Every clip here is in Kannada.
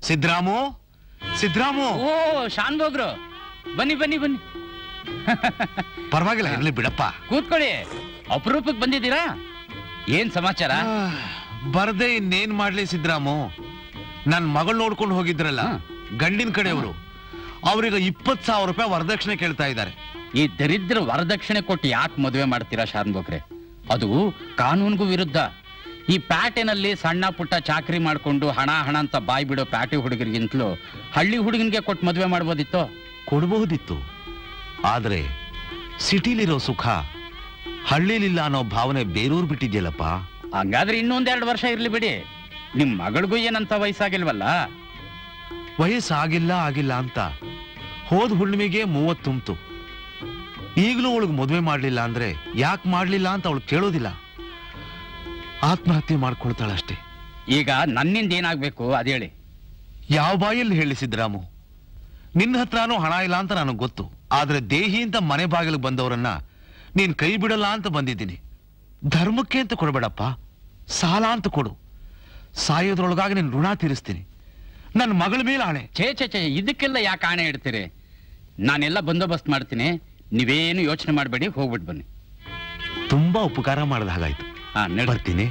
ಸಿದ್ರಾಮು ಸಿದ್ರಾಮು ಓ ಶಾನ್ ಬೋಗ್ರು ಬನ್ನಿ ಬನ್ನಿ ಬನ್ನಿ ಪರವಾಗಿಲ್ಲ ಇರ್ಲಿ ಬಿಡಪ್ಪ ಕೂತ್ಕೊಳ್ಳಿ ಅಪರೂಪಕ್ಕೆ ಬಂದಿದ್ದೀರಾ ಏನ್ ಸಮಾಚಾರ ಬರ್ದೆ ಇನ್ನೇನ್ ಮಾಡ್ಲಿ ಸಿದ್ರಾಮು ನನ್ ಮಗಳು ನೋಡ್ಕೊಂಡು ಹೋಗಿದ್ರಲ್ಲ ಹಾ. ಗಂಡಿನ ಕಡೆಯವರು ಅವ್ರೀಗ ಇಪ್ಪತ್ ಸಾವಿರ ರೂಪಾಯಿ ವರದಕ್ಷಿಣೆ ಕೇಳ್ತಾ ಇದ್ದಾರೆ ಈ ದರಿದ್ರ ವರದಕ್ಷಿಣೆ ಕೊಟ್ಟು ಯಾಕೆ ಮದುವೆ ಮಾಡ್ತೀರಾ ಶಾನ್ ಬೋಗ್ರೆ ಅದು ಕಾನೂನಿಗೂ ವಿರುದ್ಧ ಈ ಪ್ಯಾಟೆನಲ್ಲಿ ಸಣ್ಣ ಪುಟ್ಟ ಚಾಕ್ರಿ ಮಾಡ್ಕೊಂಡು ಹಣ ಹಣ ಅಂತ ಬಾಯ್ ಬಿಡೋ ಪ್ಯಾಟೆ ಹುಡುಗರಿಗಿಂತಲೂ ಹಳ್ಳಿ ಹುಡುಗನಿಗೆ ಕೊಟ್ಟು ಮದುವೆ ಮಾಡ್ಬೋದಿತ್ತು ಕೊಡಬಹುದಿತ್ತು ಆದ್ರೆ ಸಿಟಿಲಿರೋ ಸುಖ ಹಳ್ಳಿಲಿಲ್ಲ ಅನ್ನೋ ಭಾವನೆ ಬೇರೂರ್ ಬಿಟ್ಟಿದ್ಯಲ್ಲಪ್ಪ ಹಂಗಾದ್ರೆ ಇನ್ನೊಂದೆರಡು ವರ್ಷ ಇರ್ಲಿ ಬಿಡಿ ನಿಮ್ ಮಗಳಿಗೂ ಏನಂತ ವಯಸ್ಸಾಗಿಲ್ವಲ್ಲ ವಯಸ್ಸಾಗಿಲ್ಲ ಆಗಿಲ್ಲ ಅಂತ ಹೋದ್ ಹುಣ್ಣಿಮೆಗೆ ಮೂವತ್ ತುಂಬ್ತು ಈಗಲೂ ಅವಳಿಗೆ ಮದುವೆ ಮಾಡ್ಲಿಲ್ಲ ಅಂದ್ರೆ ಯಾಕೆ ಮಾಡ್ಲಿಲ್ಲ ಅಂತ ಅವಳು ಕೇಳೋದಿಲ್ಲ ಆತ್ಮಹತ್ಯೆ ಮಾಡ್ಕೊಳ್ತಾಳಷ್ಟೇ ಈಗ ನನ್ನಿಂದ ಏನಾಗ್ಬೇಕು ಅದೇಳಿ ಯಾವ ಬಾಯಲ್ಲಿ ಹೇಳಿ ಸಿದ್ದರಾಮು ನಿನ್ನ ಹತ್ರನೂ ಹಣ ಇಲ್ಲ ಅಂತ ನನಗೆ ಗೊತ್ತು ಆದ್ರೆ ದೇಹಿ ಅಂತ ಮನೆ ಬಾಗಿಲಿಗೆ ಬಂದವರನ್ನ ನೀನ್ ಕೈ ಬಿಡಲ್ಲ ಅಂತ ಬಂದಿದ್ದೀನಿ ಧರ್ಮಕ್ಕೆ ಅಂತ ಕೊಡಬೇಡಪ್ಪ ಸಾಲ ಅಂತ ಕೊಡು ಸಾಯೋದ್ರೊಳಗಾಗಿ ನಿನ್ ಋಣ ತೀರಿಸ್ತೀನಿ ನನ್ನ ಮಗಳ ಮೇಲೆ ಆಣೆ ಛೇ ಛೇ ಛೇ ಇದಕ್ಕೆಲ್ಲ ಯಾಕೆ ಆಣೆ ಇಡ್ತೀರಿ ನಾನೆಲ್ಲ ಬಂದೋಬಸ್ತ್ ಮಾಡ್ತೀನಿ ನೀವೇನು ಯೋಚನೆ ಮಾಡಬೇಡಿ ಹೋಗ್ಬಿಟ್ಟು ಬನ್ನಿ ತುಂಬಾ ಉಪಕಾರ ಮಾಡಿದ ಹಾಗಾಯ್ತು ಹಾ ನಡ್ ಬರ್ತೀನಿ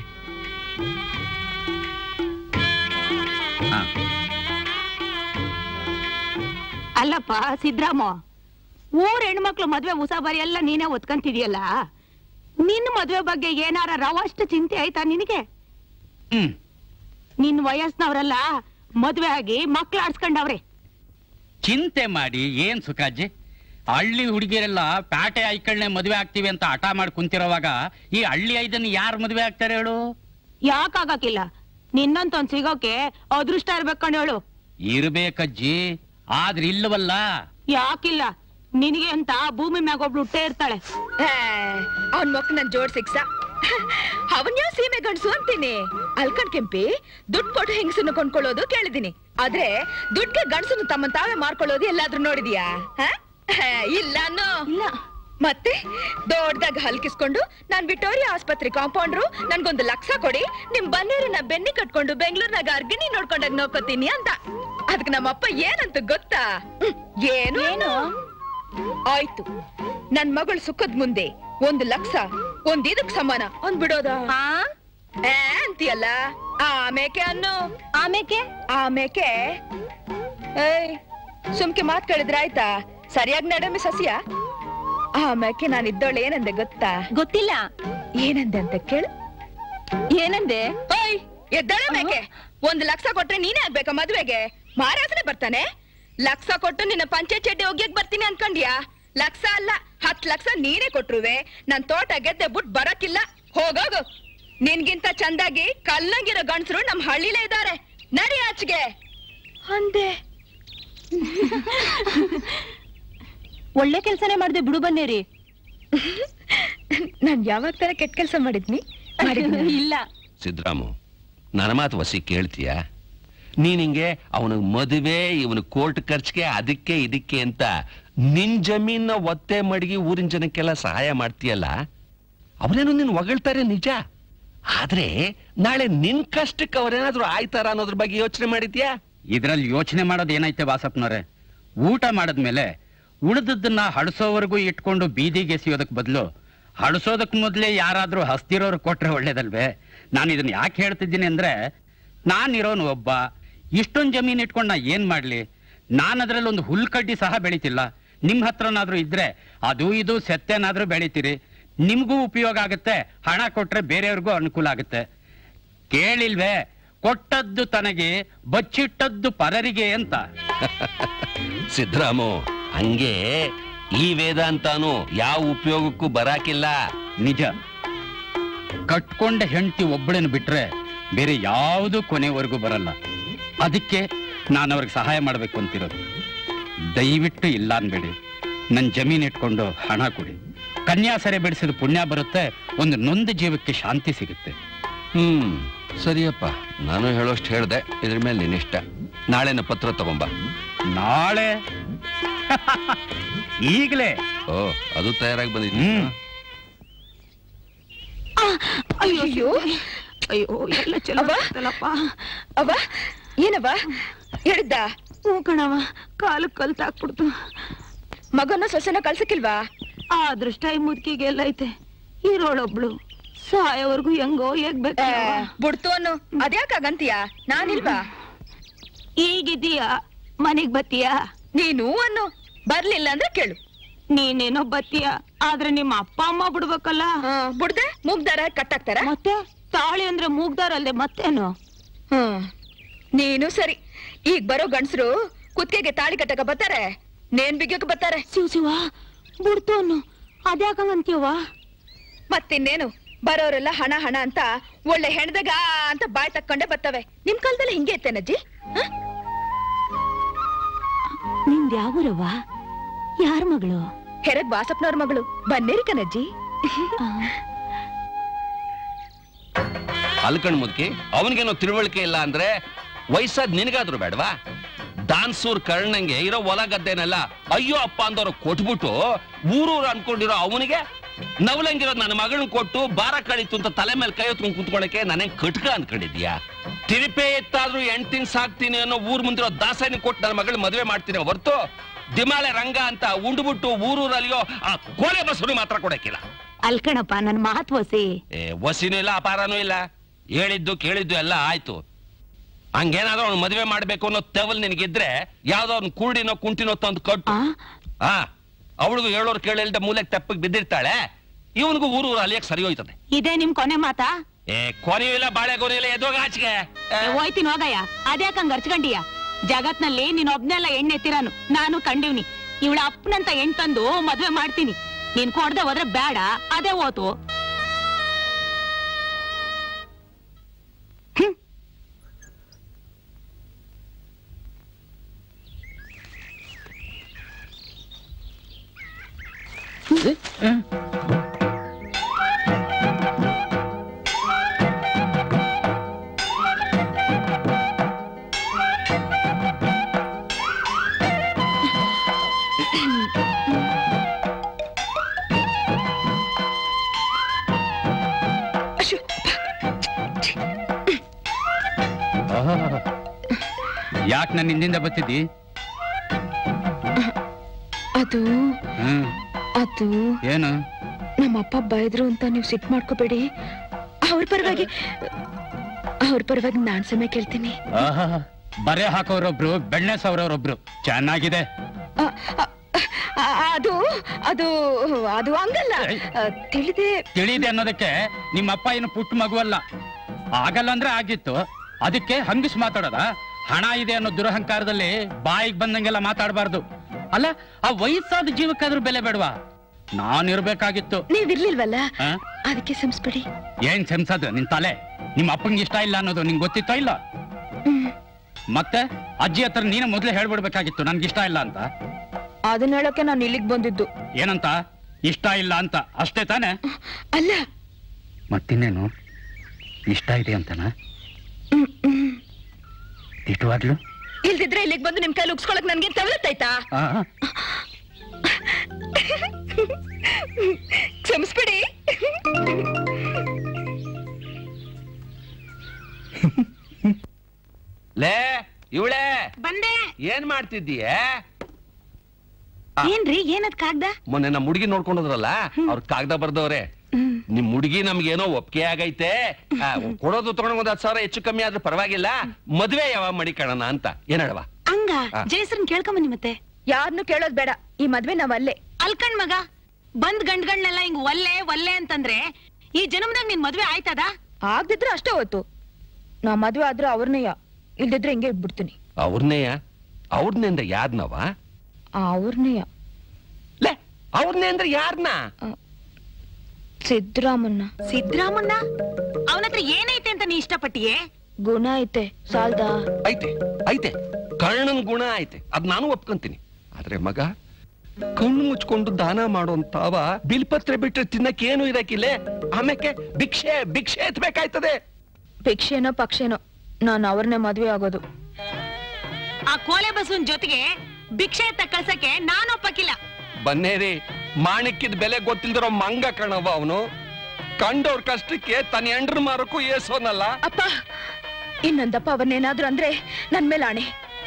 ಹಾ ಅಲ್ಲಪ್ಪ ಸಿದ್ರಾಮ ಊರ್ ಹೆಣ್ಮಕ್ಳು ಮದ್ವೆ ಉಸಾಬರಿ ಎಲ್ಲ ನೀನೇ ಒತ್ಕಂತಿದ್ಯಲ್ಲ ನಿನ್ ಮದ್ವೆ ಬಗ್ಗೆ ಏನಾರ ರವಷ್ಟು ಚಿಂತೆ ಆಯ್ತಾ ನಿನಗೆ ಹ್ಮ್ ನಿನ್ ವಯಸ್ಸಿನವ್ರೆಲ್ಲ ಮದ್ವೆ ಆಗಿ ಮಕ್ಳು ಆಡ್ಸ್ಕೊಂಡವ್ರೆ ಚಿಂತೆ ಮಾಡಿ ಏನ್ ಸುಖಾಜಿ ಹಳ್ಳಿ ಹುಡುಗಿಯರೆಲ್ಲ ಪ್ಯಾಟೆ ಐಕಳ್ನೆ ಮದುವೆ ಆಗ್ತೀವಿ ಅಂತ ಹಠ ಮಾಡಿ ಕುಂತಿರೋವಾಗ ಈ ಹಳ್ಳಿ ಐದನ್ನ ಯಾರು ಮದುವೆ ಆಗ್ತಾರೆ ಹೇಳು ಯಾಕಾಗಕ್ಕಿಲ್ಲ ನಿನ್ನಂತೊಂದ್ ಸಿಗೋಕೆ ಅದೃಷ್ಟ ಇರ್ಬೇಕು ಕಣ್ ಹೇಳು ಇರ್ಬೇಕಜ್ಜಿ ಆದ್ರೆ ಇಲ್ಲವಲ್ಲ ಯಾಕಿಲ್ಲ ನಿನಗೆ ಅಂತ ಭೂಮಿ ಮ್ಯಾಗ ಒಬ್ಳು ಹುಟ್ಟೇ ಇರ್ತಾಳೆ ಅವನ್ ಮೊಕ್ಕ ನನ್ ಜೋಡ್ ಸಿಕ್ಸ ಅವನ್ ಯಾವ ಸೀಮೆ ಗಂಡ್ಸು ಅಂತೀನಿ ಅಲ್ಕಣ್ ಕೆಂಪಿ ದುಡ್ಡು ಕೊಟ್ಟು ಹೆಂಗಸನ್ನು ಕೊಂಡ್ಕೊಳ್ಳೋದು ಕೇಳಿದೀನಿ ಆದ್ರೆ ದುಡ್ಗೆ ಗಂಡಸನ್ನು ತಮ್ಮನ್ ತಾವೇ ಮಾರ್ಕೊಳ್ಳೋದು ಎಲ್ಲಾದ್ರೂ ನೋಡಿದ್ಯಾ ಹ? ಹೇ, ಇಲ್ಲ ಅನ್ನೋ ಇಲ್ಲ ಮತ್ತೆ ದೊಡ್ಡದಾಗ ಹಲ್ಕಿಸ್ಕೊಂಡು ನಾನ್ ವಿಕ್ಟೋರಿಯಾ ಆಸ್ಪತ್ರೆ ಕಾಂಪೌಂಡ್ರು ನನ್ಗೊಂದು ಲಕ್ಷ ಕೊಡಿ ನಿಮ್ ಬನ್ನೇರನ್ನ ಬೆನ್ನಿ ಕಟ್ಕೊಂಡು ಬೆಂಗಳೂರಿನಾಗ ಅರ್ಗಿಣಿ ನೋಡ್ಕೊಂಡಾಗ ನೋಡ್ಕೋತೀನಿ ಅಂತ ಅದಕ್ಕೆ ನಮ್ಮಪ್ಪ ಏನಂತ ಗೊತ್ತಾ ಹ್ಮ್, ಏನು ಏನು? ಆಯ್ತು ನನ್ ಮಗಳು ಸುಖದ್ ಮುಂದೆ ಒಂದು ಲಕ್ಷ ಒಂದ್ ಇದಕ್ ಸಮಾನ ಒಂದ್ ಬಿಡೋದ ಆ ಏ ಅಂತೀಯಲ್ಲ ಆಮೇಕೆ ಅನ್ನು ಆಮೇಕೆ ಆಮೇಕೆ ಏಯ್ ಸುಮ್ಕೆ ಮಾತ್ ಕೇಳಿದ್ರೆ ಆಯ್ತಾ ಸರಿಯಾಗಿ ನಡಮಿ ಸಸ್ಯ ಆಮೇಕೆ ನಾನು ಇದ್ದೋಳು ಏನಂದೆ ಗೊತ್ತಾ ಗೊತ್ತಿಲ್ಲ ಏನಂದೆ ಅಂತ ಕೇಳು ಏನಂದೆ ಓಯ್ ಎದ್ದಾಳೆ ಮೇಕೆ ಒಂದ್ ಲಕ್ಷ ಕೊಟ್ರೆ ನೀನೇ ಆಗ್ಬೇಕಾ ಮದ್ವೆಗೆ ಮಹಾರಾಜನೇ ಬರ್ತಾನೆ ಲಕ್ಷ ಕೊಟ್ಟು ನಿನ್ನ ಪಂಚೆ ಚಡ್ಡಿ ಒಗ್ಯಕ್ ಬರ್ತೀನಿ ಅನ್ಕೊಂಡ್ಯಾ ಲಕ್ಷ ಅಲ್ಲ ಹತ್ ಲಕ್ಷ ನೀನೇ ಕೊಟ್ರುವೆ ನನ್ ತೋಟ ಗೆದ್ದೆ ಬಿಟ್ ಬರಕ್ಕಿಲ್ಲ ಹೋಗೋಗು ನಿನ್ಗಿಂತ ಚಂದಾಗಿ ಕಲ್ಲಂಗಿರೋ ಗಂಡ್ಸರು ನಮ್ ಹಳ್ಳಿಲೇ ಇದಾರೆ ನಡಿ ಆಚೆಗೆ ಅಂದೆ ಒಳ್ಳೆ ಕೆಲ್ಸನೇ ಮಾಡ್ದೆ ಬಿಡು ಬನ್ನೇರಿ ನಾನ್ ಯಾವಾಗ ತರ ಕೆಟ್ಟ ಕೆಲಸ ಮಾಡಿದ್ನಿ ಮಾಡಿದ್ನ? ಇಲ್ಲ ಸಿದ್ರಾಮು ನನ್ನ ಮಾತು ವಸಿ ಕೇಳ್ತೀಯ ನೀನಿಂಗೆ ಅವನಿಗೆ ಮದುವೆ ಇವನು ಕೋರ್ಟ್ ಖರ್ಚಿಗೆ ಅದಕ್ಕೆ ಇದಕ್ಕೆ ಅಂತ ನಿನ್ ಜಮೀನ ಒತ್ತೆ ಮಡಗಿ ಊರಿನ ಜನಕ್ಕೆಲ್ಲ ಸಹಾಯ ಮಾಡ್ತೀಯಲ್ಲ ಅವರೇನು ನಿನ್ ಹೊಗಳ್ತಾರೆ ನಿಜ ಆದ್ರೆ ನಾಳೆ ನಿನ್ ಕಷ್ಟಕ್ಕೆ ಅವರೇನಾದ್ರೂ ಆಯ್ತಾರ ಅನ್ನೋದ್ರ ಬಗ್ಗೆ ಯೋಚನೆ ಮಾಡಿದ್ಯಾ ಇದ್ರಲ್ಲಿ ಯೋಚನೆ ಮಾಡೋದು ಏನೈತೆ ವಾಸಪ್ಪನವ್ರೆ ಊಟ ಮಾಡಿದ್ಮೇಲೆ ಉಳಿದದ್ದನ್ನ ಹಳಸೋವರೆಗೂ ಇಟ್ಕೊಂಡು ಬೀದಿಗೆ ಎಸೆಯೋದಕ್ ಬದಲು ಹಳಸೋದಕ್ ಮೊದಲೇ ಯಾರಾದ್ರೂ ಹಸ್ತಿರೋರು ಕೊಟ್ರೆ ಒಳ್ಳೇದಲ್ವೇ ನಾನು ಇದನ್ನ ಯಾಕೆ ಹೇಳ್ತಿದ್ದೀನಿ ಅಂದ್ರೆ ನಾನಿರೋನು ಒಬ್ಬ ಇಷ್ಟೊಂದು ಜಮೀನ್ ಇಟ್ಕೊಂಡು ನಾ ಏನ್ ಮಾಡ್ಲಿ ನಾನು ಅದ್ರಲ್ಲಿ ಒಂದು ಹುಲ್ಕಡ್ಡಿ ಸಹ ಬೆಳಿತಿಲ್ಲ ನಿಮ್ ಹತ್ರನಾದ್ರೂ ಇದ್ರೆ ಅದು ಇದು ಸೆತ್ತೇನಾದ್ರೂ ಬೆಳಿತೀರಿ ನಿಮ್ಗೂ ಉಪಯೋಗ ಆಗುತ್ತೆ ಹಣ ಕೊಟ್ರೆ ಬೇರೆಯವ್ರಿಗೂ ಅನುಕೂಲ ಆಗುತ್ತೆ ಕೇಳಿಲ್ವೇ ಕೊಟ್ಟದ್ದು ತನಗೆ ಬಚ್ಚಿಟ್ಟದ್ದು ಪರರಿಗೆ ಅಂತ ಸಿದ್ರಾಮು ಹಂಗೆ ಈ ವೇದಾಂತಾನು ಯಾವ ಉಪಯೋಗಕ್ಕೂ ಬರಾಕಿಲ್ಲ ನಿಜ ಕಟ್ಕೊಂಡ ಹೆಂಡತಿ ಒಬ್ಬಳನ್ನು ಬಿಟ್ರೆ ಬೇರೆ ಯಾವುದು ಕೊನೆವರೆಗೂ ಬರಲ್ಲ ಅದಕ್ಕೆ ನಾನು ಅವ್ರಿಗೆ ಸಹಾಯ ಮಾಡಬೇಕು ಅಂತಿರೋದು ದಯವಿಟ್ಟು ಇಲ್ಲ ಅನ್ಬೇಡಿ ನನ್ನ ಜಮೀನ್ ಇಟ್ಕೊಂಡು ಹಣ ಕೊಡಿ ಕನ್ಯಾಸರೆ ಬಿಡಿಸಿದ ಪುಣ್ಯ ಬರುತ್ತೆ ಒಂದು ನೊಂದ ಜೀವಕ್ಕೆ ಶಾಂತಿ ಸಿಗುತ್ತೆ ಹ್ಮ್ ಸರಿಯಪ್ಪ ನಾನು ಹೇಳೋಷ್ಟು ಹೇಳ್ದೆ ಇದ್ರ ಮೇಲೆ ನಿನ್ನಿಷ್ಟ ನಾಳೆನ ಪತ್ರ ತಗೊಂಬ ನಾಳೆ ಈಗಲೇ ಓ ಅದು ತಯಾರಾಗಿ ಬಂದಿದ್ದೆ ಹ್ಮ್ ಅಯ್ಯೋ ಅಯ್ಯೋ ಎಲ್ಲ ಚಲೋ ಅವ್ವ? ಆಗ್ತಲ್ಲಪ್ಪ. ಅವ್ವ ಏನವ್ವ ಹೇಳಿದ್ದ ಹ್ಞೂ ಕಣವ ಕಾಲಕ್ಕೆ ಕಲ್ತಾಕ್ಬಿಡ್ತು ಮಗನ ಸೊಸೆನ ಕಳ್ಸಕ್ಕಿಲ್ವಾ ಆ ಅದೃಷ್ಟ ಈ ಮುದುಕಿಗೆ ಎಲ್ಲೈತೆ ಇರೋಳೊಬ್ಳು ಸಾಯೋವರೆಗೂ ಹೆಂಗೋ ಏ, ಹೇಗ್ಬೇಕು ಬುಡ್ತು ಅನ್ನು ಅದ್ಯಾಕಾಗಂತೀಯ ನಾನಿಲ್ವಾ ಈಗಿದೀಯ ಮನೆಗ್ ಬತ್ತೀಯ ನೀನು ಅನ್ನು ಬರ್ಲಿಲ್ಲ ಅಂದ್ರೆ ಕೇಳು ನೀನೇನೋ ಬತ್ತೀಯ ಆದ್ರೆ ನಿಮ್ಮ ಅಪ್ಪ ಅಮ್ಮ ಬಿಡ್ಬೇಕಲ್ಲ ಆ, ಬುಡ್ದೆ ಮುಗ್ದಾರ ಕಟ್ಟಾಕ್ತಾರ ಮತ್ತೆ ತಾಳಿ ಅಂದ್ರೆ ಮೂಗ್ದಾರಲ್ದೆ ಮತ್ತೇನು ಹ್ಮ್ ನೀನು ಸರಿ ಈಗ ಬರೋ ಗಂಡ್ಸ್ರು ಕುತ್ತಿಗೆಗೆ ತಾಳಿ ಕಟ್ಟಕ ಬರ್ತಾರೆ ನೇನ್ ಬಿಗ್ಯಕ್ ಬರ್ತಾರೆ ಶಿವ ಶಿವ ಬಿಡ್ತು ಅನ್ನು ಅದ್ಯಾಕಂಗಂತೀಯವ್ವ ಮತ್ತಿನ್ನೇನು ಬರೋರೆಲ್ಲ ಹಣ ಹಣ ಅಂತ ಒಳ್ಳೆ ಹೆಣ್ದಾಗ ಅಂತ ಬಾಯ್ ತಕ್ಕೊಂಡೆ ಬರ್ತವೆ ನಿಮ್ ಕಾಲದಲ್ಲಿ ಹಿಂಗೆ ಇತ್ತೇನಜ್ಜಿ ಹ? ನಿಂದ್ ಯಾವೂರವ್ವ ಯಾರ ಮಗಳು ಹೆರಗ್ ಬಾಸಪ್ಪನವ್ರ ಮಗಳು ಬನ್ನೇರಿ ಕಣಜ್ಜಿ ಆ, ಅಲ್ಕಣ್ ಮುದ್ಕಿ ಅವನಿಗೇನೋ ತಿಳುವಳಿಕೆ ಇಲ್ಲ ಅಂದ್ರೆ ವಯಸ್ಸಾದ್ ನಿನಗಾದ್ರು ಬೇಡವಾ ದಾನ್ಸೂರ್ ಕರ್ಣಂಗೆ ಇರೋ ಹೊಲ ಗದ್ದೆನೆಲ್ಲ ಅಯ್ಯೋ ಅಪ್ಪ ಅಂದವ್ರು ಕೊಟ್ಬಿಟ್ಟು ಊರೂರು ಅನ್ಕೊಂಡಿರೋ ಅವನಿಗೆ ನವಲಂಗಿರೋ ನನ್ನ ಮಗಳನ್ನ ಕೊಟ್ಟು ಬಾರ ಕಳೀತು ಅಂತ ತಲೆ ಮೇಲೆ ಕೈ ಹೊತ್ಕೊಂಡು ಕುತ್ಕೊಳಕ್ಕೆ ನಾನೇ ಕಟ್ಕ ಅನ್ಕೊಂಡಿದ್ಯಾ ತಿರುಪೆ ಎತ್ತಾದ್ರೂ ಎಂಟಿನ್ ಸಾಕ್ತೀನಿ ಅನ್ನೋ ಊರ್ ಮುಂದಿರೋ ದಾಸನಿ ಕೊಟ್ಟು ನನ್ನ ಮಗಳ ಮದುವೆ ಮಾಡ್ತೀನಿ ಹೊರ್ತು ದಿಮಾಲೆ ರಂಗ ಅಂತ ಉಂಡ್ಬಿಟ್ಟು ಊರೂರಲ್ಲಿಯೋ ಆ ಕೋಲೆ ಬಸ್ಸು ಮಾತ್ರ ಕೊಡಕ್ಕಿಲ್ಲ ಅಲ್ಕಣಪ್ಪ ನನ್ ಮಾತ್ ವಸಿ ಏ ವಸಿನೂ ಇಲ್ಲ ಅಪಾರನೂ ಇಲ್ಲ ಹೇಳಿದ್ದು ಕೇಳಿದ್ದು ಎಲ್ಲ ಆಯ್ತು ಹಂಗೇನಾದ್ರೂ ಅವ್ನು ಮದುವೆ ಮಾಡ್ಬೇಕು ಅನ್ನೋ ತೆವಲ್ ನಿನಗಿದ್ರೆ ಯಾವ್ದೋ ಅವ್ನು ಕುರುಡಿನೋ ಕುಂಟಿನೋ ತಂದು ಕಟ್ಟು ಆ ಆ ಅವಳಿಗೂ ಹೇಳೋರು ಕೇಳಿಲ್ದ ಮೂಲೆಗೆ ತೆಪ್ಪಗೆ ಬಿದ್ದಿರ್ತಾಳೆ ಇವನಿಗೂ ಊರು ಊರು ಅಲಿಯಕ್ ಸರಿ ಹೋಯ್ತದೆ ಇದೇ ನಿಮ್ ಕೊನೆ ಮಾತಾ ಏ ಕೊನೆಯೂ ಇಲ್ಲ ಬಾಳೆ ಕೊನೆ ಇಲ್ಲ ಎದೋಗ ಆಚೆಗೆ ಏ, ಹೋಯ್ತೀನಿ ಹೋಗಯ್ಯ ಅದ್ಯಾಕಂಗ್ ಅರ್ಚ್ಕಂಡಿಯ ಜಗತ್ನಲ್ಲಿ ನೀನ್ ಒಬ್ನೆಲ್ಲ ಎಣ್ಣೆ ಎತ್ತಿರಾನು ನಾನು ಕಂಡಿವ್ನಿ ಇವಳ ಅಪ್ಪನಂತ ಹೆಣ್ ತಂದು ಮದ್ವೆ ಮಾಡ್ತೀನಿ ನೀನ್ ಕೊಡ್ದೆ ಹೋದ್ರೆ ಬೇಡ ಅದೇ ಹೋತು ಅಶ್ಶೋ, ಯಾಕೆ ನನ್ನ ಹಿಂದಿಂದ ಬತ್ತಿದ್ದಿ ಅದು ಹ್ಮ್ ಅದು ಏನು ನಮ್ಮಪ್ಪ ಬೈದ್ರು ಅಂತ ನೀವು ಸಿಟ್ ಮಾಡ್ಕೋಬೇಡಿ ಅವ್ರ ಪರವಾಗಿ ಅವ್ರ ಪರವಾಗಿ ನಾನ್ ಸಮಯ ಕೇಳ್ತೀನಿ ಆಹಾ ಬರೆ ಹಾಕೋರೊಬ್ರು ಬೆಣ್ಣೆ ಸವರವ್ರೊಬ್ರು ಚೆನ್ನಾಗಿದೆ ಆ, ಆ, ಆ, ಅದು ಅದು ಅದು ಹಂಗಲ್ಲ ಆ, ತಿಳಿದೆ ತಿಳಿದೆ ಅನ್ನೋದಕ್ಕೆ ನಿಮ್ಮ ಅಪ್ಪ ಏನು ಪುಟ್ಟ ಮಗುವಲ್ಲ ಆಗಲ್ಲ ಅಂದ್ರೆ ಆಗಿತ್ತು ಅದಕ್ಕೆ ಹಂಗಿಸ್ ಮಾತಾಡೋದ ಹಣ ಇದೆ ಅನ್ನೋ ದುರಹಂಕಾರದಲ್ಲಿ ಬಾಯಿಗೆ ಬಂದಂಗೆಲ್ಲ ಮಾತಾಡಬಾರ್ದು ಅಲ್ಲ ಆ ವಯಸ್ಸಾದ ಜೀವಕ್ಕಾದ್ರೂ ಬೆಲೆ ಬೇಡವಾ ನಾನಿರ್ಬೇಕಾಗಿತ್ತು ನೀವಿರ್ಲಿಲ್ವಲ್ಲ ಆ? ಅದಕ್ಕೆ ಸಂಸ್ಬಿಡಿ ಏನ್ ಸೆನ್ಸದು ನಿನ್ ತಲೆ ನಿಮ್ಮ ಅಪ್ಪಂಗೆ ಇಷ್ಟ ಇಲ್ಲ ಅನ್ನೋದು ನಿಂಗೆ ಗೊತ್ತಿತ್ತೋ ಇಲ್ಲ ಮತ್ತೆ ಅಜ್ಜಿ ಹತ್ರ ನೀನು ಮೊದಲೇ ಹೇಳ್ಬಿಡ್ಬೇಕಾಗಿತ್ತು ನನ್ಗೆ ಇಷ್ಟ ಇಲ್ಲ ಅಂತ ಅದನ್ನ ಹೇಳೋಕೆ ನಾನು ಇಲ್ಲಿಗೆ ಬಂದಿದ್ದು ಏನಂತ ಇಷ್ಟ ಇಲ್ಲ ಅಂತ ಅಷ್ಟೇ ತಾನೆ ಅಲ್ಲ ಮತ್ತಿನ್ನೇನು ಇಷ್ಟ ಇದೆ ಅಂತನಾ ಇಟುವಾಗ್ಲು ಇಲ್ದಿದ್ರೆ ಇಲ್ಲಿಗೆ ಬಂದು ನಿಮ್ ಕೈಲಿ ಉಗ್ಸ್ಕೊಳಕ್ ನನ್ಗೆ ತವಲತ್ತಾಯ್ತಾ ಕ್ಷಮಿಸ್ಬಿಡಿ ಲೇ ಇವಳೆ ಬಂದೆ ಏನ್ ಮಾಡ್ತಿದ್ದೀಯ ಏನ್ರಿ ಏನದ್ ಕಾಗ್ದ ಮೊನ್ನೆ ನಮ್ಮ ಹುಡುಗಿ ನೋಡ್ಕೊಂಡೋದ್ರಲ್ಲ ಅವ್ರ ಕಾಗದ ಬರ್ದವ್ರೆ ನಿಮ್ ಹುಡುಗಿ ನಮ್ಗೇನೋ ಒಪ್ಪಿಗೆ ಆಗೈತೆ ಆ, ಕೊಡೋದು ತಗೊಂಡ್ ಒಂದ್ ಹತ್ತು ಸಾವಿರ ಹೆಚ್ಚು ಕಮ್ಮಿ ಆದ್ರೂ ಪರವಾಗಿಲ್ಲ ಮದ್ವೆ ಯಾವಾಗ ಮಡಿಕಣನ ಅಂತ ಏನಡವ ಹಂಗ ಆ. ಜಯಸ್ರನ್ ಕೇಳ್ಕೊಂಬನ್ನಿ ಮತ್ತೆ ಯಾರನ್ನು ಕೇಳೋದ್ ಬೇಡ ಈ ಮದ್ವೆ ನಾವ್ ಅಲ್ಲೇ ಅಲ್ಕಣ್ ಮಗ ಬಂದ್ ಗಂಡ್ಗಳ್ನೆಲ್ಲ ಹಿಂಗ್ ಒಲ್ಲೆ ಒಲ್ಲೆ ಅಂತಂದ್ರೆ ಈ ಜನ್ಮದಾಗ ನಿನ್ ಮದ್ವೆ ಆಯ್ತದ ಆಗ್ದಿದ್ರೆ ಅಷ್ಟೇ ಹೊತ್ತು ನಾ ಮದ್ವೆ ಆದ್ರೆ ಅವ್ರನ್ನೇಯ ಇಲ್ದಿದ್ರೆ ಹಿಂಗೆ ಇಟ್ಬಿಡ್ತೀನಿ ಅವ್ರನ್ನೇಯ ಅವ್ರನ್ನಿಂದ ಯಾರ್ನವ ಅವ್ರನ್ನೇಯ ಲೇ ಅವ್ರನ್ನೇ ಅಂದ್ರೆ ಯಾರ್ನ ಸಿದ್ದರಾಮನ್ನ ಸಿದ್ರಾಮಣ್ಣ ಅವನತ್ರ ಏನೈತೆ ಅಂತ ನೀ ಇಷ್ಟಪಟ್ಟಿಯೇ ಗುಣ ಐತೆ ಸಾಲ್ದ ಐತೆ ಐತೆ ಕರ್ಣನ್ ಗುಣ ಐತೆ ಅದ್ ನಾನು ಒಪ್ಕೊಂತೀನಿ ಆದ್ರೆ ಮಗ ಕಣ್ಣು ಮುಚ್ಕೊಂಡು ದಾನ ಮಾಡೋಂತಾವ ಬಿಲ್ಪತ್ರೆ ಬಿಟ್ರೆ ತಿನ್ನಕ್ಕೇನು ಇರಕ್ಕಿಲ್ಲೇ ಆಮೇಲೆ ಭಿಕ್ಷೆ ಭಿಕ್ಷೆ ಎತ್ಬೇಕಾಯ್ತದೆ ಭಿಕ್ಷೆನೋ ಪಕ್ಷೇನೋ ನಾನು ಅವ್ರನ್ನೇ ಮದ್ವೆ ಆಗೋದು ಆ ಕೋಲೆ ಬಸವನ್ ಜೊತೆಗೆ ಭಿಕ್ಷೆ ಎತ್ತ ಕಳ್ಸಕ್ಕೆ ನಾನು ಒಪ್ಪಕ್ಕಿಲ್ಲ ಬನ್ನೇರಿ ಮಾಣಿಕ್ಯದ ಬೆಲೆ ಗೊತ್ತಿಲ್ದಿರೋ ಮಂಗ ಕಣವ ಅವನು ಕಂಡವ್ರ ಕಷ್ಟಕ್ಕೆ ತನ್ನ ಎಂಡ್ರ ಮಾರಕ್ಕೂ ಏಸೋನಲ್ಲ ಅಪ್ಪ ಇನ್ನೊಂದಪ್ಪ ಅವನ್ನೇನಾದ್ರೂ ಅಂದ್ರೆ ನನ್ ಮೇಲೆ ಆಣೆ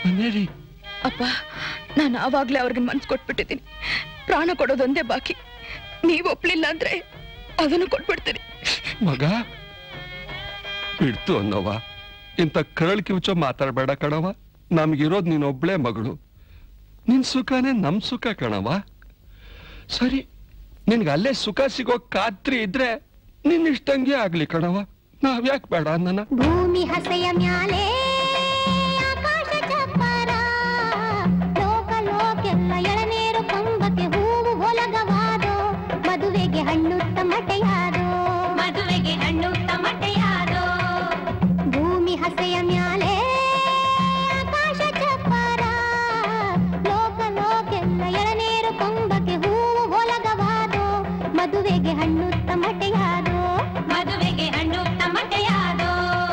ಬನ್ನೇರಿ ಅಪ್ಪ ನಾನು ಆವಾಗ್ಲೇ ಅವ್ರಿಗೆ ಮನ್ಸು ಕೊಟ್ಬಿಟ್ಟಿದ್ದೀನಿ ಪ್ರಾಣ ಕೊಡೋದೊಂದೇ ಬಾಕಿ ನೀವ್ ಒಪ್ಲಿಲ್ಲ ಅಂದ್ರೆ ಅದನ್ನು ಕೊಟ್ಬಿಡ್ತೀನಿ ಮಗ ಬಿಡ್ತು ಅನ್ನೋವ ಇಂಥ ಕರಳ್ ಕಿವುಚ ಮಾತಾಡ್ಬೇಡ ಕಣವ ನಮ್ಗಿರೋದ್ ನೀನೊಬ್ಳೇ ಮಗಳು ನಿನ್ ಸುಖನೇ ನಮ್ ಸುಖ ಕಣವ ಸರಿ ನಿನ್ಗೆ ಅಲ್ಲೇ ಸುಖ ಸಿಗೋ ಖಾತ್ರಿ ಇದ್ರೆ ನಿನ್ ಇಷ್ಟಂಗೆ ಆಗ್ಲಿ ಕಣವ ನಾವ್ಯಾಕ್ ಬೇಡ ಅನ್ನನ ಭೂಮಿ ಹಸೆಯ ಮ್ಯಾಲೆ ಆಕಾಶ ಚಪ್ಪರ ಲೋಕ ಲೋಕೆಲ್ಲ ಎಳನೀರು ಕೊಂಬಕ್ಕೆ ಹೂವು ಒಲಗವಾದೋ ಮದುವೆಗೆ ಹಣ್ಣು ತಮಟೆಯಾದೋ ಮದುವೆಗೆ ಹಣ್ಣು ತಮಟೆಯಾದೋ ಭೂಮಿ ಹಸೆಯ ಮ್ಯಾಲೆ ಆಕಾಶ ಚಪ್ಪರ ಲೋಕ ಲೋಕೆಲ್ಲ ಎಳನೀರು ಕೊಂಬಕ್ಕೆ ಹೂವು ಒಲಗವಾದೋ ಮದುವೆಗೆ ಹಣ್ಣು ತಮಟೆಯಾದೋ ಮದುವೆಗೆ ಹಣ್ಣು ತಮಟೆಯಾದೋ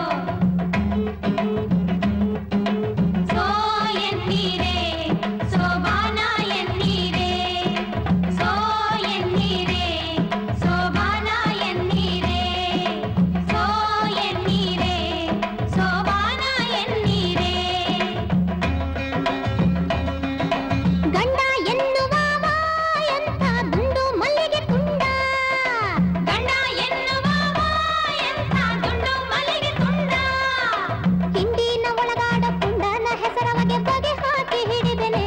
ಸೋ ಎನ್ನೀರೆ ಸೋಬಾನ ಎನ್ನೀರೆ ಸೋ ಎನ್ನೀರೆ ಸೋಬಾನ ಎನ್ನೀರೆ ಸೋ ಎನ್ನೀರೆ ಸೋಬಾನ ಎನ್ನೀರೆ ಗಂಡ ಎನ್ನುವವ ಎಂಥ ದುಂಡು ಮಲ್ಲಿಗೆ ತುಂಡ ಗಂಡ ಎನ್ನುವವ ಎಂಥ ದುಂಡು ಮಲ್ಲಿಗೆ ತುಂಡ ಹಿಂಡಿನ ಒಳಗಾಡ ಪುಂಡನ ಹೆಸರವಗೆ ಬಗೆ ಹಾಕಿ ಹಿಡಿದೆನೆ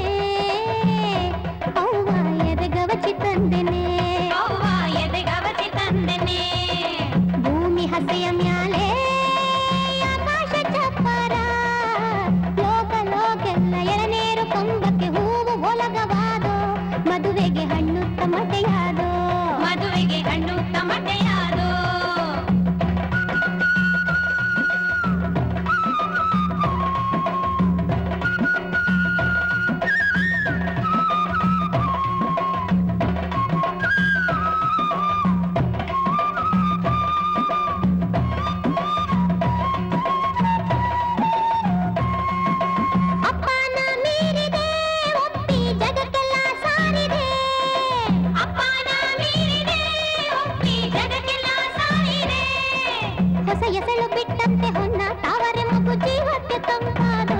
ಅವ್ವ ಎದೆಗವಚಿ ತಂದೆನೆ ಅವ್ವ ಎದೆಗವಚಿ ತಂದೆನೆ ಭೂಮಿ ಹಸೆಯ ಮ್ಯಾಲೆ ಆಕಾಶ ಚಪ್ಪರ ಲೋಕ ಲೋಕೆಲ್ಲ ಎಳನೀರು ಕೊಂಬಕ್ಕೆ ಹೂವು ಒಲಗವಾದೋ ಮದುವೆಗೆ ಹಣ್ಣು ತಮಟೆಯಾದೋ ಮದುವೆಗೆ ಹಣ್ಣು ತಮಟೆಯಾದೋ ಅಪ್ಪನ ಮೀರಿದೆ ಒಪ್ಪಿ ಜಗಕ್ಕೆಲ್ಲ ಸಾರಿದೆ ಅಪ್ಪನ ಮೀರಿದೆ ಒಪ್ಪಿ ಜಗಕ್ಕೆಲ್ಲ ಸಾರಿದೆ ಹೊಸ ಎಸಳು ಬಿಟ್ಟಂತೆ ಹೊನ್ನ ತಾವರೆ ಮಗು ಜೀವಕ್ಕೆ ತಂಪಾದೋ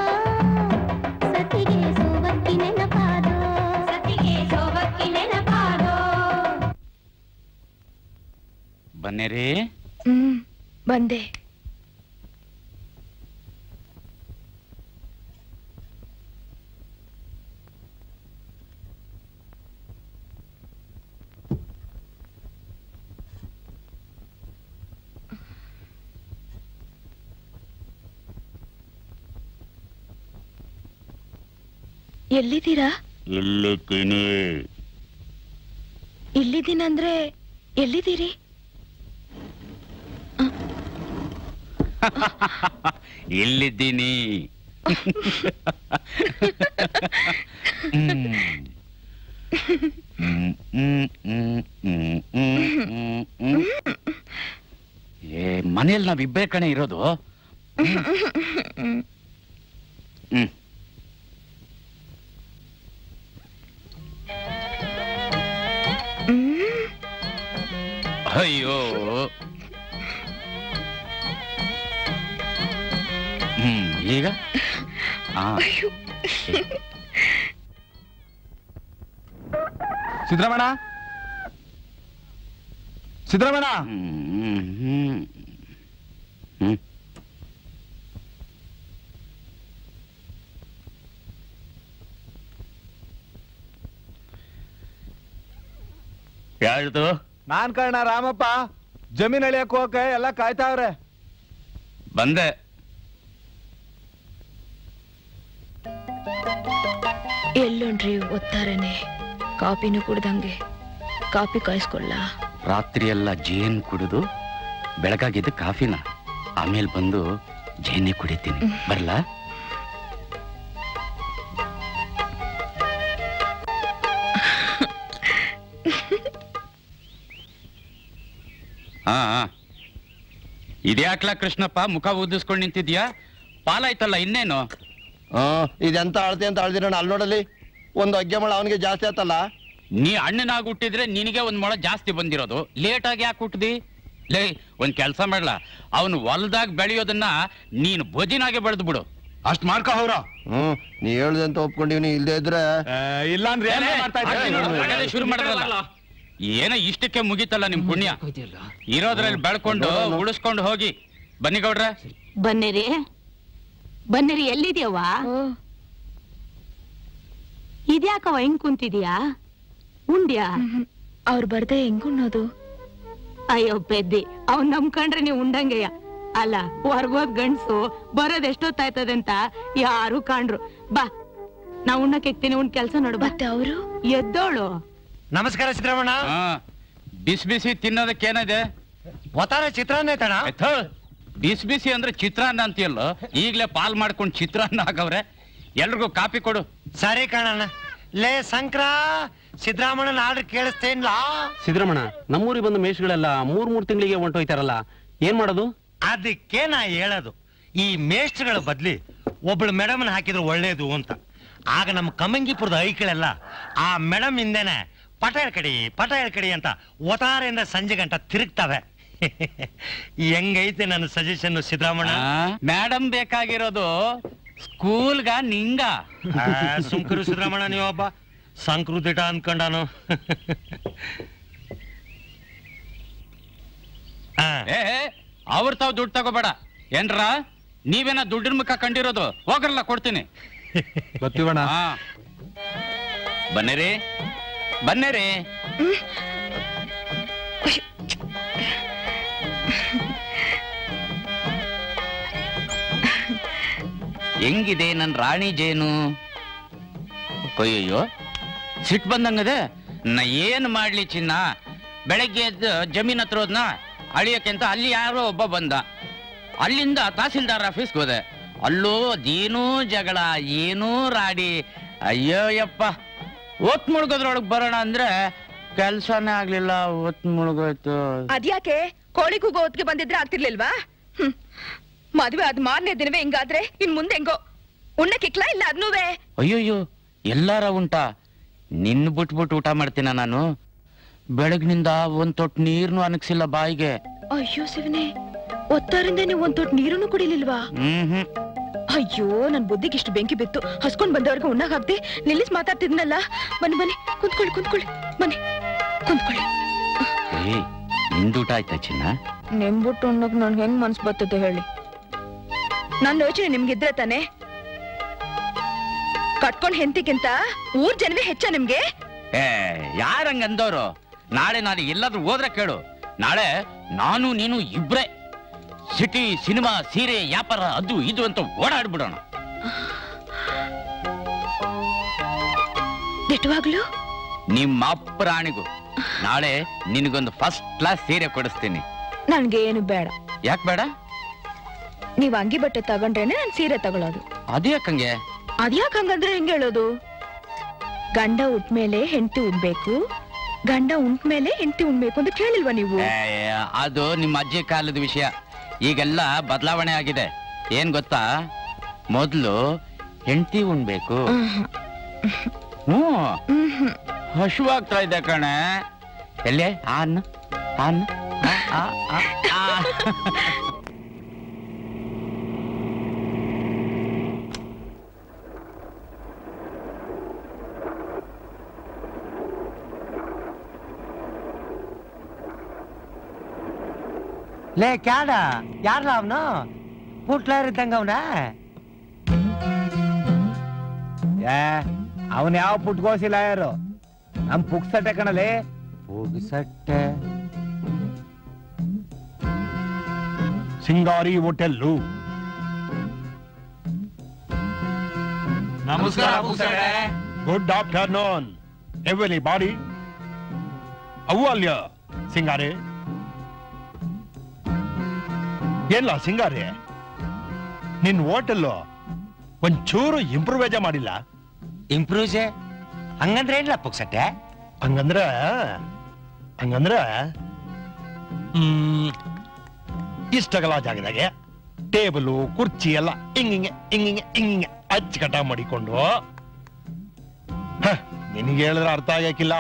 ಸತಿಗೆ ಸೋವಕ್ಕಿ ನೆನಪಾದೋ ಸತಿಗೆ ಸೋವಕ್ಕಿ ನೆನಪಾದೋ ಬನ್ನೇರಿ ಹ್ಮ್ ಬಂದೆ ಎಲ್ಲಿದ್ದೀರಾ ಇಲ್ಲಕ್ಕೇನೆ ಇಲ್ಲಿದ್ದೀನಂದ್ರೆ ಎಲ್ಲಿದ್ದೀರಿ ಇಲ್ಲಿದ್ದೀನಿ ಹ್ಮ್. ಹ್ಮ್, ಹ್ಮ್, ಹ್ಮ್, ಹ್ಮ್, ಹ್ಮ್, ಹ್ಮ್, ಹ್ಮ್. ಏ ಮನೇಲಿ ನಾವಿಬ್ಬರೇ ಕಣೆ ಇರೋದು ಹ್ಮ್. ಹ್ಮ್ ಅಯ್ಯೋ ಹ್ಮ್ ಈಗ ಆ ಸಿದ್ದರಾಮಣ್ಣ ಸಿದ್ದರಾಮಣ್ಣ ಹ್ಮ್ ಹ್ಮ್ ಹ್ಮ್ ಯಾರ್ದು ನಾನ್ ಕರ್ಣ ರಾಮಪ್ಪ ಜಮೀನ್ ಅಳಿಯಕ್ ಹೋಗಕ್ಕೆ ಎಲ್ಲ ಕಾಯ್ತಾವ್ರೆ ಬಂದೆ ಎಲ್ಲೊಂಡ್ರಿ ಒತ್ತಾರನೆ ಕಾಪಿನೂ ಕುಡ್ದಂಗೆ ಕಾಪಿ ಕಾಯಿಸ್ಕೊಳ್ಳ ರಾತ್ರಿ ಎಲ್ಲ ಜೇನ್ ಕುಡಿದು ಬೆಳಗಾಗಿದ್ದು ಕಾಫಿನ ಆಮೇಲೆ ಬಂದು ಜೇನೆ ಕುಡಿತೀನಿ ಬರ್ಲಾ ಹಾ ಹಾ. ಇದ್ಯಾಕ್ಲಾ ಕೃಷ್ಣಪ್ಪ ಮುಖ ಊದಿಸ್ಕೊಂಡು ನಿಂತಿದ್ಯಾ ಪಾಲಾಯ್ತಲ್ಲ ಇನ್ನೇನು ಆ, ಇದೆಂತ ಅಳ್ತೆ ಅಂತ ಅಳ್ದಿರೋಣ ಅಲ್ಲಿ ನೋಡಲಿ ಒಂದು ಅಗ್ಗೆ ಮಳ ಅವನಿಗೆ ಜಾಸ್ತಿ ಆತಲ್ಲ ನೀ ಅಣ್ಣನಾಗಿ ಹುಟ್ಟಿದ್ರೆ ನಿನಗೆ ಒಂದ್ ಮೊಳ ಜಾಸ್ತಿ ಬಂದಿರೋದು ಲೇಟ್ ಆಗಿ ಯಾಕೆ ಹುಟ್ಟಿದಿ ಲೇ ಒಂದ್ ಕೆಲಸ ಮಾಡ್ಲಾ ಅವನು ಹೊಲ್ದಾಗ ಬೆಳೆಯೋದನ್ನ ನೀನು ಭಜಿನಾಗೆ ಬೆಳೆದು ಬಿಡು ಅಷ್ಟ್ ಮಾಡ್ಕೊ ಹೋರ ಹ್ಮ್ ನೀ ಹೇಳ್ದೆ ಅಂತ ಒಪ್ಕೊಂಡಿವ್ನಿ ಇಲ್ದೇ ಇದ್ರೆ ಇಲ್ಲ ಅಂದ್ರೆ ಏನೇ ಮಾಡ್ತಾ ಇದ್ದೆ? ಆಗ್ಲಿ ನೋಡು, ಆಗಲೇ ಶುರು ಮಾಡಿದ್ರಲ್ಲ ಏನೋ ಇಷ್ಟಕ್ಕೆ ಮುಗೀತಲ್ಲ ನಿಮ್ ಪುಣ್ಯ ಇರೋದ್ರಲ್ಲಿ ಬೆಳ್ಕೊಂಡು ಉಳಿಸ್ಕೊಂಡು ಹೋಗಿ ಬನ್ನಿ ಗೌಡ್ರೆ ಬನ್ನಿರಿ ಬನ್ನಿರಿ ಎಲ್ಲಿದ್ಯವ್ವ ಇದ್ಯಾಕವ ಹೆಂಗ್ ಕುಂತಿದ್ಯಾ ಉಂಡ್ಯಾ ಅವ್ರು ಬರ್ದೆ ಹೆಂಗುಣ್ಣೋದು ಅಯ್ಯೋ ಪೆದ್ದಿ ಅವ್ನ್ ನಂಬ್ಕೊಂಡ್ರೆ ನೀವು ಉಂಡಂಗೆಯ ಅಲ್ಲ ಹೊರ್ಗೋದ್ ಗಂಡ್ಸು ಬರೋದ್ ಎಷ್ಟೊತ್ತಾಯ್ತದೆ ಅಂತ ಯಾರು ಕಾಣ್ರು ಬಾ ನಾ ಉಣ್ಣಕ್ ಎಕ್ತೀನಿ ಉಣ್ ಕೆಲ್ಸ ನೋಡು ಬಾ ಮತ್ತೆ ಅವರು ಎದ್ದೋಳು ನಮಸ್ಕಾರ ಸಿದ್ದರಾಮಣ್ಣ ಹಾ ಬಿಸಿ ಬಿಸಿ ತಿನ್ನೋದಕ್ಕೇನಿದೆ ಒತ್ತಾರೆ ಚಿತ್ರಾನ್ನ ಐತಣ್ಣ ಆಯ್ತು ಬಿಸಿ ಬಿಸಿ ಅಂದ್ರೆ ಚಿತ್ರಾನ್ನ ಅಂತೀಯಲ್ಲ ಈಗ್ಲೇ ಪಾಲ್ ಮಾಡ್ಕೊಂಡು ಚಿತ್ರಾನ್ನ ಆಗವ್ರೆ ಎಲ್ರಿಗೂ ಕಾಪಿ ಕೊಡು ಸರಿ ಕಣಣ್ಣ ಲೇ ಶಂಕರ ಸಿದ್ದರಾಮಣ್ಣನ ಆರ್ಡರ್ ಕೇಳಿಸ್ತೇನ್ಲಾ ಸಿದ್ದರಾಮಣ್ಣ ನಮ್ಮೂರಿಗೆ ಬಂದ ಮೇಷ್ಗಳೆಲ್ಲ ಮೂರ್ ಮೂರ್ ತಿಂಗಳಿಗೆ ಹೊಂಟೋಯ್ತಾರಲ್ಲ ಏನ್ ಮಾಡೋದು ಅದಕ್ಕೆ ನಾ ಹೇಳೋದು ಈ ಮೇಸ್ಟ್ಗಳ ಬದ್ಲಿ ಒಬ್ಳು ಮೇಡಮ್ನ ಹಾಕಿದ್ರೆ ಒಳ್ಳೇದು ಅಂತ ಆಗ ನಮ್ಮ ಕಮ್ಮಂಗಿಪುರದ ಐಕಳೆಲ್ಲ ಆ ಮೇಡಮ್ ಹಿಂದೆನೆ ಪಟ ಕಡಿ ಪಟ ಕಡಿ ಅಂತ ಒತಾರೆಯಿಂದ ಸಂಜೆ ಗಂಟ ತಿರುಗ್ತವೆ ಹೆಂಗೈತೆ ನನ್ನ ಸಜೆಷನ್ ಸಿದ್ದರಾಮಣ್ಣ ಮೇಡಮ್ ಬೇಕಾಗಿರೋದು ಸ್ಕೂಲ್ಗ ನಿಂಗ ಆ, ಸುಮ್ಕಿರು ಸಿದ್ದರಾಮಣ್ಣ ನೀವೊಬ್ಬ ಸಂಸ್ಕೃತಿಟ ಅನ್ಕೊಂಡಾನು ಆ, ಏ ಅವ್ರ ತಾವ್ ದುಡ್ಡು ತಗೋಬೇಡ ಏನ್ರ ನೀವೇನ ದುಡ್ಡಿನ ಮುಖ ಕಂಡಿರೋದು ಹೋಗ್ರಲ್ಲ ಕೊಡ್ತೀನಿ ಗೊತ್ತಿವಣ ಹಾ ಬನ್ನಿರಿ ಬನ್ನಿರಿ ಹೆಂಗಿದೆ ನನ್ ರಾಣಿ ಜೇನು ಅಯ್ಯಯ್ಯೋ ಸಿಟ್ ಬಂದಂಗದೆ ನಾ ಏನ್ ಮಾಡ್ಲಿ ಚಿನ್ನ ಬೆಳಗ್ಗೆ ಎದ್ದು ಜಮೀನ್ ಹತ್ರ ಹೋದ್ನ ಅಳಿಯಕ್ಕೆ ಅಂತ ಅಲ್ಲಿ ಯಾರೋ ಒಬ್ಬ ಬಂದ ಅಲ್ಲಿಂದ ತಹಸೀಲ್ದಾರ್ ಆಫೀಸ್ಗೆ ಹೋದೆ ಅಲ್ಲೂ ಅದೇನೂ ಜಗಳ ಏನೂ ರಾಡಿ ಅಯ್ಯೋ ಯಪ್ಪ ಒತ್ ಮುಳುಗೋದ್ರೊಳಗ್ ಬರೋಣ ಅಂದ್ರೆ ಕೆಲ್ಸನೇ ಆಗ್ಲಿಲ್ಲ ಒತ್ ಮುಳುಗೋಯ್ತು ಅದ್ಯಾಕೆ ಕೋಳಿ ಕೂಗೋ ಹೊತ್ತಿಗೆ ಬಂದಿದ್ರೆ ಆಗ್ತಿರ್ಲಿಲ್ವಾ ಹ್ಮ್. ಮದ್ವೆ ಅದ್ ಮಾರನೇ ದಿನವೇ ಹಿಂಗಾದ್ರೆ ಇನ್ ಮುಂದೆ ಹೆಂಗೋ ಉಣ್ಣಕ್ಕಿಕ್ಲಾ ಇಲ್ಲ ಅದ್ನೂವೆ ಅಯ್ಯೋಯ್ಯೋ ಎಲ್ಲಾರ ಉಂಟಾ ನಿನ್ ಬಿಟ್ಬಿಟ್ಟು ಊಟ ಮಾಡ್ತೀನ ನಾನು ಬೆಳಗ್ನಿಂದ ಒಂದ್ ತೊಟ್ಟು ನೀರ್ನು ಅನಗ್ಸಿಲ್ಲ ಬಾಯಿಗೆ ಅಯ್ಯೋ ಶಿವನೇ ಒತ್ತಾರಿಂದ ನೀವು ಒಂದ್ ತೊಟ್ಟು ನೀರನ್ನು ಕುಡಿಲಿಲ್ವಾ ಹ್ಮ್ ಹ್ಮ್ ಅಯ್ಯೋ ನನ್ ಬುದ್ಧಿಗೆ ಇಷ್ಟು ಬೆಂಕಿ ಬಿತ್ತು ಹಸ್ಕೊಂಡ್ ಬಂದವ್ರಿಗೆ ಉಣ್ಣಾಗ ಹಾಕ್ದೆ ನಿಲ್ಲಿಸ್ ಮಾತಾಡ್ತಿದ್ನಲ್ಲ ಬನ್ನಿ ಬನ್ನಿ ಕುಂತ್ಕೊಳ್ಳಿ ಕುಂತ್ಕೊಳ್ಳಿ ಬನ್ನಿ ಕುಂತ್ಕೊಳ್ಳಿ ಏಯ್ ನಿಂದೂಟ ಆಯ್ತಾ ಚಿನ್ನ ನಿಂಬುಟ್ಟು ಉಣ್ಣಕ್ ನನ್ಗೆ ಹೆಂಗ್ ಮನ್ಸ್ ಬರ್ತದೆ ಹೇಳಿ ನನ್ನ ಯೋಚನೆ ನಿಮ್ಗಿದ್ರೆ ತಾನೆ ಕಟ್ಕೊಂಡ್ ಹೆಂತಿಗಿಂತ ಊರ್ ಜನವೇ ಹೆಚ್ಚ ನಿಮ್ಗೆ ಏ ಯಾರಂಗ ಅಂದವ್ರು ನಾಳೆ ನಾನು ಎಲ್ಲಾದ್ರೂ ಹೋದ್ರೆ ಕೇಳು ನಾಳೆ ನಾನು ನೀನು ಇಬ್ರೇ ಸಿಟಿ ಸಿನಿಮಾ ಸೀರೆ ವ್ಯಾಪಾರ ಅದು ಇದು ಅಂತ ಓಡಾಡ್ಬಿಡೋಣ ದಿಟ್ಟವಾಗ್ಲು ನಿಮ್ಮ ಅಪ್ಪರಾಣಿಗೂ ನಾಳೆ ನಿನಗೊಂದು ಫಸ್ಟ್ ಕ್ಲಾಸ್ ಸೀರೆ ಕೊಡಿಸ್ತೀನಿ ನನ್ಗೇನು ಬೇಡ ಯಾಕೆ ಬೇಡ ನೀವ್ ಅಂಗಿ ಬಟ್ಟೆ ತಗೊಂಡ್ರೇನೆ ನಾನ್ ಸೀರೆ ತಗೊಳ್ಳೋದು ಅದ್ಯಾಕಂಗೆ ಅದ್ಯಾಕ್ ಹಂಗಂದ್ರೆ ಹೆಂಗ್ ಹೇಳೋದು ಗಂಡ ಉಟ್ಮೇಲೆ ಹೆಂಡತಿ ಉಣ್ಬೇಕು ಗಂಡ ಉಂಟ್ಮೇಲೆ ಹೆಂಡತಿ ಉಣ್ಬೇಕು ಅಂತ ಕೇಳಿಲ್ವಾ ನೀವು ಏ, ಅದು ನಿಮ್ಮ ಅಜ್ಜಿ ಕಾಲದ ವಿಷಯ ಈಗೆಲ್ಲ ಬದಲಾವಣೆ ಆಗಿದೆ ಏನ್ ಗೊತ್ತಾ ಮೊದ್ಲು ಹೆಂಡತಿ ಉಣ್ಬೇಕು ಹ್ಮ್ ಹಶುವಾಗ್ತಾ ಇದೆ ಕಣೆ ಎಲ್ಲೇ ಆನ್ ಆನ್ ಆ, ಆ, ಆ, ಆ. ಲೇ ಕ್ಯಾಡ ಯಾರ್ಲ ಅವನು ಪುಟ್ಲಾರ್ ಇದ್ದಂಗ ಅವನ ಅವನ್ ಯಾವ ಪುಟ್ಕೋಸಿಲ್ಲ ಯಾರು ನಮ್ ಪುಕ್ಸಟ್ಟೆ ಕಣಲೆ ಪುಗ್ಸಟ್ಟೆ ಸಿಂಗಾರಿ ಹೋಟೆಲ್ಲು ನಮಸ್ಕಾರ ಗುಡ್ ಆಫ್ಟರ್ನೂನ್ ಎವ್ರಿ ಬಾಡಿ ಅವು ಅಲ್ಯ ಸಿಂಗಾರೆ ಏನ್ಲ ಸಿಂಗಾರೆ ನಿನ್ ಹೋಟೆಲ್ಲು ಒಂಚೂರು ಇಂಪ್ರೂವೇಜ ಮಾಡಿಲ್ಲ ಇಂಪ್ರೂವ್ಸೆ ಹಂಗಂದ್ರೆ ಏನಿಲ್ಲ ಪುಗ್ಸಟ್ಟೆ ಹಂಗಂದ್ರ ಹಂಗಂದ್ರ ಹ್ಮ್ ಇಷ್ಟಗಲ ಜಾಗದಾಗೆ ಟೇಬಲು ಕುರ್ಚಿ ಎಲ್ಲ ಹಿಂಗಿಂಗೆ ಹಿಂಗಿಂಗೆ ಹಿಂಗಿಂಗೆ ಅಚ್ಚುಕಟ್ಟ ಮಾಡಿಕೊಂಡು ಹ, ನಿನಗೆ ಹೇಳಿದ್ರೆ ಅರ್ಥ ಆಗಕ್ಕಿಲ್ಲ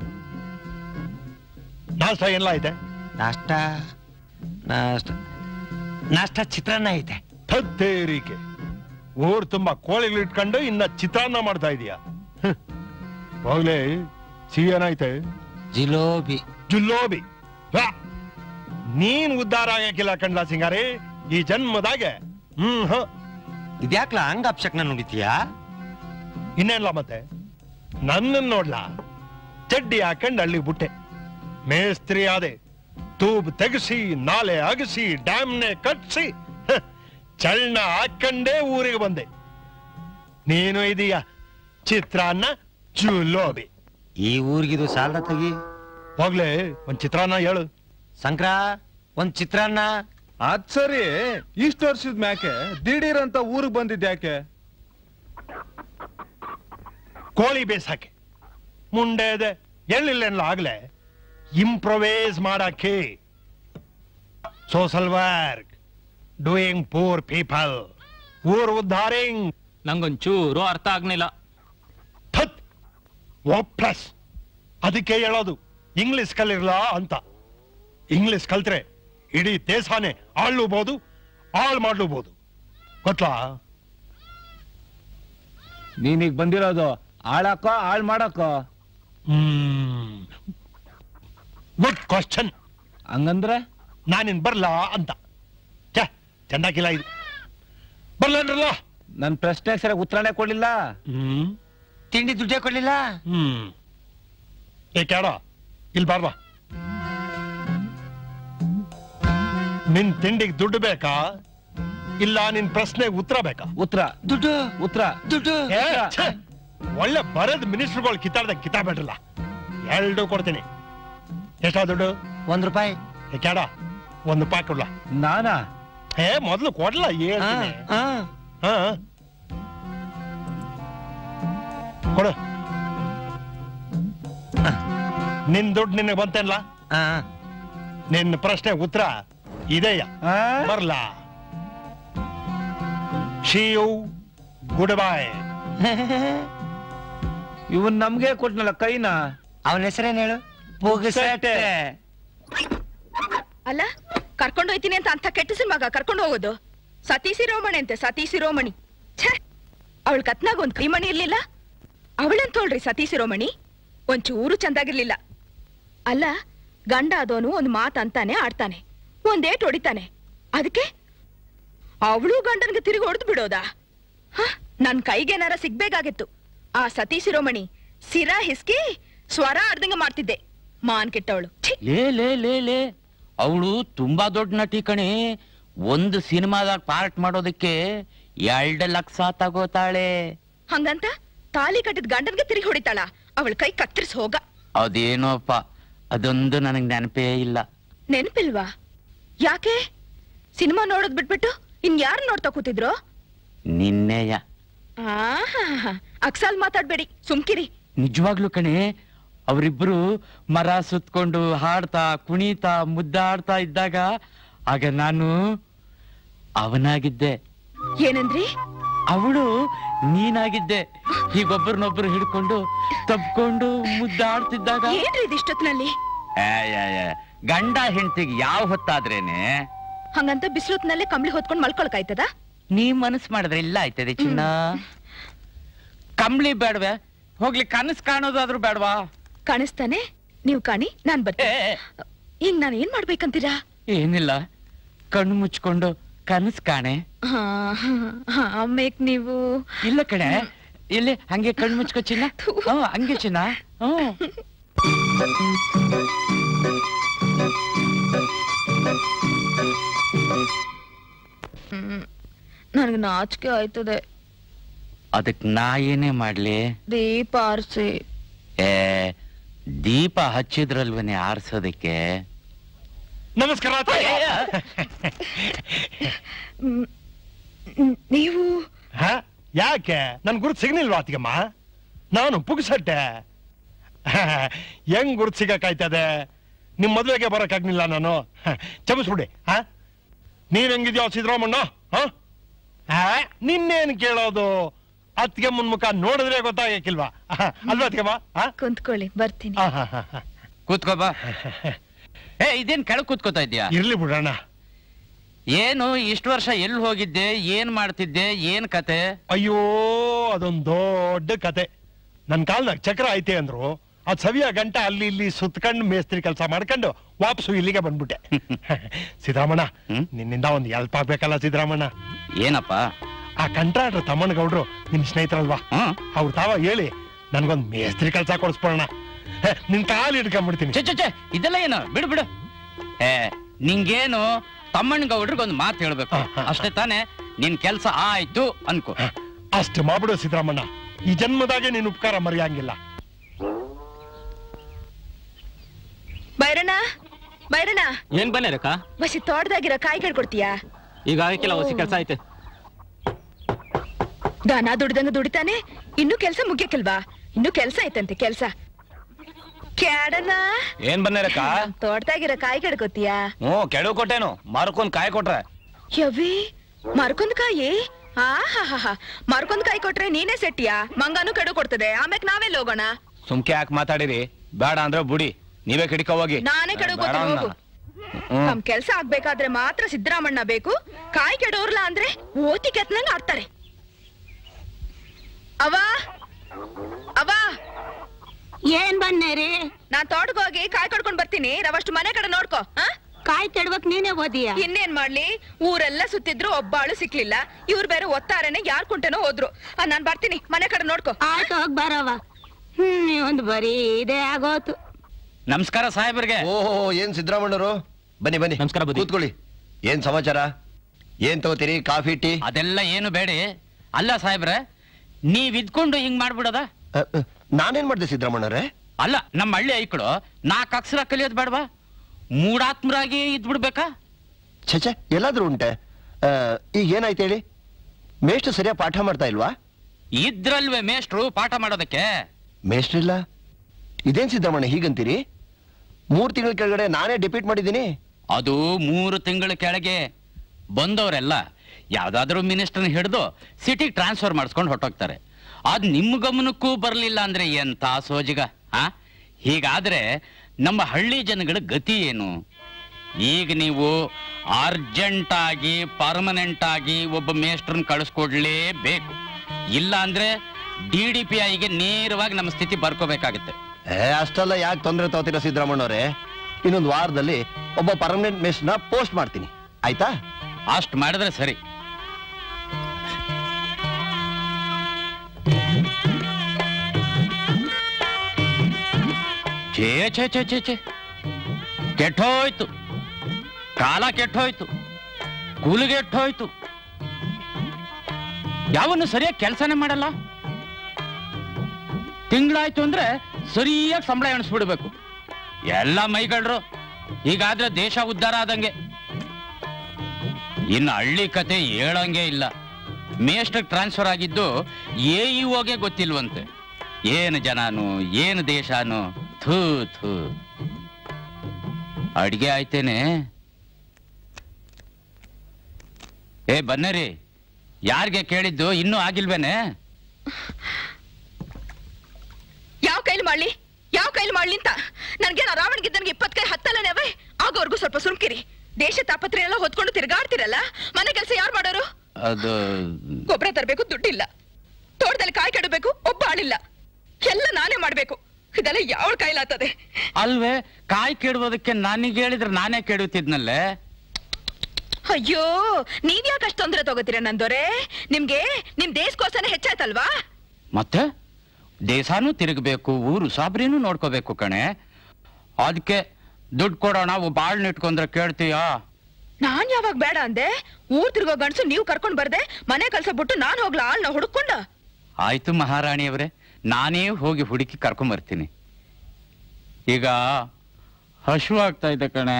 ನಾಷ್ಟ ಎಲ್ಲ ಐತೆ ನಾಷ್ಟ ನಾಷ್ಟ ನಾಷ್ಟ ಚಿತ್ರಾನ್ನ ಐತೆ ತತ್ತೇರಿಕೆ ಊರ್ ತುಂಬಾ ಕೋಳಿಗಳು ಇಟ್ಕೊಂಡು ಇನ್ನ ಚಿತ್ರಾನ್ನ ಮಾಡ್ತಾ ಇದೀಯ ಹ್ಮ್. ಹೋಗ್ಲಿ ಸಿಹಿ ಏನಾಯ್ತೆ ಜಿಲೋಬಿ ಜುಲ್ಲೋಬಿ ವಾ. ನೀನ್ ಉದ್ಧಾರ ಆಗಕ್ಕಿಲ್ಲ ಕಣ್ಲಾ ಸಿಂಗಾರಿ ಈ ಜನ್ಮದಾಗೆ ಹ್ಮ್ ಹ ಇದ್ಯಾಕ್ಲ ಹಂಗ ಅಪ್ಶಕ್ನ ನುಡಿತೀಯಾ ಇನ್ನೇನ್ಲ ಮತ್ತೆ ನನ್ನನ್ ನೋಡ್ಲಾ ಚಡ್ಡಿ ಹಾಕೊಂಡ್ ಹಳ್ಳಿ ಬುಟ್ಟೆ ಮೇಸ್ತ್ರಿ ಆದೆ ತೂಬ್ ತೆಗಸಿ ನಾಲೆ ಅಗಸಿ ಡ್ಯಾಮ್ನೆ ಕಟ್ಸಿ ಹ, ಚಳ್ನ ಹಾಕೊಂಡೇ ಊರಿಗೆ ಬಂದೆ ನೀನು ಇದೀಯ ಚಿತ್ರಾನ್ನ ಜುಲೋಬಿ ಈ ಊರಿಗಿದು ಸಾಲ ತೆಗಿ ಹೋಗ್ಲೇ ಒಂದ್ ಚಿತ್ರಾನ್ನ ಹೇಳು ಸಂಕ್ರ ಒಂದ್ ಚಿತ್ರಾನ್ನ ಅದ್ ಸರಿ ಇಷ್ಟ ವರ್ಷದ ಮ್ಯಾಕೆ ದಿಢೀರ್ ಅಂತ ಊರಿಗೆ ಬಂದಿದ್ಯಾಕೆ ಕೋಳಿ ಬೇಸಾಕೆ ಮುಂಡೆ ಇದೆ ಎಳ್ಳಿಲ್ಲೆಲ್ಲ ಆಗ್ಲೇ ಇಂಪ್ರೊವೈಸ್ ಮಾಡಕ್ಕೆ social work doing poor people ಊರ್ ಉದ್ಧಾರಿಂಗ್ ನಂಗೊಂಚೂರು ಅರ್ಥ ಆಗ್ನಿಲ್ಲ ಥತ್ ಓ ಪ್ಲಸ್ ಅದಕ್ಕೆ ಹೇಳೋದು ಇಂಗ್ಲಿಷ್ ಕಲಿರ್ಲ ಅಂತ ಇಂಗ್ಲಿಷ್ ಕಲ್ತ್ರೆ ಇಡೀ ದೇಶಾನೇ ಆಳ್ಲೂಬಹುದು ಹಾಳು ಮಾಡ್ಲೂಬಹುದು ಗೊತ್ತಾ ನೀನೀಗ ಬಂದಿರೋದು ಆಳಾಕೋ ಹಾಳ್ ಮಾಡಾಕೋ ಹ್ಮ್ ಗುಡ್ ಕ್ವಶನ್ ಹಂಗಂದ್ರೆ ನಾನಿನ್ ಬರ್ಲಾ ಅಂತ ಛೆ ಚಂದಾಕಿಲ್ಲ ಇದು ಬರ್ಲನ್ರಲ್ಲ ನನ್ ಪ್ರಶ್ನೆಗೆ ಸರಿಯಾಗಿ ಉತ್ತರನೇ ಕೊಡ್ಲಿಲ್ಲ ಹ್ಮ್ ತಿಂಡಿ ದುಡ್ಡೇ ಕೊಡ್ಲಿಲ್ಲ ಹ್ಮ್ ಏ ಕ್ಯಾಡ ಇಲ್ಲಿ ಬಾರ್ವಾ ನಿನ್ ತಿಂಡಿಗೆ ದುಡ್ಡು ಬೇಕಾ ಇಲ್ಲ ನಿನ್ ಪ್ರಶ್ನೆಗೆ ಉತ್ತರ ಬೇಕಾ ಉತ್ತರ ದುಡ್ಡು ಉತ್ತರ ದುಡ್ಡು ಏ, ಛೆ, ಒಳ್ಳೆ ಬರದ ಮಿನಿಸ್ಟರ್ಗಳು ಕಿತ್ತಾಡ್ದಂಗ್ ಕಿತ್ತಾಡ್ಬೇಡ್ರಲ್ಲ ಎರಡು ಕೊಡ್ತೀನಿ ಎಷ್ಟಾ ದುಡ್ಡು ಒಂದ್ ರೂಪಾಯಿ ಏ ಕ್ಯಾಡ ಒಂದು ರೂಪಾಯಿ ಕೊಡ್ಲ ನಾನಾ ಏ ಮೊದ್ಲು ಕೊಡ್ಲ ಹೇಳ್ತೀನಿ ಹಾ ಹಾ ಕೊಡು ನಿನ್ ದುಡ್ಡು ನಿನಗೆ ಬಂತೇನ್ಲ ಹಾ ನಿನ್ನ ಪ್ರಶ್ನೆ ಉತ್ತರ ಇದೆಯ ಆ? ಬರ್ಲಾ ಶಿಯು ಗುಡ್ ಬಾಯ್ ಇವನ್ ನಮ್ಗೆ ಕೊಟ್ನಲ್ಲ ಕೈನ ಅವನ ಹೆಸರೇನ್ ಹೇಳು ಪುಗ್ಸಟ್ಟೆ ಅಲ್ಲ ಕರ್ಕೊಂಡು ಹೋಯ್ತೀನಿ ಅಂತ ಅಂತ ಕೆಟ್ಟ ಸಿನಿಮಾಗ ಕರ್ಕೊಂಡು ಹೋಗೋದು ಸತಿ ಶಿರೋಮಣಿ ಅಂತೆ ಸತಿ ಶಿರೋಮಣಿ ಛೇ ಅವಳ ಕತ್ನಾಗ ಒಂದ್ ಕೈಮಣಿ ಇರ್ಲಿಲ್ಲ ಅವಳಂತೋಳ್ರಿ ಸತಿ ಶಿರೋಮಣಿ ಒಂಚೂರು ಚಂದಾಗಿರ್ಲಿಲ್ಲ ಅಲ್ಲ ಗಂಡ ಅದೋನು ಒಂದ್ ಮಾತ್ ಅಂತಾನೆ ಆಡ್ತಾನೆ ಒಂದೇಟ್ ಹೊಡಿತಾನೆ ಅದಕ್ಕೆ ಅವಳು ಗಂಡನ್ಗೆ ತಿರುಗಿ ಹೊಡೆದು ಬಿಡೋದಾ ಹ ನನ್ ಕೈಗೇನಾರ ಸಿಗ್ಬೇಕಾಗಿತ್ತು ಆ ಸತಿ ಶಿರೋಮಣಿ ಸಿರ ಹಿಸ್ಕಿ ಸ್ವರ ಆಡ್ದಂಗ ಮಾಡ್ತಿದ್ದೆ ಮಾನ್ ಕೆಟ್ಟವಳು ಛೀ ಲೇ ಲೇ ಲೇ ಲೇ ಅವಳು ತುಂಬಾ ದೊಡ್ಡ ನಟಿ ಕಣೆ ಒಂದು ಸಿನಿಮಾದಾಗ ಪಾರ್ಟ್ ಮಾಡೋದಕ್ಕೆ ಎರಡು ಲಕ್ಷ ತಗೋತಾಳೆ ಹಂಗಂತ ತಾಲಿ ಕಟ್ಟಿದ ಗಂಡನ್ಗೆ ತಿರುಗಿ ಹೊಡಿತಾಳ ಅವಳ ಕೈ ಕತ್ತರಿಸ್ ಹೋಗ ಅದೇನೋಪ್ಪ ಅದೊಂದು ನನಗ್ ನೆನಪೇ ಇಲ್ಲ ನೆನಪಿಲ್ವಾ ಯಾಕೆ ಸಿನಿಮಾ ನೋಡೋದ್ ಬಿಟ್ಬಿಟ್ಟು ಇನ್ ಯಾರು ನೋಡ್ತಾ ಕೂತಿದ್ರು ನಿನ್ನೆಯ ಆಹಾ ಅಕ್ಸಾಲ್ ಮಾತಾಡ್ಬೇಡಿ ಸುಮ್ಕಿರಿ ನಿಜವಾಗ್ಲು ಕಣೆ ಅವರಿಬ್ರು ಮರ ಸುತ್ಕೊಂಡು ಹಾಡ್ತಾ ಕುಣಿತಾ ಮುದ್ದಾಡ್ತಾ ಇದ್ದಾಗ ಆಗ ನಾನು ಅವನಾಗಿದ್ದೆ ಏನಂದ್ರಿ ಅವಳು ನೀನಾಗಿದ್ದೆ ಹೀಗೊಬ್ಬರನ್ನೊಬ್ರು ಹಿಡ್ಕೊಂಡು ತಬ್ಕೊಂಡು ಮುದ್ದಾಡ್ತಿದ್ದಾಗ ಏನ್ರಿ ಇದಿಷ್ಟೊತ್ನಲ್ಲಿ ಏ, ಏ, ಏ, ಗಂಡ ಹೆಂಡತಿಗೆ ಯಾವ ಹೊತ್ತಾದ್ರೇನೆ ಹಂಗಂತ ಬಿಸಿಲೊತ್ನಲ್ಲೇ ಕಂಬ್ಳಿ ಹೊತ್ಕೊಂಡ್ ಮಲ್ಕೊಳಕಾಯ್ತದ ನೀ ಮನಸ್ ಮಾಡಿದ್ರೆ ಇಲ್ಲ ಆಯ್ತದೆ ಚಿನ್ನ ಕಂಬ್ಳಿ ಬೇಡವೆ ಹೋಗ್ಲಿ ಕನಸು ಕಾಣೋದಾದ್ರೂ ಬೇಡವಾ ಕಾಣಿಸ್ತಾನೆ ನೀವ್ ಕಾಣಿ ನಾನ್ ಬರ್ತೀನಿ ಈಗ ನಾನ್ ಏನ್ ಮಾಡ್ಬೇಕಂತೀರಾ ಏನಿಲ್ಲ ಕಣ್ಣು ಮುಚ್ಕೊಂಡು ಕನಸು ಕಾಣೆ ಹಾ ಹಾ ಆಮೇಕ್ ನೀವು ಇಲ್ಲ ಕಣೆ ಇಲ್ಲಿ ಹಂಗೆ ಕಣ್ಣು ಮುಚ್ಕೋ ಚಿನ್ನ ಹ್ಮ್ ಹಂಗೆ ಚಿನ್ನ ಹ್ಮ್ ನನ್ಗೆ ನಾಚಿಕೆ ಆಯ್ತದೆ ಅದಕ್ ನಾ ಏನೇ ಮಾಡ್ಲಿ ದೀಪ ಆರ್ಸಿ ಏ ದೀಪ ಹಚ್ಚಿದ್ರಲ್ವನೇ ಆರ್ಸೋದಕ್ಕೆ ನಮಸ್ಕಾರ ತಾಯಿ. ಮ್, ಮ್, ನೀವು ಹ? ಯಾಕೆ ನನ್ ಗುರುತು ಸಿಗ್ನಿಲ್ವಾ ಅತ್ತಿಗಮ್ಮ ನಾನು ಪುಗ್ಸಟ್ಟೆ ಹೆಂಗ್ ಗುರುತು ಸಿಗಕ್ಕಾಯ್ತದೆ ನಿಮ್ ಮದ್ವೆಗೆ ಬರಕ್ಕಾಗ್ನಿಲ್ಲ ನಾನು ಚಮಿಸ್ಬಿಡಿ ಹ ನೀನ್ ಹೆಂಗಿದ್ಯೋ ಸಿದ್ರಾಮಣ್ಣ ಹ ಹ? ನಿನ್ನೇನ್ ಕೇಳೋದು ಅತ್ತಿಗೆ ಮುನ್ಮುಖ ನೋಡಿದ್ರೆ ಗೊತ್ತಾಗಕ್ಕಿಲ್ವಾ ಹ, ಅಲ್ವಾ ಅತ್ತಿಗೆಮ್ಮ ಹ? ಕುಂತ್ಕೊಳ್ಳಿ ಬರ್ತೀನಿ ಹ, ಹ, ಹ, ಹ. ಕೂತ್ಕೋ ಬಾ ಏ ಇದೇನ್ ಕೆಳಗ್ ಕೂತ್ಕೋತಾ ಇದ್ಯಾ ಇರ್ಲಿ ಬಿಡೋಣ ಏನು ಇಷ್ಟು ವರ್ಷ ಎಲ್ಲಿ ಹೋಗಿದ್ದೆ ಏನ್ ಮಾಡ್ತಿದ್ದೆ ಏನ್ ಕತೆ ಅಯ್ಯೋ ಅದೊಂದ್ ದೊಡ್ಡ ಕತೆ ನನ್ ಕಾಲ್ದಾಗ ಚಕ್ರ ಐತೆ ಅಂದ್ರು ಅದ್ ಸವಿಯ ಗಂಟ ಅಲ್ಲಿ ಇಲ್ಲಿ ಸುತ್ಕೊಂಡು ಮೇಸ್ತ್ರಿ ಕೆಲಸ ಮಾಡ್ಕೊಂಡು ವಾಪಸ್ಸು ಇಲ್ಲಿಗೆ ಬಂದ್ಬಿಟ್ಟೆ ಸಿದ್ದರಾಮಣ್ಣ ನಿನ್ನಿಂದ ಒಂದ್ ಎಲ್ಪ್ ಆಗ್ಬೇಕಲ್ಲ ಸಿದ್ದರಾಮಣ್ಣ ಏನಪ್ಪ ಆ ಕಂಟ್ರಾಕ್ಟರ್ ತಮ್ಮಣ್ಣ ಗೌಡ್ರು ನಿಮ್ ಸ್ನೇಹಿತರಲ್ವಾ ಹ್ಮ್ ಅವ್ರು ತಾವ ಹೇಳಿ ನನ್ಗೊಂದ್ ಮೇಸ್ತ್ರಿ ಕೆಲಸ ಕೊಡಿಸ್ಬೋಣ ನಿನ್ ಕಾಲ್ ಹಿಡ್ಕೊಂಡ್ಬಿಡ್ತೀನಿ ಛೆ ಛೆ ಛೆ ಇದೆಲ್ಲ ಏನು ಬಿಡು ಬಿಡು ಏ ನಿಂಗೇನು ತಮ್ಮಣ್ಣ ಗೌಡ್ರಿಗೆ ಒಂದು ಮಾತು ಹೇಳ್ಬೇಕು ಹಾ, ಹಾ, ಅಷ್ಟೇ ತಾನೇ ನಿನ್ ಕೆಲ್ಸ ಆಯ್ತು ಅನ್ಕೋ ಅಷ್ಟು ಮಾಡ್ಬಿಡು ಸಿದ್ದರಾಮಣ್ಣ ಈ ಜನ್ಮದಾಗೆ ನೀನ್ ಉಪಕಾರ ಮರೆಯಂಗಿಲ್ಲ ಬೈರಣ್ಣ ಬೈರಣ್ಣ ಏನ್ ಬನ್ನೇರಕ್ಕ ಬಸಿ ತೋಟದಾಗಿರೋ ಕಾಯಿ ಕೇಳ್ಕೊಡ್ತೀಯಾ ಈಗ ಆಗಕ್ಕಿಲ್ಲ ಹೊಸ ಕೆಲಸ ಐತೆ ದನ ದುಡ್ದಂಗ ದುಡಿತಾನೆ ಇನ್ನು ಕೆಲ್ಸ ಮುಗ್ಯಕ್ಕಲ್ವಾ ಇನ್ನು ಕೆಲ್ಸ ಐತಂತೆ ಕೆಲ್ಸ ಕ್ಯಾಡಣ್ಣ ಏನ್ ಬನ್ನೇರಕ್ಕ ತೋಟದಾಗಿರೋ ಕಾಯಿ ಕೇಳ್ಕೊತೀಯಾ ಹ್ಞೂ ಕೆಡವು ಕೊಟ್ಟೇನು ಮಾರ್ಕೊಂಡ್ ಕಾಯಿ ಕೊಟ್ರೆ ಯವಿ ಮರ್ಕೊಂದ್ ಕಾಯಿ ಆ ಹಾ ಹಾ ಹಾ ಮರ್ಕೊಂದ್ ಕಾಯಿ ಕೊಟ್ರೆ ನೀನೇ ಸೆಟ್ಟಿಯಾ ಮಂಗಾನು ಕೆಡು ಕೊಡ್ತದೆ ಆಮ್ಯಾಕ್ ನಾವೆಲ್ಲ ಹೋಗೋಣ ಸುಮ್ಕೆ ಯಾಕೆ ಮಾತಾಡಿರಿ ಬೇಡ ಅಂದ್ರೆ ಬುಡಿ ನೀವೇ ಕಿಡಿಕೋ ಹೋಗಿ ನಾನೇ ಕೆಡು ಬೇಡ ಕೊಡ್ತೀನಿ ಅನ್ನ. ಹೋಗು ಹ್ಮ್. ನಮ್ ಕೆಲ್ಸ ಆಗ್ಬೇಕಾದ್ರೆ ಮಾತ್ರ ಸಿದ್ದರಾಮಣ್ಣ ಬೇಕು ಕಾಯಿ ಕೆಡೋರ್ಲ ಅಂದ್ರೆ ಓತಿ ಕೆತ್ನಂಗ್ ಆಡ್ತಾರೆ ಅವ ಅವ ಏನ್ ಬನ್ನೇರಿ ನಾನ್ ತೋಟಕ್ಕೆ ಹೋಗಿ ಕಾಯಿ ಕಡ್ಕೊಂಡ್ ಬರ್ತೀನಿ ರವಷ್ಟು ಮನೆ ಕಡೆ ನೋಡ್ಕೋ ಹಾ ಕಾಯಿ ಕೆಡ್ವಕ್ ನೀನೇ ಓದಿಯ ಇನ್ನೇನ್ ಮಾಡ್ಲಿ ಊರೆಲ್ಲ ಸುತ್ತಿದ್ರು ಒಬ್ಬಾಳು ಸಿಕ್ಲಿಲ್ಲ ಇವ್ರು ಬೇರೆ ಒತ್ತಾರೆನೆ ಯಾರ್ ಕುಂಟೆನೋ ಹೋದ್ರು ಆ, ನಾನ್ ಬರ್ತೀನಿ ಮನೆ ಕಡೆ ನೋಡ್ಕೋ ಆಯ್ತು ಹೋಗ್ ಬರವ ಹ್ಮ್ ಒಂದು ಬರೀ ಇದೇ ಆಗೋತು ನಮಸ್ಕಾರ ಸಾಹೇಬ್ರಿಗೆ ಓಹೋ ಏನ್ ಸಿದ್ದರಾಮಣ್ಣರು ಬನ್ನಿ ಬನ್ನಿ ನಮಸ್ಕಾರ ಬುದ್ಧಿ. ಕೂತ್ಕೊಳ್ಳಿ ಏನ್ ಸಮಾಚಾರ ಏನ್ ತಗೋತೀರಿ ಕಾಫಿ ಟೀ ಅದೆಲ್ಲ ಏನು ಬೇಡಿ ಅಲ್ಲ ಸಾಹೇಬ್ರೆ ನೀವ್ ಇದ್ಕೊಂಡು ಹಿಂಗ್ ಮಾಡ್ಬಿಡದ ಅ, ಅ, ನಾನೇನ್ ಮಾಡ್ದೆ ಸಿದ್ದರಾಮಣ್ಣರೇ ಅಲ್ಲ ನಮ್ಮ ಹಳ್ಳಿ ಐಕ್ಳು ನಾಲ್ಕು ಅಕ್ಷರ ಕಲಿಯೋದ್ ಬೇಡವಾ ಮೂಡಾತ್ಮರಾಗಿ ಇದ್ಬಿಡ್ಬೇಕಾ ಛೆ ಎಲ್ಲಾದ್ರೂ ಉಂಟೆ ಆ, ಈಗ ಏನಾಯ್ತು ಹೇಳಿ ಮೇಷ್ಟು ಸರಿಯಾಗಿ ಪಾಠ ಮಾಡ್ತಾ ಇಲ್ವಾ ಇದ್ರಲ್ವೇ ಮೇಷ್ಟ್ರು ಪಾಠ ಮಾಡೋದಕ್ಕೆ ಮೇಷ್ಟ್ರಿಲ್ಲ ಇದೇನ್ ಸಿದ್ದರಾಮಣ್ಣ ಹೀಗಂತೀರಿ ಮೂರ್ ತಿಂಗಳ ಕೆಳಗಡೆ ನಾನೇ ಡಿಪೀಟ್ ಮಾಡಿದ್ದೀನಿ ಅದು ಮೂರು ತಿಂಗಳ ಕೆಳಗೆ ಬಂದವರೆಲ್ಲ ಯಾವ್ದಾದ್ರು ಮಿನಿಸ್ಟರ್ನ ಹಿಡಿದು ಸಿಟಿಗೆ ಟ್ರಾನ್ಸ್ಫರ್ ಮಾಡಿಸ್ಕೊಂಡು ಹೊಟ್ಟೋಗ್ತಾರೆ ಅದ್ ನಿಮ್ಮ ಗಮನಕ್ಕೂ ಬರಲಿಲ್ಲ ಅಂದ್ರೆ ಎಂತ ಸೋಜಿಗ ಆ ಹೀಗಾದ್ರೆ ನಮ್ಮ ಹಳ್ಳಿ ಜನಗಳ ಗತಿ ಏನು ಈಗ ನೀವು ಅರ್ಜೆಂಟ್ ಆಗಿ ಪರ್ಮನೆಂಟ್ ಆಗಿ ಒಬ್ಬ ಮೇಸ್ಟ್ರನ್ನ ಕಳಿಸ್ಕೊಡ್ಲೇಬೇಕು ಇಲ್ಲ ಅಂದ್ರೆ ಡಿ ಡಿ ಪಿ ಐಗೆ ನೇರವಾಗಿ ನಮ್ಮ ಸ್ಥಿತಿ ಬರ್ಕೋಬೇಕಾಗುತ್ತೆ ಏ ಅಷ್ಟೆಲ್ಲ ಯಾಕೆ ತೊಂದರೆ ತಗೋತೀರಾ ಸಿದ್ದರಾಮಣ್ಣವ್ರೆ ಇನ್ನೊಂದು ವಾರದಲ್ಲಿ ಒಬ್ಬ ಪರ್ಮನೆಂಟ್ ಮೇಸ್ಟ್ನ ಪೋಸ್ಟ್ ಮಾಡ್ತೀನಿ ಆಯ್ತಾ ಅಷ್ಟು ಮಾಡಿದ್ರೆ ಸರಿ ಛೇ ಛೇ ಛೇ ಛೇ ಛೇ ಕೆಟ್ಟೋಯ್ತು ಕಾಲ ಕೆಟ್ಟೋಯ್ತು ಕೂಲಿಗೆಟ್ಟೋಯ್ತು ಯಾವನ್ನು ಸರಿಯಾಗಿ ಕೆಲಸನೇ ಮಾಡಲ್ಲ ತಿಂಗಳಾಯ್ತು ಅಂದ್ರೆ ಸರಿಯಾಗಿ ಸಂಬಳ ಎಣಿಸ್ಬಿಡ್ಬೇಕು ಎಲ್ಲ ಮೈಗಳ್ರು ಹೀಗಾದ್ರೆ ದೇಶ ಉದ್ಧಾರ ಆದಂಗೆ ಇನ್ನು ಹಳ್ಳಿ ಕತೆ ಹೇಳಂಗೆ ಇಲ್ಲ ಮೇಷ್ಟ್ರ್ ಟ್ರಾನ್ಸ್ಫರ್ ಆಗಿದ್ದು ಎ ಇಒಗೆ ಗೊತ್ತಿಲ್ವಂತೆ ಏನು ಜನನು ಏನು ದೇಶಾನು ಥೂ ಥೂ ಅಡ್ಗೆ ಆಯ್ತೇನೆ ಏ ಬನ್ನರಿ ಯಾರಿಗೆ ಕೇಳಿದ್ದು ಇನ್ನೂ ಆಗಿಲ್ವೇನೆ ಯಾವ ಕೈಲಿ ಮಾಡ್ಲಿ ಯಾವ ಕೈಲಿ ಮಾಡ್ಲಿ ಅಂತ ನನ್ಗೇನ ರಾವಣ ಗಿದ್ದನ್ಗೆ ಇಪ್ಪತ್ ಕೈ ಹತ್ತಲ್ಲನೇವೆ ಆಗೋವರೆಗೂ ಸ್ವಲ್ಪ ಸುಮ್ಕಿರಿ ದೇಶ ತಾಪತ್ರೆ ಎಲ್ಲ ಹೊತ್ಕೊಂಡು ತಿರ್ಗಾಡ್ತಿರಲ್ಲ ಮನೆ ಕೆಲಸ ಯಾರು ಮಾಡೋರು ಅದು ಗೊಬ್ಬರ ತರಬೇಕು ದುಡ್ಡಿಲ್ಲ ತೋಟದಲ್ಲಿ ಕಾಯಿ ಕೆಡಬೇಕು ಒಬ್ಬ ಆಳಿಲ್ಲ ಎಲ್ಲ ನಾನೇ ಮಾಡ್ಬೇಕು ಇದೆಲ್ಲ ಯಾವ ಕೈಲಾತದೆ ಅಲ್ವೇ ಕಾಯಿ ಕೆಡುವುದಕ್ಕೆ ನನಗೆ ಹೇಳಿದ್ರೆ ನಾನೇ ಕೆಡುತ್ತಿದ್ನಲ್ಲೇ ಅಯ್ಯೋ ನೀವ್ ಯಾಕೆ ಅಷ್ಟು ತೊಂದರೆ ತಗೋತೀರ ನಂದೋರೆ ನಿಮ್ಗೆ ನಿಮ್ ದೇಶಕ್ಕೋಸ್ಕರ ಹೆಚ್ಚಾಯ್ತಲ್ವಾ ಮತ್ತೆ ದೇಶನೂ ತಿರುಗಬೇಕು ಊರು ಸಾಬ್ರಿನೂ ನೋಡ್ಕೋಬೇಕು ಕಣೆ ಅದಕ್ಕೆ ದುಡ್ಡು ಕೊಡೋಣ ಒಬ್ಬ ಆಳ್ನ ಇಟ್ಕೊಂಡ್ರೆ ಕೇಳ್ತೀಯಾ ನಾನ್ ಯಾವಾಗ ಬೇಡ ಅಂದೆ ಊರ್ ತಿರ್ಗೋ ಗಂಡ್ಸು ನೀವು ಕರ್ಕೊಂಡ್ ಬರ್ದೆ ಮನೆ ಕಲ್ಸ ಬಿಟ್ಟು ನಾನ್ ಹೋಗ್ಲಾ ಆಳ್ನ ಹುಡುಕೊಂಡ ಆಯ್ತು ಮಹಾರಾಣಿಯವರೇ ನಾನೇ ಹೋಗಿ ಹುಡುಕಿ ಕರ್ಕೊಂಬರ್ತೀನಿ ಈಗ ಹಶು ಆಗ್ತಾ ಇದೆ ಕಣೆ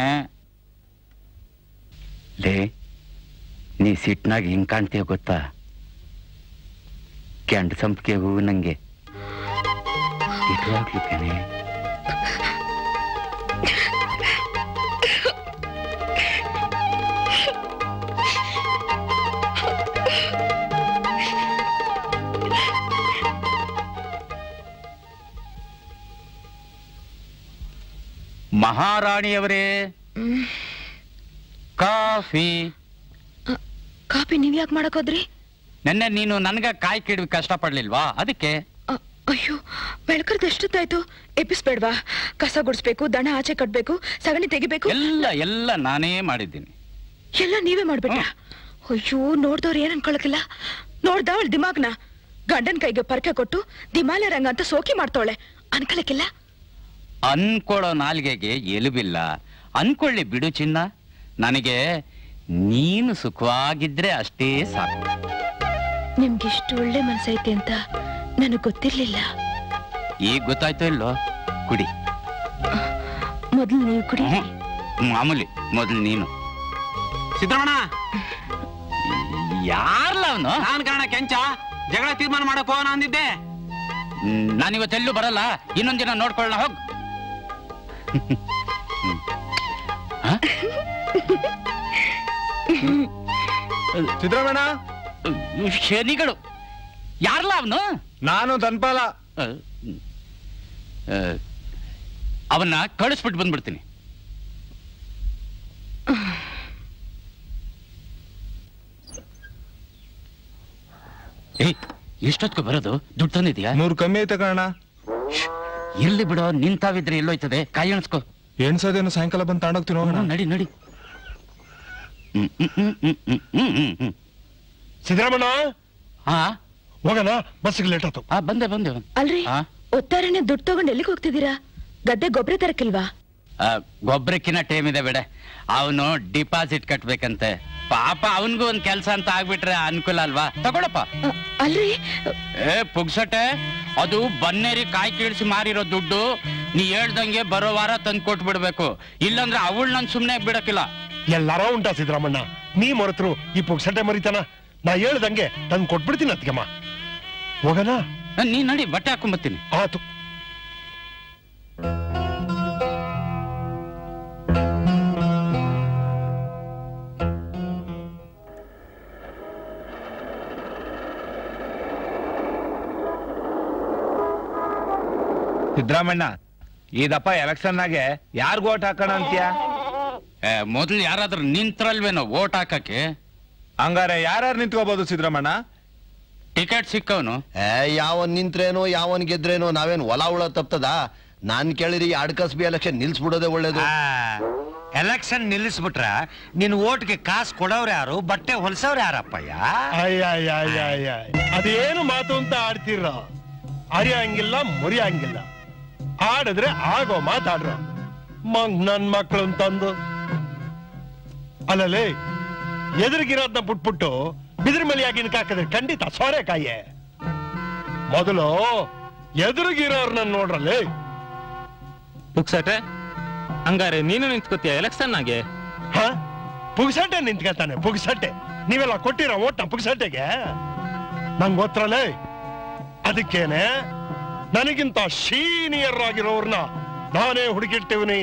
ಲೇ ನೀ ಸಿಟ್ನಾಗ ಹಿಂಗ್ ಕಾಣ್ತೀಯ ಗೊತ್ತಾ ಕೆಂಡ ಸಂಪಿಗೆ ಹೂವು ನಂಗೆ ಇಟ್ವಾಗ್ಲು ಕಣೆ ಮಹಾರಾಣಿಯವರೇ ಕಾಫಿ ಕಾಪಿ ನೀವ್ ಯಾಕೆ ಮಾಡಕ್ ಹೋದ್ರಿ ನೆನ್ನೆ ನೀನು ನನ್ಗ ಕಾಯಿ ಕಿಡ್ವಿ ಕಷ್ಟ ಪಡ್ಲಿಲ್ವಾ ಅದಕ್ಕೆ ಅ- ಅಯ್ಯೋ ಬೆಳಕರ್ದ ಎಷ್ಟೊತ್ತಾಯ್ತು ಎಬ್ಬಿಸ್ಬೇಡ್ವಾ ಕಸ ಗುಡಿಸ್ಬೇಕು ದಣ ಆಚೆ ಕಟ್ಬೇಕು ಸಗಣಿ ತೆಗಿಬೇಕು ಎಲ್ಲ ಎಲ್ಲ ನಾನೇ ಮಾಡಿದ್ದೀನಿ ಎಲ್ಲ ನೀವೇ ಮಾಡ್ಬಿಟ್ಟ ಅಯ್ಯೋ ನೋಡ್ದವ್ರು ಏನ್ ಅನ್ಕೊಳಕಿಲ್ಲ ನೋಡ್ದ ಅವಳ ದಿಮಾಗ್ನ ಗಂಡನ್ ಕೈಗೆ ಪರ್ಕೆ ಕೊಟ್ಟು ದಿಮಾಲೆ ರಂಗ ಅಂತ ಸೋಕಿ ಮಾಡ್ತಾವಳೆ ಅನ್ಕೊಳಕಿಲ್ಲ ಅನ್ಕೊಳ್ಳೋ ನಾಲ್ಗೆಗೆ ಎಲುಬಿಲ್ಲ ಅನ್ಕೊಳ್ಳಿ ಬಿಡು ಚಿನ್ನ ನನಗೆ ನೀನು ಸುಖವಾಗಿದ್ರೆ ಅಷ್ಟೇ ಸಾಕು ನಿಮ್ಗಿಷ್ಟು ಒಳ್ಳೆ ಮನ್ಸೈತೆ ಅಂತ ನನಗ್ ಗೊತ್ತಿರ್ಲಿಲ್ಲ ಈಗ ಗೊತ್ತಾಯ್ತೋ ಇಲ್ಲೋ ಕುಡಿ ಮೊದ್ಲು ನೀವು ಕುಡಿ ಮಾಮೂಲಿ ಮೊದಲು ನೀನು ಸಿದ್ದರಮಣ ಯಾರ್ಲ ಅವನು ನಾನ್ ಕಾರಣ ಕೆಂಚ ಜಗಳ ತೀರ್ಮಾನ ಮಾಡಕ್ ಹೋಗೋಣ ಅಂದಿದ್ದೆ ನಾನಿವತ್ತೆಲ್ಲೂ ಬರಲ್ಲ ಇನ್ನೊಂದ್ ದಿನ ನೋಡ್ಕೊಳ್ಳೋಣ ಹೋಗ್ ಸಿದ್ದರಾಮಣ್ಣ ಶನಿಗಳು ಯಾರ್ಲ ಅವನು ನಾನು ತನ್ಪಾಲ ಅವನ್ನ ಕಳಿಸ್ಬಿಟ್ಟು ಬಂದ್ಬಿಡ್ತೀನಿ ಏಯ್ ಎಷ್ಟೊತ್ಕೊ ಬರೋದು ದುಡ್ಡು ತಂದಿದ್ಯಾ ನೂರು ಕಮ್ಮಿ ಐತೆ ಕಣ ಇರ್ಲಿ ಬಿಡೋ ನಿಂತಾವಿದ್ರೆ ಎಲ್ಲೋಯ್ತದೆ ಕಾಯಿ ಎಣಿಸ್ಕೊ ಎಣ್ಸೋದೇನು ಸಾಯಂಕಾಲ ಬಂದು ತಗೊಂಡೋಗ್ತೀನಿ ಹೋಗೋಣ ನಡಿ ನಡಿ ಹ್ಮ್, ಹ್ಮ್, ಹ್ಮ್, ಹ್ಮ್, ಹ್ಮ್, ಹ್ಮ್, ಹ್ಮ್, ಹ್ಮ್. ಸಿದ್ದರಾಮಣ್ಣ ಹಾ ಹೋಗೋಣ ಬಸ್ಸಿಗೆ ಲೇಟ್ ಆಯ್ತು ಆ, ಬಂದೆ ಬಂದೆ ಬಂದೆ. ಅಲ್ರಿ ಆ? ಒತ್ತಾರನೆ ದುಡ್ಡು ತಗೊಂಡ್ ಎಲ್ಲಿಗೆ ಹೋಗ್ತಿದ್ದೀರಾ ಗದ್ದೆ ಗೊಬ್ಬರ ತರಕಿಲ್ವಾ ಆ, ಗೊಬ್ರಕ್ಕಿನ ಟೈಮ್ ಇದೆ ಬೇಡ ಅವನು ಡಿಪಾಸಿಟ್ ಕಟ್ಬೇಕಂತೆ ಪಾಪ ಅವನ್ಗೂ ಒಂದ್ ಕೆಲ್ಸ ಅಂತ ಆಗ್ಬಿಟ್ರೆ ಅನುಕೂಲ ಅಲ್ವಾ ತಗೊಳಪ್ಪ ಅ, ಅಲ್ರಿ ಏ ಪುಗ್ಸಟೆ ಅದು ಬನ್ನೇರಿ ಕಾಯಿ ಕೀಳ್ಸಿ ಮಾರಿರೋ ದುಡ್ಡು ನೀ ಹೇಳ್ದಂಗೆ ಬರೋ ವಾರ ತಂದು ಕೊಟ್ಬಿಡ್ಬೇಕು ಇಲ್ಲಂದ್ರೆ ಅವಳು ನನ್ ಸುಮ್ನೆ ಬಿಡಕ್ಕಿಲ್ಲ ಎಲ್ಲಾರ ಉಂಟಾ ಸಿದ್ದರಾಮಣ್ಣ ನೀ ಮರೆತರು ಈ ಪುಕ್ಸಟ್ಟೆ ಮರಿತಾನ ನಾ ಹೇಳ್ದಂಗೆ ತಂದು ಕೊಟ್ಬಿಡ್ತೀನಿ ಅತ್ಗೆಮ್ಮ ಹೋಗೋಣ ನೀ ನಡಿ ಬಟ್ಟೆ ಹಾಕೊಂಬತ್ತೀನಿ ಆತು ಸಿದ್ದರಾಮಣ್ಣ ಈ ದಪ್ಪ ಎಲೆಕ್ಷನ್ ನಾಗೆ ಯಾರಿಗೂ ಓಟ್ ಹಾಕೋಣ ಅಂತೀಯ ಏ, ಮೊದ್ಲು ಯಾರಾದ್ರೂ ನಿಂತ್ರಲ್ವೇನೋ ಓಟ್ ಹಾಕಕ್ಕೆ ಹಂಗಾರೆ ಯಾರ್ಯಾರು ನಿಂತ್ಕೋಬಹುದು ಸಿದ್ದರಾಮಣ್ಣ ಟಿಕೆಟ್ ಸಿಕ್ಕವನು ಏ ಯಾವನ್ ನಿಂತ್ರೇನೋ ಯಾವನ್ ಗೆದ್ರೇನೋ ನಾವೇನ್ ಹೊಲ ಉಳ ತಪ್ತದ ನಾನ್ ಕೇಳಿರಿ ಎರಡ್ ಕಸ್ಬಿ ಎಲೆಕ್ಷನ್ ನಿಲ್ಸ್ಬಿಡೋದೇ ಒಳ್ಳೇದು ಎಲೆಕ್ಷನ್ ನಿಲ್ಲಿಸ್ಬಿಟ್ರ ನಿನ್ ಓಟ್ಗೆ ಕಾಸು ಕೊಡೋರು ಯಾರು ಬಟ್ಟೆ ಹೊಲ್ಸವ್ರು ಯಾರಪ್ಪಯ್ಯ ಅಯ್ಯ ಅದೇನು ಮಾತು ಅಂತ ಆಡ್ತೀರ ಅರಿಯಂಗಿಲ್ಲ ಮುರಿಯಂಗಿಲ್ಲ ಆಡಿದ್ರೆ ಆಗೋ ಮಾತಾಡ್ರ ಮಂಗ್ ನನ್ ಮಕ್ಳು ಅಂತಂದು ಅಲ್ಲಲೇ ಎದುರಿಗಿರೋದ್ನ ಬಿಟ್ಬಿಟ್ಟು ಬಿದಿರ ಮೇಲೆ ಯಾಕೆ ಹಾಕಿದ್ರೆ ಖಂಡಿತ ಸೋರೆಕಾಯೆ ಮೊದಲು ಎದುರಿಗಿರೋರ್ನ ನೋಡ್ರಲ್ಲಿ ಪುಕ್ಸಟೆ ಹಂಗಾರೆ ನೀನು ನಿಂತ್ಕೋತೀಯ ಎಲೆಕ್ಷನ್ ನಾಗೆ ಹ ಪುಗ್ಸಟ್ಟೆ ನಿಂತ್ಕೊತಾನೆ ಪುಗ್ಸಟ್ಟೆ ನೀವೆಲ್ಲ ಕೊಟ್ಟಿರೋ ಓಟ್ನ ಪುಗ್ಸಟ್ಟೆಗೆ ನಂಗೆ ಗೊತ್ತರಲ್ಲೇ ಅದಕ್ಕೇನೆ ನನಗಿಂತ ಸೀನಿಯರ್ ಆಗಿರೋರ್ನ ನಾನೇ ಹುಡುಕಿಟ್ಟಿವ್ನಿ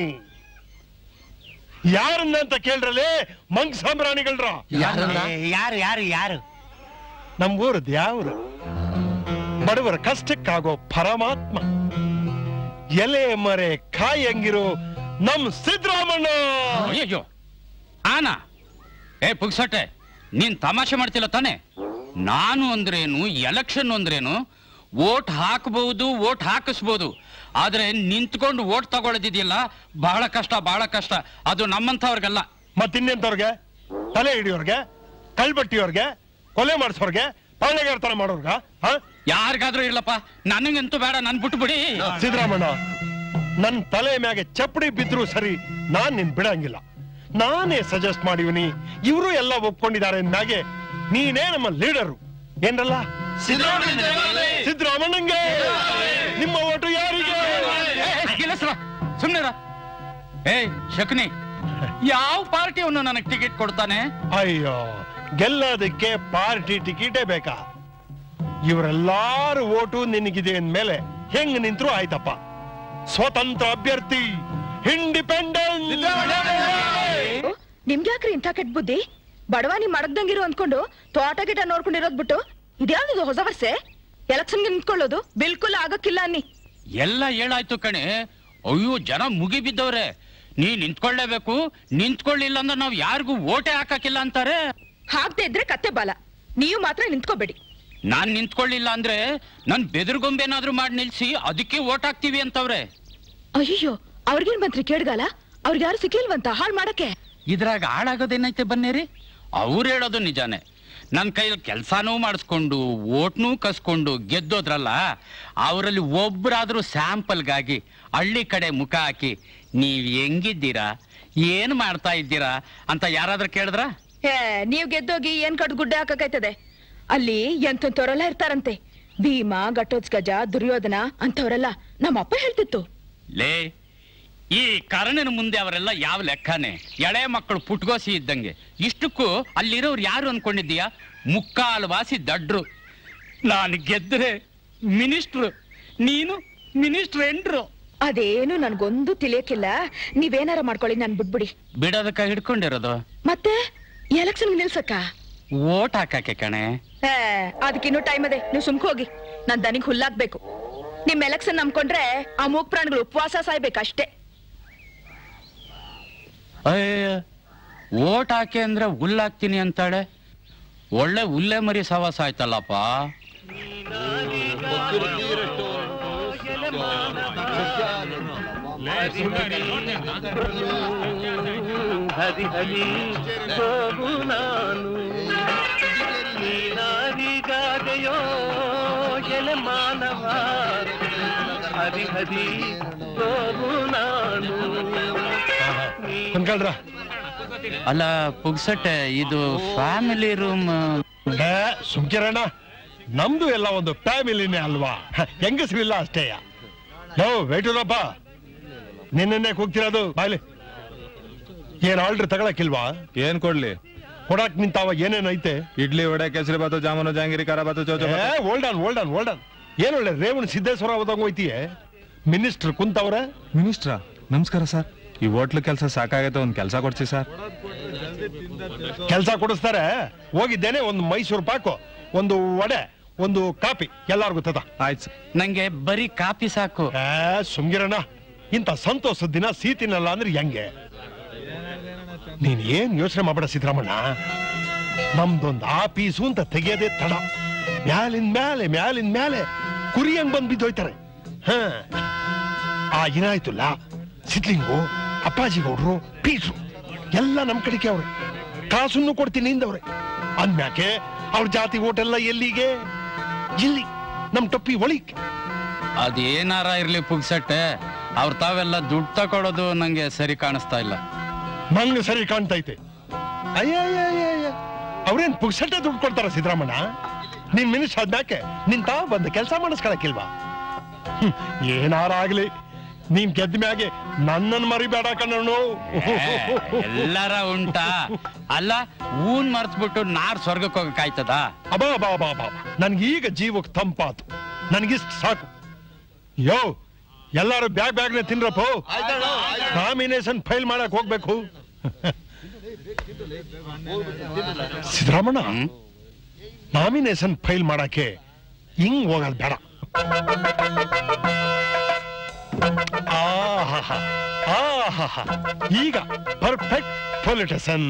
ಯಾರನ್ನ ಅಂತ ಕೇಳ್ರಲ್ಲೇ ಮಂಗ್ ಸಾಂಬ್ರಾಣಿಗಳ್ರ ಯಾರು ಯಾರು ಯಾರು ನಮ್ ಊರದ್ ಯಾವ್ರು ಬಡವರ ಕಷ್ಟಕ್ಕಾಗೋ ಪರಮಾತ್ಮ ಎಲೆ ಮರೆ ಕಾಯಿ ಹಂಗಿರೋ ನಮ್ ಸಿದ್ದರಾಮಣ್ಣ ಅಯ್ಯೋ ಆನ ಏ ಪುಗ್ಸಟ್ಟೆ ನೀನ್ ತಮಾಷೆ ಮಾಡ್ತಿಲ್ಲ ತಾನೆ ನಾನು ಅಂದ್ರೇನು ಎಲೆಕ್ಷನ್ ಅಂದ್ರೇನು ವೋಟ್ ಹಾಕಬಹುದು ವೋಟ್ ಹಾಕಿಸ್ಬೋದು ಆದ್ರೆ ನಿಂತ್ಕೊಂಡು ವೋಟ್ ತಗೊಳ್ಳೋದಿದೆಯಲ್ಲ ಬಹಳ ಕಷ್ಟ ಬಹಳ ಕಷ್ಟ ಅದು ನಮ್ಮಂಥವ್ರಿಗಲ್ಲ ಮತ್ತಿನ್ನೆಂತವ್ರಿಗೆ ತಲೆ ಹಿಡಿಯೋರ್ಗೆ ಕಳ್ಬಟ್ಟಿಯೋರ್ಗೆ ಕೊಲೆ ಮಾಡಿಸೋರ್ಗೆ ಪಾಳೆಗಾರ ತರ ಮಾಡೋರ್ಗ ಹ? ಯಾರಿಗಾದ್ರೂ ಇರ್ಲಪ್ಪ ನನಗಂತೂ ಬೇಡ ನನ್ ಬಿಟ್ಟು ಬಿಡಿ ಸಿದ್ದರಾಮಣ್ಣ ನನ್ ತಲೆ ಮ್ಯಾಗೆ ಚಪ್ಪಡಿ ಬಿದ್ರು ಸರಿ ನಾನ್ ನಿನ್ ಬಿಡಂಗಿಲ್ಲ ನಾನೇ ಸಜೆಸ್ಟ್ ಮಾಡಿವ್ನಿ ಇವರು ಎಲ್ಲ ಒಪ್ಕೊಂಡಿದ್ದಾರೆ ಮ್ಯಾಗೆ ನೀನೇ ನಮ್ಮ ಲೀಡರು ಏನ್ರಲ್ಲ ಸಿದ್ದರಾಮಣ್ಣಂಗೆ ನಿಮ್ಮ ಓಟು ಯಾರಿಗೆ ಸುಮ್ನಿರ ಏ ಶಕುನಿ ಯಾವ ಪಾರ್ಟಿ ಅವನು ನನಗೆ ಟಿಕೆಟ್ ಕೊಡ್ತಾನೆ ಅಯ್ಯೋ ಗೆಲ್ಲೋದಕ್ಕೆ ಪಾರ್ಟಿ ಟಿಕೆಟೇ ಬೇಕಾ ಇವರೆಲ್ಲಾರು ಓಟು ನಿನಗಿದೆ ಅಂದ್ಮೇಲೆ ಹೆಂಗ್ ನಿಂತ್ರು ಆಯ್ತಪ್ಪ ಸ್ವತಂತ್ರ ಅಭ್ಯರ್ಥಿ ಇಂಡಿಪೆಂಡೆಂಟ್ ನಿಮ್ಗ್ಯಾಕ್ರಿ ಇಂಥ ಕೆಟ್ಟ ಬುದ್ಧಿ ಬಡವ ನೀವ್ ಮಡಗ್ದಂಗಿರು ಅಂದ್ಕೊಂಡು ತೋಟ ಗಿಟ ನೋಡ್ಕೊಂಡಿರೋದ್ ಬಿಟ್ಟು ಇದ್ಯಾವ್ದು ಹೊಸ ವರ್ಷೆ ಎಲೆಕ್ಷನ್ ನಿಂತ್ಕೊಳ್ಳೋದು ಬಿಲ್ಕುಲ್ ಆಗಕ್ಕಿಲ್ಲ ಅನ್ನಿ ಎಲ್ಲ ಹೇಳಾಯ್ತು ಕಣೆ ಅಯ್ಯೋ ಜನ ಮುಗಿ ಬಿದ್ದವ್ರೆ ನೀ ನಿಂತ್ಕೊಳ್ಳೇಬೇಕು ನಿಂತ್ಕೊಳ್ಳಿಲ್ಲ ಅಂದ್ರೆ ನಾವ್ ಯಾರಿಗೂ ಓಟೆ ಹಾಕಕ್ಕಿಲ್ಲ ಅಂತಾರೆ ಹಾಕ್ದೇ ಇದ್ರೆ ಕತ್ತೆ ಬಾಲ ನೀವು ಮಾತ್ರ ನಿಂತ್ಕೋಬೇಡಿ ನಾನ್ ನಿಂತ್ಕೊಳ್ಳಿಲ್ಲ ಅಂದ್ರೆ ನನ್ ಬೆದರ್ಗೊಂಬೇನಾದ್ರೂ ಮಾಡಿ ನಿಲ್ಸಿ ಅದಕ್ಕೆ ಓಟ್ ಹಾಕ್ತೀವಿ ಅಂತವ್ರೆ ಅಯ್ಯೋ ಅವ್ರಿಗೇನ್ ಬಂತ್ರಿ ಕೇಳ್ಗಾಲ ಅವ್ರಿಗೆ ಯಾರು ಸಿಕ್ಕಿಲ್ವಂತ ಹಾಳ್ ಮಾಡಕ್ಕೆ ಇದ್ರಾಗ ಹಾಳಾಗೋದೇನೈತೆ ಬನ್ನೇರಿ ಅವ್ರು ಹೇಳೋದು ನಿಜಾನೇ ನನ್ನ ಕೈಯಲ್ಲಿ ಕೆಲಸನೂ ಮಾಡಿಸ್ಕೊಂಡು ಓಟ್ನೂ ಕಸ್ಕೊಂಡು ಗೆದ್ದೋದ್ರಲ್ಲ ಅವರಲ್ಲಿ ಒಬ್ಬರಾದ್ರೂ ಸ್ಯಾಂಪಲ್ಗಾಗಿ ಹಳ್ಳಿ ಕಡೆ ಮುಖ ಹಾಕಿ ನೀವ್ ಹೆಂಗಿದ್ದೀರಾ ಏನ್ ಮಾಡ್ತಾ ಇದ್ದೀರಾ ಅಂತ ಯಾರಾದ್ರೂ ಕೇಳಿದ್ರ ಏ ನೀವ್ ಗೆದ್ದೋಗಿ ಏನ್ ಕಡ್ ಗುಡ್ಡೆ ಹಾಕಕೈತದೆ ಅಲ್ಲಿ ಎಂತೆಂತವ್ರೆಲ್ಲ ಇರ್ತಾರಂತೆ ಭೀಮ ಘಟೋತ್ಕಜ ದುರ್ಯೋಧನ ಅಂತವ್ರೆಲ್ಲ ನಮ್ಮಪ್ಪ ಹೇಳ್ತಿತ್ತು ಲೇ ಈ ಕರ್ಣನ ಮುಂದೆ ಅವರೆಲ್ಲ ಯಾವ ಲೆಕ್ಕನೇ ಎಳೆ ಮಕ್ಕಳು ಪುಟ್ಗೋಸಿ ಇದ್ದಂಗೆ ಇಷ್ಟಕ್ಕೂ ಅಲ್ಲಿರೋರು ಯಾರು ಅನ್ಕೊಂಡಿದ್ದೀಯಾ ಮುಕ್ಕಾಲು ವಾಸಿ ದಡ್ರು ನಾನು ಗೆದ್ರೆ ಮಿನಿಸ್ಟ್ರು ನೀನು ಮಿನಿಸ್ಟ್ರ್ ಎಂಡ್ರು ಅದೇನು ನನ್ಗೊಂದು ತಿಳಿಯಕ್ಕಿಲ್ಲ ನೀವೇನಾರ ಮಾಡ್ಕೊಳ್ಳಿ ನಾನ್ ಬಿಟ್ಬಿಡಿ ಬಿಡೋದಕ್ಕ ಹಿಡ್ಕೊಂಡಿರೋದು ಮತ್ತೆ ಎಲೆಕ್ಷನ್ ನಿಲ್ಸಕ್ಕ ಓಟ್ ಹಾಕಕ್ಕೆ ಕಣೆ ಏ ಅದಕ್ಕಿನ್ನೂ ಟೈಮ್ ಅದೇ ನೀವು ಸುಮ್ಕ ಹೋಗಿ ನಾನ್ ದನಿಗ್ ಹುಲ್ಲಾಕ್ಬೇಕು ನಿಮ್ ಎಲೆಕ್ಷನ್ ನಂಬ್ಕೊಂಡ್ರೆ ಆ ಮೂಕ್ ಪ್ರಾಣಿಗಳು ಉಪವಾಸ ಸಾಯ್ಬೇಕಷ್ಟೇ ಅಯ್ಯ ಓಟ್ ಹಾಕಿ ಅಂದ್ರೆ ಹುಲ್ಲಾಕ್ತೀನಿ ಅಂತಾಳೆ ಒಳ್ಳೆ ಹುಲ್ಲೆ ಮರಿ ಸವಾಸ ಆಯ್ತಲ್ಲಪ್ಪ ಹರಿ ಹರಿ ಗೋಗು ನಾನು ನೀನಾರಿಗಾದೆಯೋ ಎಲೆ ಮಾನವ ಹರಿ ಹರಿ ಗೋಗು ನಾನು ಅನ್ಕಳ್ರ ಅಲ್ಲ ಪುಗ್ಸಟ್ಟೆ ಇದು ಫ್ಯಾಮಿಲಿ ರೂಮ್ ಸುಮ್ಕಿರಣ್ಣ ನಮ್ದು ಎಲ್ಲ ಒಂದು ಫ್ಯಾಮಿಲಿನೇ ಅಲ್ವಾ ಹೆಂಗಸ್ರಿಲ್ಲ ಅಷ್ಟೇಯ ಯೋ ವೇಟೂರಪ್ಪ ನಿನ್ನೆ ಕೂಗ್ತಿರೋದು ಬಾಯ್ಲಿ ಏನ್ ಆರ್ಡ್ರ್ ತಗೊಳಕಿಲ್ವಾ ಏನ್ ಕೊಡ್ಲಿ ಕೊಡಕ್ ನಿಂತಾವ ಏನೇನೈತೆ ಇಡ್ಲಿ ವಡೆ ಕೇಸರಿ ಬಾತು ಜಾಮೂನು ಜಾಂಗಿರಿ ಖಾರ ಬಾತು ಚೌಚ hold on hold on hold on ಏನ್ ಒಳ್ಳೆ ರೇವಣ ಸಿದ್ದೇಶ್ವರ ಹೋದಂಗ ಹೋಯ್ತಿಯೇ ಮಿನಿಸ್ಟರ್ ಕುಂತವ್ರೆ ಮಿನಿಸ್ಟ್ರಾ ನಮಸ್ಕಾರ ಸರ್ ಈ ಹೋಟ್ಲು ಕೆಲಸ ಸಾಕಾಗೈತೆ ಒಂದ್ ಕೆಲಸ ಕೊಡ್ಸಿ ಸರ್ ಕೆಲಸ ಕೊಡಿಸ್ತಾರೆ ಹೋಗಿದ್ದೇನೆ ಒಂದು ಮೈಸೂರು ಪಾಕು ಒಂದು ವಡೆ ಒಂದು ಕಾಪಿ ಎಲ್ಲಾರ್ಗೂ ತದ ಆಯ್ತು ನಂಗೆ ಬರೀ ಕಾಪಿ ಸಾಕು ಸುಮ್ಗಿರಣ್ಣ ಇಂಥ ಸಂತೋಷದ ದಿನ ಸೀತಿನಲ್ಲ ಅಂದ್ರೆ ಹೆಂಗೆ ನೀನ್ ಏನ್ ಯೋಚನೆ ಮಾಡ್ಬೇಡ ಸಿದ್ದರಾಮಣ್ಣ ನಮ್ದೊಂದು ಆಫೀಸು ಅಂತ ತೆಗಿಯೋದೇ ತಡ ಮ್ಯಾಲಿನ ಮ್ಯಾಲೆ ಮ್ಯಾಲಿನ ಮ್ಯಾಲೆ ಕುರಿ ಹಂಗ್ ಬಂದ್ ಬಿದ್ದೋಯ್ತಾರೆ ಹ ಆ ಏನಾಯ್ತಲ್ಲ ಸಿದ್ಲಿಂಗು ಅಪ್ಪಾಜಿ ಗೌಡ್ರು ಪೀಟ್ರು ಎಲ್ಲ ನಮ್ ಕಡೆಗೆ ಅವ್ರೆ ಕಾಸನ್ನು ಕೊಡ್ತೀನಿ ಇಂದವ್ರೆ ಅಂದ್ಮ್ಯಾಕೆ ಅವ್ರ ಜಾತಿ ಓಟೆಲ್ಲ ಎಲ್ಲಿಗೆ ಇಲ್ಲಿ ನಮ್ ಟೊಪ್ಪಿ ಒಳಿಕ್ ಅದೇನಾರ ಇರ್ಲಿ ಪುಗ್ಸಟ್ಟೆ ಅವ್ರ ತಾವೆಲ್ಲ ದುಡ್ಡು ತಗೊಳೋದು ನಂಗೆ ಸರಿ ಕಾಣಿಸ್ತಾ ಇಲ್ಲ ನಂಗೆ ಸರಿ ಕಾಣ್ತೈತೆ ಅಯ್ಯ ಅವ್ರೇನ್ ಪುಕ್ಸಟ್ಟೆ ದುಡ್ಡು ಕೊಡ್ತಾರ ಸಿದ್ದರಾಮಣ್ಣ ನಿನ್ ಮಿನಿಸ್ ಆದ್ಮ್ಯಾಕೆ ನಿನ್ ತಾವ್ ಬಂದು ಕೆಲಸ ಮಾಡಿಸ್ಕೊಳಕಿಲ್ವಾ ಹ್ಮ್, ಏನಾರ ಆಗ್ಲಿ ನೀನ್ ಗೆದ್ದ ಮ್ಯಾಗೆ ನನ್ನನ್ ಮರಿಬೇಡ ಕಣ್ಣು ಎಲ್ಲಾರ ಉಂಟಾ ಅಲ್ಲ ಊನ್ ಮರ್ತ್ಬಿಟ್ಟು ನಾರ್ ಸ್ವರ್ಗಕ್ಕೆ ಹೋಗಕ್ಕಾಯ್ತದ ಅಬಾ ಬಾ ಬಾ ಬಾ ನನ್ಗೆ ಈಗ ಜೀವಕ್ಕೆ ತಂಪಾತು ನನಗಿಷ್ಟು ಸಾಕು ಯೋ ಎಲ್ಲಾರು ಬ್ಯಾಗ್ ಬ್ಯಾಗ್ನೆ ತಿನ್ರಪ್ಪ ನಾಮಿನೇಷನ್ ಫೈಲ್ ಮಾಡಕ್ ಹೋಗ್ಬೇಕು ಸಿದ್ದರಾಮಣ್ಣ ನಾಮಿನೇಷನ್ ಫೈಲ್ ಮಾಡಕ್ಕೆ ಹಿಂಗ್ ಹೋಗಲ್ ಬೇಡ ಆಹಾಹಾ, ಆಹಾಹಾ. ಈಗ ಪರ್ಫೆಕ್ಟ್ ಪೊಲಿಟಿಷನ್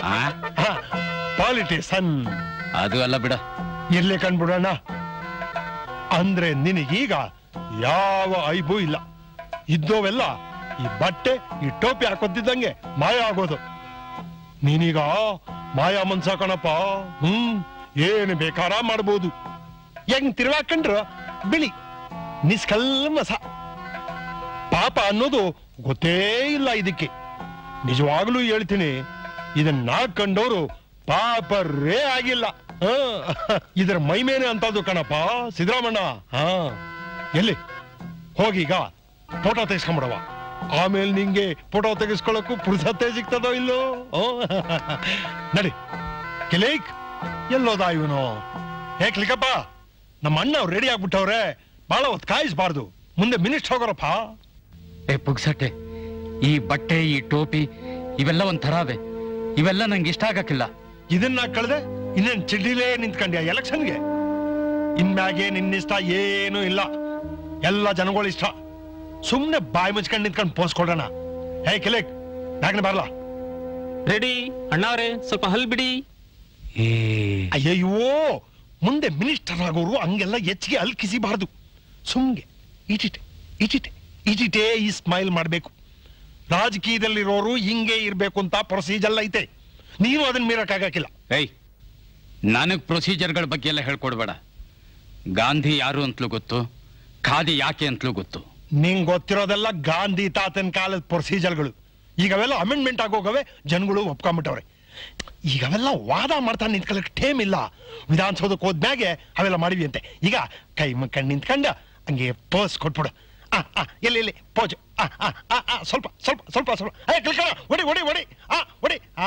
ಪಾಲಿಟಿಷನ್ ಅದು ಅಲ್ಲ ಬಿಡ ಇರ್ಲಿ ಕಂಡ್ಬಿಡೋಣ ಅಂದ್ರೆ ನಿನಗೀಗ ಯಾವ ಐಬೂ ಇಲ್ಲ ಇದ್ದೋವೆಲ್ಲ ಈ ಬಟ್ಟೆ ಈ ಟೋಪಿ ಹಾಕೋತಿದ್ದಂಗೆ ಮಾಯ ಆಗೋದು ನೀನೀಗ ಮಾಯಾ ಮನ್ಸ ಕಣಪ್ಪ ಹ್ಮ್ ಏನು ಬೇಕಾರ ಮಾಡ್ಬೋದು ಹೆಂಗ್ ತಿರ್ವಾಕೊಂಡ್ರ ಬಿಳಿ ನಿಷ್ಕಲ್ಮಸ ಪಾಪ ಅನ್ನೋದು ಗೊತ್ತೇ ಇಲ್ಲ ಇದಕ್ಕೆ ನಿಜವಾಗ್ಲೂ ಹೇಳ್ತೀನಿ ಇದನ್ನ ಕಂಡವರು ಪಾಪರೇ ಆಗಿಲ್ಲ ಹ, ಇದರ ಮೈಮೇನೆ ಅಂತದ್ದು ಕಣಪ್ಪ ಸಿದ್ದರಾಮಣ್ಣ ಹಾ ಎಲ್ಲಿ ಹೋಗೀಗ ಫೋಟೋ ತೆಗಿಸ್ಕೊಂಬಿಡವ ಆಮೇಲೆ ನಿಂಗೆ ಫೋಟೋ ತೆಗಿಸ್ಕೊಳ್ಳೋಕ್ಕೂ ಪುರುಸತ್ತೆ ಸಿಗ್ತದೋ ಇಲ್ಲೋ ಓ, ನಡಿ ಕಿಲೇಕ್ ಎಲ್ಲೋದ ಇವನು ಹೇ ಕ್ಲಿಕಪ್ಪ ನಮ್ಮ ಅಣ್ಣ ಅವ್ರು ರೆಡಿ ಆಗ್ಬಿಟ್ಟವ್ರೆ ಬಹಳ ಹೊತ್ತು ಕಾಯಿಸ್ಬಾರ್ದು ಮುಂದೆ ಮಿನಿಸ್ಟ್ ಹೋಗೋರಪ್ಪ ಏ ಪುಗ್ಸಟ್ಟೆ ಈ ಬಟ್ಟೆ ಈ ಟೋಪಿ ಇವೆಲ್ಲ ಒಂದ್ ಥರ ಅವೆ ಇವೆಲ್ಲ ನಂಗೆ ಇಷ್ಟ ಆಗಕ್ಕಿಲ್ಲ ಇದನ್ನ ಕಳ್ದೆ ಇನ್ನೇನ್ ಚಿಡ್ಡಿಲೇ ನಿಂತ್ಕೊಂಡ್ಯ ಎಲೆಕ್ಷನ್ಗೆ ಇನ್ಮ್ಯಾಗೆ ನಿನ್ನಿಷ್ಟ ಏನೂ ಇಲ್ಲ ಎಲ್ಲ ಜನಗಳ ಇಷ್ಟ ಸುಮ್ನೆ ಬಾಯಿ ಮುಚ್ಕೊಂಡು ನಿಂತ್ಕೊಂಡು ಪೋಸ್ ಕೊಡೋಣ ಹೇ ಕಿಲೇಕ್ ಬ್ಯಾಗ್ನ ಬಾರ್ಲಾ ರೆಡಿ ಅಣ್ಣವ್ರೆ ಸ್ವಲ್ಪ ಹಲ್ ಬಿಡಿ ಅಯ್ಯಯ್ಯೋ ಮುಂದೆ ಮಿನಿಸ್ಟರ್ ಆಗೋರು ಹಂಗೆಲ್ಲ ಹೆಚ್ಚಿಗೆ ಅಲ್ಕಿಸಿಬಾರ್ದು ಸುಮ್ಗೆ ಇಟಿಟೆ ಇಟಿಟೆ ಇಟಿಟೆ ಈ ಸ್ಮೈಲ್ ಮಾಡಬೇಕು ರಾಜಕೀಯದಲ್ಲಿರೋರು ಹಿಂಗೆ ಇರ್ಬೇಕು ಅಂತ ಪ್ರೊಸೀಜರ್ ಐತೆ ನೀನು ಅದನ್ನ ಮೀರಕ್ಕಾಗಕ್ಕಿಲ್ಲ ಏಯ್ ನನಗ್ ಪ್ರೊಸೀಜರ್ಗಳ ಬಗ್ಗೆ ಎಲ್ಲ ಹೇಳ್ಕೊಡ್ಬೇಡ ಗಾಂಧಿ ಯಾರು ಅಂತಲೂ ಗೊತ್ತು ಖಾದಿ ಯಾಕೆ ಅಂತಲೂ ಗೊತ್ತು ನಿಂಗ್ ಗೊತ್ತಿರೋದೆಲ್ಲ ಗಾಂಧಿ ತಾತನ ಕಾಲದ ಪ್ರೊಸೀಜರ್ಗಳು ಈಗ ಅವೆಲ್ಲ ಅಮೆಂಡ್ಮೆಂಟ್ ಆಗೋಗವೆ ಜನಗಳು ಒಪ್ಕೊಂಬಿಟ್ಟವ್ರೆ ಈಗ ಅವೆಲ್ಲ ವಾದ ಮಾಡ್ತಾ ನಿಂತ್ಕೊಳ್ಳಕ್ಕೆ ಟೇಮ್ ಇಲ್ಲ ವಿಧಾನಸೌಧಕ್ಕೆ ಹೋದ್ಮ್ಯಾಗೆ ಅವೆಲ್ಲ ಮಾಡಿವಿ ಅಂತೆ ಈಗ ಕೈ ಮುಕ್ಕಂಡು ನಿಂತ್ಕೊಂಡು ಹಂಗೆ ಪೋಸ್ ಕೊಟ್ಬಿಡು ಆ ಆ ಎಲ್ಲಿ ಎಲ್ಲಿ ಪೋಜ್ ಆ ಆ ಆ ಆ, ಸ್ವಲ್ಪ ಸ್ವಲ್ಪ ಸ್ವಲ್ಪ ಸ್ವಲ್ಪ ಏ ಕಲ್ಕಣ ಒಡಿ ಒಡಿ ಒಡಿ ಆ ಒಡಿ ಆ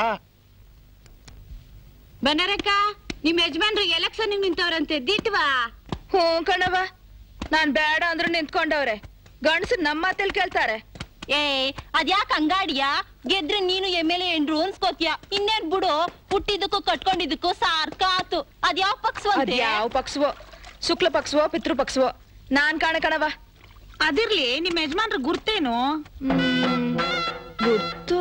ಬನ್ನರಕ್ಕ ನಿಮ್ ಯಜಮಾನ್ರು ಎಲೆಕ್ಷನ್ ನಿಂತವ್ರಂತೆ ದಿಟ್ವಾ ಹ್ಞೂ ಕಣವ ನಾನ್ ಬೇಡ ಅಂದ್ರು ನಿಂತ್ಕೊಂಡವ್ರೆ ಗಂಡಸರು ನಮ್ಮ ಮಾತಲ್ಲಿ ಕೇಳ್ತಾರೆ ಏ ಅದ್ಯಾಕ ಹಂಗಾಡಿಯಾ ಗೆದ್ರೆ ನೀನು ಎಮ್ ಎಲ್ ಎನ್ರು ಅನ್ಸ್ಕೋತಿಯ ಇನ್ನೇನ್ ಬಿಡು ಹುಟ್ಟಿದಕ್ಕೂ ಕಟ್ಕೊಂಡಿದ್ದಕ್ಕೂ ಸಾರ್ಕಾತು ಅದ್ಯಾವ ಪಕ್ಷವಂತೆ ಯಾವ ಪಕ್ಷವೋ ಶುಕ್ಲ ಪಕ್ಷವೋ ಪಿತೃ ಪಕ್ಷವೋ ನಾನ್ ಕಾಣ ಕಣವ ಅದಿರ್ಲಿ ನಿಮ್ ಯಜಮಾನ್ರ ಗುರ್ತೇನು ಗೊತ್ತು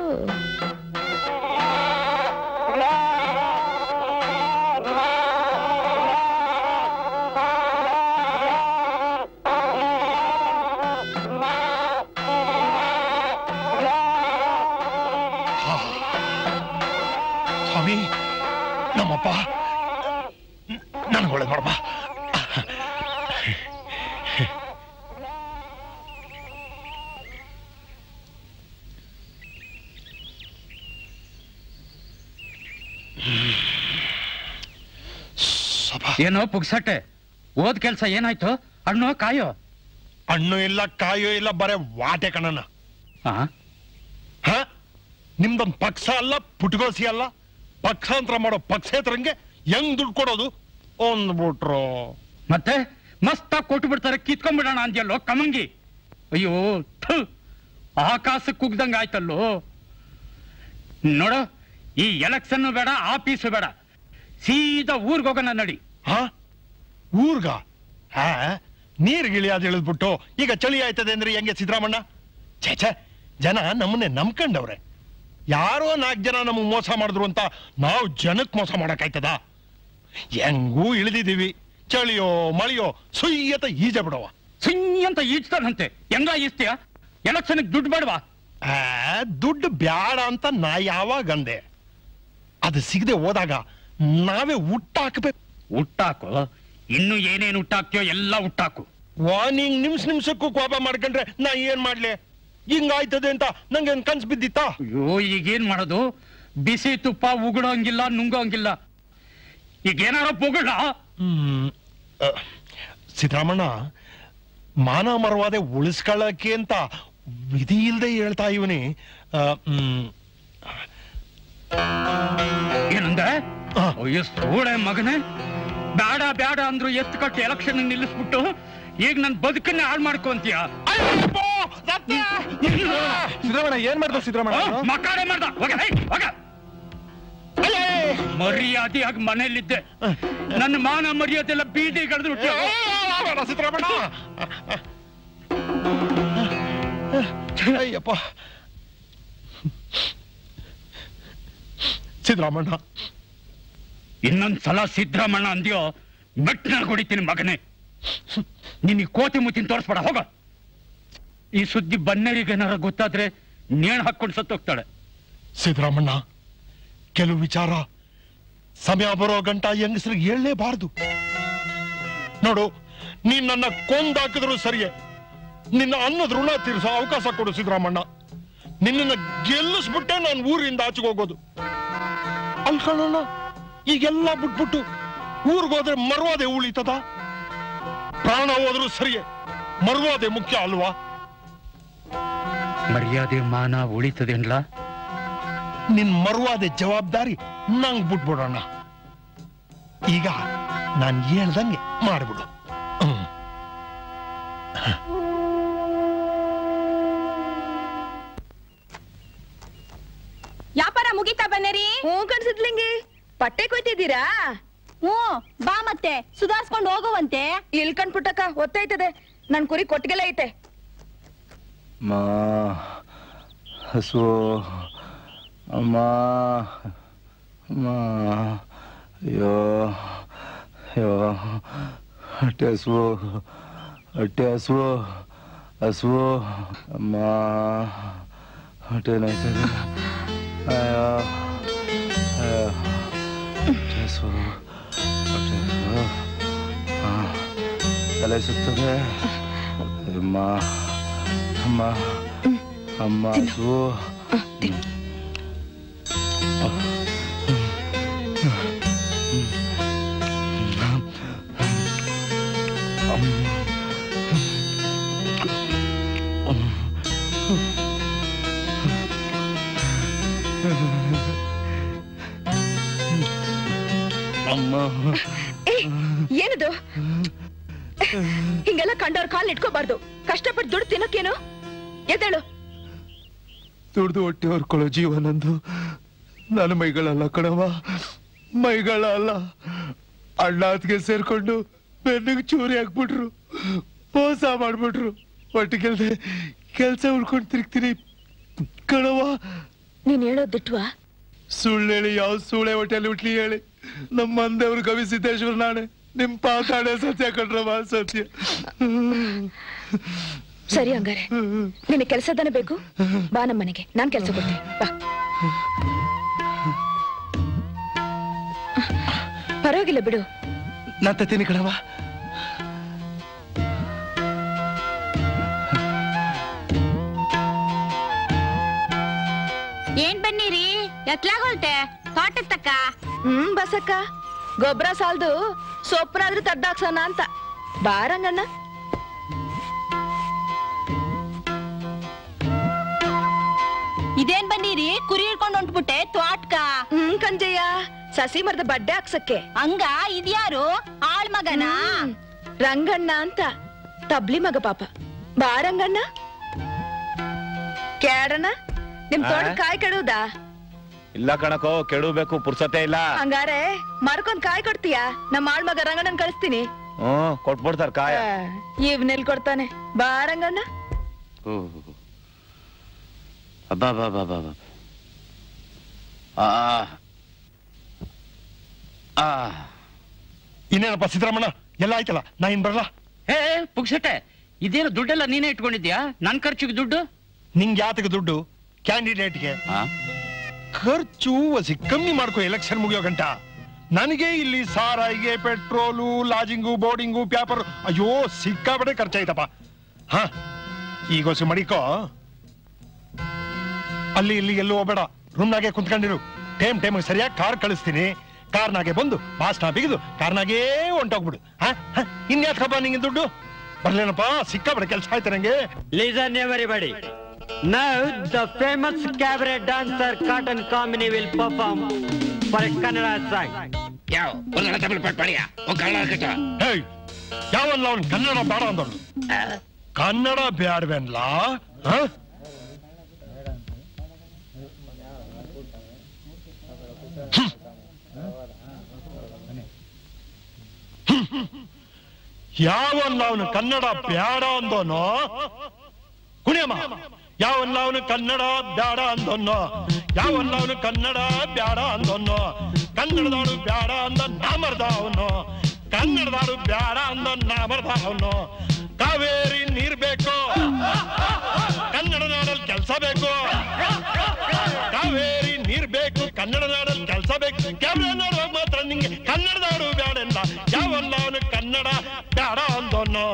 ಸ್ವಾಮಿ ನಮ್ಮಪ್ಪ ನನಗೆ ಒಳ್ಳೆ ನೋಡಪ್ಪ ಏನೋ ಪುಗ್ಸಟ್ಟೆ ಓದ್ ಕೆಲ್ಸ ಏನಾಯ್ತು ಹಣ್ಣು ಕಾಯೋ ಹಣ್ಣು ಇಲ್ಲ ಕಾಯೋ ಇಲ್ಲ ಬರೇ ವಾಟೆ ಕಣನ ಹ ನಿಮ್ದೊಂದ್ ಪಕ್ಷ ಅಲ್ಲ ಪುಟ್ಗೋಸಿ ಅಲ್ಲ ಪಕ್ಷಾಂತರ ಮಾಡೋ ಪಕ್ಷೇತರಂಗೆ ಹೆಂಗ್ ದುಡ್ಡು ಕೊಡೋದು ಒಂದ್ಬಿಟ್ರು ಮತ್ತೆ ಮಸ್ತಾಗ್ ಕೊಟ್ಟು ಬಿಡ್ತಾರೆ ಕಿತ್ಕೊಂಡ್ಬಿಡೋಣ ಅಂದ್ಯಲ್ಲೋ ಕಮಂಗಿ ಅಯ್ಯೋ ಥು, ಆಕಾಶಕ್ಕೆ ಕುಗ್ದಂಗ ಆಯ್ತಲ್ಲೋ ನೋಡು ಈ ಎಲೆಕ್ಷನ್ ಬೇಡ ಆಫೀಸು ಬೇಡ ಸೀದಾ ಊರ್ಗ್ ಹೋಗೋಣ ನಡಿ ಹ ಊರ್ಗ ಹಾ ನೀರ್ ಗಿಳಿಯಾದ ಇಳಿದ್ಬಿಟ್ಟು ಈಗ ಚಳಿ ಆಯ್ತದೆ ಅಂದ್ರೆ ಹೆಂಗೆ ಸಿದ್ದರಾಮಣ್ಣ ಛೇ ಛೇ ಜನ ನಮ್ಮನ್ನೇ ನಂಬ್ಕೊಂಡವ್ರೆ ಯಾರೋ ನಾಲ್ಕು ಜನ ನಮಗೆ ಮೋಸ ಮಾಡಿದ್ರು ಅಂತ ನಾವು ಜನಕ್ಕೆ ಮೋಸ ಮಾಡಕ್ಕಾಯ್ತದ ಹೆಂಗೂ ಇಳಿದಿದೀವಿ ಚಳಿಯೋ ಮಳೆಯೋ ಸುಯ್ಯತ ಈಜ ಬಿಡವ ಸುಯ್ ಅಂತ ಈಜ್ತಾನಂತೆ ಹೆಂಗ ಈಸ್ತೀಯ ಎಲೆಕ್ಷನ್ಗೆ ದುಡ್ಡು ಬೇಡವಾ ಆ, ದುಡ್ಡು ಬ್ಯಾಡ ಅಂತ ನಾ ಯಾವಾಗ ಅಂದೆ ಅದು ಸಿಗದೆ ಹೋದಾಗ ನಾವೇ ಹುಟ್ಟಾಕ್ಬೇಕು ಹುಟ್ಟಾಕು ಇನ್ನು ಏನೇನು ಹುಟ್ಟಾಕ್ತಿಯೋ ಎಲ್ಲ ಹುಟ್ಟಾಕು ವಾ ನಿಂಗ್ ನಿಮ್ಸ್ ನಿಮ್ಸಕ್ಕೂ ಕೋಪ ಮಾಡ್ಕೊಂಡ್ರೆ ನಾ ಏನ್ ಮಾಡ್ಲಿ ಹಿಂಗಾಯ್ತದೆ ಅಂತ ನಂಗೆ ಏನ್ ಕನ್ಸ್ ಬಿದ್ದಿತ್ತಾ ಅಯ್ಯೋ ಈಗೇನ್ ಮಾಡೋದು ಬಿಸಿ ತುಪ್ಪ ಉಗುಳೋಂಗಿಲ್ಲ ನುಂಗೋಂಗಿಲ್ಲ ಈಗ ಏನಾರ ಪೊಗಳ ಹ್ಮ್ ಅ, ಸಿದ್ದರಾಮಣ್ಣ ಮಾನ ಮರವಾದೆ ಉಳಿಸ್ಕೊಳ್ಳಕ್ಕೆ ಅಂತ ವಿಧಿ ಇಲ್ದೆ ಹೇಳ್ತಾ ಇವನಿ ಹ್ಮ್ ಏನಂದೆ ಅಯ್ಯೋ ಸೋಳೆ ಮಗನೇ ಬೇಡ ಬೇಡ ಅಂದ್ರು ಎತ್ತು ಕಟ್ಟಿ ಎಲೆಕ್ಷನ್ ನಿಲ್ಲಿಸ್ಬಿಟ್ಟು ಈಗ ನನ್ ಬದುಕನ್ನ ಹಾಳು ಮಾಡ್ಕೊಂತೀಯ ಸಿದ್ದರಾಮಣ್ಣ ಏನ್ ಮಾಡ್ದ ಸಿದ್ದರಾಮಣ್ಣ ಮಕಾಡೆ ಮಾಡ್ದ ಹೋಗ ಹೇ, ಹೋಗ ಮರ್ಯಾದೆಯಾಗಿ ಮನೆಯಲ್ಲಿದ್ದೆ ನನ್ನ ಮಾನ ಮರ್ಯಾದೆಲ್ಲ ಬೀದಿ ಕಳೆದು ಸಿದ್ದರಾಮಣ್ಣ ಅಯ್ಯಪ್ಪ ಸಿದ್ದರಾಮಣ್ಣ ಇನ್ನೊಂದ್ ಸಲ ಸಿದ್ದರಾಮಣ್ಣ ಅಂದ್ಯೋ ಮೆಟ್ನಾಗ ಹೊಡಿತೀನಿ ಮಗನೇ ನಿನ್ ಕೋತಿ ಮುತ್ತಿನ ತೋರಿಸ್ಬೇಡ ಹೋಗ ಈ ಸುದ್ದಿ ಬನ್ನೇರಿಗೆ ಏನಾರ ಗೊತ್ತಾದ್ರೆ ನೇಣು ಹಾಕೊಂಡು ಸತ್ತೋಗ್ತಾಳೆ ಸಿದ್ದರಾಮಣ್ಣ ಕೆಲವು ವಿಚಾರ ಸಮಯ ಬರೋ ಗಂಟ ಹೆಂಗಸರಿಗೆ ಹೇಳಲೇಬಾರ್ದು ನೋಡು ನೀನ್ ನನ್ನ ಕೊಂದಾಕಿದ್ರು ಸರಿಯೇ ನಿನ್ನ ಅನ್ನದ ಋಣ ತೀರಿಸೋ ಅವಕಾಶ ಕೊಡು ಸಿದ್ದರಾಮಣ್ಣ ನಿನ್ನನ್ನ ಗೆಲ್ಲಿಸ್ಬಿಟ್ಟೆ ನಾನು ಊರಿಂದ ಆಚೆಗೆ ಹೋಗೋದು ಅಲ್ಕೊಳ್ಳೋಣ ಈಗೆಲ್ಲ ಬಿಟ್ಬಿಟ್ಟು ಊರಿಗೋದ್ರೆ ಮರ್ವಾದೆ ಉಳಿತದ ಪ್ರಾಣ ಹೋದ್ರು ಸರಿಯೇ ಮರ್ವಾದೆ ಮುಖ್ಯ ಅಲ್ವಾ ಮರ್ಯಾದೆ ಮಾನ ಉಳಿತದೇನ್ಲ ನಿನ್ ಮರುವಾದ ಜವಾಬ್ದಾರಿ ನಂಗ್ ಬಿಟ್ಬಿಡೋಣ ಈಗ ನಾನ್ ಹೇಳ್ದಂಗೆ ಮಾಡ್ಬಿಡು ಹ್ಮ್. ವ್ಯಾಪಾರ ಮುಗಿತಾ ಬನ್ನೇರಿ ಹ್ಞೂ ಕಣ್ಸಿದ್ಲಿಂಗಿ ಪಟ್ಟೆ ಕೊಯ್ತಿದ್ದೀರಾ ಹ್ಞೂ ಬಾ ಮತ್ತೆ ಸುಧಾರ್ಸ್ಕೊಂಡು ಹೋಗುವಂತೆ ಇಲ್ ಕಣ್ಪುಟ್ಟಕ್ಕ ಒತ್ತಾಯ್ತದೆ ನನ್ ಕುರಿ ಕೊಟ್ಟಿಗೆಲ್ಲ ಐತೆ ಮಾ ಹಸು ಅಮ್ಮ ಮಾ ಅಯ್ಯೋ ಅಯ್ಯೋ ಹೊಟ್ಟೆ ಹಸುವು ಹೊಟ್ಟೆ ಹಸುವು ಹಸುವು ಅಮ್ಮ ಹೊಟ್ಟೆ ನೋಯ್ತದೆ ಅಯ್ಯೋ ಅಯ್ಯೋ ಹೊಟ್ಟೆ ಹಸುವು ಹೊಟ್ಟೆ ಹಸುವು ಆ, ತಲೆ ಸುತ್ತದೆ ಅಮ್ಮ ಅಮ್ಮ ಅಮ್ಮ ಹಸುವು ಅಮ್ಮ ಏಯ್, ಏನದು ಹಿಂಗೆಲ್ಲ ಕಂಡವ್ರ ಕಾಲ್ ಇಟ್ಕೋಬಾರ್ದು ಕಷ್ಟಪಟ್ಟು ದುಡ್ಡು ತಿನ್ನೋಕೇನು ಎದ್ದೇಳು ದುಡ್ದು ಹೊಟ್ಟೆ ಹೊರ್ಕೊಳ್ಳೋ ಜೀವ ನಂದು ನನ್ನ ಮೈಗಳಲ್ಲ ಕಣವ ಮೈಗಳಲ್ಲ ಅಣ್ಣ ಅತ್ಗೆ ಸೇರ್ಕೊಂಡು ಬೆನ್ನಿಗೆ ಚೂರಿ ಹಾಕ್ಬಿಟ್ರು ಮೋಸ ಮಾಡ್ಬಿಟ್ರು ಒಟ್ಟಿಗೆಲ್ದೆ ಕೆಲ್ಸ ಉಳ್ಕೊಂಡು ತಿರುಗ್ತೀನಿ ಕಣವ ನೀನ್ ಹೇಳೋದ್ ದಿಟ್ವಾ ಸುಳ್ಳು ಹೇಳಿ ಯಾವ ಸೂಳೆ ಹೊಟ್ಟೆಯಲ್ಲಿ ಹುಟ್ಲಿ ಹೇಳಿ ನಮ್ಮ ಮಂದೆವ್ರು ಕವಿ ಸಿದ್ದೇಶ್ವರ ನಾಳೆ ನಿಮ್ ಪಾತಾಡೆ ಸತ್ಯ ಕಣ್ರವ ಸತ್ಯ ಸರಿ ಹಂಗಾರೆ ನಿನ್ನ ಕೆಲಸದನೆ ಬೇಕು ಬಾ ನಮ್ಮ ಮನೆಗೆ ನಾನ್ ಕೆಲಸ ಕೊಡ್ತೀನಿ ಬಾ ಪರವಾಗಿಲ್ಲ ಬಿಡು ನಾ ತತ್ತೀನಿ ಕಣವ ಏನ್ ಬನ್ನಿರಿ ಎತ್ಲಾಗ ಹೊಲ್ಟೆ ತೋಟಕ್ ತಕ್ಕ ಹ್ಮ್ ಬಸಕ್ಕ ಗೊಬ್ಬರ ಸಾಲ್ದು ಸೊಪ್ಪನಾದ್ರೂ ತದ್ದಾಕ್ಸೋಣ ಅಂತ ಬಾರಂಗಣ್ಣ ಇದೇನ್ ಬನ್ನಿರಿ ಕುರಿ ಹಿಡ್ಕೊಂಡು ಹೊಂಟ್ಬಿಟ್ಟೆ ತ್ವಾಟ್ಕ ಹ್ಮ್ ಕಂಜಯ್ಯ ಸಸಿ ಮರದ ಬಡ್ಡೆ ಹಾಕ್ಸಕ್ಕೆ ಹಂಗ ಇದ್ಯಾರು ಆಳ್ ಮಗನಾ ರಂಗಣ್ಣ ಅಂತ ತಬ್ಲಿ ಮಗ ಪಾಪ ಬಾರಂಗಣ್ಣ ಕ್ಯಾಡಣ್ಣ ನಿಮ್ ತೋಟ ಆ? ಕಾಯಿ ಕೆಡುವುದಾ ಇಲ್ಲ ಕಣಕೋ ಕೆಡಬೇಕು ಪುರ್ಸತೆ ಇಲ್ಲ ಹಂಗಾರೆ ಮರ್ಕೊಂಡ್ ಕಾಯಿ ಕೊಡ್ತೀಯಾ ನಮ್ಮ ಆಳ್ ಮಗ ರಂಗಣ್ಣನ್ ಕಳಿಸ್ತೀನಿ ಹ್ಮ್ ಕೊಟ್ಬಿಡ್ತಾರ ಕಾಯ ಇವ್ನೆಲ್ ಕೊಡ್ತಾನೆ ಬಾರಂಗಣ್ಣ ಅಬ್ಬಾ ಬಾ ಬಾ ಬಾ ಬಾ ಆ ಆ ಇನ್ನೇನಪ್ಪ ಸಿದ್ದರಾಮಣ್ಣ ಎಲ್ಲ ಆಯ್ತಲ್ಲ ನಾ ಇನ್ ಬರಲ್ಲ ಹೇ ಪುಕ್ಷಟೆ ಇದೇನು ದುಡ್ಡೆಲ್ಲ ನೀನೇ ಇಟ್ಕೊಂಡಿದ್ಯಾ ನನ್ ಖರ್ಚಿಗೆ ದುಡ್ಡು ನಿಂಗೆ ಯಾತಕ್ಕೆ ದುಡ್ಡು ಕ್ಯಾಂಡಿಡೇಟ್ಗೆ ಆ? ಖರ್ಚು ವಸಿ ಕಮ್ಮಿ ಮಾಡ್ಕೋ ಎಲೆಕ್ಷನ್ ಮುಗಿಯೋ ಗಂಟ ನನಗೆ ಇಲ್ಲಿ ಸಾರಾಯಿಗೆ ಪೆಟ್ರೋಲು ಲಾಜಿಂಗು ಬೋರ್ಡಿಂಗು ಪ್ಯಾಪರ್ ಅಯ್ಯೋ ಸಿಕ್ಕಾಪಟ್ಟೆ ಖರ್ಚಾಯ್ತಪ್ಪ ಹಾ ಈಗ ಹೊಸಿ ಮಡಿಕೋ ಅಲ್ಲಿ ಇಲ್ಲಿ ಎಲ್ಲೂ ಹೋಗ್ಬೇಡ ರೂಮ್ನಾಗೆ ಕುಂತ್ಕೊಂಡಿರು ಟೈಮ್ ಟೈಮ್ ಸರಿಯಾಗಿ ಕಾರ್ ಕಳಿಸ್ತೀನಿ ಕಾರ್ನಾಗೆ ಬಂದು ಬಾಸ್ನ ಬಿಗಿದು ಕಾರ್ನಾಗೇ ಹೊಂಟೋಗ್ಬಿಡು ಹಾ ಇನ್ಯಾಕಪ್ಪ ನಿಂಗೆ ದುಡ್ಡು ಬರ್ಲೇನಪ್ಪ ಸಿಕ್ಕಾಪಟ್ಟೆ ಕೆಲಸ ಆಯ್ತು ನಂಗೆ Listen everybody. Now the famous cabaret dancer Cotton Kamini will perform for a Kannada song. ಯಾವ ಒಂದರ ತಮಿಳ್ ಪಾಟ್ ಪಾಡಿಯ ಓ ಕನ್ನಡ ಕಟ್ಟ ಹೇಯ್ ಯಾವಲ್ಲ ಅವ್ನು ಕನ್ನಡ ಬೇಡ ಅಂದವನು ಕನ್ನಡ ಬ್ಯಾಡ್ವೆನ್ಲ ಹ? ಹ್ಮ್. ಯಾವಲ್ಲ ಅವನು ಕನ್ನಡ ಬ್ಯಾಡ ಅಂದೋನು ಕುಣಿಯಮ್ಮ ಯಾವಲ್ಲ ಅವನು ಕನ್ನಡ ಬ್ಯಾಡ ಅಂದೋನು ಯಾವಲ್ಲ ಅವನು ಕನ್ನಡ ಬ್ಯಾಡ ಅಂದೋನು ಕನ್ನಡದಾಡು ಬ್ಯಾಡ ಅಂದ ನಾಮರ್ದ ಅವನು ಕನ್ನಡದಾಡು ಬ್ಯಾಡ ಅಂದ ನಾಮರ್ದ ಅವನು ಕಾವೇರಿ ನೀರ್ ಬೇಕು ಕನ್ನಡ ನಾಡಲ್ಲಿ ಕೆಲಸ ಬೇಕು ಕಾವೇರಿ ನೀರ್ ಬೇಕು ಕನ್ನಡ ನಾಡಲ್ಲಿ ಕೆಲಸ ಬೇಕು ಕ್ಯಾಮ್ರಾ ನೋಡುವಾಗ ಮಾತ್ರ ನಿಂಗೆ ಕನ್ನಡ ನಾಡು ಬ್ಯಾಡ ಇಲ್ಲ ಯಾವಲ್ಲ ಅವನು ಕನ್ನಡ ಬ್ಯಾಡ ಅಂದೋನು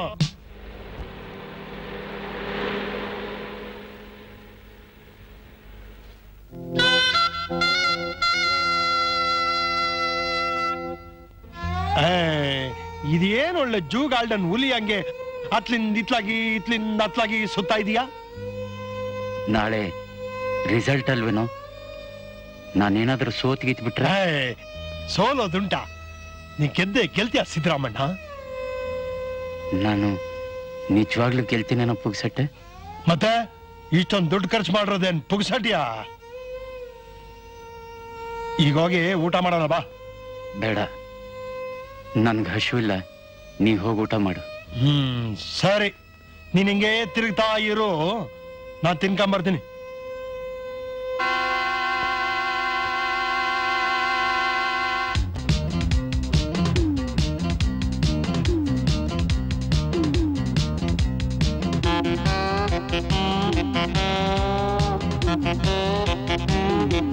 ಏ, ಇದೇನ್ ಒಳ್ಳೆ ಜೂ ಗಾರ್ಡನ್ ಹುಲಿ ಹಂಗೆ ಅತ್ಲಿಂದ ಇತ್ಲಾಗಿ ಇತ್ಲಿಂದ ಅತ್ಲಾಗಿ ಸುತ್ತಾ ಇದೀಯಾ ನಾಳೆ ರಿಸಲ್ಟ್ ಅಲ್ವೇನೋ ನಾನೇನಾದ್ರೂ ಸೋತ್ ಬಿಟ್ರೆ ಏ, ಸೋಲೋದುಂಟ ನೀ ಗೆದ್ದೆ ಗೆಲ್ತೀಯ ಸಿದ್ದರಾಮಣ್ಣ ನಾನು ನಿಜವಾಗ್ಲೂ ಗೆಲ್ತೀನೇನೋ ಪುಗ್ಸಟ್ಟೆ ಮತ್ತೆ ಇಷ್ಟೊಂದು ದುಡ್ಡು ಖರ್ಚು ಮಾಡಿರೋದೇನ್ ಪುಗ್ಸಟ್ಯಾ ಈಗ ಹೋಗಿ ಊಟ ಮಾಡೋಣ ಬಾ ಬೇಡ ನನ್ಗೆ ಹಶುವಿಲ್ಲ ನೀ ಹೋಗಿ ಊಟ ಮಾಡು ಹ್ಮ್ ಸರಿ ನೀನ್ ಹಿಂಗೆ ತಿರುಗ್ತಾ ಇರು ನಾನ್ ತಿನ್ಕೊಂಬರ್ತೀನಿ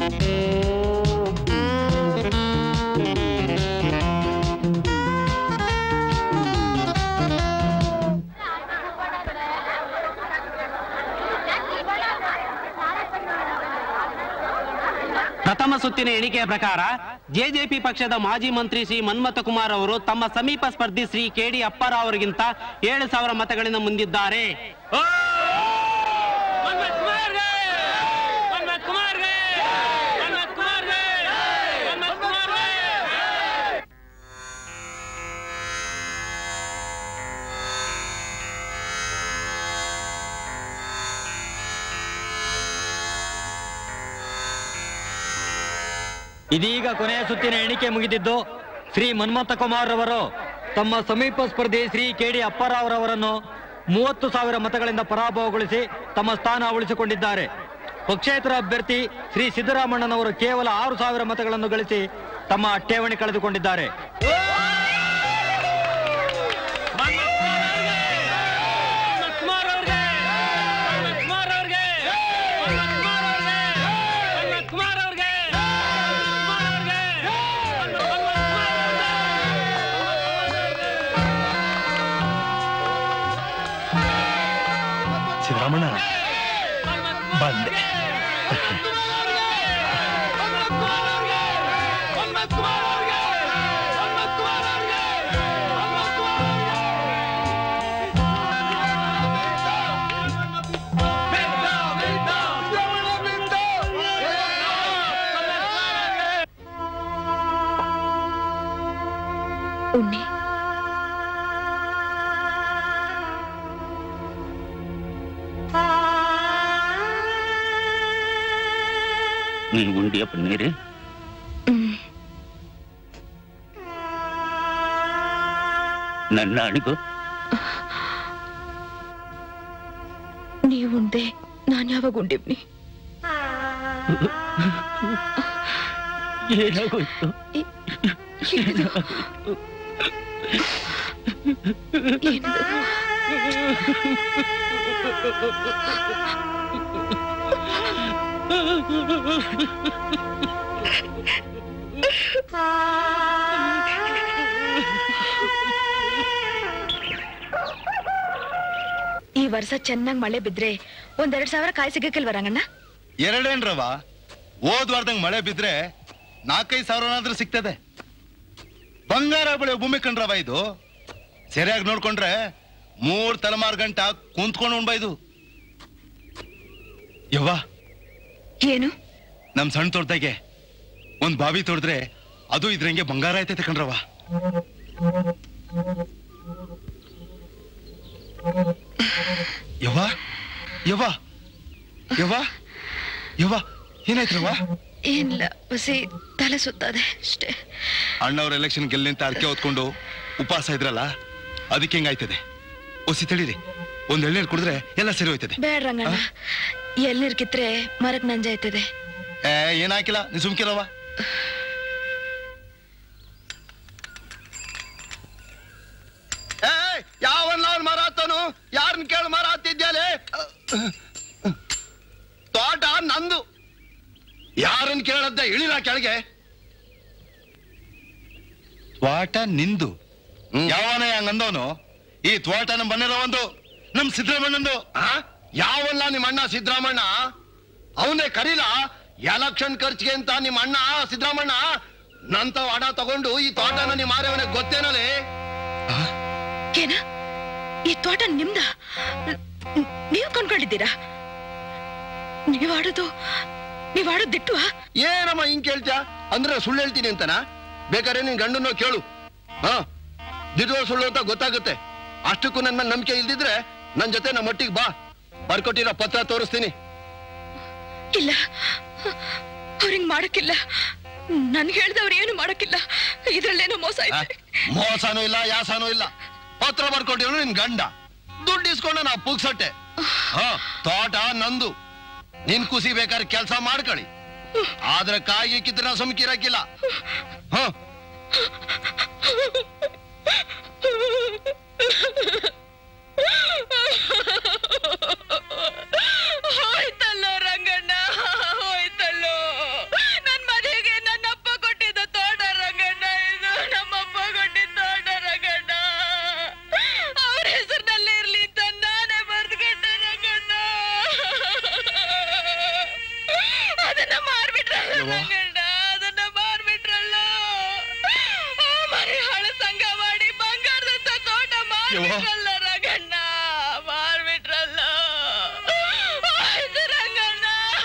ಪ್ರಥಮ ಸುತ್ತಿನ ಎಣಿಕೆಯ ಪ್ರಕಾರ ಜೆಜೆಪಿ ಪಕ್ಷದ ಮಾಜಿ ಮಂತ್ರಿ ಶ್ರೀ ಮನ್ಮಥ ಕುಮಾರ್ ಅವರು ತಮ್ಮ ಸಮೀಪ ಸ್ಪರ್ಧಿ ಶ್ರೀ ಕೆಡಿ ಅಪ್ಪಾರಾವ್ ಅವರಿಗಿಂತ ಏಳು ಸಾವಿರ ಮತಗಳಿಂದ ಮುಂದಿದ್ದಾರೆ ಇದೀಗ ಕೊನೆಯ ಸುತ್ತಿನ ಎಣಿಕೆ ಮುಗಿದಿದ್ದು ಶ್ರೀ ಮನ್ಮಥ ಕುಮಾರ್ ರವರು ತಮ್ಮ ಸಮೀಪ ಸ್ಪರ್ಧಿ ಶ್ರೀ ಕೆ ಡಿ ಅಪ್ಪಾರಾವ್ ರವರನ್ನು ಮೂವತ್ತು ಸಾವಿರ ಮತಗಳಿಂದ ಪರಾಭವಗೊಳಿಸಿ ತಮ್ಮ ಸ್ಥಾನ ಉಳಿಸಿಕೊಂಡಿದ್ದಾರೆ ಪಕ್ಷೇತರ ಅಭ್ಯರ್ಥಿ ಶ್ರೀ ಸಿದ್ದರಾಮಣ್ಣನವರು ಕೇವಲ ಆರು ಸಾವಿರ ಮತಗಳನ್ನು ಗಳಿಸಿ ತಮ್ಮ ಠೇವಣಿ ಕಳೆದುಕೊಂಡಿದ್ದಾರೆ ಸಿದ್ದರಾಮಣ್ಣ ಬಂದೆ ಉಣ್ಣಿ ನೀನು ಉಂಡಿಯಪ್ಪ ನೀರು ನನ್ನ ಅಣಿಗು ನೀವುಂಡೆ ನಾನ್ ಯಾವಾಗ ಉಂಡಿವ್ನಿ ಏನಾಗೋಯ್ತು ಏನಿದು? ಏನಿದು? ಈ ವರ್ಷ ಚೆನ್ನಾಗ್ ಮಳೆ ಬಿದ್ರೆ ಒಂದೆರಡ್ ಸಾವಿರ ಕಾಯಿ ಸಿಗಕ್ಕಿಲ್ವ ರಂಗಣ್ಣ ಎರಡೇನ್ರವ ಹೋದ್ ವಾರದಂಗ್ ಮಳೆ ಬಿದ್ರೆ ನಾಲ್ಕೈದು ಸಾವಿರನಾದ್ರೂ ಸಿಗ್ತದೆ ಬಂಗಾರ ಬೆಳೆ ಭೂಮಿ ಕಣ್ರವ ಇದು ಸರಿಯಾಗಿ ನೋಡ್ಕೊಂಡ್ರೆ ಮೂರ್ ತಲೆಮಾರ್ ಗಂಟ ಕುಂತ್ಕೊಂಡು ಉಣ್ಬ ಇದು ಯವ್ವ ಏನು ನಮ್ ಸಣ್ಣ ತೋಟದಾಗೆ ಒಂದ್ ಬಾವಿ ತೋಡಿದ್ರೆ ಅದು ಇದ್ರಂಗೆ ಬಂಗಾರ ಆಯ್ತೈತೆ ಕಣ್ರವ ಯವ್ವ ಯವ್ವ ಯವ್ವ ಯವ್ವ ಏನಾಯ್ತ್ರವ್ವ ಏನಿಲ್ಲ ಬಸಿ ತಲೆ ಸುತ್ತದೆ ಅಷ್ಟೇ ಅಣ್ಣವ್ರ ಎಲೆಕ್ಷನ್ ಗೆಲ್ಲಿ ಅಂತ ಅರ್ಕೆ ಹೊತ್ಕೊಂಡು ಉಪವಾಸ ಇದ್ರಲ್ಲ ಅದಕ್ಕೆ ಹೆಂಗಾಯ್ತದೆ ಒಸಿ ತಡೀರಿ ಒಂದ್ ಎಳ್ನೀರು ಕುಡಿದ್ರೆ ಎಲ್ಲ ಸರಿ ಹೋಯ್ತದೆ ಬೇಡ ರಂಗಣ್ಣ ಎಲ್ನೀರ್ ಕಿತ್ರೆ ಮರಕ್ ನಂಜಾಯ್ತದೆ ಏ ಏನಾಕಿಲ್ಲ ನೀ ಸುಮ್ಕಿರವ ಯಾವನ್ ಅವ್ನ್ ಮರ ಹತ್ತನು ಯಾರನ್ನ ಕೇಳಿ ಮರ ಹತ್ತಿದ್ಯಾಲೆ ತೋಟ ನಂದು ಯಾರನ್ನ ಕೇಳದ್ದ ಇಳಿಲ ಕೆಳಗೆ ತ್ವಾಟ ನಿಂದು ಯಾವನ ಹಂಗಂದವನು ಈ ತ್ವಾಟ ನಮ್ ಬಂದಿರೋ ಒಂದು ನಮ್ ಸಿದ್ದರಾಮಣ್ಣಂದು ಯಾವಲ್ಲ ನಿಮ್ಮ ಅಣ್ಣ ಸಿದ್ದರಾಮಣ್ಣ ಅವನೇ ಕರೀಲ ಎಲೆಕ್ಷನ್ ಖರ್ಚಿಗೆ ಅಂತ ನಿಮ್ಮ ಅಣ್ಣ ಸಿದ್ದರಾಮಣ್ಣ ನಂತ ಹಣ ತಗೊಂಡು ಈ ತೋಟನ ನಿಮ್ಮ ಮಾರವನಿಗೆ ಗೊತ್ತೇನಲೇ ಏನ ಈ ತೋಟ ನಿಮ್ದ ನ್- ನೀವ್ ಕೊಂಡ್ಕೊಂಡಿದ್ದೀರಾ ನೀವ್ ಆಡೋದು ನೀವ್ ಆಡೋದ್ ದಿಟ್ಟುವಾ ಏನಮ್ಮ ಹಿಂಗ್ ಕೇಳ್ತ್ಯಾ ಅಂದ್ರೆ ಸುಳ್ಳು ಹೇಳ್ತೀನಿ ಅಂತನ ಬೇಕಾದ್ರೆ ನಿನ್ ಗಂಡನ ಕೇಳು ಹಾ ದಿಡುವ ಸುಳ್ಳು ಅಂತ ಗೊತ್ತಾಗುತ್ತೆ ಅಷ್ಟಕ್ಕೂ ನನ್ನ ಮೇಲೆ ನಂಬಿಕೆ ಇಲ್ದಿದ್ರೆ ನನ್ ಜೊತೆ ನಮ್ಮ ಒಟ್ಟಿಗೆ ಬಾ ಬರ್ಕೊಟ್ಟಿರೋ ಪತ್ರ ತೋರಿಸ್ತೀನಿ ಇಲ್ಲ ಅವ್ರಿಂಗ್ ಮಾಡಕ್ಕಿಲ್ಲ ನನ್ ಹೇಳ್ದವ್ರು ಏನು ಮಾಡಕ್ಕಿಲ್ಲ ಇದ್ರಲ್ಲೇನೋ ಮೋಸ ಐತೆ ಮೋಸನೂ ಇಲ್ಲ ಯಾಸನೂ ಇಲ್ಲ ಪತ್ರ ಬರ್ಕೊಟ್ಟಿರೋ ನಿನ್ ಗಂಡ ದುಡ್ಡು ಇಸ್ಕೊಂಡ ನಾ ಪುಗ್ಸಟ್ಟೆ ಹಾ ತೋಟ ನಂದು ನಿನ್ ಖುಷಿ ಬೇಕಾದ್ರೆ ಕೆಲಸ ಮಾಡ್ಕೊಳ್ಳಿ ಆದ್ರೆ ಕಾಯಿಗೆ ಕಿತ್ರ ನಾ ಸುಮ್ಕಿರಕ್ಕಿಲ್ಲ ಹ ಹೋಯ್ತಲ್ಲೋ ರಂಗಣ್ಣ ಹೋಯ್ತಲ್ಲೋ ಮಾರ್ಬಿಟ್ರಲ್ಲ ರಂಗಣ್ಣ ಮಾರ್ಬಿಟ್ರಲ್ಲ ಆಯ್ತು ರಂಗಣ್ಣ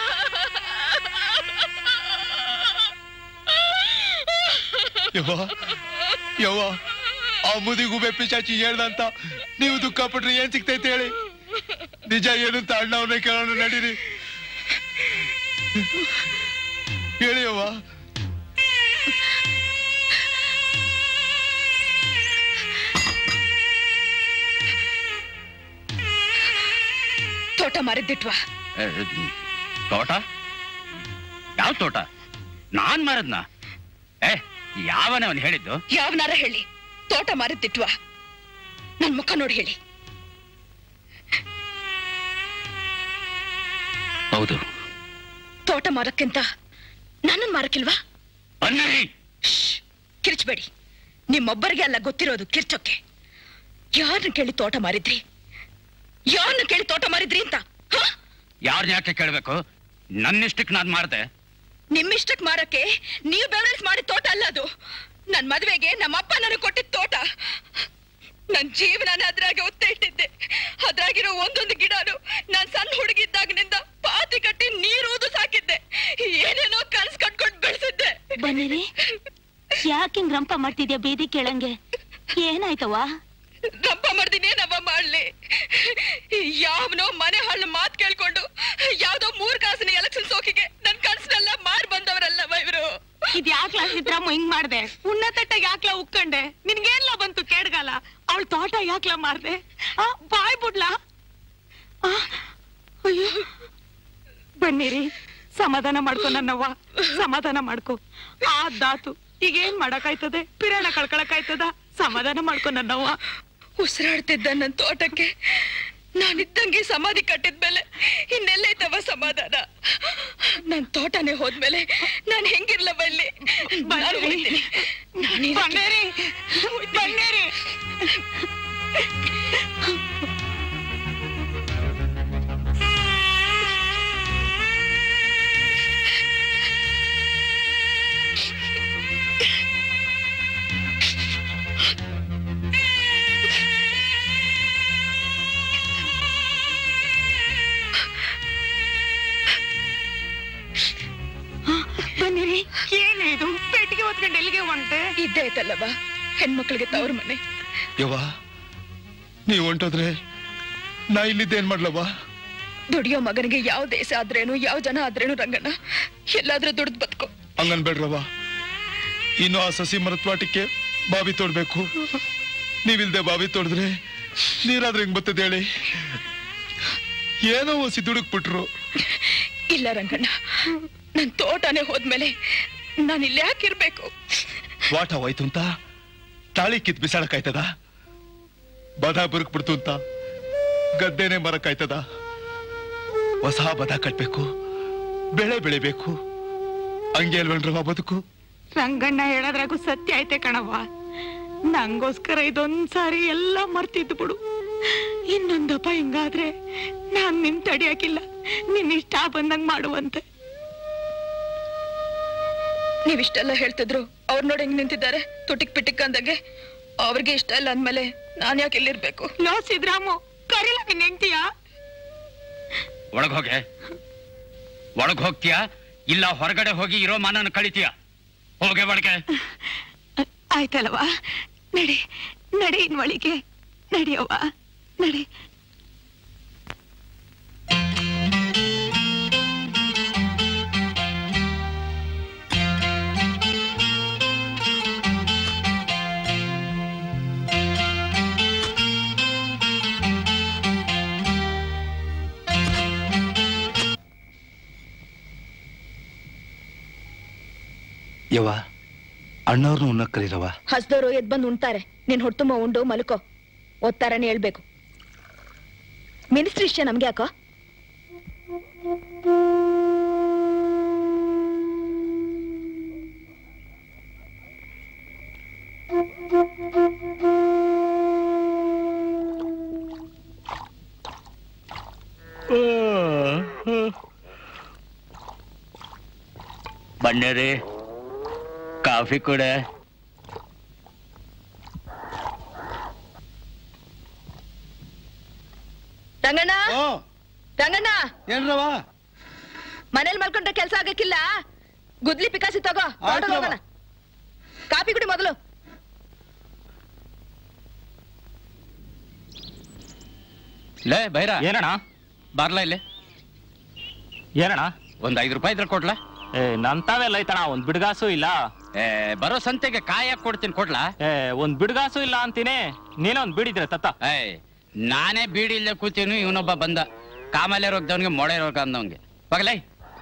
ಯವ್ವ ಯವ್ವ ಆ ಮುದಿಗೂ ಬೆಪ್ಪಿಚಾಚಿ ಹೇಳ್ದಂತ ನೀವು ದುಃಖ ಪಟ್ರೆ ಏನ್ ಸಿಗ್ತೈತೆ ಹೇಳಿ ನಿಜ ಏನು ಅಂತ ಅಣ್ಣ ಅವ್ರನ್ನ ಕೇಳೋಣ ನಡೀರಿ ಹೇಳಿ ಯವ್ವ ತೋಟ ಮಾರಿದ್ದಿಟ್ವಾ ಏ, ತೋಟ ಯಾವ ತೋಟ ನಾನ್ ಮಾರದ್ನ ಏ ಯಾವನೇ ಅವನು ಹೇಳಿದ್ದು ಯಾವನಾರ ಹೇಳಿ ತೋಟ ಮಾರಿದ್ದಿಟ್ವಾ ನನ್ ಮುಖ ನೋಡಿ ಹೇಳಿ ಹೌದು ತೋಟ ಮಾರಕ್ಕಿಂತ ನನ್ನನ್ ಮಾರಕ್ಕಿಲ್ವಾ ಕಿರ್ಚ್ಬೇಡಿ ನಿಮ್ಮೊಬ್ಬರಿಗೆ ಅಲ್ಲ ಗೊತ್ತಿರೋದು ಕಿರ್ಚೋಕೆ ಯಾರನ್ನ ಕೇಳಿ ತೋಟ ಮಾರಿದ್ರಿ ಯಾರನ್ನ ಕೇಳಿ ತೋಟ ಮಾರಿದ್ರಿ ಅಂತ ಯಾರನ್ನ ಯಾಕೆ ಕೇಳ್ಬೇಕು ನನ್ನಿಷ್ಟಕ್ಕೆ ನಾನ್ ಮಾಡ್ದೆ ನಿಮ್ಮಿಷ್ಟಕ್ ಮಾರಕ್ಕೆ ನೀವು ಬೆವರೇಜ್ ಮಾಡಿದ ತೋಟ ಅಲ್ಲ ಅದು ನನ್ ಮದ್ವೆಗೆ ನಮ್ಮಪ್ಪ ನನಗೆ ಕೊಟ್ಟಿದ್ದ ತೋಟ ನನ್ ಜೀವನನ ಅದ್ರಾಗೆ ಒತ್ತೆ ಇಟ್ಟಿದ್ದೆ ಅದ್ರಾಗಿರೋ ಒಂದೊಂದು ಗಿಡನು ನಾನ್ ಸಣ್ಣ ಹುಡುಗಿದ್ದಾಗಿನಿಂದ ಪಾತಿ ಕಟ್ಟಿ ನೀರೂದು ಸಾಕಿದ್ದೆ ಏನೇನೋ ಕನ್ಸ್ ಕಟ್ಕೊಂಡ್ ಬೆಳೆಸಿದ್ದೆ ಬನ್ನಿರಿ ಯಾಕೆ ಹಿಂಗ್ ರಂಪ ಮಾಡ್ತಿದ್ಯಾ ಬೀದಿ ಕೇಳಂಗೆ ಏನಾಯ್ತವ ರಂಪ ಮಾಡ್ದಿನೇನವ ಮಾಡ್ಲಿ ಯಾವನೋ ಮನೆ ಹಳ್ಳ ಮಾತ್ ಕೇಳ್ಕೊಂಡು ಯಾವ್ದೋ ಮೂರ್ ಕಾಸಿನ ಎಲೆಕ್ಷನ್ ಸೋಕಿಗೆ ನನ್ ಕನ್ಸನೆಲ್ಲ ಮಾರ್ ಬಂದವರಲ್ಲವ ಇವ್ರು ಇದ್ ಯಾಕ್ಲಾ ಸಿದ್ರಾಮ ಹಿಂಗ್ ಮಾಡ್ದೆ ಉಣ್ಣ ತಟ್ಟ ಯಾಕ್ಲಾ ಉಕ್ಕಂಡೆ ನಿನ್ಗೇನ್ಲ ಬಂತು ಕೇಡ್ಗಾಲ ಅವಳ ತೋಟ ಯಾಕ್ಲಾ ಮಾರ್ದೆ ಆ ಬಾಯ್ ಬಿಡ್ಲಾ ಆ, ಅಯ್ಯೋ ಬನ್ನಿರಿ ಸಮಾಧಾನ ಮಾಡ್ಕೊ ನನ್ನವ್ವ ಸಮಾಧಾನ ಮಾಡ್ಕೊ ಆದಾತು ಈಗ ಏನ್ ಮಾಡಕ್ಕಾಯ್ತದೆ ಪಿರಾಣ ಕಳ್ಕೊಳಕ್ಕಾಯ್ತದ ಸಮಾಧಾನ ಮಾಡ್ಕೊ ನನ್ನವ್ವ ಉಸಿರಾಡ್ತಿದ್ದ ನನ್ ತೋಟಕ್ಕೆ ನಾನಿದ್ದಂಗೆ ಸಮಾಧಿ ಕಟ್ಟಿದ್ಮೇಲೆ ಇನ್ನೆಲ್ಲೈತವ ಸಮಾಧಾನ ನನ್ ತೋಟನೇ ಹೋದ್ಮೇಲೆ ನಾನ್ ಹೆಂಗಿರ್ಲವ ಇಲ್ಲಿ ನಾನು ಹೋಗ್ತೀನಿ. ನಾನಿದಕ್ಕೆ- ಬನ್ನೇರಿ ಬನ್ನೇರಿ ಬನ್ನಿರಿ ಏನೇ ಇದು ಪೆಟ್ಟಿಗೆ ಹೊತ್ಕೊಂಡು ಎಲ್ಲಿಗೆ ಹೊಂಟೆ ಇದ್ದೇ ಐತಲ್ಲವ ಹೆಣ್ಮಕ್ಳಿಗೆ ತವ್ರ ಮನೆ ಯವ್ವ ನೀವು ಹೊಂಟೋದ್ರೆ ನಾ ಇಲ್ಲಿದ್ದೇನ್ ಮಾಡ್ಲವ್ವ ದುಡಿಯೋ ಮಗನಿಗೆ ಯಾವ ದೇಶ ಆದ್ರೇನು ಯಾವ ಜನ ಆದ್ರೇನು ರಂಗಣ್ಣ ಎಲ್ಲಾದ್ರೂ ದುಡ್ದು ಬದುಕೋ ಹಂಗನ್ಬೇಡ್ರವ್ವ ಇನ್ನು ಆ ಸಸಿ ಮರತ್ವಾಟಕ್ಕೆ ಬಾವಿ ತೋಡ್ಬೇಕು ನೀವಿಲ್ದೆ ಬಾವಿ ತೋಡಿದ್ರೆ ನೀರಾದ್ರೆ ಹೆಂಗ್ ಬರ್ತದೆ ಹೇಳಿ ಏನೋ ಒಸಿ ದುಡುಕ್ಬಿಟ್ರು ಇಲ್ಲ ರಂಗಣ್ಣ ನನ್ ತೋಟನೇ ಹೋದ್ಮೇಲೆ ನಾನು ಇಲ್ಲಿ ಯಾಕಿರ್ಬೇಕು ವಾಟ ಹೋಯ್ತು ಅಂತ ತಾಳಿ ಕಿತ್ ಬಿಸಾಡಕ್ಕಾಯ್ತದ ಬದ ಬುರುಕ್ಬಿಡ್ತು ಅಂತ ಗದ್ದೆನೆ ಮರಕ್ಕಾಯ್ತದ ಹೊಸ ಬದ ಕಟ್ಬೇಕು ಬೆಳೆ ಬೆಳಿಬೇಕು ಹಂಗೆ ಅಲ್ವೇನ್ರವ ಬದುಕು ರಂಗಣ್ಣ ಹೇಳದ್ರಾಗೂ ಸತ್ಯ ಐತೆ ಕಣವ್ವ ನಂಗೋಸ್ಕರ ಇದೊಂದ್ ಸಾರಿ ಎಲ್ಲ ಮರ್ತಿದ್ದು ಬಿಡು ಇನ್ನೊಂದಪ್ಪ ಹಿಂಗಾದ್ರೆ ನಾನ್ ನಿನ್ ತಡಿಯಾಕಿಲ್ಲ ನಿನ್ ಇಷ್ಟ ಬಂದಂಗ್ ಮಾಡುವಂತೆ ನೀವಿಷ್ಟೆಲ್ಲ ಹೇಳ್ತಿದ್ರು ಅವ್ರ ನೋಡಿ ಹೆಂಗ್ ನಿಂತಿದ್ದಾರೆ ತುಟಿಕ್ ಪಿಟಿಕ್ ಅಂದಂಗೆ ಅವ್ರಿಗೆ ಇಷ್ಟ ಇಲ್ಲ ಅಂದ್ಮೇಲೆ ನಾನ್ ಯಾಕೆ ಇಲ್ಲಿರ್ಬೇಕು ಲೋ ಸಿದ್ರಾಮು ಕರಿಲ ನಿನ್ ಹೆಂಡ್ತಿಯ ಒಳಗ್ ಹೋಗೆ ಒಳಗ್ ಹೋಗ್ತೀಯಾ ಇಲ್ಲ ಹೊರಗಡೆ ಹೋಗಿ ಇರೋ ಮಾನನ ಕಳಿತೀಯ ಹೋಗೆ ಒಳಗೆ ಆಯ್ತಲ್ವಾ ನಡಿ ನಡಿ ಇನ್ ಒಳಿಗೆ ನಡಿಯವ್ವ ನಡಿ ಯವ್ವ ಅಣ್ಣವ್ರನ್ನ ಉಣ್ಣಕ್ ಕರೀರವ ಹಸ್ದವ್ರು ಎದ್ ಬಂದು ಉಣ್ತಾರೆ ನೀನ್ ಹೊಟ್ಟುಮ್ಮ ಉಂಡು ಮಲ್ಕೋ ಓದ್ತಾರನೇ ಹೇಳ್ಬೇಕು ಮಿನಿಸ್ಟ್ರಿ ಇಷ್ಟ ನಮ್ಗೆ ಯಾಕೋ ಬಣ್ಣೇರಿ ಕಾಫಿ ಕೂಡ ರಂಗಣ್ಣ ರಂಗಣ್ಣ ಏನ್ರವ ಮನೇಲಿ ಮಲ್ಕೊಂಡ್ರೆ ಕೆಲ್ಸ ಆಗಕ್ಕಿಲ್ಲ ಗುದ್ಲಿ ಪಿಕಾಸಿ ತಗೋ ಆಯ್ತು ಹೊರ್ಟು ಹೋಗೋಣ ಕಾಪಿ ಕುಡಿ ಮೊದಲು ಲೇ ಬೈರ ಏನಣ್ಣ ಬರ್ಲ ಇಲ್ಲಿ ಏನಣ್ಣ ಒಂದ್ ಐದು ರೂಪಾಯಿ ಇದ್ರೆ ಕೊಡ್ಲಾ ಏ ನಂತಾವೆಲ್ಲ ಐತಣ ಒಂದ್ ಬಿಡ್ಗಾಸು ಇಲ್ಲ ಏ ಬರೋ ಸಂತೆಗೆ ಕಾಯಿ ಹಾಕ್ ಕೊಡ್ತೀನಿ ಕೊಡ್ಲಾ ಏ ಒಂದ್ ಬಿಡ್ಗಾಸು ಇಲ್ಲ ಅಂತೀನಿ ನೀನೇ ಒಂದ್ ಬಿಡಿದ್ರೆ ತತ್ತ ಏಯ್ ನಾನೇ ಬೀಡಿ ಇಲ್ಲೇ ಕೂತೀನಿ ಇವನೊಬ್ಬ ಬಂದ ಕಾಮಾಲೆ ರೋಗದವನಿಗೆ ಮೊಳೆ ರೋಗ ಅಂದವನ್ಗೆ ಬಗಲೇ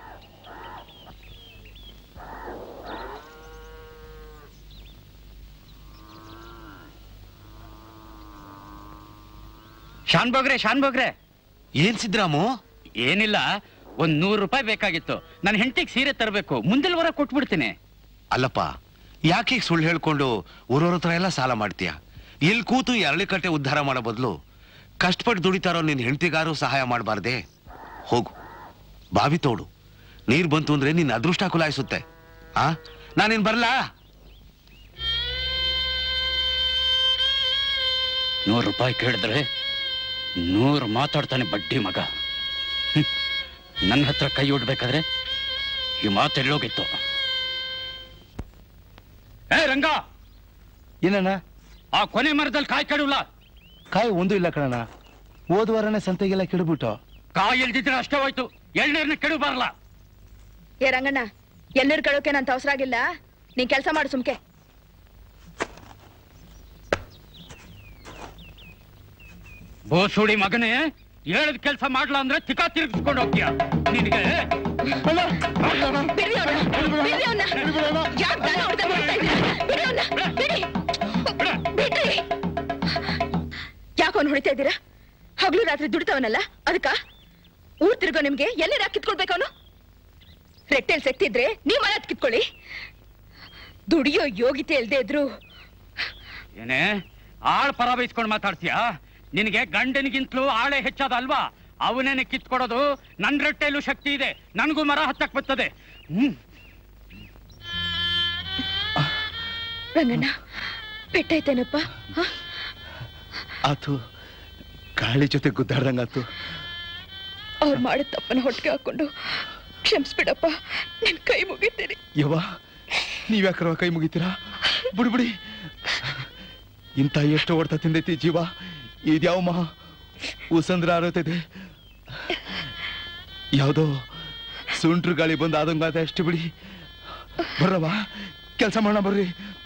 ಶಾನ್ ಬೋಗ್ರೆ ಶಾನ್ ಬೋಗ್ರೆ ಏನ್ ಸಿದ್ರಾಮು ಏನಿಲ್ಲ ಒಂದ್ ನೂರು ರೂಪಾಯಿ ಬೇಕಾಗಿತ್ತು ನನ್ನ ಹೆಂಡತಿಗೆ ಸೀರೆ ತರಬೇಕು ಮುಂದಿನ ವಾರ ಕೊಟ್ಬಿಡ್ತೀನಿ ಅಲ್ಲಪ್ಪ ಯಾಕೆ ಹೀಗ್ ಸುಳ್ಳು ಹೇಳ್ಕೊಂಡು ಊರವ್ರ ಹತ್ರ ಎಲ್ಲ ಸಾಲ ಮಾಡ್ತೀಯ ಇಲ್ಲಿ ಕೂತು ಎರಳಿ ಕಟ್ಟೆ ಉದ್ಧಾರ ಮಾಡೋ ಬದಲು ಕಷ್ಟಪಟ್ಟು ದುಡಿತಾರೋ ನಿನ್ ಹೆಂಡತಿಗಾರು ಸಹಾಯ ಮಾಡಬಾರ್ದೆ ಹೋಗು ಬಾವಿ ತೋಡು ನೀರ್ ಬಂತು ಅಂದ್ರೆ ನಿನ್ನ ಅದೃಷ್ಟ ಕುಲಾಯಿಸುತ್ತೆ ಆ ನಾನಿನ್ ಬರ್ಲಾ ನೂರು ರೂಪಾಯಿ ಕೇಳಿದ್ರೆ ನೂರು ಮಾತಾಡ್ತಾನೆ ಬಡ್ಡಿ ಮಗ ಹ್ಮ್. ನನ್ನ ಹತ್ರ ಕೈ ಉಡ್ಬೇಕಾದ್ರೆ ಈ ಮಾತು ಎಲ್ಲೋಗಿತ್ತು ಏ ರಂಗ ಏನಣ್ಣ ಆ ಕೊನೆ ಮರದಲ್ಲಿ ಕಾಯಿ ಕೆಡವಲ್ಲ ಕಾಯಿ ಒಂದು ಇಲ್ಲ ಕಣಣ್ಣ ಹೋದ ವಾರನೇ ಸಂತೆಗೆಲ್ಲ ಕೆಡಬಿಟ್ಟು ಕಾಯಿ ಇಲ್ದಿದ್ರೆ ಅಷ್ಟೇ ಹೋಯ್ತು ಎಳ್ನೀರ್ನ ಕೆಡು ಬರಲ್ಲ ಏ ರಂಗಣ್ಣ ಎಲ್ಲರ ಕಳೋಕೆ ನಂತ ಅವಸರ ಆಗಿಲ್ಲ ನೀನ್ ಕೆಲಸ ಮಾಡು ಸುಮ್ಕೆ ಬೋಸುಡಿ ಮಗನೇ ಹೇಳದ ಕೆಲಸ ಮಾಡ್ಲಾ ಅಂದ್ರೆ ತಿಕಾ ತಿರುಗಿಸ್ಕೊಂಡು ಹೋಗ್ತೀಯ ನಿನಗೆ ಬಿಡಿ ಅವ್ನ, ಬಿಡಿ ಅವ್ನ. ಯಾಕ್ ದನ ಹೊಡ್ತ ಮಾಡ್ತಾ ಇದ್ದೀರಾ? ಬಿಡಿ ಅವ್ನ, ಬಿಡಿ. ಬಿಡ್ರಿ. ಯಾಕ್ ಅವ್ನ್ ಹೊಡಿತಾ ಇದ್ದೀರಾ ಹಗ್ಲು ರಾತ್ರಿ ದುಡಿತವನಲ್ಲ ಅದಕ್ಕ ಊರ್ ತಿರ್ಗೋ ನಿಮ್ಗೆ ಎಲ್ಲಿ ಕಿತ್ಕೊಳ್ಬೇಕು ಅವನು ರೆಟ್ಟೆಲ್ ಶಕ್ತಿ ಇದ್ರೆ ನೀವ್ ಮರ ಕಿತ್ಕೊಳ್ಳಿ ದುಡಿಯೋ ಯೋಗಿತೆ ಇಲ್ದೇ ಇದ್ರು ಏನೇ ಆಳ್ ಪರ ಬೈಸ್ಕೊಂಡು ಮಾತಾಡ್ತೀಯ ನಿನಗೆ ಗಂಡನಿಗಿಂತಲೂ ಆಳೆ ಹೆಚ್ಚಾದ ಅಲ್ವಾ ಅವನೇನೆ ಕಿತ್ಕೊಡೋದು ನನ್ ರಟ್ಟೆಯಲ್ಲೂ ಶಕ್ತಿ ಇದೆ ನನಗೂ ಮರ ಹತ್ತಕ್ ಬರ್ತದೆ ಹ್ಮ್ ರಂಗಣ್ಣ ಪೆಟ್ಟಾಯ್ತೇನಪ್ಪ ಹ? ಆತು ಗಾಳಿ ಜೊತೆ ಗುದ್ದಾಡ್ದಂಗಾತು ಅವ್ರು ಮಾಡಿದ ತಪ್ಪನ ಹೊಟ್ಟಿಗೆ ಹಾಕೊಂಡು ಕ್ಷಮಿಸ್ಬಿಡಪ್ಪ ನಿನ್ ಕೈ ಮುಗಿತೀನಿ ಯವ್ವ ನೀವ್ಯಾಕ್ರವ ಕೈ ಮುಗಿತೀರಾ ಬಿಡಿ ಬಿಡಿ ಇಂಥ ಎಷ್ಟು ಹೊಡ್ತ ತಿಂದೈತಿ ಜೀವ ಇದ್ಯಾವ ಮಹಾ ಉಸಂದ್ರ ಆರೋತೈತೆ ಯಾವುದೋ ಸುಂಟ್ರು ಗಾಳಿ ಬಂದು ಆದಂಗಾತ ಅಷ್ಟು ಬಿಡಿ ಬರ್ರವ ಕೆಲಸ ಮಾಡೋಣ ಬರ್ರಿ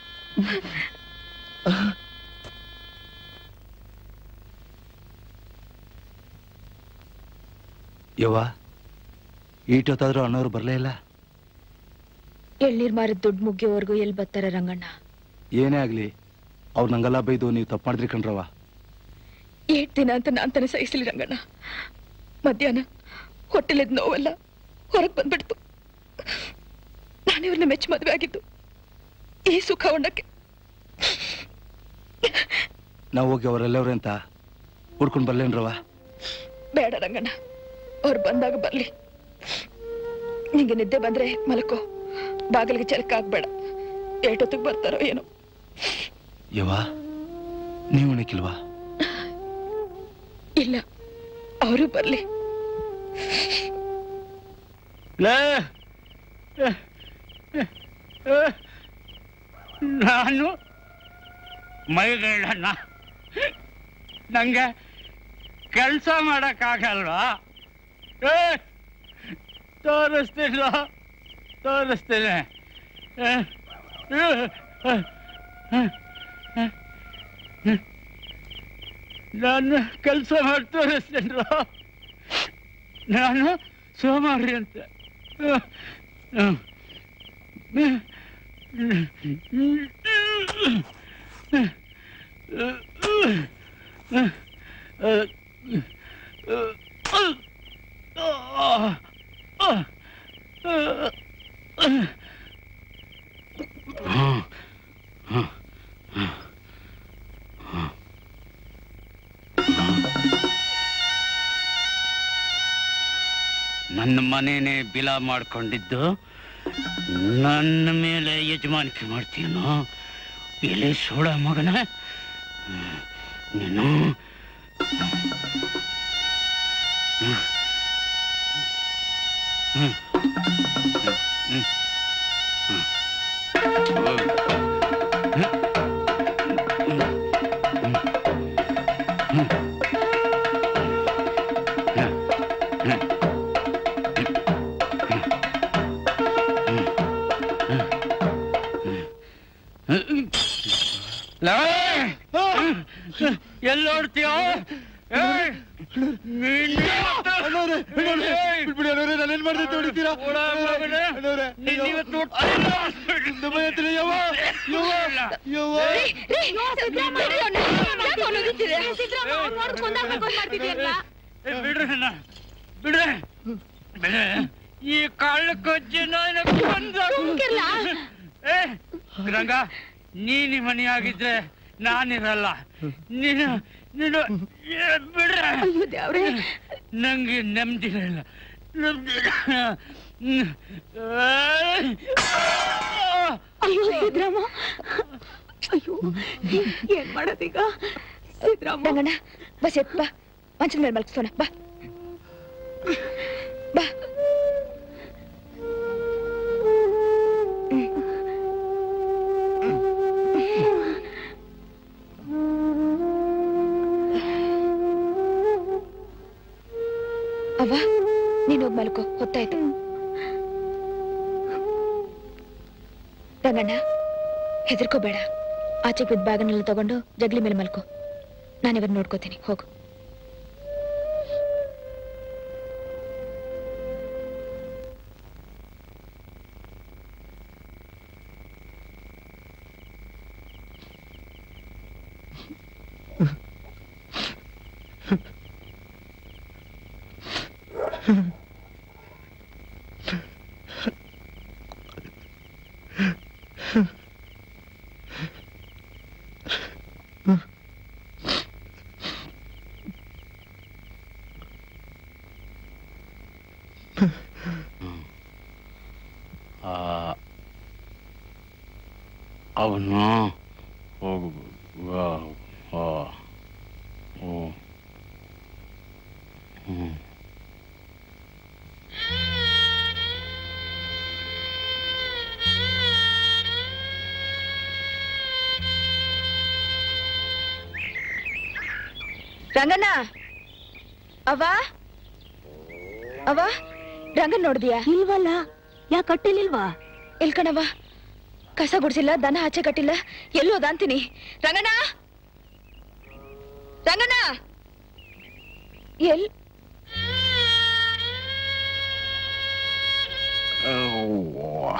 ಯವ್ವ ಈಟೊತ್ತಾದ್ರೂ ಅಣ್ಣವ್ರು ಬರಲೇ ಇಲ್ಲ ಎಳ್ನೀರ್ ಮಾರಿದ ದುಡ್ಡು ಮುಗಿಯೋವರೆಗೂ ಎಲ್ಲಿ ಬರ್ತಾರೆ ರಂಗಣ್ಣ ಏನೇ ಆಗ್ಲಿ ಅವ್ರು ನಂಗೆಲ್ಲ ಬೈದು ನೀವು ತಪ್ಪು ಮಾಡಿದ್ರಿ ಕಣ್ರವ ಏಟ್ ದಿನ ಅಂತ ನಾನ್ ತಾನೇ ಸಹಿಸ್ಲಿ ರಂಗಣ್ಣ ಮಧ್ಯಾಹ್ನ ಹೊಟ್ಟೆಲಿದ್ ನೋವಲ್ಲ ಹೊರಗ್ ಬಂದ್ಬಿಡ್ತು ನಾನು ಇವ್ರನ್ನ ಮೆಚ್ಚಿ ಮದ್ವೆ ಆಗಿದ್ದು ಈ ಸುಖ ಉಣ್ಣಕ್ಕೆ ನಾವು ಹೋಗಿ ಅವರೆಲ್ಲವ್ರೆ ಅಂತ ಹುಡ್ಕೊಂಡು ಬರ್ಲೇನ್ರವ ಬೇಡ ರಂಗಣ್ಣ ಅವ್ರು ಬಂದಾಗ ಬರ್ಲಿ ನಿಂಗೆ ನಿದ್ದೆ ಬಂದ್ರೆ ಮಲಕೋ ಬಾಗಿಲಿಗೆ ಚಲಕ ಆಗ್ಬೇಡ ಏಟೊತ್ತಿಗೆ ಬರ್ತಾರೋ ಏನೋ ಯವ್ವ ನೀವು ಉಣಕ್ಕಿಲ್ವಾ ಇಲ್ಲ ಅವರು ಬರ್ಲಿ ನಾನು ಮೈಗಳನ್ನ ನಂಗೆ ಕೆಲಸ ಮಾಡಕ್ಕಾಗಲ್ವಾ ಏ, ತೋರಿಸ್ತಿಲ್ಲ ತೋರಿಸ್ತೀನಿ ಏ, ಏ, ಏ, ಏ, ಏ. ನಾನು ಕೆಲಸ ಮಾಡಿ ತೋರಿಸ್ತೀನಿ ನಾನು ಸೋಮಾರಿ ಅಂತ ಹ್ಮ್. ಹ್ಮ್. ನನ್ನ ಮನೇನೆ ಬಿಲ ಮಾಡ್ಕೊಂಡಿದ್ದು ನನ್ನ ಮೇಲೆ ಯಜಮಾನಿಕೆ ಮಾಡ್ತೀನೋ ಎಲೆ ಸೋಳ ಮಗನ ನೀನು ಎಲ್ಲಿ ನೋಡ್ತೀಯ ನಾನೇನ್ ಮಾಡ್ದೆ ಹೊಡಿತೀರಾ ಬಿಡ್ರಿ ನನ್ನ. ಬಿಡ್ರಿ ಬಿಡ್ರಿ ಈ ಕಳ್ಳ ಕೊಚ್ಚಿ ನಾನು ಕೊಂದ ಏ ರಂಗ ನೀನ್ ಮನೆಯಾಗಿದ್ರೆ ನಾನಿರಲ್ಲ ನೀನು ನೀನು ಏ, ಬಿಡ್ರೆ ನಂಗೆ ನೆಮ್ಮದಿ ಇಲ್ಲ ನೆಮ್ಮದಿ ಅಯ್ಯೋ ಸಿದ್ರಾಮ ಅಯ್ಯೋ ಏನ್ ಮಾಡೋದೀಗ ಸಿದ್ರಾಮ ರಂಗಣ್ಣ ಬಸ್ ಎತ್ ಬಾ ಮಂಚದ ಮೇಲೆ ಮಲ್ಕಿಸೋಣ ಬಾ ಬಾ ಅವ್ವ ನೀನ್ ಹೋಗ್ ಮಲ್ಕೋ ಹೊತ್ತಾಯ್ತು ರಂಗಣ್ಣ ಹೆದರ್ಕೋಬೇಡ ಆಚೆ ಬಿದ್ದ ಬ್ಯಾಗನ್ನೆಲ್ಲ ತಗೊಂಡು ಜಗ್ಲಿ ಮೇಲೆ ಮಲ್ಕೋ ನಾನಿವಾಗ ನೋಡ್ಕೋತೀನಿ ಹೋಗು ಅವನು ಹೋಗು ಆ, ಆ, ಓ. ಹ್ಮ್. ರಂಗಣ್ಣ ಅವ್ವ ಅವ್ವ ರಂಗನ್ ನೋಡ್ದಿಯಾ ಇಲ್ವಲ್ಲ ಯಾಕೆ ಕಟ್ಟಿಲಿಲ್ವಾ ಇಲ್ ಕಣವ್ವ ಕಸ ಗುಡ್ಸಿಲ್ಲ ದನ ಆಚೆ ಕಟ್ಟಿಲ್ಲ ಎಲ್ಲೋದ ಅಂತೀನಿ ರಂಗಣ್ಣ ರಂಗಣ್ಣ ಎಲ್ ಅವ್ವ.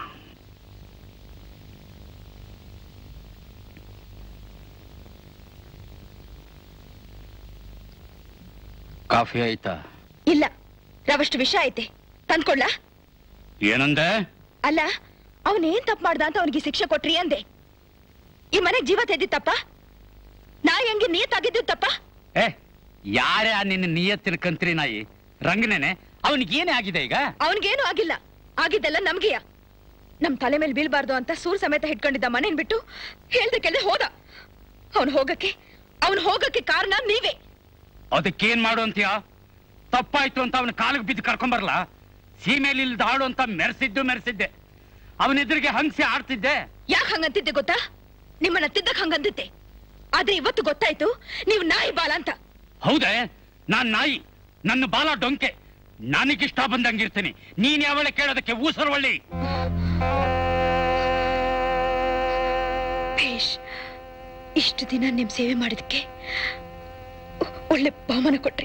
ಕಾಫಿ ಆಯ್ತಾ ಇಲ್ಲ ರವಷ್ಟು ವಿಷ ಐತೆ ತಂದ್ಕೊಡ್ಲಾ ಏನಂದೆ ಅಲ್ಲ ಅವನೇನ್ ತಪ್ಪು ಮಾಡ್ದ ಅಂತ ಅವನಿಗೆ ಶಿಕ್ಷೆ ಕೊಟ್ರಿ ಅಂದೆ ಈ ಮನೆಗ್ ಜೀವ ತೆದ್ದಿತ್ತಪ್ಪ ನಾ ಹೆಂಗೆ ನೀತಾಗಿದ್ದು ತಪ್ಪ ಏ ಯಾರೇ ಆ ನಿನ್ನ ನಿಯತ್ತಿನ ಕಂತ್ರಿ ನಾಯಿ ರಂಗನೇನೆ ಅವನಿಗೆ ಏನೇ ಆಗಿದೆ ಈಗ ಅವನಿಗೇನು ಆಗಿಲ್ಲ ಆಗಿದ್ದೆಲ್ಲ ನಮ್ಗೆಯ ನಮ್ ತಲೆ ಮೇಲೆ ಬೀಳ್ಬಾರ್ದು ಅಂತ ಸೂರ್ ಸಮೇತ ಹಿಡ್ಕೊಂಡಿದ್ದ ಮನೇನ್ ಬಿಟ್ಟು ಹೇಳ್ದಕ್ಕೆಲ್ಲ ಹೋದ ಅವನು ಹೋಗಕ್ಕೆ ಅವನು ಹೋಗಕ್ಕೆ ಕಾರಣ ನೀವೇ ಅದಕ್ಕೇನ್ ಮಾಡು ಅಂತೀಯ ತಪ್ಪಾಯ್ತು ಅಂತ ಅವನ ಕಾಲಿಗೆ ಬಿದ್ದು ಕರ್ಕೊಂಬರ್ಲಾ ಸೀಮೆಯಲ್ಲಿ ಇಲ್ದ ಆಡು ಅಂತ ಮೆರೆಸಿದ್ದು ಮೆರೆಸಿದ್ದೆ ಅವನೆದುರಿಗೆ ಹಂಸಿ ಆಡ್ತಿದ್ದೆ ಯಾಕೆ ಹಂಗಂತಿದ್ದೆ ಗೊತ್ತಾ ನಿಮ್ಮನ್ನ ತಿದ್ದಕ್ ಹಂಗಂದಿದ್ದೆ ಆದ್ರೆ ಇವತ್ತು ಗೊತ್ತಾಯ್ತು ನೀವು ನಾಯಿ ಬಾಲ ಅಂತ ಹೌದೇ ನಾನ್ ನಾಯಿ ನನ್ನ ಬಾಲ ಡೊಂಕೆ ನನಗಿಷ್ಟ ಬಂದಂಗಿರ್ತೀನಿ ನೀನ್ ಯಾವಳೆ ಕೇಳೋದಕ್ಕೆ ಊಸರವಳ್ಳಿ ಭೇಷ್ ಇಷ್ಟು ದಿನ ನಿಮ್ ಸೇವೆ ಮಾಡಿದಕ್ಕೆ ಒ- ಒಳ್ಳೆ ಬಹುಮಾನ ಕೊಟ್ರಿ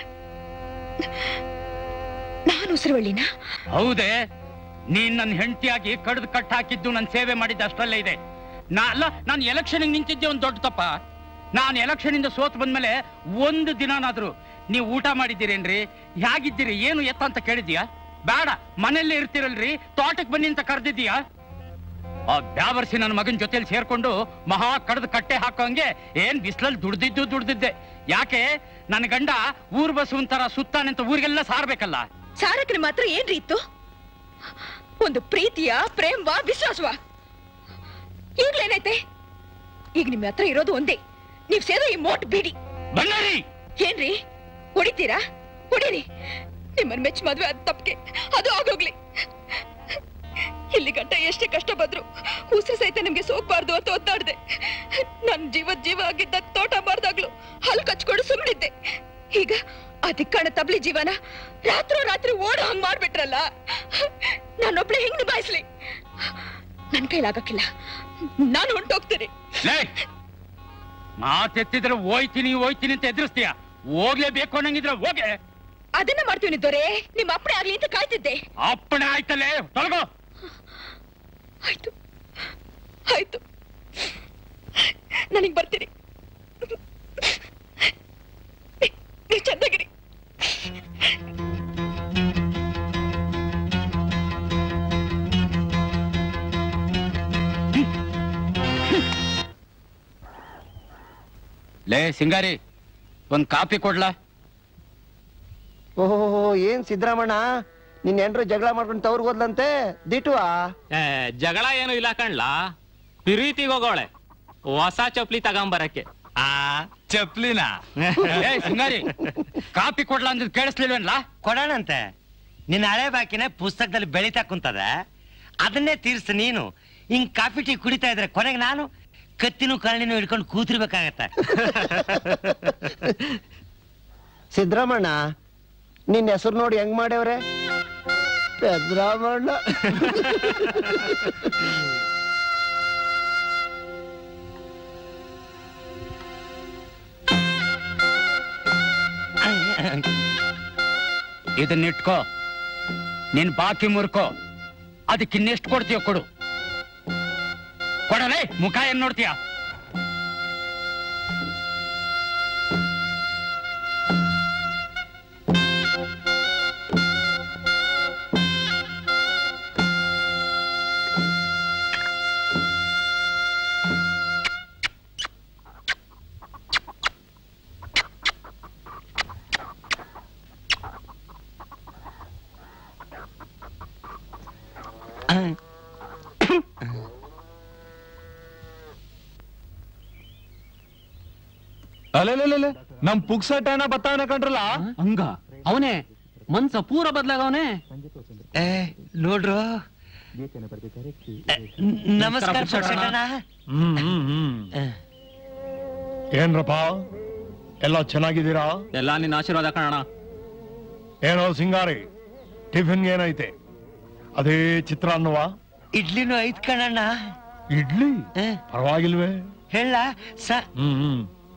ನಾನು ಉಸಿರುವಳ್ಳಿನ ಹೌದೇ ನೀನ್ ನನ್ನ ಹೆಂಡತಿಯಾಗಿ ಕಡ್ದು ಕಟ್ ಹಾಕಿದ್ದು ನನ್ನ ಸೇವೆ ಮಾಡಿದ್ದ ಅಷ್ಟಲ್ಲೇ ಇದೆ ನಾ ಅಲ್ಲ ನಾನು ಎಲೆಕ್ಷನ್ ನಿಂತಿದ್ದೆ ಒಂದು ದೊಡ್ಡ ತಪ್ಪ ನಾನು ಎಲೆಕ್ಷನ್ ಇಂದ ಸೋತ್ ಬಂದ್ಮೇಲೆ ಒಂದು ದಿನನಾದ್ರು ನೀವು ಊಟ ಮಾಡಿದ್ದೀರೇನ್ರಿ ಹೇಗಿದ್ದೀರಿ ಏನು ಎತ್ತ ಅಂತ ಕೇಳಿದ್ಯಾ ಬೇಡ ಮನೆಯಲ್ಲೇ ಇರ್ತಿರಲ್ರಿ ತೋಟಕ್ಕೆ ಬನ್ನಿ ಅಂತ ಕರೆದಿದ್ದೀಯಾ ಆ ಬ್ಯಾವರ್ಸಿ ನನ್ನ ಮಗನ ಜೊತೆಲಿ ಸೇರ್ಕೊಂಡು ಮಹಾ ಕಡ್ದು ಕಟ್ಟೆ ಹಾಕೋಂಗೆ ಏನ್ ಬಿಸ್ಲಲ್ಲಿ ದುಡ್ದಿದ್ದು ದುಡ್ದಿದ್ದೆ ಯಾಕೆ ನನ್ನ ಗಂಡ ಊರ್ ಬಸ್ ಒಂಥರ ಸುತ್ತಾನೆ ಅಂತ ಊರಿಗೆಲ್ಲ ಸಾರ್ಬೇಕಲ್ಲ ಸಾರಕ್ಕೆ ನಿಮ್ಮ ಹತ್ರ ಏನ್ರಿ ಇತ್ತು ಒಂದು ಪ್ರೀತಿಯ ಪ್ರೇಮವಾ ವಿಶ್ವಾಸವಾ ಈಗ್ಲೇನೈತೆ ಈಗ ನಿಮ್ಮ ಹತ್ರ ಇರೋದು ಒಂದೇ ನೀವ್ ಸೇರೋ ಈ ಮೋಟ್ ಬಿಡಿ ಬಂಗಾರಿ ಏನ್ರಿ ಹೊಡಿತೀರಾ ಕುಡೀರಿ ನಿಮ್ಮನ್ ಮೆಚ್ಚ ಮದ್ವೆ ಅದ್ ತಪ್ಪಿಗೆ ಅದು ಆಗೋಗ್ಲಿ ಇಲ್ಲಿ ಗಂಟ ಎಷ್ಟೇ ಕಷ್ಟ ಬಂದ್ರು ಉಸಿರು ಸಹಿತ ನಿಮ್ಗೆ ಸೋಗ್ಬಾರ್ದು ಅಂತ ಒತ್ತಾಡ್ದೆ ನನ್ ಜೀವದ ಜೀವ ಆಗಿದ್ದ ತೋಟ ಮಾರ್ದಾಗ್ಲು ಹಲ್ ಕಚ್ಕೊಂಡು ಸುಮ್ಮನಿದ್ದೆ ಈಗ ಆ ದಿಕ್ಕಣ ತಬ್ಲಿ ಜೀವನ ರಾತ್ರೋ ರಾತ್ರಿ ಓಡೋ ಹಂಗ್ ಮಾಡ್ಬಿಟ್ರಲ್ಲ ನಾನೊಬ್ಳೆ ಹೆಂಗ್ ನಿಭಾಯಿಸ್ಲಿ ನನ್ ಕೈಲಾಗಕ್ಕಿಲ್ಲ ನಾನು ಹೊಂಟೋಗ್ತೀನಿ ಮಾತೆತ್ತಿದ್ರೆ ಹೋಯ್ತೀನಿ ಹೋಯ್ತೀನಿ ಅಂತ ಎದುರಿಸ್ತೀಯ ಹೋಗ್ಲೇಬೇಕು ಅನ್ನಂಗಿದ್ರೆ ಹೋಗೆ ಅದನ್ನ ಮಾಡ್ತೀವಿ ದೊರೆ ನಿಮ್ಮ ಅಪ್ಪಣೆ ಆಗ್ಲಿ ಅಂತ ಕಾಯ್ತಿದ್ದೆ ಅಪ್ಪಣೆ ಆಯ್ತಲ್ಲೇ ತೊಲಗೋ ಆಯ್ತು ಆಯ್ತು ನನಗ್ ಬರ್ತೀನಿ ನೀವ್ ಚಂದಾಗಿರಿ ಲೇ ಸಿಂಗಾರಿ ಒಂದ್ ಕಾಪಿ ಕೊಡ್ಲಾ ಓಹೋ ಏನ್ ಸಿದ್ದರಾಮಣ್ಣ ನಿನ್ ಎಂಟ್ರು ಜಗಳ ಮಾಡ್ಕೊಂಡು ತವ್ರಿಗೆ ಹೋದ್ಲಂತೆ ದಿಟುವಾ ಏ, ಜಗಳ ಏನು ಇಲ್ಲ ಕಣ್ಲಾ ಪ್ರೀತಿಗೆ ಹೋಗೋಳೆ ಹೊಸ ಚಪ್ಲಿ ತಗೊಂಬರಕ್ಕೆ ಆ ಚಪ್ಲಿನ ಏ ಸಿಂಗಾರಿ ಕಾಪಿ ಕೊಡ್ಲಾ ಅಂತ ಕೇಳಿಸ್ಲಿಲ್ವೇನ್ಲಾ ಕೊಡೋಣಂತೆ ನಿನ್ನ ಹಳೆ ಬಾಕಿನ ಪುಸ್ತಕದಲ್ಲಿ ಬೆಳಿತಾ ಕುಂತದ ಅದನ್ನೇ ತೀರ್ಸು ನೀನು ಹಿಂಗ್ ಕಾಫಿ ಟೀ ಕುಡಿತಾ ಇದ್ರೆ ಕೊನೆಗೆ ನಾನು ಕತ್ತಿನೂ ಕರಣಿನೂ ಹಿಡ್ಕೊಂಡು ಕೂತಿರ್ಬೇಕಾಗತ್ತೆ ಸಿದ್ದರಾಮಣ್ಣ ನಿನ್ ಹೆಸರು ನೋಡಿ ಹೆಂಗ್ ಮಾಡ್ಯವ್ರೆ ಸಿದ್ದರಾಮಣ್ಣ ಇದನ್ನಿಟ್ಕೋ ನಿನ್ ಬಾಕಿ ಮುರ್ಕೋ ಅದಕ್ಕೆ ಇನ್ನೆಷ್ಟು ಕೊಡ್ತೀಯ ಕೊಡು ಕೊಡಲೇ ಮುಖ ಏನ್ ನೋಡ್ತೀಯ ಅಲ್ಲೇ ನಮ್ ಪುಕ್ಸಟನ ಬತ್ತಾವನ ಕಂಡ್ರಲ್ಲ ಹಂಗ ಅವನೇ ಮನ್ಸ ಪೂರ ಬದ್ಲಾಗವನೇ ಏ ನೋಡ್ರು ನಮಸ್ಕಾರ ಪುರುಷೋತ್ತಮ. ಹ್ಮ್ ಹ್ಮ್ ಹ್ಮ್ ಏನ್ರಪ್ಪ ಎಲ್ಲ ಚೆನ್ನಾಗಿದ್ದೀರಾ ಎಲ್ಲ ನಿನ್ನ ಆಶೀರ್ವಾದ ಕಾಣೋಣ ಏನೋ ಸಿಂಗಾರಿ ಟಿಫಿನ್ ಏನೈತೆ ಅದೇ ಚಿತ್ರಾನ್ನವ ಇಡ್ಲಿನೂ ಐತ್ ಕಣಣ್ಣ ಇಡ್ಲಿ ಪರವಾಗಿಲ್ವೇ ಹೇಳ ಸ ಹ್ಮ್ ಹ್ಮ್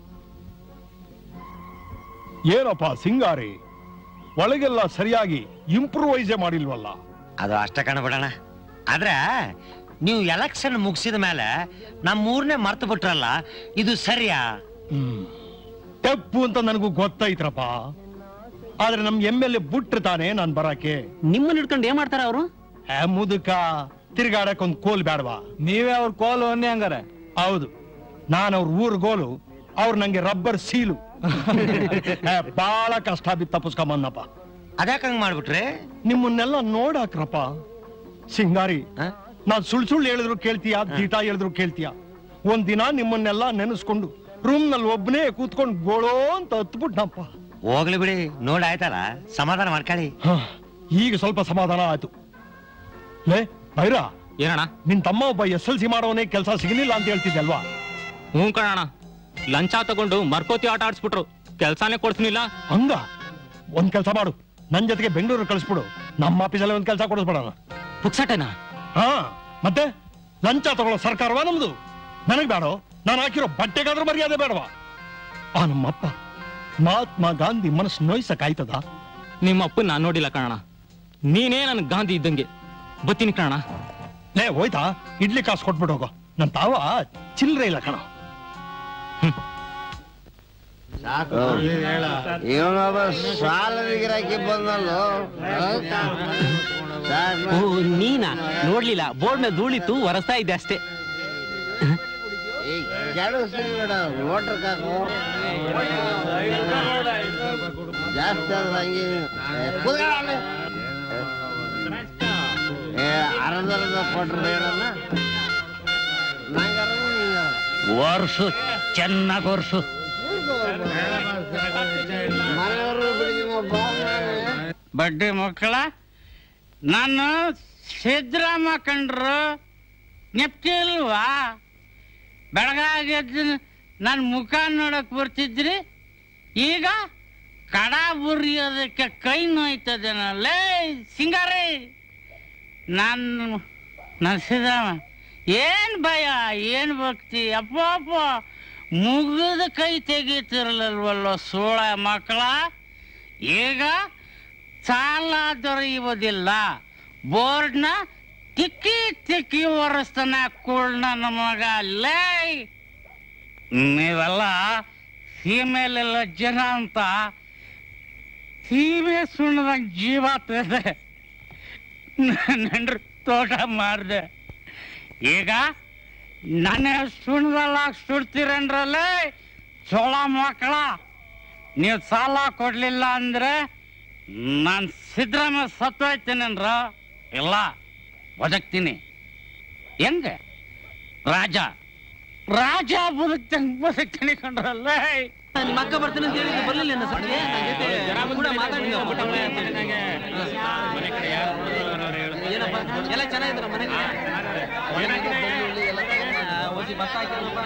ಏನಪ್ಪ ಸಿಂಗಾರಿ ಒಳಗೆಲ್ಲ ಸರಿಯಾಗಿ ಇಂಪ್ರೂವೈಸೇ ಮಾಡಿಲ್ವಲ್ಲ ಅದು ಅಷ್ಟ ಕಾಣಬಿಡಣ ಆದ್ರೆ ನೀವು ಎಲೆಕ್ಷನ್ ಮುಗಿಸಿದ ಮೇಲೆ ನಮ್ಮ ಊರ್ನೇ ಮರ್ತು ಬಿಟ್ರಲ್ಲ ಇದು ಸರಿಯಾ ಹ್ಮ್ ತಪ್ಪು ಅಂತ ನನಗೂ ಗೊತ್ತೈತ್ರಪ್ಪ ಆದ್ರೆ ನಮ್ ಎಮ್ ಎಲ್ ಎ ಬಿಟ್ರು ತಾನೇ ನಾನ್ ಬರಾಕೆ ನಿಮ್ಮನ್ನ ಹಿಡ್ಕೊಂಡು ಏನ್ ಮಾಡ್ತಾರ ಅವರು ಆ ಮುದುಕ ತಿರ್ಗಾಡಕ್ ಒಂದ್ ಕೋಲ್ ಬೇಡವಾ ನೀವೇ ಅವ್ರ ಕೋಲು ಅನ್ನೇ ಹಂಗಾರೆ ಹೌದು ನಾನು ಅವ್ರ ಊರ್ ಗೋಲು ಅವ್ರು ನಂಗೆ ರಬ್ಬರ್ ಸೀಲು ಏ, ಬಾಳ ಕಷ್ಟ ಬಿತ್ತು ತಪ್ಪಿಸ್ಕೊಂಬಂದಪ್ಪ ಅದ್ಯಾಕ ಹಂಗ್ ಮಾಡ್ಬಿಟ್ರೆ ನಿಮ್ಮನ್ನೆಲ್ಲ ನೋಡಾಕ್ರಪ್ಪ ಸಿಂಗಾರಿ ನಾನ್ ಸುಳ್ ಸುಳ್ಳು ಹೇಳಿದ್ರು ಕೇಳ್ತೀಯ ದೀಟ ಹೇಳಿದ್ರು ಕೇಳ್ತೀಯ ಒಂದ್ ದಿನ ನಿಮ್ಮನ್ನೆಲ್ಲ ನೆನೆಸ್ಕೊಂಡು ರೂಮ್ ನಲ್ಲಿ ಒಬ್ಬನೇ ಕೂತ್ಕೊಂಡು ಗೋಳೋ ಅಂತ ಹತ್ಬಿಟ್ನಪ್ಪ ಹೋಗ್ಲಿ ಬಿಡಿ ನೋಡ್ ಆಯ್ತಲ್ಲ ಸಮಾಧಾನ ಮಾಡ್ಕೊಳ್ಳಿ ಹ, ಈಗ ಸ್ವಲ್ಪ ಸಮಾಧಾನ ಆಯ್ತು ಲೇ ಬೈರ ಏನಣ್ಣ ನಿನ್ ತಮ್ಮ ಒಬ್ಬ ಎಸ್ ಎಲ್ ಸಿ ಮಾಡೋವನೇ ಕೆಲಸ ಸಿಗಲಿಲ್ಲ ಅಂತ ಹೇಳ್ತಿದ್ದಲ್ವಾ ಹ್ಞೂ ಕಣಣ್ಣ ಲಂಚ ತಗೊಂಡು ಮರ್ಕೋತಿ ಆಟ ಆಡ್ಸ್ಬಿಟ್ರು ಕೆಲ್ಸಾನೇ ಕೊಡ್ತೀನಿಲ್ಲ ಹಂಗ ಒಂದ್ ಕೆಲಸ ಮಾಡು ನನ್ ಜೊತೆಗೆ ಬೆಂಗಳೂರು ಕಳಿಸ್ಬಿಡು ನಮ್ಮ ಆಫೀಸಲ್ಲಿ ಒಂದ್ ಕೆಲಸ ಕೊಡಿಸ್ಬಿಡೋಣ ಪುಕ್ಸಟೇನಾ ಹಾ ಮತ್ತೆ ಲಂಚ ತಗೊಳ್ಳೋ ಸರ್ಕಾರವಾ ನಮ್ದು ನನಗ್ ಬೇಡ ನಾನು ಹಾಕಿರೋ ಬಟ್ಟೆಗಾದ್ರೂ ಮರ್ಯಾದೆ ಬೇಡವಾ ಆ ನಮ್ಮಪ್ಪ ಮಹಾತ್ಮ ಗಾಂಧಿ ಮನಸ್ಸು ನೋಯ್ಸಕ್ ಆಯ್ತದ ನಿಮ್ಮ ಅಪ್ಪನ್ ನಾನ್ ನೋಡಿಲ್ಲ ಕಣಣ್ಣ ನೀನೇ ನನ್ ಗಾಂಧಿ ಇದ್ದಂಗೆ ಬತ್ತೀನಿ ಕಣಣ್ಣ ಲೇ ಹೋಯ್ತಾ ಇಡ್ಲಿ ಕಾಸು ಕೊಟ್ಬಿಟ್ಟು ಹೋಗೋ ನನ್ ತಾವ ಚಿಲ್ರೆ ಇಲ್ಲ ಕಣ ಇವನೊಬ್ಬ ಸಾಲದ ಗಿರಾಕಿ ಬಂದಲ್ಲೋ ಓ ನೀನಾ ನೋಡ್ಲಿಲ್ಲ ಬೋರ್ಡ್ ಮೇಲೆ ಧೂಳಿತ್ತು ಒರೆಸ್ತಾ ಇದ್ದೆ ಅಷ್ಟೇ ಬೇಡ ನೋಟ್ರ್ ಕಾಕು ಜಾಸ್ತಿ ಆದ್ರೆ ಹಂಗೆ ಏ, ಕೂತ್ಕೊಳ್ಳ ಅಲ್ಲಿ. ಏ ಅರ್ಧ ಅರ್ಧ ಕೊಟ್ರೆ ಹೇಳಣ್ಣ ನಂಗಾರ ವರ್ಷು ಚೆನ್ನಾಗ್ ವರ್ಷು ಬಡ್ಡಿ ಮಕ್ಕಳ ನಾನು ಸಿದ್ದರಾಮ ಕಂಡ್ರು ನೆಪ್ತಿಲ್ವಾ ಬೆಳಗಾಗೆದ್ದು ನನ್ನ ಮುಖ ನೋಡಕ್ ಬರ್ತಿದ್ರಿ ಈಗ ಕಡ ಬುರಿಯೋದಕ್ಕೆ ಕೈ ನೋಯ್ತದೇನಲ್ಲೇ ಸಿಂಗಾರಿ ನಾನು ನಾನು ಸಿದ್ದರಾಮ ಏನ್ ಭಯ ಏನ್ ಭಕ್ತಿ ಅಪ್ಪ ಅಪ್ಪ ಮುಗಿದ ಕೈ ತೆಗೀತಿರಲ್ವಲ್ಲ ಸೋಳ ಮಕ್ಕಳ ಈಗ ಸಾಲ ದೊರೆಯುವುದಿಲ್ಲ ಬೋರ್ಡ್ನ ತಿಕ್ಕಿ ತಿಕ್ಕಿ ಒರೆಸ್ತಾನ ಕೂಳ್ ನನ್ನ ಮಗ ಲೇ ನೀವೆಲ್ಲ ಸೀಮೆಲೆಲ್ಲ ಜನ ಅಂತ ಸೀಮೆ ಸುಣ್ಣದಾಗ ಜೀವ ತೆದೆ ನೆಂಡ್ರು ತೋಟ ಮಾಡಿದೆ ಈಗ ನನ್ನ ಸುಣ್ಣದಲ್ಲ ಸುಡ್ತೀರನ್ರಲ್ಲೇ ಚೋಳ ಮಕ್ಕಳ ನೀವು ಸಾಲ ಕೊಡ್ಲಿಲ್ಲ ಅಂದ್ರೆ ನಾನು ಸಿದ್ದರಾಮ ಸತ್ತೋಯ್ತೀನಂದ್ರ ಇಲ್ಲ ಬದುಕ್ತೀನಿ ಹೆಂಗೆ ರಾಜ ರಾಜ ಬದುಕ್ತಂಗ್ ಬದುಕ್ತೀನಿ ಕಂಡ್ರಲ್ಲ ನಿಮ್ಮ ಅಕ್ಕ ಬರ್ತೀನಿ ಅಂತ ಹೇಳಿದ್ರೆ ಬರ್ಲಿಲ್ಲ ನನ್ನ ಸಭೆಗೆ? ನನ್ನ ಜೊತೆ ಕೂಡ ಮಾತಾಡಿ ಏನಪ್ಪ ಎಲ್ಲ ಚೆನ್ನಾಗಿದ್ರ ಮನೆಗೆ ಒಸಿ ಭತ್ತ ಹಾಕಿರಪ್ಪ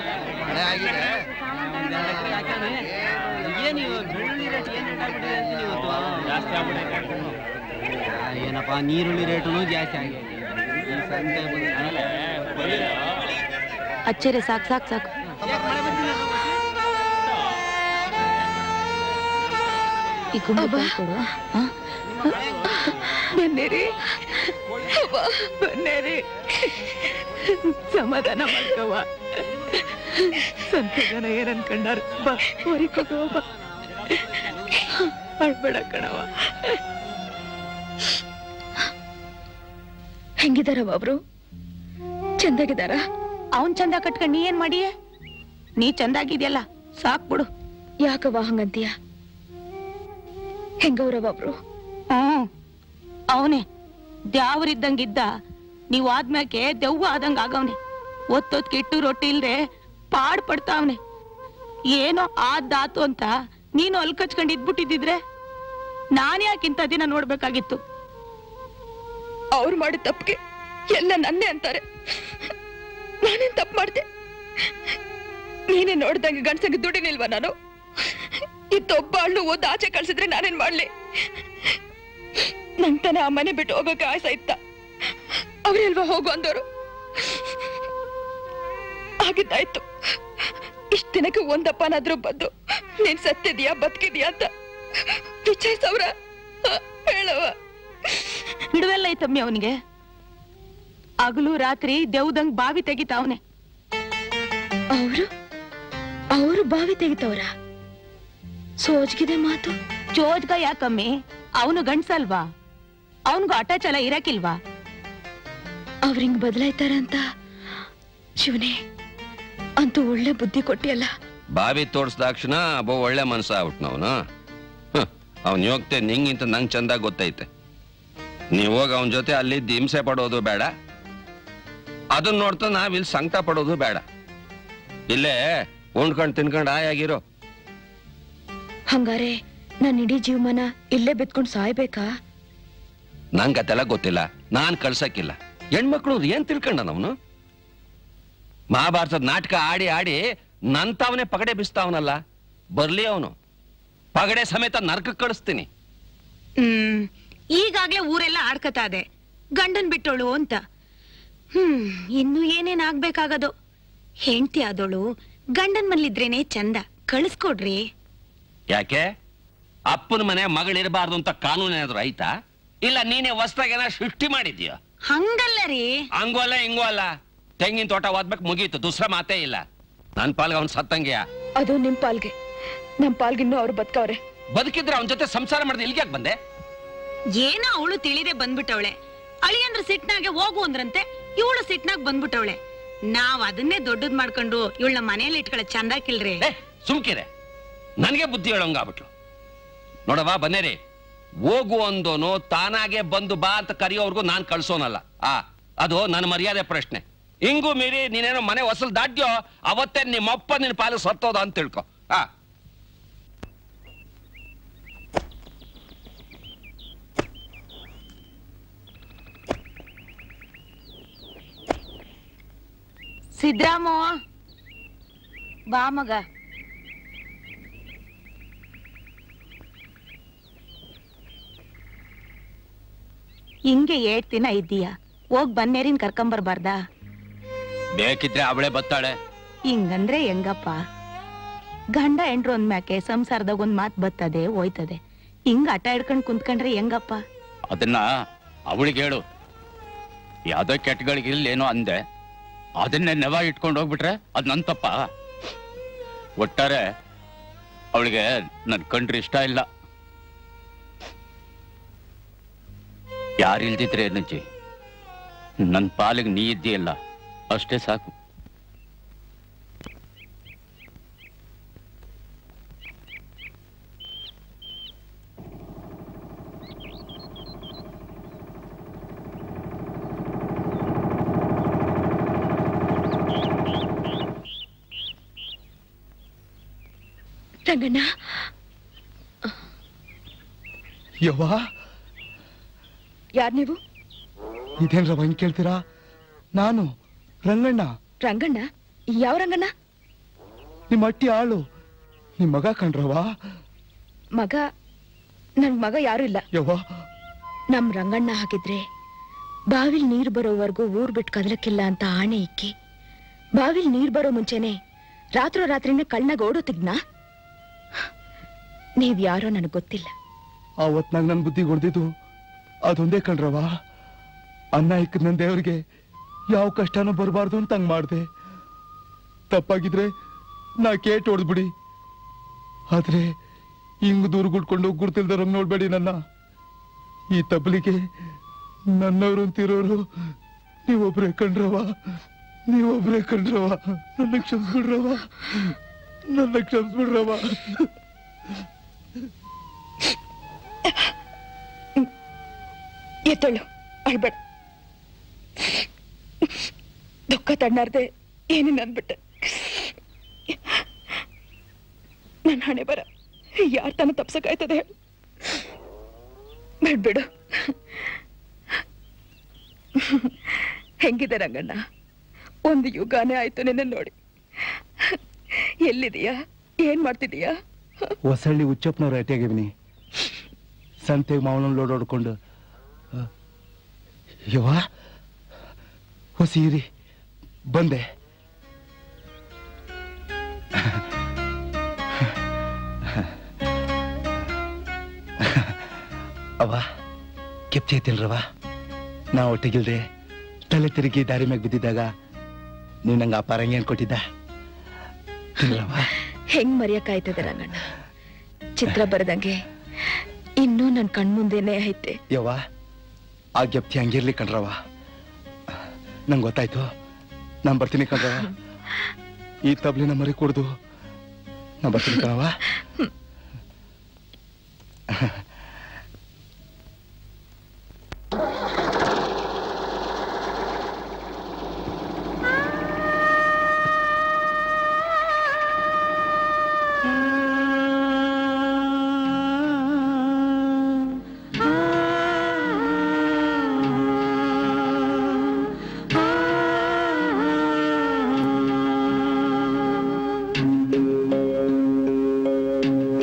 ಏನು ಬೆಳ್ಳುಳ್ಳಿ ರೇಟ್ ಏನು ರೇಟ್ ಆಗ್ಬಿಟ್ಟಿದೆ ಅಂತೀನಿ ಇವತ್ತು ಜಾಸ್ತಿ ಆಗ್ಬಿಟ್ಟೈತೆ ಏನಪ್ಪ ನೀರುಳ್ಳಿ ರೇಟು ಜಾಸ್ತಿ ಆಗಿದೆ ಈ ಸಂತೆ ಬಂದ ಅಚ್ಚರೆ ಸಾಕು ಸಾಕು ಸಾಕು ಈ ಕುಂಬಳಕಾಯಿ ಕೊಡು ಆ? ಬನ್ನೇರಿ ಅವ್ವ, ಬನ್ನೇರಿ ಸಮಾಧಾನ ಮಾಡ್ಕವ್ವ ಸಂತ ಜನ ಏನ್ ಅನ್ಕೊಂಡಾರ ಬಾ ಹೊರಿಕೋಗವ ಬಾ ಅಳ್ಬೇಡ ಕಣವ ಹೆಂಗಿದಾರವ ಅವರು ಚಂದಾಗಿದಾರ ಅವನ್ ಚಂದ ಕಟ್ಕೊಂಡ್ ನೀ ಏನ್ ಮಾಡಿಯೇ ನೀ ಚಂದಾಗಿದ್ಯಲ್ಲ ಸಾಕ್ ಬಿಡು ಯಾಕವ್ವ ಹಂಗಂತೀಯ ಹೆಂಗವ್ರವ ಅವರು ಹ್ಮ್ ಅವನೇ ದ್ಯಾವ್ರಿದ್ದಂಗಿದ್ದ ನೀವ್ ಆದ್ಮ್ಯಾಕೆ ದೆವ್ವ ಆದಂಗ ಆಗವ್ನೆ ಒತ್ತೊತ್ ಕೆಟ್ಟು ರೊಟ್ಟಿ ಇಲ್ದೆ ಪಾಡ್ ಪಡ್ತಾವ್ನೆ ಏನೋ ಆದಾತು ಅಂತ ನೀನು ಅಲ್ಲಿ ಕಚ್ಕೊಂಡ್ ಇದ್ಬಿಟ್ಟಿದ್ರೆ ನಾನ್ ಯಾಕಿಂತ ದಿನ ನೋಡ್ಬೇಕಾಗಿತ್ತು ಅವ್ರು ಮಾಡಿದ ತಪ್ಪಿಗೆ ಎಲ್ಲ ನನ್ನೇ ಅಂತಾರೆ ನಾನೇನ್ ತಪ್ಪು ಮಾಡ್ದೆ ನೀನೇ ನೋಡ್ದಂಗೆ ಗಂಡ್ಸಂಗೆ ದುಡಿನಿಲ್ವಾ ನಾನು ಇತ್ತೊಬ್ಬ ಹಳ್ಳು ಓದ್ ಆಚೆ ಕಳ್ಸಿದ್ರೆ ನಾನೇನ್ ಮಾಡ್ಲಿ ನಂಗ್ ತಾನೇ ಆ ಮನೆ ಬಿಟ್ಟು ಹೋಗೋಕೆ ಆಸೆ ಇತ್ತ ಅವ್ರೆಲ್ವಾ ಹೋಗು ಅಂದವರು ಆಗಿದ್ದಾಯ್ತು ಇಷ್ಟ ದಿನಕ್ಕೆ ಒಂದಪ್ಪನಾದ್ರೂ ಬಂದು ನೀನ್ ಸತ್ತಿದ್ಯಾ ಬದುಕಿದ್ಯಾ ಅಂತ ವಿಚಾರಿಸವ್ರ ಹೇಳವ ಬಿಡುವೆಲ್ಲ ಐತಮ್ಮಿ ಅವನಿಗೆ ಹಗಲು ರಾತ್ರಿ ದೆವ್ದಂಗ್ ಬಾವಿ ತೆಗಿತಾವನೆ ಅವರು ಅವರು ಬಾವಿ ತೆಗಿತವ್ರ ಸೋಜ್ಗಿದೆ ಮಾತು ಜೋಜ್ಗ ಯಾಕಮ್ಮಿ ಅವನು ಗಂಡ್ಸಲ್ವಾ ಅವನ್ಗೂ ಅಟಾಚಲ ಇರಕಿಲ್ವಾ ಅವ್ರಿಂಗ್ ಬದಲಾಯ್ತಾರಂತ ಶಿವನೇ ಅಂತೂ ಒಳ್ಳೆ ಬುದ್ಧಿ ಕೊಟ್ಟಿಯಲ್ಲ ಬಾವಿ ತೋರ್ಸ್ದಾಕ್ಷಣ ಒಬ್ಬ ಒಳ್ಳೆ ಮನ್ಸ ಆಗ್ಬಿಟ್ನವನು ಅವ್ನ್ ಯೋಗ್ತೆ ನಿಂಗಿಂತ ನಂಗ್ ಚಂದ ಗೊತ್ತೈತೆ ನೀವ್ ಹೋಗಿ ಅವನ ಜೊತೆ ಅಲ್ಲಿ ಹಿಂಸೆ ಪಡೋದು ಬೇಡ ಅದನ್ನ ನೋಡ್ತಾ ನಾವ್ ಇಲ್ಲಿ ಸಂಕಟ ಪಡೋದು ಬೇಡ ಇಲ್ಲೇ ಉಂಡ್ಕೊಂಡ್ ತಿನ್ಕೊಂಡ್ ಆಯಾಗಿರೋ ಹಂಗಾರೆ ನಾನು ಇಡೀ ಜೀವಮಾನ ಇಲ್ಲೇ ಬೆತ್ಕೊಂಡು ಸಾಯ್ಬೇಕಾ ನಂಗ್ ಅದೆಲ್ಲ ಗೊತ್ತಿಲ್ಲ ನಾನ್ ಕಳ್ಸಕ್ಕಿಲ್ಲ ಹೆಣ್ಮಕ್ಳು ಏನ್ ತಿಳ್ಕೊಂಡ ಅವನು ಮಹಾಭಾರತದ ನಾಟಕ ಆಡಿ ಆಡಿ ನಂತವನೇ ಪಗಡೆ ಬಿಸ್ತಾವನಲ್ಲ ಬರ್ಲಿ ಅವನು ಪಗಡೆ ಸಮೇತ ನರ್ಕಕ್ಕೆ ಕಳಿಸ್ತೀನಿ ಹ್ಮ್ ಈಗಾಗ್ಲೇ ಊರೆಲ್ಲ ಆಡ್ಕತಾ ಇದೆ ಗಂಡನ್ ಬಿಟ್ಟೋಳು ಅಂತ ಹ್ಮ್ ಇನ್ನು ಏನೇನ್ ಆಗ್ಬೇಕಾಗದು ಹೆಂಡ್ತಿ ಆದೋಳು ಗಂಡನ್ ಮನ್ಲಿದ್ರೇನೆ ಚಂದ ಕಳಿಸ್ಕೊಡ್ರಿ ಯಾಕೆ ಅಪ್ಪನ ಮನೆ ಮಗಳಿರಬಾರ್ದು ಅಂತ ಕಾನೂನು ಏನಾದ್ರು ಆಯ್ತಾ ಇಲ್ಲ ನೀನೇ ಹೊಸ್ದಾಗೇನ ಸೃಷ್ಟಿ ಮಾಡಿದ್ಯೋ ಹಂಗಲ್ಲ ರೀ ಹಂಗೂ ಅಲ್ಲ ಹಿಂಗೂ ಅಲ್ಲ ತೆಂಗಿನ ತೋಟ ಓದ್ಬೇಕು ಮುಗೀತು ದುಸ್ರ ಮಾತೇ ಇಲ್ಲ ನನ್ ಪಾಲ್ಗೆ ಅವ್ನ್ ಸತ್ತಂಗ್ಯ ಅದು ನಿಮ್ ಪಾಲ್ಗೆ ನಮ್ ಪಾಲ್ಗಿನ್ನೂ ಅವ್ರು ಬದುಕವ್ರೆ ಬದುಕಿದ್ರೆ ಅವನ ಜೊತೆ ಸಂಸಾರ ಮಾಡಿದ್ರೆ ಇಲ್ಲಿಗೆ ಯಾಕೆ ಬಂದೆ ಏನೋ ಅವಳು ತಿಳಿದೆ ಬಂದ್ಬಿಟ್ಟವಳೆ ಅಳಿಯಂದ್ರ ಸಿಟ್ನಾಗೆ ಹೋಗು ಅಂದ್ರಂತೆ ಇವಳು ಸಿಟ್ನಾಗ್ ಬಂದ್ಬಿಟ್ಟವಳೆ ನಾವ್ ಅದನ್ನೇ ದೊಡ್ಡದ್ ಮಾಡ್ಕೊಂಡು ಇವಳನ್ನ ಮನೇಲಿ ಇಟ್ಕೊಳ್ಳೋ ಚಂದಾಕಿಲ್ರಿ ಸುಮ್ಕಿರೆ ನನಗೆ ಬುದ್ಧಿ ಹೇಳೋಂಗಾಗ್ಬಿಟ್ಲು ನೋಡವಾ ಬನ್ನೇರಿ ಹೋಗು ಅಂದೋನು ತಾನಾಗೆ ಬಂದು ಬಾ ಅಂತ ಕರೆಯೋರ್ಗು ನಾನ್ ಕಳ್ಸೋನಲ್ಲ ಆ ಅದು ನನ್ನ ಮರ್ಯಾದೆ ಪ್ರಶ್ನೆ ಹಿಂಗೂ ಮೀರಿ ನೀನೇನೋ ಮನೆ ಹೊಸಲ್ ದಾಟ್ಯೋ ಅವತ್ತೇ ನಿಮ್ಮಪ್ಪ ನಿನ್ನ ಪಾಲು ಸತ್ತೋದ ಅಂತ ತಿಳ್ಕೊ ಆ ಸಿದ್ರಾಮು ಬಾ ಮಗ ಹಿಂಗೆ ಏಟ್ ದಿನ ಇದ್ದೀಯ ಹೋಗ್ ಬನ್ನೇರಿನ್ ಕರ್ಕೊಂಬರ್ಬಾರ್ದಾ ಬೇಕಿದ್ರೆ ಅವಳೆ ಬತ್ತಾಳೆ ಹಿಂಗಂದ್ರೆ ಹೆಂಗಪ್ಪ ಗಂಡ ಎಂಟ್ರು ಅಂದ್ಮ್ಯಾಕೆ ಸಂಸಾರದಾಗ ಒಂದ್ ಮಾತ್ ಬರ್ತದೆ ಹೋಯ್ತದೆ ಹಿಂಗ ಆಟ ಹಿಡ್ಕೊಂಡ್ ಕುಂತ್ಕೊಂಡ್ರೆ ಹೆಂಗಪ್ಪ ಅದನ್ನ ಅವಳಿಗೆ ಹೇಳು ಯಾವ್ದೋ ಕೆಟ್ಟಗಳಿಗೆ ಇಲ್ಲೇನೋ ಅಂದೆ ಅದನ್ನೇ ನೆವ ಇಟ್ಕೊಂಡು ಹೋಗ್ಬಿಟ್ರೆ ಅದ್ ನನ್ ತಪ್ಪ ಒಟ್ಟಾರೆ ಅವಳಿಗೆ ನನ್ ಕಂಡ್ರೆ ಇಷ್ಟ ಇಲ್ಲ ಯಾರಿಲ್ದಿದ್ರೆ ಏನಜ್ಜಿ ನನ್ ಪಾಲಿಗೆ ನೀ ಇದ್ದೀಯಲ್ಲ ಅಷ್ಟೇ ಸಾಕು ರಂಗಣ್ಣ ಯವ್ವ ಯಾರ್ ನೀವು ಇದೇನ್ರವ ಹಿಂಗ್ ಕೇಳ್ತೀರಾ ನಾನು ರಂಗಣ್ಣ ರಂಗಣ್ಣ ಯಾವ ರಂಗಣ್ಣ ನಿಮ್ಮ ಅಟ್ಟಿ ಆಳು ನಿಮ್ ಮಗ ಕಣ್ರವ ಮಗ ನನ್ ಮಗ ಯಾರು ಇಲ್ಲ ಯವ್ವ ನಮ್ ರಂಗಣ್ಣ ಹಾಕಿದ್ರೆ ಬಾವಿಲ್ ನೀರ್ ಬರೋವರೆಗೂ ಊರ್ ಬಿಟ್ಟು ಕದಲಕ್ಕಿಲ್ಲ ಅಂತ ಆಣೆ ಇಕ್ಕಿ ಬಾವಿಲ್ ನೀರ್ ಬರೋ ಮುಂಚೆನೆ ರಾತ್ರೋ ರಾತ್ರಿನೇ ಕಳ್ನಾಗ ಓಡೋತಿದ್ನಾ ನೀವ್ ಯಾರೋ ನನಗ್ ಗೊತ್ತಿಲ್ಲ ಅವತ್ ನಂಗ್ ನನ್ ಬುದ್ಧಿ ಹೊಡೆದಿದ್ದು ಅದೊಂದೇ ಕಣ್ರವ ಅನ್ನ ಇಕ್ಕದ್ ನನ್ ದೇವ್ರಿಗೆ ಯಾವ ಕಷ್ಟನೂ ಬರಬಾರ್ದು ಅಂತ ಹಂಗ್ ಮಾಡ್ದೆ ತಪ್ಪಾಗಿದ್ರೆ ನಾ ಕೇಟ್ ಹೊಡೆದ್ಬಿಡಿ ಆದ್ರೆ ಹಿಂಗ್ ದೂರ ಗುಡ್ಕೊಂಡು ಗುರ್ತಿಲ್ದವ್ರಂಗ್ ನೋಡ್ಬೇಡಿ ನನ್ನ ಈ ತಪ್ಪಲಿಗೆ ನನ್ನವ್ರು ಅಂತಿರೋರು ನೀವೊಬ್ರೇ ಕಣ್ರವ ನೀವೊಬ್ರೇ ಕಣ್ರವ ನನ್ನ ಕ್ಷಮಿಸ್ಬಿಡ್ರವ ನನ್ನ ಕ್ಷಮಿಸ್ಬಿಡ್ರವ ಎತ್ತಳು ಅಳ್ಬೇಡ ದುಃಖ ತಣ್ಣಾರ್ದೆ ಏನೇನು ಅಂದ್ಬಿಟ್ಟೆ ನನ್ನ ಹಣೆ ಬರ ಯಾರ್ ತಾನು ತಪ್ಸಕ್ಕಾಯ್ತದೆ ಹೇಳು ಬಿಡ್ಬಿಡು ಹೆಂಗಿದೆ ರಂಗಣ್ಣ ಒಂದು ಯುಗಾನೇ ಆಯ್ತು ನಿನ್ನ ನೋಡಿ ಎಲ್ಲಿದೀಯಾ ಏನ್ ಮಾಡ್ತಿದೀಯಾ ಹೊಸಳ್ಳಿ ಉಚ್ಚಪ್ಪನವ್ರ ಅಟ್ಟಿಯಾಗಿವ್ನಿ ಸಂತೆಗೆ ಮಾವನ ಲೋಡ್ ಹೊಡ್ಕೊಂಡು ಯವ್ವ ಹೊಸೀರಿ ಬಂದೆ ಅವ ಕೆಪ್ಚೆ ಐತಿಲ್ರವ ನಾ ಒಟ್ಟಿಗಿಲ್ದೆ ತಲೆ ತಿರುಗಿ ದಾರಿ ಮ್ಯಾಗ ಬಿದ್ದಿದ್ದಾಗ ನೀವು ನಂಗೆ ಆ ಪರಂಗಿ ಅನ್ಕೊಟ್ಟಿದ್ದ ತಿನ್ರವ ಹೆಂಗ್ ಮರೆಯಕ್ಕಾಯ್ತದೆ ರಂಗಣ್ಣ ಚಿತ್ರ ಬರದಂಗೆ ಇನ್ನೂ ನನ್ ಕಣ್ಮುಂದೆನೆ ಐತೆ ಯವ್ವ ಆ ಗೆಪ್ತಿ ಹಂಗಿರ್ಲಿ ಕಣ್ರವ ನಂಗೆ ಗೊತ್ತಾಯ್ತು ನಾನು ಬರ್ತೀನಿ ಕಣ್ರವ ಈ ತಬ್ಲಿನ ಮರಿ ಕುಡ್ದು ನಾ ಬರ್ತೀನಿ ಕಣವ ಆ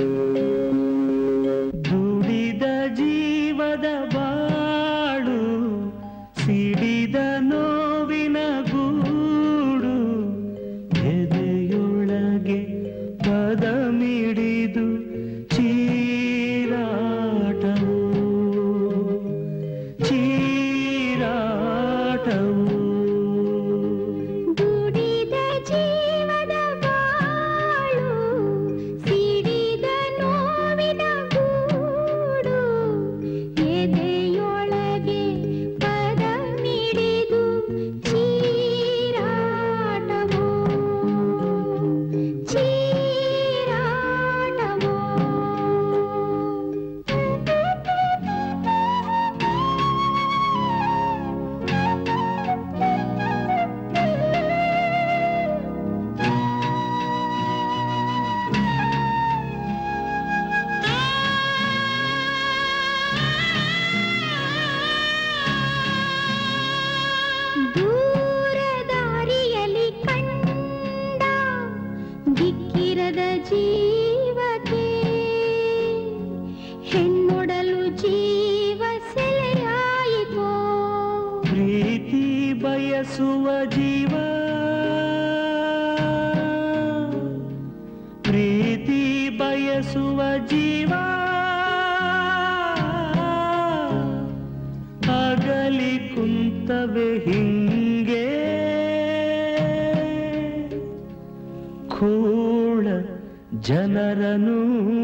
ಬಯಸುವ ಜೀವ ಪ್ರೀತಿ ಬಯಸುವ ಜೀವ ಅಗಲಿ ಕುಂತವೆ ಹಿಂಗೆ ಕೂಳ ಜನರನು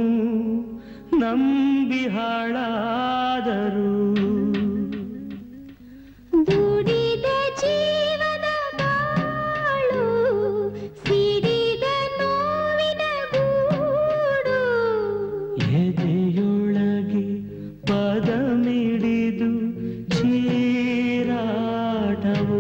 ನಂಬಿ ಹಾಳಾದರು ದುಡಿದ ಜೀವನ ಬಾಳು ಸಿಡಿದ ನೋವಿನ ಗೂಡು ಎದೆಯೊಳಗೆ ಪದ ಮಿಡಿದು ಚೀರಾಟವೋ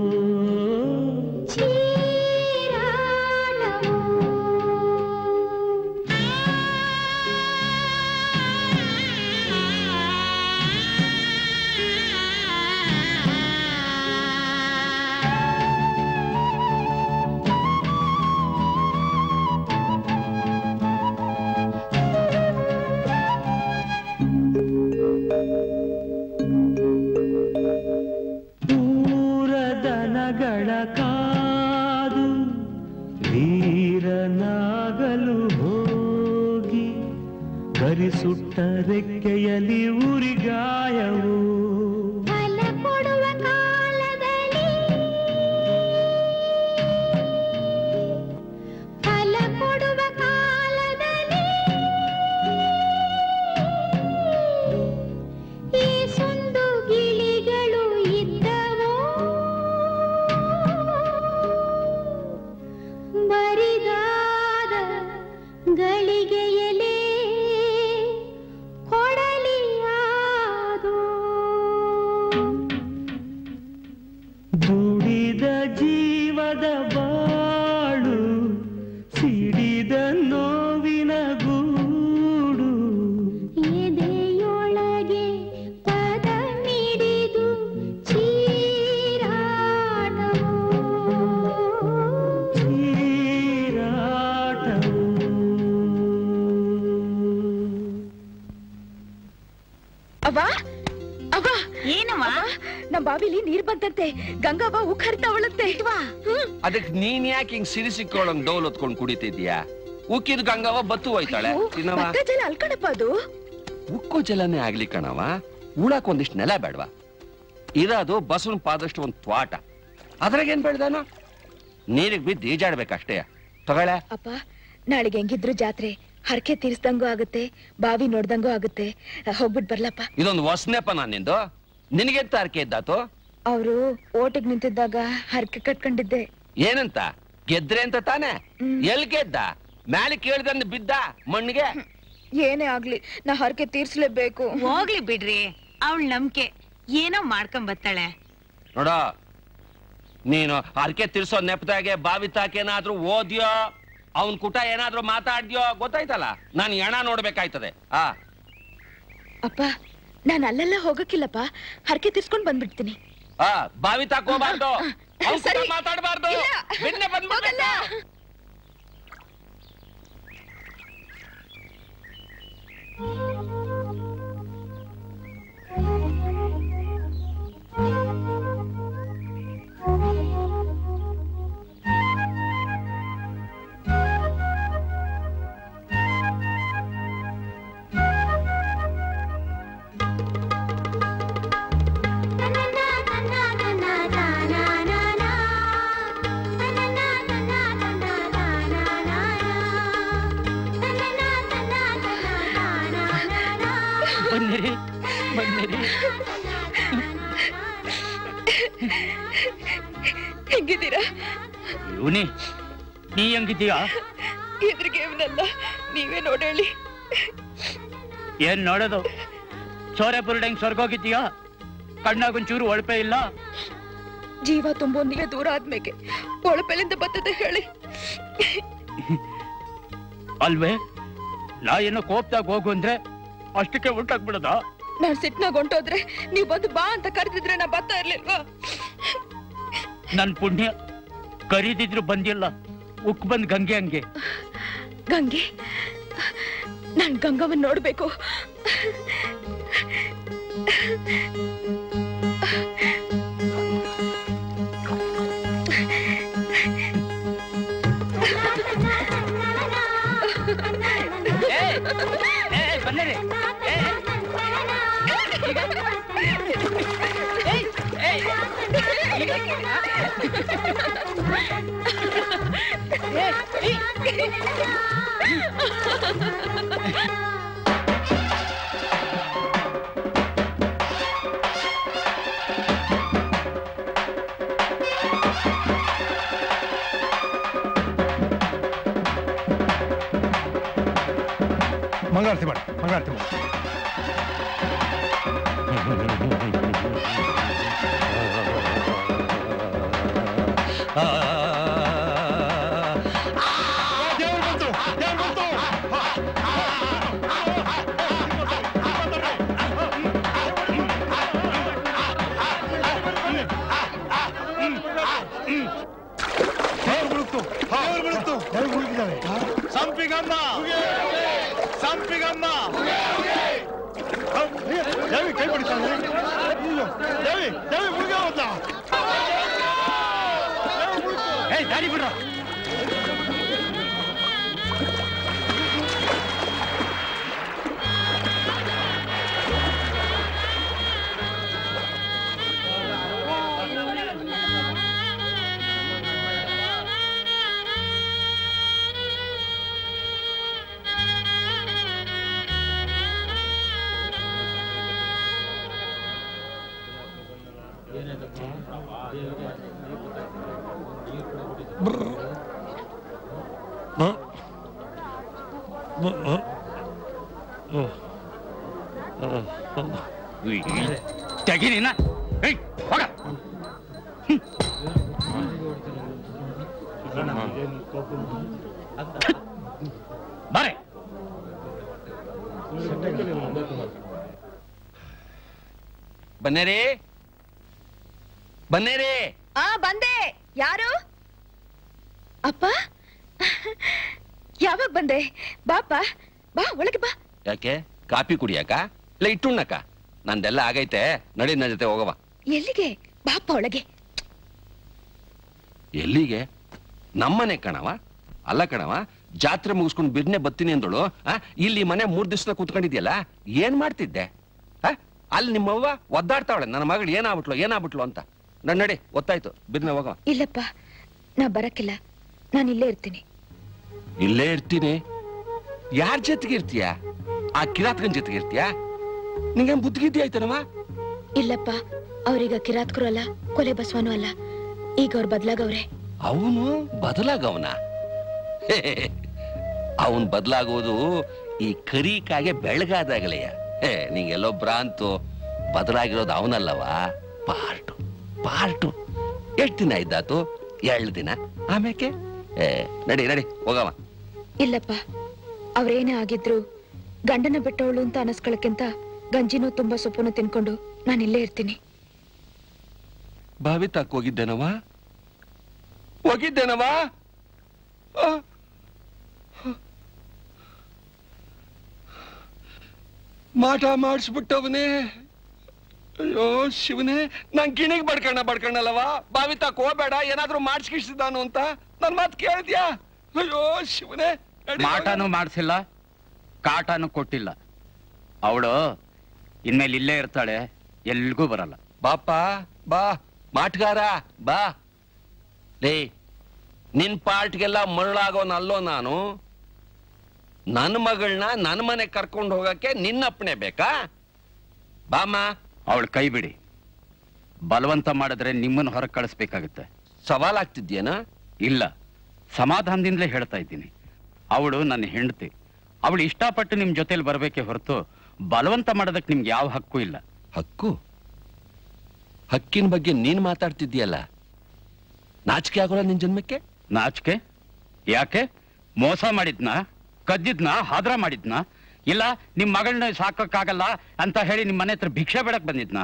ದನಗಳ ಕಾದು ವೀರನಾಗಲು ಹೋಗಿ ಕರಿಸುಟ್ಟ ರೆಕ್ಕೆಯಲ್ಲಿ ಉರಿಗಾಯವು ಫಲ ಕೊಡುವ ಕಾಲದಲ್ಲಿ ಫಲ ಕೊಡುವ ಕಾಲದಲ್ಲಿ ಈ ಸುಂದು ಗಿಳಿಗಳು ಇದ್ದವೋ ಬರಿದಾದ ಗಳಿಗೆಯಲೇ ಕೊಡಲಿಯಾದೋ ದುಡಿದ ಜೀವದ ಬಾಳು ಸಿಡಿದ ನೋವಿನ ಗೂಡು ಎದೆಯೊಳಗೆ ಪದ ಮಿಡಿದು ಚೀರಾಟವೋ ಅವ್ವ ಅವ್ವ ಏನವ್ವ ನಮ್ ಬಾವಿಲಿ ನೀರ್ ಬಂತಂತೆ ಗಂಗವ್ವ ಉಕ್ ಹರಿತಾವಳಂತೆ ಅದಕ್ಕೆ ನೀನ್ ಯಾಕೆ ಹಿಂಗ್ ಸಿರಿಸಿಕ್ಕೊಳ್ಳಂಗ್ ಡೌಲ್ ಹೊತ್ಕೊಂಡ್ ಕುಡಿತಿದ್ಯಾ ಉಕ್ಕಿದ ಗಂಗವ ಬತ್ತು ಹೋಯ್ತಾಳೆ ತಿನ್ನವ ಭತ್ತ ಜಲ ಅಲ್ಕಣಪ್ಪ ಅದು ಉಕ್ಕು ಜಲನೇ ಆಗ್ಲಿ ಕಣವ ಉಳಕ್ ಒಂದಿಷ್ಟು ನೆಲ ಬೇಡವಾ ಇರೋದು ಬಸವನ್ ಪಾದಷ್ಟು ಒಂದ್ ತ್ವಾಟ ಅದ್ರಾಗೇನ್ ಬೇಡ್ದಾನ ನೀರಿಗೆ ಬಿದ್ದು ಈಜಾಡ್ಬೇಕಷ್ಟೇ ತಗೊಳ್ಳೆ ಅಪ್ಪ ನಾಳೆಗೆ ಹೆಂಗಿದ್ರು ಜಾತ್ರೆ ಹರಕೆ ತೀರ್ಸ್ದಂಗೂ ಆಗುತ್ತೆ ಬಾವಿ ನೋಡ್ದಂಗೂ ಆಗುತ್ತೆ ಹೋಗ್ಬಿಟ್ ಬರ್ಲಪ್ಪ ಇದೊಂದು ಹೊಸನೆಪ ನಾನ್ ನಿಂದು ನಿನಗೆಂತ ಅರ್ಕೆ ಇದ್ದಾತು ಅವರು ಓಟಿಗ್ ನಿಂತಿದ್ದಾಗ ಹರಕೆ ಕಟ್ಕೊಂಡಿದ್ದೆ ಏನಂತ ಗೆದ್ರೆ ಅಂತ ತಾನೆ ಎಲ್ ಗೆದ್ದ ಮ್ಯಾಲೆ ಕೇಳ್ದಂದ್ ಬಿದ್ದ ಮಣ್ಣಿಗೆ ಏನೇ ಆಗ್ಲಿ ನಾ ಹರಕೆ ತೀರ್ಸ್ಲೇಬೇಕು ಹೋಗ್ಲಿ ಬಿಡ್ರಿ ಅವಳ ನಂಬಿಕೆ ಏನೋ ಮಾಡ್ಕೊಂಡ್ ಬರ್ತಾಳೆ ನೋಡ ನೀನು ಅರ್ಕೆ ತಿರ್ಸೋ ನೆಪದಾಗೆ ಬಾವಿ ತಾಕೇನಾದ್ರೂ ಓದ್ಯೋ ಅವನ್ ಕುಟ ಏನಾದ್ರೂ ಮಾತಾಡ್ದ್ಯೋ ಗೊತ್ತಾಯ್ತಲ್ಲ ನಾನು ಹೆಣ ನೋಡ್ಬೇಕಾಯ್ತದೆ ಆ ಅಪ್ಪ ನಾನ್ ಅಲ್ಲೆಲ್ಲ ಹೋಗಕ್ಕಿಲ್ಲಪ್ಪ ಹರಕೆ ತೀರ್ಸ್ಕೊಂಡ್ ಬಂದ್ಬಿಡ್ತೀನಿ ಆ ಬಾವಿ ತಾಕೋಬಾರ್ದು ಅವ್ನ್ ಕುಟ ಸರಿ. ಮಾತಾಡ್ಬಾರ್ದು ಇಲ್ಲ. ಬಿನ್ನೆ ಬಂದ್ಬಿಡ್ಬೇಕು. ಬನ್ನಿರಿ ಬನ್ನಿರಿ ಹೆಂಗಿದ್ದೀರಾ ಇವನಿ ನೀ ಹೆಂಗಿದ್ದೀಯಾ ಇದ್ರಿಗೆ ಇವನಲ್ಲ ನೀವೇ ನೋಡೇಳಿ ಏನ್ ನೋಡೋದು ಸೋರೆ ಬುರುಡಂಗ್ ಸ್ವರ್ಗೋಗಿದ್ದೀಯಾ ಕಣ್ಣಾಗೊಂಚೂರು ಒಳಪೆ ಇಲ್ಲ ಜೀವ ತುಂಬೋ ನೀವೇ ದೂರ ಆದ್ಮೇಲೆ ಒಳಪೆಲಿಂದ ಬರ್ತದೆ ಹೇಳಿ ಅಲ್ವೇ ನಾ ಏನೋ ಕೋಪ್ದಾಗ ಹೋಗು ಅಂದ್ರೆ ಅಷ್ಟಕ್ಕೆ ಉಲ್ಟಾಗ್ಬಿಡದ ನಾನ್ ಸಿಟ್ನಾಗ ಹೊಂಟೋದ್ರೆ ನೀವ್ ಬಂದು ಬಾ ಅಂತ ಕರೆದಿದ್ರೆ ನಾ ಬರ್ತಾ ಇರ್ಲಿಲ್ವಾ ನನ್ ಪುಣ್ಯ ಕರೀದಿದ್ರು ಬಂದಿಲ್ಲ ಉಕ್ ಬಂದ್ ಗಂಗೆ ಹಂಗೆ ಗಂಗೆ ನಾನ್ ಗಂಗವನ್ ನೋಡ್ಬೇಕು ಬನ್ನಿರಿ ಮಂಗಳಾರತಿ ಮಾಡಿ ಮಂಗಳಾರತಿ ಮಾಡಿ ಸಂಪಿಗಮ್ಮ ಸಂಪಿಗಮ್ಮ ದೇವಿ ಕೈ ಬಿಡ್ತಾನೆ ಅಯ್ಯೋ, ದೇವಿ ದೇವಿ ಮುಳುಗ ಹೋದ ಏಯ್ ದಾರಿ ಬಿಡ್ರ ತೆಗಿ ನೀನ ಏಯ್ ಹೋಗ ಬಾರೆ ಬನ್ನೇರಿ ಬನ್ನೇರಿ ಆ ಬಂದೆ ಯಾರು ಅಪ್ಪ ಯಾವಾಗ ಬಂದೆ ಬಾಪ ಬಾ ಒಳಗೆ ಬಾ ಯಾಕೆ ಕಾಫಿ ಕುಡಿಯಾಕ ಇಲ್ಲ ಇಟ್ಟುಣ್ಣಕ ನಂದೆಲ್ಲ ಆಗೈತೆ ನಡಿ ನನ್ನ ಜೊತೆ ಹೋಗವ ಎಲ್ಲಿಗೆ ಬಾಪ ಒಳಗೆ ಎಲ್ಲಿಗೆ ನಮ್ಮನೆ ಕಣವ ಅಲ್ಲ ಕಣವ ಜಾತ್ರೆ ಮುಗಿಸ್ಕೊಂಡು ಬಿರ್ನೆ ಬತ್ತೀನಿ ಅಂದಳು ಆ ಇಲ್ಲಿ ಮನೆ ಮೂರ್ ದಿವಸ ಕೂತ್ಕೊಂಡಿದ್ಯಲ್ಲ ಏನ್ ಮಾಡ್ತಿದ್ದೆ ಆ ಅಲ್ಲಿ ನಿಮ್ಮವ್ವ ಒದ್ದಾಡ್ತಾವಳೆ ನನ್ನ ಮಗಳು ಏನಾಗ್ಬಿಟ್ಲು ಏನಾಗ್ಬಿಟ್ಲು ಅಂತ ನನ್ ನಡಿ ಗೊತ್ತಾಯ್ತು ಬಿರ್ನೆ ಹೋಗವ ಇಲ್ಲಪ್ಪ ನಾ ಬರಕ್ಕಿಲ್ಲ ನಾನು ಇಲ್ಲೇ ಇರ್ತೀನಿ ಇಲ್ಲೇ ಇರ್ತೀನಿ ಯಾರ ಜೊತೆಗೆ ಇರ್ತೀಯ ಆ ಕಿರಾತ್ಕನ್ ಜೊತೆಗೆ ಇರ್ತೀಯ ನಿಂಗೆ ಬುದ್ಧಿಗಿದ್ದಿ ಆಯ್ತನವ ಇಲ್ಲಪ್ಪ ಅವ್ರೀಗ ಕಿರಾತ್ಕರು ಅಲ್ಲ ಕೊಲೆ ಬಸವನು ಅಲ್ಲ ಈಗ ಅವ್ರು ಬದ್ಲಾಗವ್ರೆ ಅವನು ಬದಲಾಗವನ ಅವನ್ ಬದಲಾಗೋದು ಈ ಕರಿಕಾಗೆ ಬೆಳಗಾದಾಗಲೆಯ ಹೇ ನಿಂಗೆಲ್ಲೋ ಭ್ರಾಂತು ಬದಲಾಗಿರೋದು ಅವನಲ್ಲವಾ ಪಾರ್ಟು ಪಾರ್ಟು ಎಷ್ಟು ದಿನ ಇದ್ದಾತು ಎರಡು ದಿನ ಆಮೇಕೆ ಏ ನಡಿ ನಡಿ ಹೋಗವ ಇಲ್ಲಪ್ಪ ಅವ್ರೇನೇ ಆಗಿದ್ರು ಗಂಡನ ಬಿಟ್ಟವಳು ಅಂತ ಅನಸ್ಕೊಳಕ್ಕಿಂತ ಗಂಜಿನೂ ತುಂಬಾ ಸೊಪ್ಪನ್ನು ತಿನ್ಕೊಂಡು ನಾನು ಇಲ್ಲೇ ಇರ್ತೀನಿ ಬಾವಿ ತಾಕ್ ಹೋಗಿದ್ದೇನವ ಹೋಗಿದ್ದೇನವ ಆ? ಮಾಟ ಮಾಡಿಸ್ಬಿಟ್ಟವನೇ ಅಯ್ಯೋ ಶಿವನೇ ನಾನ್ ಗಿಣಿಗ್ ಬಡ್ಕಣ್ಣ ಬಡ್ಕಣ್ಣಲ್ಲವ ಬಾವಿ ತಾಕ್ ಹೋಗ್ಬೇಡ ಏನಾದ್ರೂ ಮಾಡಿಸ್ಕಿಸಿದಾನು ಅಂತ ನನ್ ಮಾತ್ ಕೇಳಿದ್ಯಾ ಅಯ್ಯೋ ಶಿವನೇ ನಡಿ ಮಾಟನೂ ಮಾಡಿಸಿಲ್ಲ ಕಾಟನೂ ಕೊಟ್ಟಿಲ್ಲ ಅವಳು ಇನ್ಮೇಲೆ ಇಲ್ಲೇ ಇರ್ತಾಳೆ ಎಲ್ಗೂ ಬರಲ್ಲ ಬಾಪ ಬಾ ಮಾಟ್ಗಾರ ಬಾ ಲೇ ನಿನ್ ಪಾರ್ಟ್ಗೆಲ್ಲ ಮರಳಾಗೋನಲ್ಲೋ ನಾನು ನನ್ನ ಮಗಳನ್ನ ನನ್ನ ಮನೆ ಕರ್ಕೊಂಡು ಹೋಗಕ್ಕೆ ನಿನ್ನ ಅಪ್ಪಣೆ ಬೇಕಾ ಬಾಮ ಅವಳು ಕೈ ಬಿಡಿ ಬಲವಂತ ಮಾಡಿದ್ರೆ ನಿಮ್ಮನ್ನು ಹೊರಗೆ ಕಳಿಸ್ಬೇಕಾಗುತ್ತೆ ಸವಾಲಾಗ್ತಿದ್ಯೇನ ಇಲ್ಲ ಸಮಾಧಾನದಿಂದಲೇ ಹೇಳ್ತಾ ಇದ್ದೀನಿ ಅವಳು ನನ್ನ ಹೆಂಡತಿ ಅವಳು ಇಷ್ಟಪಟ್ಟು ನಿಮ್ ಜೊತೆಲಿ ಬರ್ಬೇಕೆ ಹೊರತು ಬಲವಂತ ಮಾಡೋದಕ್ಕೆ ನಿಮ್ಗೆ ಯಾವ ಹಕ್ಕು ಇಲ್ಲ ಹಕ್ಕು ಹಕ್ಕಿನ ಬಗ್ಗೆ ನೀನ್ ಮಾತಾಡ್ತಿದ್ಯಲ್ಲ ನಾಚಿಕೆ ಆಗೋಲ್ಲ ನಿನ್ ಜನ್ಮಕ್ಕೆ ನಾಚಿಕೆ ಯಾಕೆ ಮೋಸ ಮಾಡಿದ್ನ ಕದ್ದಿದ್ನ ಹಾದ್ರ ಮಾಡಿದ್ನ ಇಲ್ಲ ನಿಮ್ ಮಗಳನ್ನ ಸಾಕಕ್ಕಾಗಲ್ಲ ಅಂತ ಹೇಳಿ ನಿಮ್ ಮನೆ ಹತ್ರ ಭಿಕ್ಷೆ ಬೇಡಕ್ ಬಂದಿದ್ನ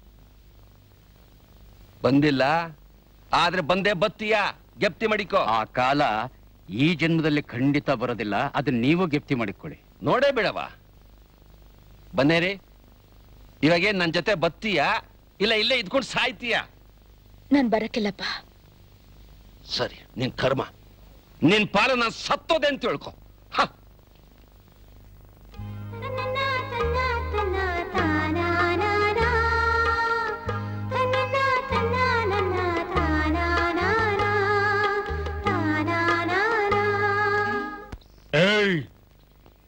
ಬಂದಿಲ್ಲ ಆದ್ರೆ ಬಂದೇ ಬತ್ತೀಯ ಗೆಪ್ತಿ ಮಡಿಕೋ ಆ ಕಾಲ ಈ ಜನ್ಮದಲ್ಲಿ ಖಂಡಿತ ಬರೋದಿಲ್ಲ ಅದನ್ನ ನೀವು ಗೆಪ್ತಿ ಮಾಡಿಕೊಳ್ಳಿ ನೋಡೇ ಬಿಡವ ಬನ್ನೇರಿ ಇವಾಗೇನ್ ನನ್ ಜೊತೆ ಬತ್ತೀಯ ಇಲ್ಲ ಇಲ್ಲೇ ಇದ್ಕೊಂಡು ಸಾಯ್ತೀಯ ನಾನ್ ಬರಕ್ಕಿಲ್ಲಪ್ಪ ಸರಿ ನಿನ್ ಕರ್ಮ ನಿನ್ ಪಾಲ ನಾನ್ ಸತ್ತೋದೆ ಅಂತ ತಿಳ್ಕೊ ಹ.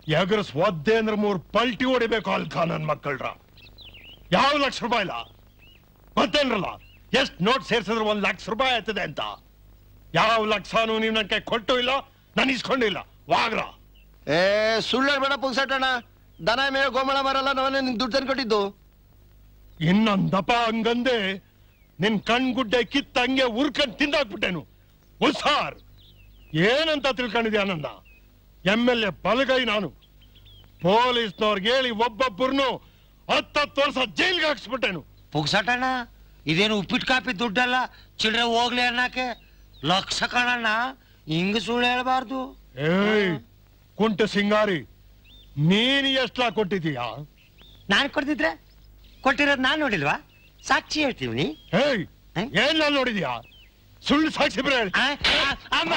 ಎಗರ್ಸ್ ಒದ್ದೆ ಅಂದ್ರೆ ಮೂರ್ ಪಲ್ಟಿ ಹೊಡಿಬೇಕು ಅಲ್ಕ ನನ್ ಮಕ್ಕಳ್ರ ಯಾವ ಲಕ್ಷ ರೂಪಾಯಿ ಇಲ್ಲ ಗೊತ್ತೇನ್ರಲ್ಲ ಎಷ್ಟ್ ನೋಟ್ ಸೇರ್ಸಿದ್ರೆ ಒಂದ್ ಲಕ್ಷ ರೂಪಾಯಿ ಆಯ್ತದೆ ಅಂತ ಯಾವ ಲಕ್ಷನೂ ನೀವ್ ನನ್ ಕೈ ಕೊಟ್ಟು ಇಲ್ಲ ನಾನು ಇಸ್ಕೊಂಡು ಇಲ್ಲ ವಾಗ್ರ ಏ ಸುಳ್ಳು ಹೇಳ್ಬೇಡ ಪುಗ್ಸಟ್ಟಣ್ಣ ದನ ಮೇವೆ ಗೋಮಳ ಮರಲ್ಲ ನಾವೇ ನಿನ್ ದುಡ್ಡು ತಂದು ಕೊಟ್ಟಿದ್ದು ಇನ್ನೊಂದಪ್ಪ ಹಂಗಂದೆ ನಿನ್ ಕಣ್ಗುಡ್ಡೆ ಕಿತ್ತ ಹಂಗೆ ಉರ್ಕಂಡ್ ತಿಂದಾಕ್ಬಿಟ್ಟೇನು ಉಸಾರ್ ಏನಂತ ತಿಳ್ಕೊಂಡಿದ್ಯಾ ನನ್ನ ಎಮ್ ಎಲ್ ಎ ಬಲಗೈ ನಾನು ಪೊಲೀಸ್ನವ್ರಿಗೆ ಹೇಳಿ ಒಬ್ಬೊಬ್ಬರನ್ನು ಹತ್ತತ್ತು ವರ್ಷ ಜೈಲ್ಗೆ ಹಾಕ್ಸ್ಬಿಟ್ಟೇನು ಪುಗ್ಸಟಣ್ಣ ಇದೇನು ಉಪ್ಪಿಟ್ಟು ಕಾಪಿ ದುಡ್ಡಲ್ಲ ಚಿಲ್ಡ್ರೆ ಹೋಗ್ಲಿ ಅನ್ನಕ್ಕೆ ಲಕ್ಷ ಕಣಣ್ಣ ಹಿಂಗ ಸುಳ್ಳು ಹೇಳ್ಬಾರ್ದು ಏಯ್ ಕುಂಟ ಸಿಂಗಾರಿ ನೀನ್ ಎಷ್ಟ್ಲಾ ಕೊಟ್ಟಿದೀಯಾ ನಾನ್ ಕೊಡ್ತಿದ್ರೆ ಕೊಟ್ಟಿರೋದು ನಾನ್ ನೋಡಿಲ್ವಾ ಸಾಕ್ಷಿ ಹೇಳ್ತೀವಿ ಏಯ್ ಏನ್ ನಾನು ನೋಡಿದ್ಯಾ ಸುಳ್ಳು ಸಾಕ್ಷಿ ಬರ ಹೇಳಿ ಅಮ್ಮ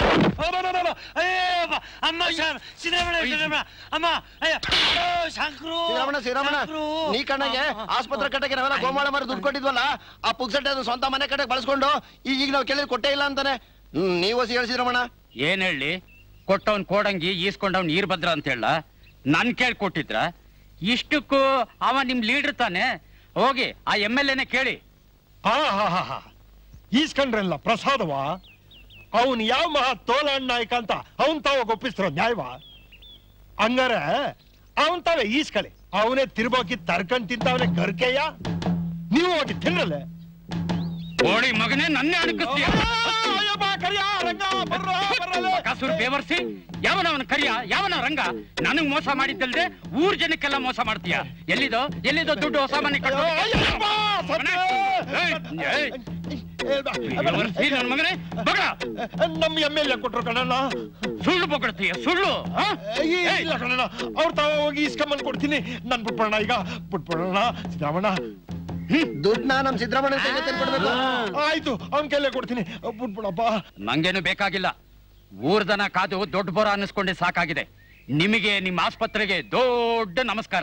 ಅಯ್ಯೋ ಅಮ್ಮ ಶ- ಸಿದ್ದರಾಮಯ್ಯ ಸಿದ್ದರಾಮಯ್ಯ ಅಮ್ಮ ಅಯ್ಯೋ ಅಯ್ಯೋ, ಶಂಕ್ರು ಶ್ರೀರಾಮಣ್ಣ ಶ್ರೀರಾಮಣ್ಣ ಶಂಕ್ರು. ನೀ ಕಣ್ಣಗೆ ಆಸ್ಪತ್ರೆ ಕಟ್ಟಕ್ಕೆ ನಾವೆಲ್ಲ ಗೋಮಾಳ ಮರ ದುಡ್ಡು ಕೊಟ್ಟಿದ್ವಲ್ಲ ಆ ಪುಗ್ಸಟ್ಟೆ ಅದು ಸ್ವಂತ ಮನೆ ಕಟ್ಟಕ್ಕೆ ಬಳಸ್ಕೊಂಡು ಈಗ ಈಗ ನಾವು ಕೇಳಿದ್ರೆ ಕೊಟ್ಟೇ ಇಲ್ಲ ಅಂತಾನೆ ಹ್ಮ್ ನೀವು ಸಿ ಹೇಳ್ಸಿದ್ರಮಣ ಏನ್ ಹೇಳಿ ಕೊಟ್ಟವನ್ ಕೋಡಂಗಿ ಈಸ್ಕೊಂಡವ್ನ್ ಈರ್ಭದ್ರ ಅಂತ ಹೇಳ ನನ್ ಕೇಳಿ ಕೊಟ್ಟಿದ್ರ ಇಷ್ಟಕ್ಕೂ ಅವ ನಿಮ್ ಲೀಡರ್ ತಾನೆ ಹೋಗಿ ಆ ಎಮ್ ಎಲ್ ಎನೆ ಕೇಳಿ ಹಾ ಹಾ ಹಾ ಹಾ ಈಸ್ಕೊಂಡ್ರಲ್ಲ ಪ್ರಸಾದವ ಅವನ್ ಯಾವ ಮಹಾ ತೋಲಣ್ಣ ನಾಯಕ ಅಂತ ಅವನ್ ತಾವ ಒಪ್ಪಿಸ್ತಿರೋ ನ್ಯಾಯವ ಹಂಗಾರೆ ಅವನ್ ತಾವೇ ಈಸ್ಕಳಿ ಅವನೇ ತಿರ್ಬೋಕಿ ತರ್ಕೊಂಡ್ ತಿಂತಾವನೆ ಗರ್ಕೆಯ ನೀವು ಹೋಗಿ ತಿನ್ನಲೆ ಓಡಿ ಮಗನೇ ನನ್ನೇ ಅಣಕಿಸ್ತೀಯ ಕಸೂರ್ ಬೇವರ್ಸಿ ಯಾವನ ಅವನ ಕರಿಯ ಯಾವನ ರಂಗ ನನಗ್ ಮೋಸ ಮಾಡಿದ್ದಲ್ದೆ ಊರ್ ಜನಕ್ಕೆಲ್ಲ ಮೋಸ ಮಾಡ್ತೀಯ ಎಲ್ಲಿದೋ ಎಲ್ಲಿದೋ ದುಡ್ಡು ಹೊಸ ಮನೆ ಕಟ್ಟು ಏಯ್, ಏಯ್, ಬೇವರ್ಸಿ ನನ್ ಮಗನೇ ಬಗಳ ನಮ್ ಎಮ್ ಎಲ್ ಎ ಕೊಟ್ರು ಕಣಣ್ಣ ಸುಳ್ಳು ಬೊಗಳ್ತೀಯ ಸುಳ್ಳು ಆ? ಇಲ್ಲ ಕಣಣ್ಣ ಅವ್ರ ತಾವ ಹೋಗಿ ಇಸ್ಕೊಂಬಂದ್ ಕೊಡ್ತೀನಿ ನನ್ ಬಿಟ್ಬಿಡೋಣ ಈಗ ಬಿಟ್ಬಿಡೋಣ ಸಿದ್ದರಾಮಣ್ಣ ದುಡ್ಡನ್ನ ನಮ್ ಸಿದ್ದರಾಮಣ್ಣ ಕೈಗೆ ತಂದ್ಕೊಡ್ಬೇಕು ಆಯ್ತು ಅವನ್ ಕೈಲೇ ಕೊಡ್ತೀನಿ ಬಿಟ್ಬಿಡಪ್ಪ ನಂಗೇನು ಬೇಕಾಗಿಲ್ಲ ಊರ್ದನ ಕಾದು ದೊಡ್ಡ ಬೋರ ಅನ್ನಿಸ್ಕೊಂಡೆ ಸಾಕಾಗಿದೆ ನಿಮಗೆ ನಿಮ್ಮ ಆಸ್ಪತ್ರೆಗೆ ದೊಡ್ಡ ನಮಸ್ಕಾರ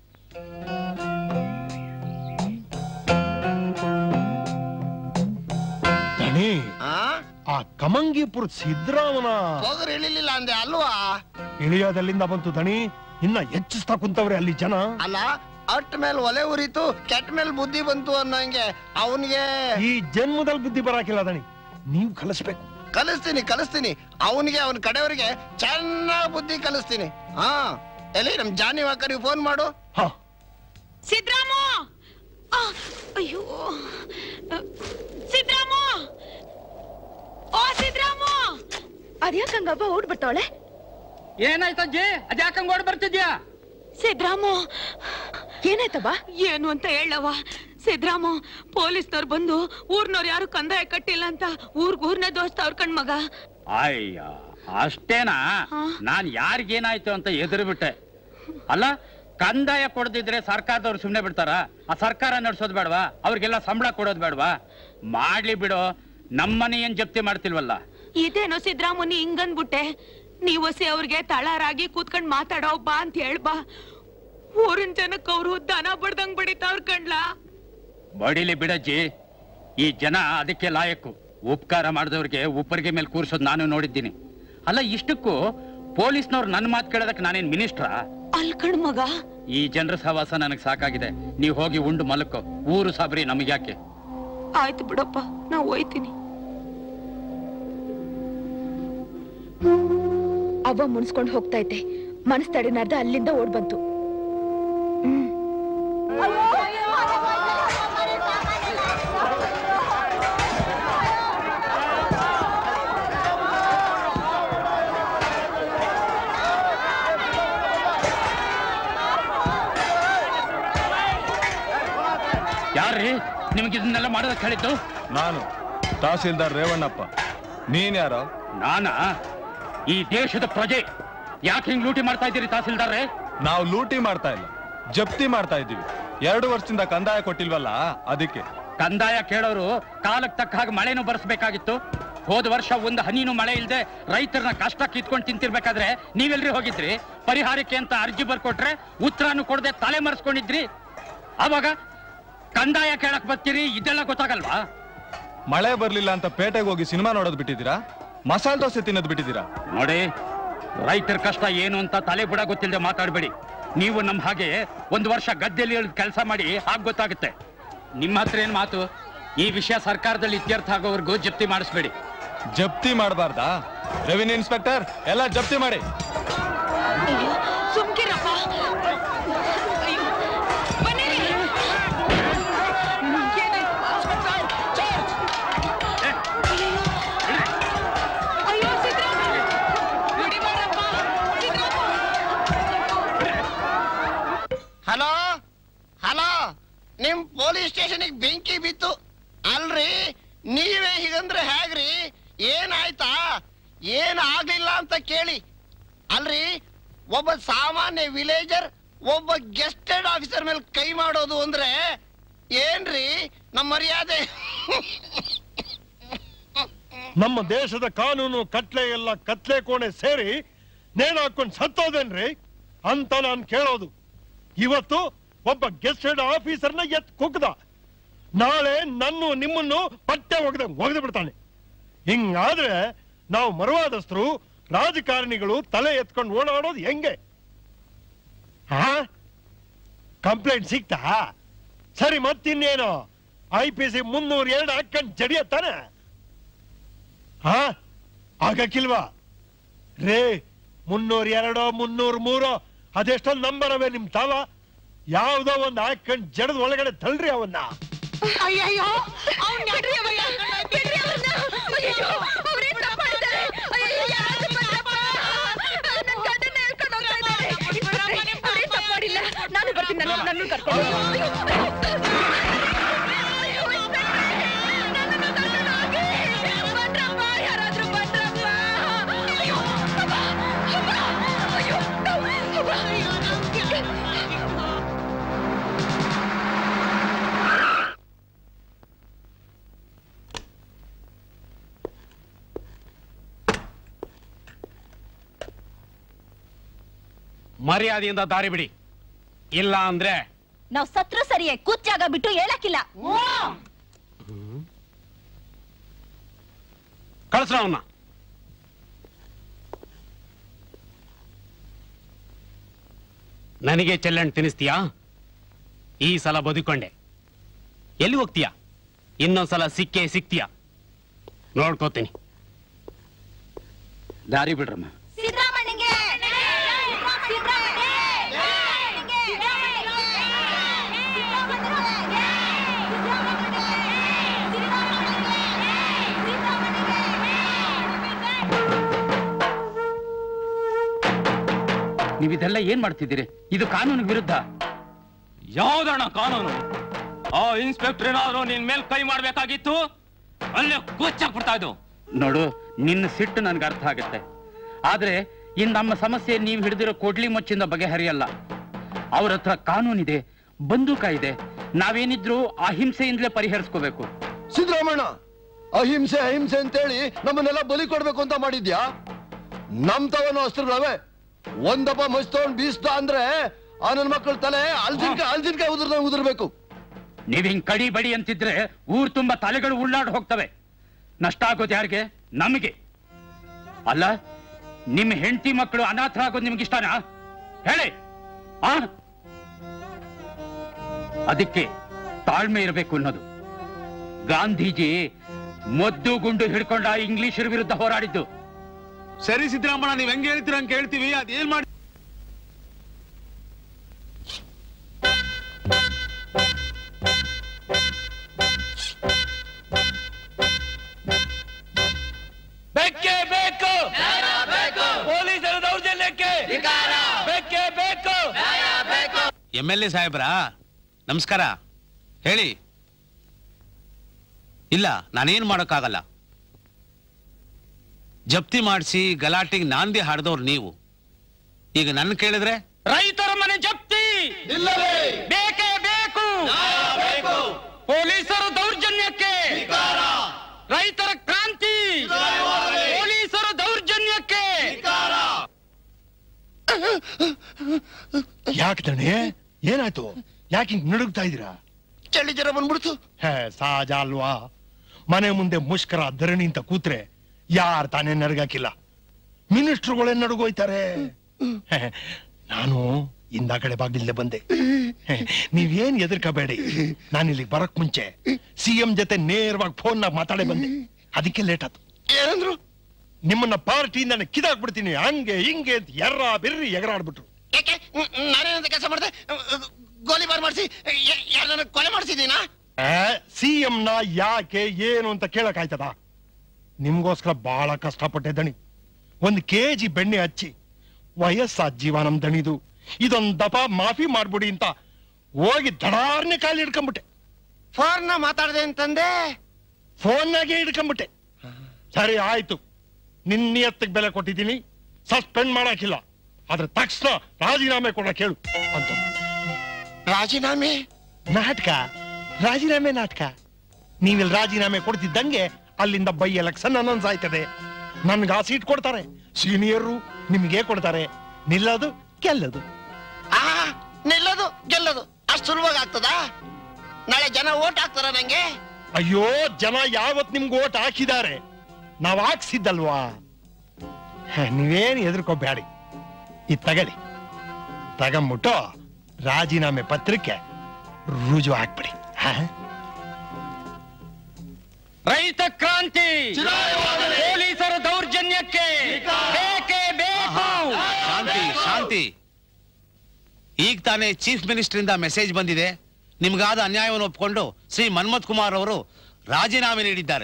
ದಣಿ ಆ ಆ ಕಮಂಗಿಪುರ ಸಿದ್ದರಾಮನ ಹೋಗರ್ ಇಳಿಲಿಲ್ಲ ಅಂದೆ ಅಲ್ವಾ ಇಳಿಯೋದಲ್ಲಿಂದ ಬಂತು ದಣಿ ಇನ್ನ ಹೆಚ್ಚಿಸ್ತಾ ಕುಂತವ್ರೆ ಅಲ್ಲಿ ಜನ ಅಲ್ಲ ಅಟ್ ಮೇಲ್ ಒಲೆ ಉರಿತು ಕೆಟ್ಟ ಮೇಲ್ ಬುದ್ಧಿ ಬಂತು ಅನ್ನಂಗೆ ಅವನ್ಗೆ ಈ ಜನ್ಮದಲ್ಲಿ ಬುದ್ಧಿ ಬರಾಕಿಲ್ಲ ದಣಿ ನೀವು ಕಲಿಸ್ಬೇಕು ಕಲಿಸ್ತೀನಿ ಕಲಿಸ್ತೀನಿ ಅವನಿಗೆ ಅವನ ಕಡೆಯವರಿಗೆ ಚೆನ್ನಾಗ್ ಬುದ್ಧಿ ಕಲಿಸ್ತೀನಿ ಹಾ ಎಲ್ಲಿ ನಮ್ ಜಾನಿ ವಾಕರಿಗೆ ಫೋನ್ ಮಾಡು ಸಿದ್ರಾಮು ಆ, ಅಯ್ಯೋ ಸಿದ್ರಾಮು ಓ ಸಿದ್ರಾಮು ಅದ್ಯಾಕಂಗಬ್ಬ ಓಡ್ಬಿಡ್ತಾವಳೆ ಏನಾಯ್ತಜ್ಜಿ ಅದ್ಯಾಕಂಗ್ ಓಡ್ ಬರ್ತಿದ್ಯಾ ಸಿದ್ರಾಮು ಏನಾಯ್ತಬ್ಬ ಏನು ಅಂತ ಹೇಳವ ಸಿದ್ರಾಮು ಪೊಲೀಸ್ನವ್ರು ಬಂದು ಊರ್ನವ್ರು ಯಾರು ಕಂದಾಯ ಕಟ್ಟಿಲ್ಲ ಅಂತ ಊರ್ಗ್ ಊರ್ನೇ ದೋಸ್ತ ಅವ್ರ ಕಣ್ ಮಗ ಅಯ್ಯ ಅಷ್ಟೇನಾ ನಾನ್ ಯಾರಿಗೇನಾಯ್ತು ಅಂತ ಎದುರು ಬಿಟ್ಟೆ ಅಲ್ಲ ಕಂದಾಯ ಕೊಡದಿದ್ರೆ ಸರ್ಕಾರದವ್ರು ಸುಮ್ನೆ ಬಿಡ್ತಾರ ಆ ಸರ್ಕಾರ ನಡ್ಸೋದ್ ಬೇಡವಾ ಅವ್ರಿಗೆಲ್ಲ ಸಂಬಳ ಕೊಡೋದ್ ಬೇಡವಾ ಮಾಡ್ಲಿ ಬಿಡು ನಮ್ಮನೆ ಏನ್ ಜಪ್ತಿ ಮಾಡ್ತಿಲ್ವಲ್ಲ ಇದೇನೋ ಸಿದ್ರಾಮು ನೀ ಹಿಂಗನ್ಬಿಟ್ಟೆ ನೀವಸಿ ಅವ್ರಿಗೆ ತಳಾರಾಗಿ ಕೂತ್ಕೊಂಡ್ ಮಾತಾಡೋ ಬಾ ಅಂತ ಹೇಳ್ ಬಾ ಊರಿನ ಜನಕ್ಕೆ ಅವ್ರು ದನ ಬಡ್ದಂಗ್ ಬಡಿತಾವ್ರ ಕಣ್ಲಾ ಬಡಿಲಿ ಬಿಡಜ್ಜಿ ಈ ಜನ ಅದಕ್ಕೆ ಲಾಯಕ್ಕು ಉಪಕಾರ ಮಾಡಿದವ್ರಿಗೆ ಉಪ್ಪರಿಗೆ ಮೇಲೆ ಕೂರ್ಸೋದ್ ನಾನು ನೋಡಿದ್ದೀನಿ ಅಲ್ಲ ಇಷ್ಟಕ್ಕೂ ಪೊಲೀಸ್ನವ್ರು ನನ್ನ ಮಾತು ಕೇಳೋದಕ್ಕೆ ನಾನೇನ್ ಮಿನಿಸ್ಟ್ರಾ ಅಲ್ ಕಣ್ ಮಗ ಈ ಜನರ ಸಹವಾಸ ನನಗೆ ಸಾಕಾಗಿದೆ ನೀವು ಹೋಗಿ ಉಂಡು ಮಲಕ್ಕೋ ಊರು ಸಾಬ್ರಿ ನಮಗ್ಯಾಕೆ ಆಯ್ತು ಬಿಡಪ್ಪ ನಾ ಹೋಯ್ತೀನಿ ಅವ್ವ ಮುನ್ಸ್ಕೊಂಡ್ ಹೋಗ್ತಾ ಇದ್ದೆ ಮನಸ್ ತಡಿನಾರ್ದ ಅಲ್ಲಿಂದ ಓಡ್ ಬಂತು ಯಾರ್ರಿ ನಿಮ್ಗೆ ಇದನ್ನೆಲ್ಲ ಮಾಡೋದಕ್ಕೆ ಹೇಳಿದ್ದು ನಾನು ತಹಸೀಲ್ದಾರ್ ರೇವಣ್ಣಪ್ಪ ನೀನ್ ಯಾರೋ ನಾನಾ ಈ ದೇಶದ ಪ್ರಜೆ ಯಾಕೆ ಹಿಂಗ್ ಲೂಟಿ ಮಾಡ್ತಾ ಇದ್ದೀರಿ ತಹಸೀಲ್ದಾರ್ರೆ ನಾವು ಲೂಟಿ ಮಾಡ್ತಾ ಇಲ್ಲ ಜಪ್ತಿ ಮಾಡ್ತಾ ಇದ್ದೀವಿ ಎರಡು ವರ್ಷದಿಂದ ಕಂದಾಯ ಕೊಟ್ಟಿಲ್ವಲ್ಲ ಅದಕ್ಕೆ ಕಂದಾಯ ಕೇಳೋರು ಕಾಲಕ್ಕೆ ತಕ್ಕ ಹಾಗೆ ಮಳೆನೂ ಬರ್ಸ್ಬೇಕಾಗಿತ್ತು ಹೋದ ವರ್ಷ ಒಂದು ಹನಿನೂ ಮಳೆ ಇಲ್ಲದೆ ರೈತರನ್ನ ಕಷ್ಟ ಕಿತ್ಕೊಂಡು ತಿಂತಿರ್ಬೇಕಾದ್ರೆ ನೀವೆಲ್ರಿ ಹೋಗಿದ್ರಿ ಪರಿಹಾರಕ್ಕೆ ಅಂತ ಅರ್ಜಿ ಬರ್ಕೊಟ್ರೆ ಉತ್ತರನು ಕೊಡದೆ ತಲೆ ಮರೆಸ್ಕೊಂಡಿದ್ರಿ ಅವಾಗ ಕಂದಾಯ ಕೇಳಕ್ ಬರ್ತೀರಿ ಇದೆಲ್ಲ ಗೊತ್ತಾಗಲ್ವಾ ಮಳೆ ಬರ್ಲಿಲ್ಲ ಅಂತ ಪೇಟೆಗೆ ಹೋಗಿ ಸಿನಿಮಾ ನೋಡೋದ್ ಬಿಟ್ಟಿದ್ದೀರಾ ಮಸಾಲೆ ದೋಸೆ ತಿನ್ನೋದ್ ಬಿಟ್ಟಿದ್ದೀರಾ ನೋಡಿ ರೈತರ ಕಷ್ಟ ಏನು ಅಂತ ತಲೆ ಬುಡ ಗೊತ್ತಿಲ್ಲದೆ ಮಾತಾಡಬೇಡಿ ನೀವು ನಮ್ಮ ಹಾಗೆ ಒಂದು ವರ್ಷ ಗದ್ದೆಯಲ್ಲಿ ಕೆಲಸ ಮಾಡಿ ಆಗ ಗೊತ್ತಾಗುತ್ತೆ ನಿಮ್ಮ ಹತ್ರ ಏನ್ ಮಾತು ಈ ವಿಷಯ ಸರ್ಕಾರದಲ್ಲಿ ಇತ್ಯರ್ಥ ಆಗೋವರೆಗೂ ಜಪ್ತಿ ಮಾಡಿಸ್ಬೇಡಿ ಜಪ್ತಿ ಮಾಡಬಾರ್ದಾ ರೆವಿನ್ಯೂ ಇನ್ಸ್ಪೆಕ್ಟರ್ ಎಲ್ಲ ಜಪ್ತಿ ಮಾಡಿ ಸುಮ್ಕಿರಪ್ಪ ಅಯ್ಯೋ ಬನ್ನಿರಿ ಅಯ್ಯೋ ಸಿದ್ರಾಮ ಬಿಡಿ ಮಾರಪ್ಪ ಹಲೋ ಹಲೋ ನಿಮ್ ಪೊಲೀಸ್ ಸ್ಟೇಷನ್ಗೆ ಬೆಂಕಿ ಬಿತ್ತು ಅಲ್ರಿ ನೀವೇ ಹೀಗಂದ್ರೆ ಹೇಗ್ರಿ ಏನಾಯ್ತಾ ಏನ್ ಆಗ್ಲಿಲ್ಲ ಅಂತ ಕೇಳಿ ಅಲ್ರಿ ಒಬ್ಬ ಸಾಮಾನ್ಯ ವಿಲೇಜರ್ ಒಬ್ಬ ಗೆಸ್ಟೆಡ್ ಆಫೀಸರ್ ಮೇಲೆ ಕೈ ಮಾಡೋದು ಅಂದ್ರೆ ಏನ್ರಿ ನಮ್ಮ ಮರ್ಯಾದೆ ನಮ್ಮ ದೇಶದ ಕಾನೂನು ಕಟ್ಲೆ ಎಲ್ಲ ಕತ್ಲೆ ಕೋಣೆ ಸೇರಿ ನೇಣು ಹಾಕೊಂಡು ಸತ್ತೋದೇನ್ರಿ ಅಂತ ನಾನು ಕೇಳೋದು ಇವತ್ತು ಒಬ್ಬ ಗೆಸ್ಟೆಡ್ ಆಫೀಸರ್ನ ಎತ್ ಕುಗ್ದ ನಾಳೆ ನನ್ನ ನಿಮ್ಮನ್ನು ಪಟ್ಟೆ ಒಗೆದ ಒಗೆದು ಬಿಡ್ತಾನೆ ಹಿಂಗಾದ್ರೆ ನಾವು ಮರುವಾದಸ್ಥರು ರಾಜಕಾರಣಿಗಳು ತಲೆ ಎತ್ಕೊಂಡು ಓಡಾಡೋದು ಹೆಂಗೆ ಹಾ ಕಂಪ್ಲೇಂಟ್ ಸಿಕ್ತಾ ಸರಿ ಮತ್ತಿನ್ನೇನು ಐ ಪಿ ಸಿ ಮುನ್ನೂರ ಎರಡು ಹಾಕೊಂಡು ಜಡಿಯತ್ತಾನೆ ಹಾ ಆಗಕ್ಕಿಲ್ವಾ ರೇ ಮುನ್ನೂರ ಎರಡೋ ಮುನ್ನೂರ ಮೂರೋ ಅದೆಷ್ಟೊಂದು ನಂಬರ್ ಅವೆ ನಿಮ್ ತಾವ ಯಾವ್ದೋ ಒಂದು ಹಾಕೊಂಡ್ ಜಡದ ಒಳಗಡೆ ತಳ್ರಿ ಅವನ್ನ ಅಯ್ಯಯ್ಯೋ ಅವ್ನ್ ಬಿಡ್ರಿ ಅವ್ರನ್ನ, ಬಿಡ್ರಿ ಅವ್ರನ್ನ. ಅಯ್ಯಯ್ಯೋ, ಅವ್ರೇನ್ ತಪ್ಪ್ ಮಾಡಿದ್ದಾರೆ? ಅಯ್ಯಯ್ಯೋ, ಯಾರಾದ್ರೂ ಬಂದ್ರಪ್ಪ. ನನ್ ಗಂಡನ್ನ ಎಳ್ಕೊಂಡ್ ಹೋಗ್ತಾ ಇದ್ದಾರೆ. ಇನ್ಸ್ಪೆಕ್ಟ್ರೆ, ಅವ್ರೇನ್ ತಪ್ಪ್ ಮಾಡಿಲ್ಲ. ನಾನು ಬರ್ತೀನಿ ನನ್ನ ನನ್ನೂ ಕರ್ಕೊಂಡು ಹೋಗಿ. ಅಯ್ಯೋ, ಅಯ್ಯೋ, ಇನ್ಸ್ಪೆಕ್ಟ್ರೆ, ನನ್ನನ್ನ ಕರ್ಕೊಂಡು ಹೋಗಿ. ಬನ್ರಪ್ಪ, ಯಾರಾದ್ರೂ ಬನ್ರಪ್ಪ. ಅಯ್ಯೋ, ಅಬ್ಬಾ, ಅಬ್ಬಾ, ಅಯ್ಯೋ, ಅಬ್ಬಾ, ಅಯ್ಯೋ, ಮರ್ಯಾದೆಯಿಂದ ದಾರಿ ಬಿಡಿ ಇಲ್ಲ ಅಂದ್ರೆ ನಾವ್ ಸತ್ರು ಸರಿಯೇ ಕೂತ್ ಬಿಟ್ಟು ಹೇಳಕ್ಕಿಲ್ಲ ಕಳ್ಸ್ರ ಅವನ್ನ ನನಗೆ ಚೆಲ್ಲಣ್ಣು ತಿನ್ನಿಸ್ತೀಯಾ ಈ ಸಲ ಬದುಕೊಂಡೆ ಎಲ್ಲಿ ಹೋಗ್ತೀಯಾ ಇನ್ನೊಂದ್ಸಲ ಸಿಕ್ಕೇ ಸಿಕ್ತೀಯಾ ನೋಡ್ಕೋತೀನಿ ದಾರಿ ಬಿಡ್ರಮ್ಮ ಸಿದ್ದರಾಮಣ್ಣಗೆ ನೀವಿದೆಲ್ಲ ಏನ್ ಮಾಡ್ತಿದ್ದೀರಿ ಇದು ಕಾನೂನು ವಿರುದ್ಧ ಯಾವ್ದಣ್ಣ ಕಾನೂನು ಆ ಇನ್ಸ್ಪೆಕ್ಟರ್ ಏನಾದ್ರು ನಿನ್ ಮೇಲ್ ಕೈ ಮಾಡ್ಬೇಕಾಗಿತ್ತು ಅಲ್ಲೇ ಕೊಚ್ಚಾಕ್ಬಿಡ್ತಾ ಇದ್ದು ನೋಡು ನಿನ್ನ ಸಿಟ್ಟು ನನ್ಗೆ ಅರ್ಥ ಆಗುತ್ತೆ ಆದ್ರೆ ಇನ್ ನಮ್ಮ ಸಮಸ್ಯೆ ನೀವು ಹಿಡಿದಿರೋ ಕೊಡ್ಲಿ ಮುಚ್ಚಿಂದ ಬಗೆಹರಿಯಲ್ಲ ಅವ್ರ ಹತ್ರ ಕಾನೂನಿದೆ ಬಂದೂಕ ಇದೆ ನಾವೇನಿದ್ರು ಅಹಿಂಸೆಯಿಂದಲೇ ಪರಿಹರಿಸ್ಕೋಬೇಕು ಸಿದ್ದರಾಮಣ್ಣ ಅಹಿಂಸೆ ಅಹಿಂಸೆ ಅಂತೇಳಿ ನಮ್ಮನ್ನೆಲ್ಲ ಬಲಿ ಕೊಡ್ಬೇಕು ಅಂತ ಮಾಡಿದ್ಯಾ ನಮ್ ತವನು ಅಸ್ತ್ರಗಳವೆ ಒಂದಪ್ಪ ಮಸ್ತವನ್ ಬೀಸ್ದ ಅಂದ್ರೆ ಆ ನನ್ನ ಮಕ್ಕಳ ತಲೆ ಅಲ್ಜಿನ್ಕಾಯಿ ಅಲ್ಜಿನ್ಕಾಯಿ ಉದುರ್ದ ಉದುರ್ಬೇಕು ನೀವ್ ಹಿಂಗ್ ಕಡಿ ಬಡಿ ಅಂತಿದ್ರೆ ಊರ್ ತುಂಬಾ ತಲೆಗಳು ಉಳ್ಳಾಡ್ ಹೋಗ್ತವೆ ನಷ್ಟ ಆಗೋದು ಯಾರಿಗೆ ನಮಗೆ ಅಲ್ಲ ನಿಮ್ ಹೆಂಡತಿ ಮಕ್ಕಳು ಅನಾಥರಾಗೋದು ನಿಮ್ಗೆ ಇಷ್ಟನಾ ಹೇಳಿ ಆ ಅದಕ್ಕೆ ತಾಳ್ಮೆ ಇರಬೇಕು ಅನ್ನೋದು ಗಾಂಧೀಜಿ ಮೊದ್ದು ಗುಂಡು ಹಿಡ್ಕೊಂಡ ಇಂಗ್ಲಿಷರ ವಿರುದ್ಧ ಹೋರಾಡಿದ್ದು ಸರಿ ಸಿದ್ದರಾಮಣ್ಣ ನೀವ್ ಹೆಂಗ್ ಹೇಳ್ತೀರ ಹಂಗ್ ಕೇಳ್ತೀವಿ ಅದೇನ್ ಮಾಡಿ ಬೆಕ್ಕೆ ಬೇಕು ಪೊಲೀಸರ ದೌರ್ಜನ್ಯಕ್ಕೆ ಬೆಕ್ಕೆ ಬೇಕು ಎಮ್ ಎಲ್ ಎ ಸಾಹೇಬ್ರಾ ನಮಸ್ಕಾರ ಹೇಳಿ ಇಲ್ಲ ನಾನೇನ್ ಮಾಡೋಕ್ಕಾಗಲ್ಲ ಜಪ್ತಿ ಮಾಡಿಸಿ ಗಲಾಟೆಗೆ ನಾಂದಿ ಹಾಡ್ದವ್ರು ನೀವು ಈಗ ನನ್ನ ಕೇಳಿದ್ರೆ ರೈತರ ಮನೆ ಜಪ್ತಿ ಬೇಕೇ ಬೇಕು ಪೊಲೀಸರು ದೌರ್ಜನ್ಯಕ್ಕೆ ರೈತರ ಕ್ರಾಂತಿ ಪೊಲೀಸರ ದೌರ್ಜನ್ಯಕ್ಕೆ ಯಾಕೆ ದಣೆ ಏನಾಯ್ತು ಯಾಕೆ ಹಿಂಗ್ ನಡುಗ್ತಾ ಇದೀರಾ ಚಳಿ ಜರ ಬಂದ್ಬಿಡ್ತು ಹೇ ಸಹಜ ಅಲ್ವಾ ಮನೆ ಮುಂದೆ ಮುಷ್ಕರ ಧರಣಿ ಅಂತ ಕೂತ್ರೆ ಯಾರ್ ತಾನೇ ನರ್ಗಾಕಿಲ್ಲ ಮಿನಿಸ್ಟ್ರುಗಳೇ ನಡುಗೋಯ್ತಾರೆ ನಾನು ಇಂದ ಕಡೆ ಬಾಗಿಲ್ದೆ ಬಂದೆ ನೀವೇನ್ ಎದುರ್ಕಬೇಡಿ ನಾನು ಇಲ್ಲಿಗೆ ಬರಕ್ ಮುಂಚೆ ಸಿಎಂ ಜೊತೆ ನೇರವಾಗಿ ಫೋನ್ ನಾಗ ಮಾತಾಡೇ ಬಂದೆ ಅದಕ್ಕೆ ಲೇಟ್ ಆಯ್ತು ಏನಂದ್ರು ನಿಮ್ಮನ್ನ ಪಾರ್ಟಿಯಿಂದ ಕಿದಾಕ್ಬಿಡ್ತೀನಿ ಹಂಗೆ ಹಿಂಗೆ ಅಂತ ಎರ್ರ ಬಿರ್ರಿ ಎಗರಾಡ್ಬಿಟ್ರು ಯಾಕೆ ನ್- ನಾನೇನಂತ ಕೆಲಸ ಮಾಡಿದೆ ಗೋಲಿಬಾರ್ ಮಾಡಿಸಿ ಯಾರನ್ನ ಕೊಲೆ ಮಾಡಿಸಿದೀನಾ ಸಿಎಂ ನ ಯಾಕೆ ಏನು ಅಂತ ಕೇಳಕ್ ಆಯ್ತದ ನಿಮ್ಗೋಸ್ಕರ ಬಹಳ ಕಷ್ಟಪಟ್ಟೆ ದಣಿ ಒಂದ್ ಕೆಜಿ ಬೆಣ್ಣೆ ಹಚ್ಚಿ ವಯಸ್ಸಾದ ಜೀವ ನಮ್ ದಣಿದು ಇದೊಂದ್ ದಪ ಮಾಫಿ ಮಾಡ್ಬಿಡಿ ಅಂತ ಹೋಗಿ ದಡಾರ್ನೆ ಕಾಲಿ ಹಿಡ್ಕೊಂಬಿಟ್ಟೆ ಫೋನ್ ಮಾತಾಡ್ದೆ ಅಂತಂದೆ ಫೋನ್ನಾಗೆ ಹಿಡ್ಕೊಂಬಿಟ್ಟೆ ಸರಿ ಆಯ್ತು ನಿನ್ನಿಯತ್ತಿಗೆ ಬೆಲೆ ಕೊಟ್ಟಿದ್ದೀನಿ ಸಸ್ಪೆಂಡ್ ಮಾಡಾಕಿಲ್ಲ ಆದ್ರೆ ತಕ್ಷಣ ರಾಜೀನಾಮೆ ಕೊಡಕ್ ಹೇಳು ಅಂತ ರಾಜೀನಾಮೆ ನಾಟಕ ರಾಜೀನಾಮೆ ನಾಟಕ ನೀವಿಲ್ಲಿ ರಾಜೀನಾಮೆ ಕೊಡ್ತಿದ್ದಂಗೆ ಅಲ್ಲಿಂದ ಬೈ ಎಲೆಕ್ಷನ್ ಅನೌನ್ಸ್ ಆಯ್ತದೆ ನನ್ಗೆ ಆ ಸೀಟ್ ಕೊಡ್ತಾರೆ ಸೀನಿಯರು ನಿಮ್ಗೆ ಕೊಡ್ತಾರೆ ನಿಲ್ಲೋದು ಗೆಲ್ಲೋದು ಆ ನಿಲ್ಲೋದು ಗೆಲ್ಲೋದು ಅಷ್ಟು ಸುಲಭವಾಗಿ ಆಗ್ತದಾ ನಾಳೆ ಜನ ಓಟ್ ಹಾಕ್ತಾರ ನಂಗೆ ಅಯ್ಯೋ ಜನ ಯಾವತ್ ನಿಮ್ಗೆ ಓಟ್ ಹಾಕಿದ್ದಾರೆ ನಾವ್ ಹಾಕ್ಸಿದ್ದಲ್ವಾ ಹ, ನೀವೇನು ಎದುರ್ಕೋಬೇಡಿ ಇದು ತಗಳಿ ತಗೊಂಬಿಟ್ಟು ರಾಜೀನಾಮೆ ಪತ್ರಕ್ಕೆ ರುಜು ಹಾಕ್ಬಿಡಿ ಹಾ ರೈತ ಕ್ರಾಂತಿ ಪೊಲೀಸರ ದೌರ್ಜನ್ಯಕ್ಕೆ ಬೇಕೇ ಬೇಕು ಶಾಂತಿ ಶಾಂತಿ ಈಗ ತಾನೇ ಚೀಫ್ ಮಿನಿಸ್ಟರ್ ಇಂದ ಮೆಸೇಜ್ ಬಂದಿದೆ ನಿಮ್ಗಾದ ಅನ್ಯಾಯವನ್ನು ಒಪ್ಪಿಕೊಂಡು ಶ್ರೀ ಮನ್ಮಥ್ ಕುಮಾರ್ ಅವರು ರಾಜೀನಾಮೆ ನೀಡಿದ್ದಾರೆ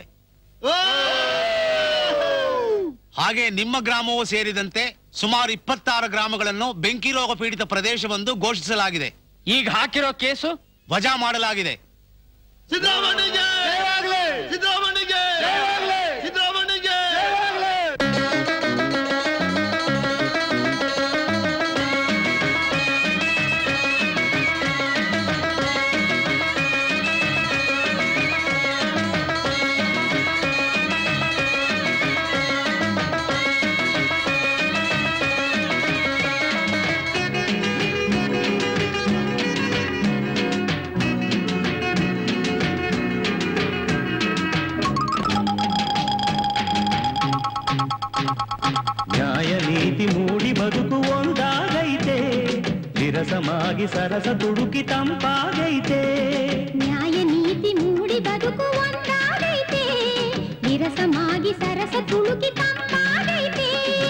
ಹಾಗೆ ನಿಮ್ಮ ಗ್ರಾಮವೂ ಸೇರಿದಂತೆ ಸುಮಾರು ಇಪ್ಪತ್ತಾರು ಗ್ರಾಮಗಳನ್ನು ಬೆಂಕಿ ರೋಗ ಪೀಡಿತ ಪ್ರದೇಶವೆಂದು ಘೋಷಿಸಲಾಗಿದೆ ಈಗ ಹಾಕಿರೋ ಕೇಸು ವಜಾ ಮಾಡಲಾಗಿದೆ ಸಿದ್ದರಾಮಯ್ಯಗೆ ಸಿದ್ದರಾಮಯ್ಯಗೆ ಸಿದ್ದರಾಮಯ್ಯಗೆ ನ್ಯಾಯ ನೀತಿ ಮೂಡಿ ಬದುಕು ಒಂದಾಗೈತೆ ವಿರಸಮಾಗಿ ಸರಸ ತುಡುಕಿ ತಂಪಾಗೈತೆ ನ್ಯಾಯ ನೀತಿ ಮೂಡಿ ಬದುಕು ಒಂದಾಗೈತೆ ವಿರಸಮಾಗಿ ಸರಸ ತುಳುಕಿ ತಂಪಾಗೈತೆ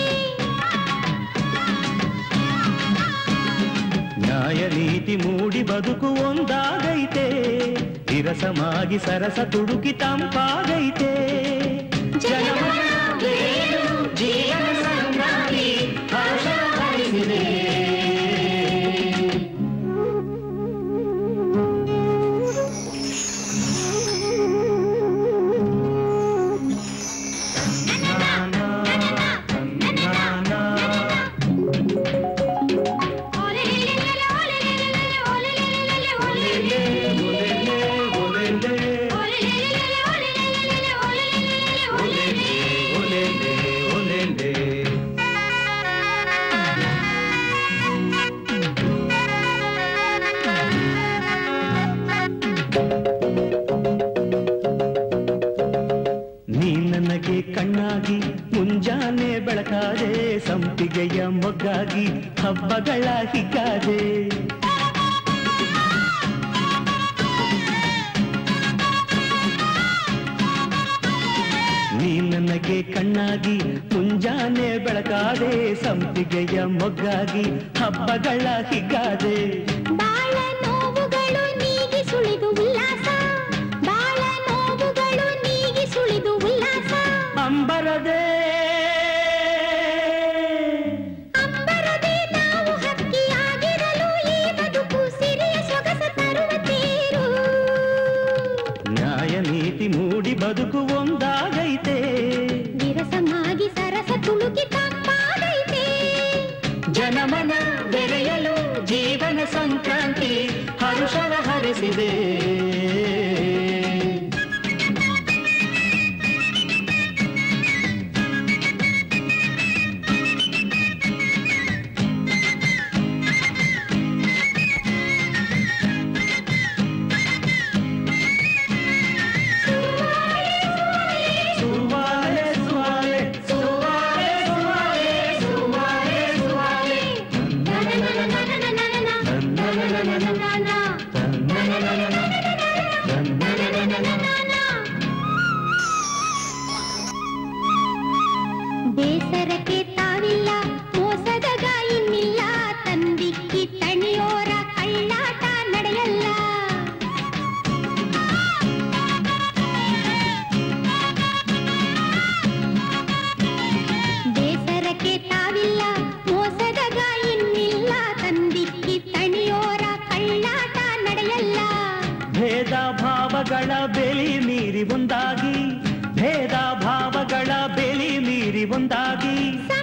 ನ್ಯಾಯ ನೀತಿ ಮೂಡಿ ಬದುಕು ಒಂದಾಗೈತೆ ವಿರಸಮಾಗಿ ಸರಸ ತುಡುಕಿ ತಂಪಾಗೈತೆ ಜನಮನ ಗೆಳೆಯರು ಜೀವನ ಸಂಗ್ರಾಮಿ ಹರ್ಷ ಹರಿಸಿದೆ ನೀ ನನಗೆ ಕಣ್ಣಾಗಿ ಮುಂಜಾನೆ ಬೆಳಕಾದೆ ಸಂಪಿಗೆಯ ಮೊಗ್ಗಾಗಿ ಹಬ್ಬಗಳ ಹಿಗ್ಗಾದೆ ನೀ ನನಗೆ ಕಣ್ಣಾಗಿ ಮುಂಜಾನೆ ಬೆಳಕಾದೆ ಸಂಪಿಗೆಯ ಮೊಗ್ಗಾಗಿ ಹಬ್ಬಗಳ ಹಿಗ್ಗಾದೆ ಬಾಳ ನೋವುಗಳು ನೀಗಿ ಸುಳಿದು ಉಲ್ಲಾಸ ಬಾಳ ನೋವುಗಳು ನೀಗಿ ಸುಳಿದು ಉಲ್ಲಾಸ ಅಂಬರದೆ ಅಂಬರದೆ ನಾವು ಹಕ್ಕಿಯಾಗಿರಲು ಈ ಬದುಕು ಸಿರಿಯ ಸೊಗಸ ತರುವ ತೇರು ನ್ಯಾಯ ನೀತಿ ಮೂಡಿ ಬದುಕು ಒಂದಾಗೈತೆ ವಿರಸಮಾಗಿ ಸರಸ ತುಳುಕಿ ತಂಪಾಗೈತೆ ಜನಮನ ಬೆರೆಯಲು ಜೀವನ ಸಂಕ್ರಾಂತಿ ಹರುಷವ ಹರಿಸಿದೆ ಸುವಾಲೆ ಸುವಾಲೆ ಸುವಾಲೆ ಸುವಾಲೆ ಭಾವಗಳ ಬೆಲಿ ಮೀರಿ ಒಂದಾಗಿ ಭೇದ ಭಾವಗಳ ಬೆಲಿ ಮೀರಿ ಒಂದಾಗಿ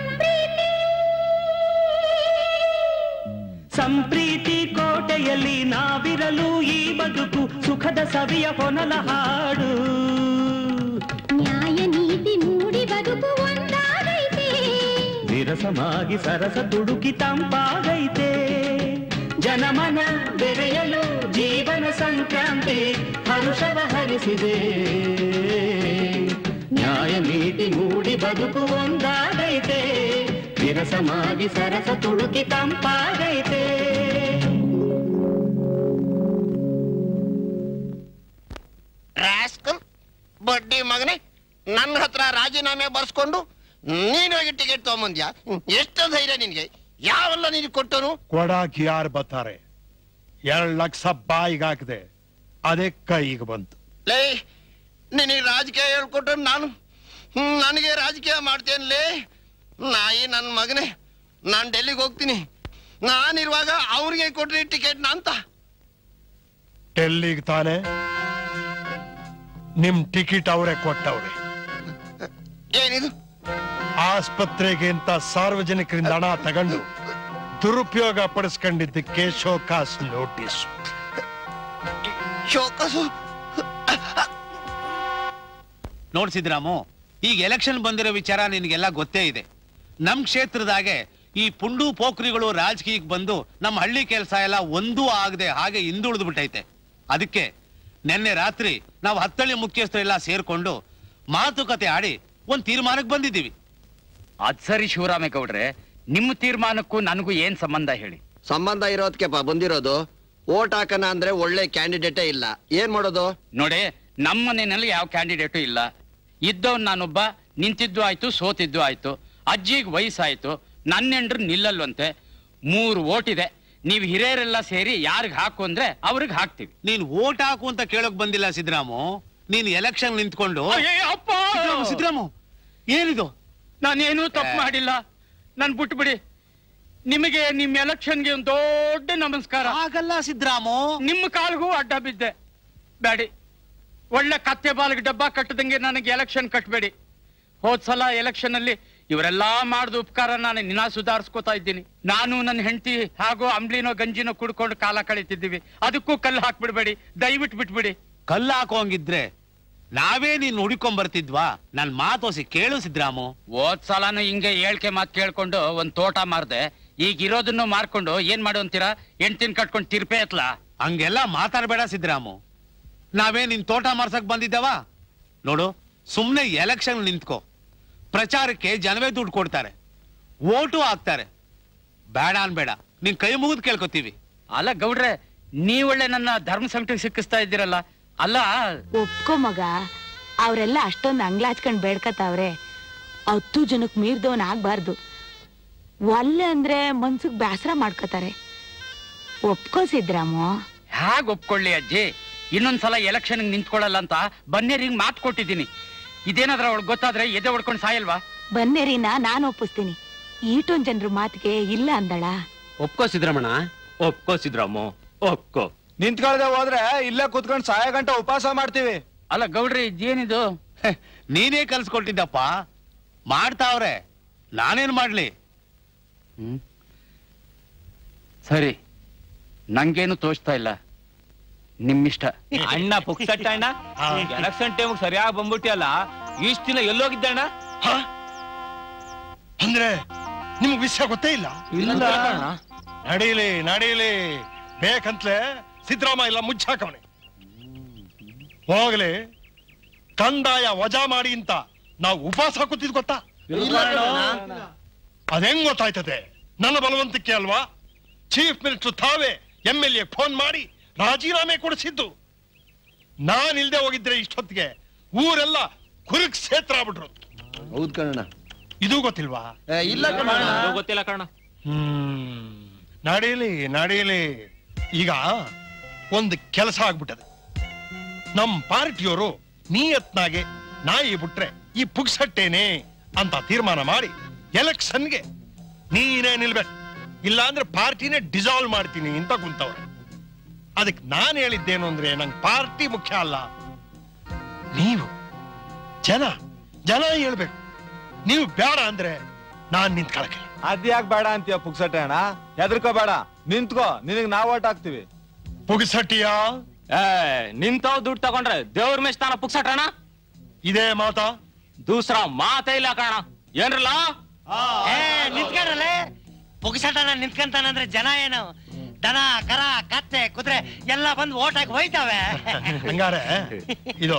ಸಂಪ್ರೀತಿ ಕೋಟೆಯಲ್ಲಿ ನಾವಿರಲು ಈ ಬದುಕು ಸುಖದ ಸವಿಯ ಹೊನಲ ಹಾಡು ನ್ಯಾಯ ನೀತಿ ಮೂಡಿ ಬದುಕು ಒಂದಾಗೈತೆ ವಿರಸಮಾಗಿ ಸರಸ ತುಡುಕಿ ತಂಪಾಗೈತೆ ಜನಮನ ಬೆರೆಯಲು ಜೀವನ ಸಂಕ್ರಾಂತಿ ಹರುಷವ ಹರಿಸಿದೆ ನ್ಯಾಯ ನೀತಿ ಮೂಡಿ ಬದುಕು ಒಂದಾಗೈತೆ ವಿರಸಮಾಗಿ ಸರಸ ತುಡುಕಿ ತಂಪಾಗೈತೆ ರಾಸ್ಕಲ್ ಬಡ್ಡಿ ಮಗನೇ ನನ್ನ ಹತ್ರ ರಾಜೀನಾಮೆ ಬರ್ಸ್ಕೊಂಡು ನೀನು ಹೋಗಿ ಟಿಕೆಟ್ ತಗೊಂಬಂದ್ಯಾ ಎಷ್ಟು ಧೈರ್ಯ ನಿನ್ಗೆ ಯಾವೆಲ್ಲ ನೀನು ಕೊಟ್ಟನು ಕೊಡಾಕ್ ಯಾರು ಬರ್ತಾರೆ ಎರಡ್ ಲಕ್ಷ ಬಾಯಿಗೆ ಹಾಕಿದೆ ಅದೇ ಕೈಗೆ ಬಂತು ಲೇ ನಿನಗೆ ರಾಜಕೀಯ ಹೇಳ್ಕೊಟ್ಟು ನಾನು ಹ್ಮ್, ನನಗೆ ರಾಜಕೀಯ ಮಾಡ್ತೇನ್ಲೇ ನಾಯಿ ನನ್ನ ಮಗನೇ ನಾನು ಡೆಲ್ಲಿಗೆ ಹೋಗ್ತೀನಿ ನಾನಿರುವಾಗ ಅವ್ರಿಗೆ ಕೊಟ್ರಿ ಟಿಕೆಟ್ನ ಅಂತ ಡೆಲ್ಲಿಗೆ ತಾನೆ ನಿಮ್ ಟಿಕೆಟ್ ಅವರೇ ಕೊಟ್ಟವ್ರೆ ಏನಿದು ಆಸ್ಪತ್ರೆಗೆ ಅಂತ ಸಾರ್ವಜನಿಕರಿಂದ ಹಣ ತಗೊಂಡು ದುರುಪಯೋಗ ಪಡಿಸ್ಕೊಂಡಿದ್ದಕ್ಕೆ ಶೋಕಾಸ್ ನೋಟಿಸ್ ಶೋಕಸು ನೋಡ್ ಸಿದ್ದರಾಮು ಈಗ ಎಲೆಕ್ಷನ್ ಬಂದಿರೋ ವಿಚಾರ ನಿನಗೆಲ್ಲ ಗೊತ್ತೇ ಇದೆ ನಮ್ ಕ್ಷೇತ್ರದಾಗೆ ಈ ಪುಂಡು ಪೋಖ್ರಿಗಳು ರಾಜಕೀಯಕ್ಕೆ ಬಂದು ನಮ್ಮ ಹಳ್ಳಿ ಕೆಲಸ ಎಲ್ಲ ಒಂದೂ ಆಗದೆ ಹಾಗೆ ಹಿಂದುಳಿದು ಬಿಟ್ಟೈತೆ ಅದಕ್ಕೆ ನಿನ್ನೆ ರಾತ್ರಿ ನಾವು ಹತ್ತಳ್ಳಿ ಮುಖ್ಯಸ್ಥರೆಲ್ಲ ಸೇರ್ಕೊಂಡು ಮಾತುಕತೆ ಆಡಿ ಒಂದ್ ತೀರ್ಮಾನಕ್ಕೆ ಬಂದಿದ್ದೀವಿ ಅದ್ ಸರಿ ಶಿವರಾಮೇಗೌಡ್ರೆ ನಿಮ್ಮ ತೀರ್ಮಾನಕ್ಕೂ ನನಗೂ ಏನ್ ಸಂಬಂಧ ಹೇಳಿ ಸಂಬಂಧ ಇರೋದಕ್ಕೆಪ್ಪ ಬಂದಿರೋದು ಓಟ್ ಹಾಕನ ಅಂದ್ರೆ ಒಳ್ಳೆ ಕ್ಯಾಂಡಿಡೇಟೇ ಇಲ್ಲ ಏನ್ ಮಾಡೋದು ನೋಡಿ ನಮ್ಮ ಮನೆಯಲ್ಲಿ ಯಾವ ಕ್ಯಾಂಡಿಡೇಟು ಇಲ್ಲ ಇದ್ದವನ್ ನಾನೊಬ್ಬ ನಿಂತಿದ್ದು ಆಯ್ತು ಸೋತಿದ್ದು ಆಯ್ತು ಅಜ್ಜಿಗೆ ವಯಸ್ಸಾಯ್ತು ನನ್ನ ಹೆಂಡ್ರು ನಿಲ್ಲಲ್ವಂತೆ ಮೂರು ಓಟ್ ಇದೆ ನೀವು ಹಿರಿಯರೆಲ್ಲ ಸೇರಿ ಯಾರಿಗ್ ಹಾಕು ಅಂದ್ರೆ ಅವ್ರಿಗೆ ಹಾಕ್ತಿವಿ ನೀನ್ ಓಟ್ ಹಾಕು ಅಂತ ಕೇಳಕ್ ಬಂದಿಲ್ಲ ಸಿದ್ದರಾಮು ನೀನ್ ಎಲೆಕ್ಷನ್ ನಿಂತ್ಕೊಂಡು ಸಿದ್ದರಾಮು, ಸಿದ್ದರಾಮು ಏನಿದು ನಾನೇನು ತಪ್ಪು ಮಾಡಿಲ್ಲ ನನ್ ಬಿಟ್ಬಿಡಿ ನಿಮಗೆ ನಿಮ್ ಎಲೆಕ್ಷನ್ಗೆ ಒಂದು ದೊಡ್ಡ ನಮಸ್ಕಾರ ಆಗಲ್ಲ ಸಿದ್ದರಾಮು ನಿಮ್ಮ ಕಾಲ್ಗೂ ಅಡ್ಡ ಬಿದ್ದೆ ಬೇಡಿ ಒಳ್ಳೆ ಕತ್ತೆ ಬಾಲ್ಗೆ ಡಬ್ಬ ಕಟ್ಟದಂಗೆ ನನಗೆ ಎಲೆಕ್ಷನ್ ಕಟ್ಬೇಡಿ ಹೋದ್ ಸಲ ಎಲೆಕ್ಷನ್ ಅಲ್ಲಿ ಇವರೆಲ್ಲಾ ಮಾಡಿದ ಉಪಕಾರ ನಾನು ನಿನ್ನ ಸುಧಾರಿಸ್ಕೋತಾ ಇದ್ದೀನಿ ನಾನು ನನ್ನ ಹೆಂಡತಿ ಹಾಗೂ ಅಂಬ್ಲಿನೋ ಗಂಜಿನೋ ಕುಡ್ಕೊಂಡು ಕಾಲ ಕಳೀತಿದ್ದೀವಿ ಅದಕ್ಕೂ ಕಲ್ಲು ಹಾಕ್ಬಿಡ್ಬೇಡಿ ದಯವಿಟ್ಟು ಬಿಟ್ಬಿಡಿ ಕಲ್ಲು ಹಾಕೋಂಗಿದ್ರೆ ನಾವೇ ನೀನ್ ಹುಡಿಕೊಂಡ್ ಬರ್ತಿದ್ವಾ ನನ್ ಮಾತೋಸಿ ಕೇಳು ಸಿದ್ದರಾಮು ಹೋದ್ ಸಲನು ಹಿಂಗೆ ಹೇಳ್ಕೆ ಮಾತ್ ಕೇಳ್ಕೊಂಡು ಒಂದ್ ತೋಟ ಮಾರ್ದೆ ಈಗ ಇರೋದನ್ನು ಮಾರ್ಕೊಂಡು ಏನ್ ಮಾಡು ಅಂತೀರಾ ಹೆಂಡ್ತಿನ ಕಟ್ಕೊಂಡು ತಿರ್ಪೆ ಎತ್ಲ ಹಂಗೆಲ್ಲ ಮಾತಾಡ್ಬೇಡ ಸಿದ್ದರಾಮು ನಾವೇ ನಿನ್ ತೋಟ ಮಾರ್ಸಕ್ ಬಂದಿದ್ದಾವ ನೋಡು ಸುಮ್ನೆ ಎಲೆಕ್ಷನ್ ನಿಂತ್ಕೋ ಪ್ರಚಾರಕ್ಕೆ ಜನವೇ ದುಡ್ಡು ಕೊಡ್ತಾರೆ ಓಟು ಹಾಕ್ತಾರೆ ಬೇಡ ಅನ್ಬೇಡ ನಿನ್ ಕೈ ಮುಗಿದು ಕೇಳ್ಕೊತೀವಿ ಅಲ್ಲ ಗೌಡ್ರೆ ನೀವೊಳ್ಳೆ ನನ್ನ ಧರ್ಮ ಸಂಕಟಕ್ಕೆ ಸಿಕ್ಕಿಸ್ತಾ ಇದ್ದೀರಲ್ಲ ಅಲ್ಲ ಒಪ್ಕೋ ಮಗ ಅವರೆಲ್ಲ ಅಷ್ಟೊಂದು ಅಂಗ್ಲಾಚ್ಕೊಂಡ್ ಬೇಡ್ಕತಾವ್ರೆ ಹತ್ತು ಜನಕ್ ಮೀರ್ದವನ್ ಆಗ್ಬಾರ್ದು ಒಲ್ಲೆ ಅಂದ್ರೆ ಮನ್ಸಿಗೆ ಬೇಸರ ಮಾಡ್ಕೋತಾರೆ ಒಪ್ಕೋ ಸಿದ್ರಾಮು ಹೇಗ್ ಒಪ್ಕೊಳ್ಳಿ ಅಜ್ಜಿ ಇನ್ನೊಂದ್ಸಲ ಎಲೆಕ್ಷನ್ ನಿಂತ್ಕೊಳ್ಳಲ್ಲ ಅಂತ ಬನ್ನೇರಿಂಗ್ ಮಾತು ಕೊಟ್ಟಿದ್ದೀನಿ ಇದೇನಾದ್ರ ಅವಳು ಗೊತ್ತಾದ್ರೆ ಎದೆ ಹೊಡ್ಕೊಂಡು ಸಾಯಲ್ವಾ ಬನ್ನೇರಿನ ನಾನು ಒಪ್ಪಿಸ್ತೀನಿ ಈಟೊಂದ್ ಜನರ ಮಾತಿಗೆ ಇಲ್ಲ ಅಂದಳ ಒಪ್ಕೋ ಸಿದ್ರಮಣ ಒಪ್ಕೋ ಸಿದ್ರಾಮು ಒಪ್ಕೋ ನಿಂತ್ಕೊಳ್ದೆ ಹೋದ್ರೆ ಇಲ್ಲೇ ಕುತ್ಕೊಂಡು ಸಾಯ ಗಂಟ ಉಪವಾಸ ಮಾಡ್ತೀವಿ ಅಲ್ಲ ಗೌಡ್ರಿ ಇದೇನಿದು ನೀನೇ ಕಲ್ಸ್ಕೊಟ್ಟಿದ್ದಪ್ಪ ಮಾಡ್ತಾವ್ರೆ ನಾನೇನ್ ಮಾಡ್ಲಿ ಹ್ಮ್ ಸರಿ ನಂಗೇನು ತೋಚ್ತಾ ಇಲ್ಲ ನಿಮ್ಮಿಷ್ಟ ಅಣ್ಣ ಪುಕ್ಸಟ್ಟ ಅಣ್ಣ ಎಲೆಕ್ಷನ್ ಟೈಮ್ ಸರಿಯಾಗಿ ಬಂದ್ಬಿಟ್ಟಿಯಲ್ಲ ಇಷ್ಟ ದಿನ ಎಲ್ಲೋಗಿದ್ದೆ ಅಣ್ಣ ಅಂದ್ರೆ ನಿಮ್ಗೆ ವಿಷಯ ಗೊತ್ತೇ ಇಲ್ಲ ಇಲ್ಲ. ನಡೀಲಿ ನಡೀಲಿ ಬೇಕಂತ್ಲೆ ಸಿದ್ದರಾಮ ಇಲ್ಲ ಮುಚ್ಚಾಕವನೆ ಹೋಗ್ಲಿ ಕಂದಾಯ ವಜಾ ಮಾಡಿ ಅಂತ ನಾವು ಉಪವಾಸ ಕೂತಿದ್ ಗೊತ್ತಾ ಅದೆಂಗ್ ಗೊತ್ತಾಯ್ತದೆ ನನ್ನ ಬಲವಂತಕ್ಕೆ ಅಲ್ವಾ ಚೀಫ್ ಮಿನಿಸ್ಟರ್ ತಾವೇ ಎಂ ಎಲ್ ಎ ಫೋನ್ ಮಾಡಿ ರಾಜೀನಾಮೆ ಕೊಡಿಸಿದ್ದು ನಾನ್ ಇಲ್ದೆ ಹೋಗಿದ್ರೆ ಇಷ್ಟೊತ್ತಿಗೆ ಊರೆಲ್ಲ ಕುರುಕ್ ಕ್ಷೇತ್ರ ಆಗ್ಬಿಟ್ರು ಹೌದ್ ಕಣ ಇದು ಗೊತ್ತಿಲ್ವಾ ಇಲ್ಲ ಕಣ ಅದು ಗೊತ್ತಿಲ್ಲ ಕಣ ಹ್ಮ್ ನಡೀಲಿ ನಡೀಲಿ ಈಗ ಒಂದು ಕೆಲಸ ಆಗ್ಬಿಟ್ಟದೆ ನಮ್ ಪಾರ್ಟಿಯವರು ನೀಯತ್ನಾಗೆ ನಾಯಿ ಬಿಟ್ರೆ ಈ ಪುಕ್ಸಟ್ಟೇನೆ ಅಂತ ತೀರ್ಮಾನ ಮಾಡಿ ಎಲೆಕ್ಷನ್ಗೆ ನೀನೇ ನಿಲ್ಬೇಕು ಇಲ್ಲ ಅಂದ್ರೆ ಪಾರ್ಟಿನೇ ಡಿಸಾಲ್ವ್ ಮಾಡ್ತೀನಿ ಅಂತ ಕುಂತವ್ರೆ ಅದಕ್ಕೆ ನಾನು ಹೇಳಿದ್ದೇನು ಅಂದ್ರೆ ನಂಗೆ ಪಾರ್ಟಿ ಮುಖ್ಯ ಅಲ್ಲ ನೀವು ಜನ ಜನ ಹೇಳ್ಬೇಕು ನೀವು ಬೇಡ ಅಂದ್ರೆ ನಾನ್ ನಿಂತ್ಕೊಳಕಿಲ್ಲ ಅದ್ಯಾಕ್ ಬೇಡ ಅಂತೀಯ ಪುಕ್ಸಟ್ಟೆ ಅಣ್ಣ ಹೆದರ್ಕೋಬೇಡ ನಿಂತ್ಕೋ ನಿನಗ್ ನಾವ್ ಓಟ್ ಹಾಕ್ತಿವಿ ಪುಗ್ಸಟ್ಟಿಯ ಏ ನಿಂತವ್ ದುಡ್ಡು ತಗೊಂಡ್ರೆ ದೇವ್ರ ಮೇಶ್ ತಾನ ಪುಕ್ಸಟಣ ಇದೇ ಮಾತಾ ದೂಸರ ಮಾತೇ ಇಲ್ಲ ಕಣ ಏನ್ರಲ್ಲ ಏ ನಿಂತ್ಕೊಂಡ್ರಲ್ಲೇ ಪುಗ್ಸಟನ ನಿಂತ್ಕೊಂತಾನಂದ್ರೆ ಜನ ಏನು ದನ ಕರ ಕತ್ತೆ ಕುದುರೆ ಎಲ್ಲ ಬಂದು ಓಟ್ ಹಾಕಿ ಹೋಯ್ತಾವೆ ಹಂಗಾರೆ ಇದು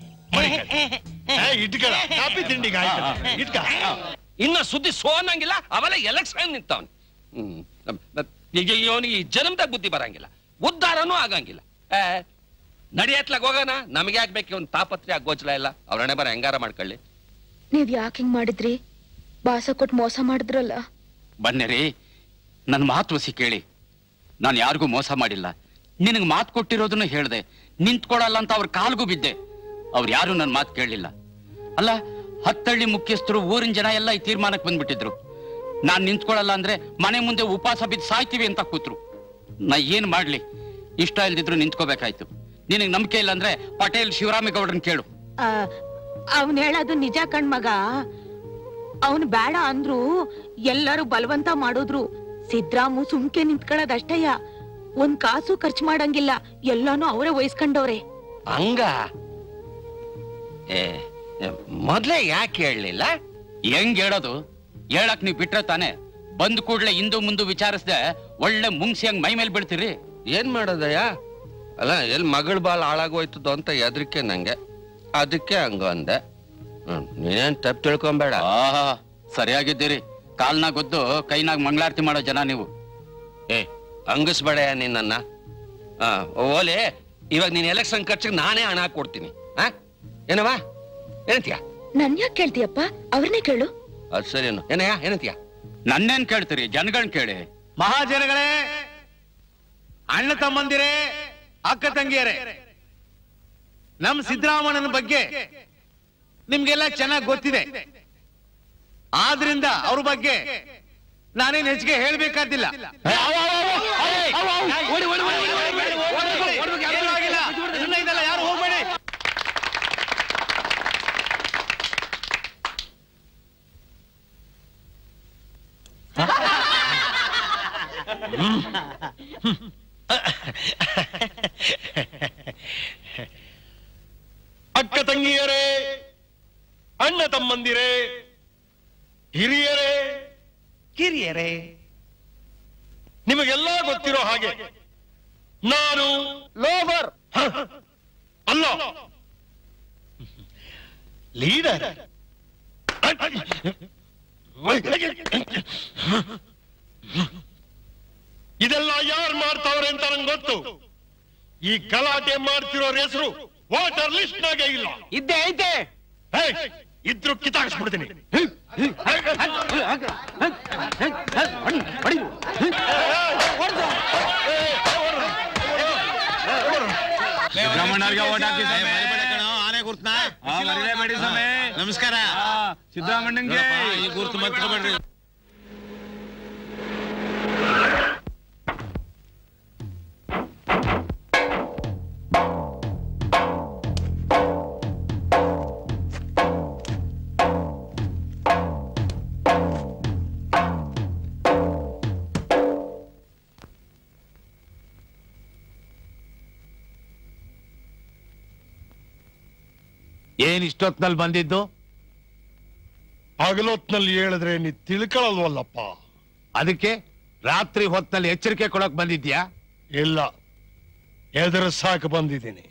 ಇಟ್ಕಳ ಕಾಪಿ ತಿಂಡಿಗೆ ಆಯ್ತು ಇಟ್ಕ ಇನ್ನ ಸುದ್ದಿ ಸೋನಂಗಿಲ್ಲ ಅವೆಲ್ಲ ಎಲೆಕ್ಷನ್ ನಿಂತವನ್ ಹ್ಮ್ ಈಗ ಇವನಿಗೆ ಈ ಜನ್ಮದಾಗ ಬುದ್ಧಿ ಬರಂಗಿಲ್ಲ ಉದ್ಧಾರನೂ ಆಗಂಗಿಲ್ಲ ಏ ನಡಿಯತ್ಲಾಗ ಹೋಗೋಣ ನಮಗೆ ಆಗ್ಬೇಕು ಇವನ್ ತಾಪತ್ರೆ ಗೋಚಲ ಇಲ್ಲ ಅವ್ರಣೆ ಬರ ಹೆಂಗಾರ ಮಾಡ್ಕೊಳ್ಳಿ ನೀವ್ ಯಾಕೆ ಹಿಂಗ್ ಮಾಡಿದ್ರಿ ಬಾಸ ಕೊಟ್ಟು ಮೋಸ ಮಾಡಿದ್ರಲ್ಲ ಬನ್ನಿರಿ ನನ್ನ ಮಾತು ವಸಿ ಕೇಳಿ ನಾನು ಯಾರಿಗೂ ಮೋಸ ಮಾಡಿಲ್ಲ ನಿನಗೆ ಮಾತು ಕೊಟ್ಟಿರೋದನ್ನು ಹೇಳ್ದೆ ನಿಂತ್ಕೊಳಲ್ಲ ಅಂತ ಅವ್ರ ಕಾಲ್ಗೂ ಬಿದ್ದೆ ಅವ್ರು ಯಾರು ನನ್ನ ಮಾತು ಕೇಳಲಿಲ್ಲ ಅಲ್ಲ ಹತ್ತಳ್ಳಿ ಮುಖ್ಯಸ್ಥರು ಊರಿನ ಜನ ಎಲ್ಲ ಈ ತೀರ್ಮಾನಕ್ಕೆ ಬಂದ್ಬಿಟ್ಟಿದ್ರು ನಾನ್ ನಿಂತ್ಕೊಳಲ್ಲ ಅಂದ್ರೆ ಮನೆ ಮುಂದೆ ಉಪವಾಸ ಬಿದ್ದು ಸಾಯ್ತೀವಿ ಅಂತ ಕೂತ್ರು ನಾ ಏನ್ ಮಾಡ್ಲಿ ಇಷ್ಟ ಇಲ್ದಿದ್ರು ನಿಂತ್ಕೋಬೇಕಾಯ್ತು ನಿನಗೆ ನಂಬಿಕೆ ಇಲ್ಲ ಅಂದ್ರೆ ಪಟೇಲ್ ಶಿವರಾಮೇಗೌಡ್ರನ್ ಕೇಳು ಅವನ್ ಹೇಳೋದು ನಿಜ ಕಣ್ಮಗ ಅವನ್ ಬೇಡ ಅಂದ್ರು ಎಲ್ಲರೂ ಬಲವಂತ ಮಾಡಿದ್ರು ಸಿದ್ರಾಮು ಸುಮ್ಕೆ ನಿಂತ್ಕೊಳ್ಳೋದಷ್ಟಯ್ಯ ಒಂದ್ ಕಾಸು ಖರ್ಚು ಮಾಡಂಗಿಲ್ಲ ಎಲ್ಲಾನು ಅವರೇ ವಹಿಸ್ಕೊಂಡವ್ರೆ ಹಂಗ ಏ ಏ, ಮೊದ್ಲೇ ಯಾಕೆ ಹೇಳಲಿಲ್ಲ ಹೆಂಗ್ ಹೇಳೋದು ಹೇಳಕ್ ನೀವ್ ಬಿಟ್ರೆ ತಾನೆ ಬಂದ್ ಕೂಡ್ಲೆ ಇಂದು ಮುಂದು ವಿಚಾರಿಸ್ದೆ ಒಳ್ಳೆ ಮುಂಗ್ಸಿ ಹಂಗ್ ಮೈ ಮೇಲೆ ಬೀಳ್ತೀರಿ ಏನ್ ಮಾಡೋದಯ್ಯ ಅಲ್ಲ ಎಲ್ಲಿ ಮಗಳ ಬಾಲ್ ಹಾಳಾಗೋಯ್ತದೋ ಅಂತ ಹೆದರಿಕೆ ನಂಗೆ ಅದಕ್ಕೆ ಹಂಗ ಅಂದೆ ಹ್ಮ್, ನೀನೇನ್ ತಪ್ಪು ತಿಳ್ಕೊಂಬೇಡ ಆಹಾ ಸರಿಯಾಗಿದ್ದೀರಿ ಕಾಲ್ನಾಗ ಗೊದ್ದು ಕೈನಾಗ ಮಂಗಳಾರತಿ ಮಾಡೋ ಜನ ನೀವು ಏ ಹಂಗಸ್ಬೇಡಯ್ಯ ನಿನ್ನ ಆ ಓಲೆ ಇವಾಗ ನೀನ್ ಎಲೆಕ್ಷನ್ ಖರ್ಚಿಗೆ ನಾನೇ ಹಣ ಕೊಡ್ತೀನಿ ಆ ಏನವಾ ಏನಂತೀಯ ನನ್ ಯಾಕೆ ಕೇಳ್ತೀಯಪ್ಪ ಅವ್ರನ್ನೇ ಕೇಳು ಅದು ಸರಿನು ಏನಯ್ಯ ಏನಂತೀಯ ನನ್ನೇನ್ ಕೇಳ್ತೀರಿ ಜನಗಳ್ ಕೇಳಿ ಮಹಾಜನಗಳೇ ಅಣ್ಣ ತಮ್ಮಂದಿರೇ ಅಕ್ಕ ತಂಗಿಯರೇ ನಮ್ ಸಿದ್ದರಾಮಣ್ಣನ ಬಗ್ಗೆ ನಿಮ್ಗೆಲ್ಲ ಚೆನ್ನಾಗಿ ಗೊತ್ತಿದೆ ಆದ್ರಿಂದ ಅವ್ರ ಬಗ್ಗೆ ನಾನೇನ್ ಹೆಚ್ಚಿಗೆ ಹೇಳ್ಬೇಕಾದಿಲ್ಲ ಏನೂ ಆಗಿಲ್ಲ. ಸುಮ್ನೆ ಇದೆಲ್ಲ ಯಾರು ಹೋಗ್ಬೇಡಿ ಅಕ್ಕ ತಂಗಿಯರೇ ಅಣ್ಣ ತಮ್ಮಂದಿರೇ ಹಿರಿಯರೇ ಕಿರಿಯರೇ ನಿಮಗೆಲ್ಲ ಗೊತ್ತಿರೋ ಹಾಗೆ ನಾನು ಲೋಬರ್ ಅಲ್ಲ ಲೀಡರ್ ಇದೆಲ್ಲ ಯಾರು ಮಾಡ್ತಾವ್ರೆ ಅಂತ ನಂಗೆ ಗೊತ್ತು ಈ ಗಲಾಟೆ ಮಾಡ್ತಿರೋರ್ ಹೆಸರು ವಾಟರ್ ಲಿಸ್ಟ್ ನಾಗೆ ಇಲ್ಲ ಇದ್ದೆ ಐತೆ ಹೇಯ್, ಇದ್ರು ಕಿತ್ತಾಕ್ಸ್ಬಿಡ್ತೀನಿ ಸಿದ್ದರಾಮಣ್ಣವ್ರಿಗೆ ಓಟ್ ಹಾಕಿ ಆನೆ ಗುರ್ತನ ಮರಿಲೇಬೇಡಿ ಸ್ವಾಮಿ ನಮಸ್ಕಾರ ಸಿದ್ದರಾಮಣ್ಣಂಗೆ ಈ ಗುರ್ತು ಮರ್ತ್ಕೊಬೇಡ್ರಿ ಏನ್ ಇಷ್ಟೊತ್ನಲ್ಲಿ ಬಂದಿದ್ದು ಹಗಲೊತ್ನಲ್ಲಿ ಹೇಳಿದ್ರೆ ನೀ ತಿಳ್ಕೊಳ್ಳಲ್ವಲ್ಲಪ್ಪ ಅದಕ್ಕೆ ರಾತ್ರಿ ಹೊತ್ನಲ್ಲಿ ಎಚ್ಚರಿಕೆ ಕೊಡಕ್ ಬಂದಿದ್ಯಾ ಇಲ್ಲ ಎದುರು ಸಾಕು ಬಂದಿದ್ದೀನಿ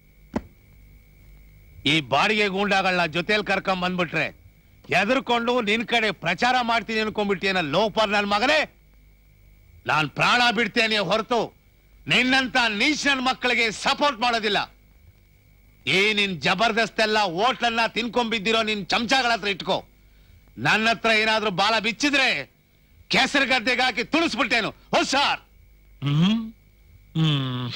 ಈ ಬಾಡಿಗೆ ಗೂಂಡಾಗಳನ್ನ ಜೊತೆಲಿ ಕರ್ಕೊಂಡ್ ಬಂದ್ಬಿಟ್ರೆ ಎದುರ್ಕೊಂಡು ನಿನ್ ಕಡೆ ಪ್ರಚಾರ ಮಾಡ್ತೀನಿ ಅನ್ಕೊಂಡ್ಬಿಟ್ಟಿಯನ ಲೋಪರ್ ನನ್ ಮಗನೇ ನಾನ್ ಪ್ರಾಣ ಬಿಡ್ತೇನೆ ಹೊರತು ನಿನ್ನಂತ ನೀಚ್ ನನ್ ಮಕ್ಕಳಿಗೆ ಸಪೋರ್ಟ್ ಮಾಡೋದಿಲ್ಲ ಈ ನಿನ್ ಜಬರ್ದಸ್ತ್ ಎಲ್ಲ ಓಟ್ಲನ್ನ ತಿನ್ಕೊಂಡ್ಬಿದ್ದಿರೋ ನಿನ್ ಚಮಚಗಳ ಹತ್ರ ಇಟ್ಕೋ ನನ್ನ ಹತ್ರ ಏನಾದ್ರೂ ಬಾಲ ಬಿಚ್ಚಿದ್ರೆ ಕೆಸರು ಗದ್ದೆಗೆ ಹಾಕಿ ತುಳಿಸ್ಬಿಟ್ಟೇನು ಹುಷಾರ್ ಹ್ಮ್ ಹ್ಮ್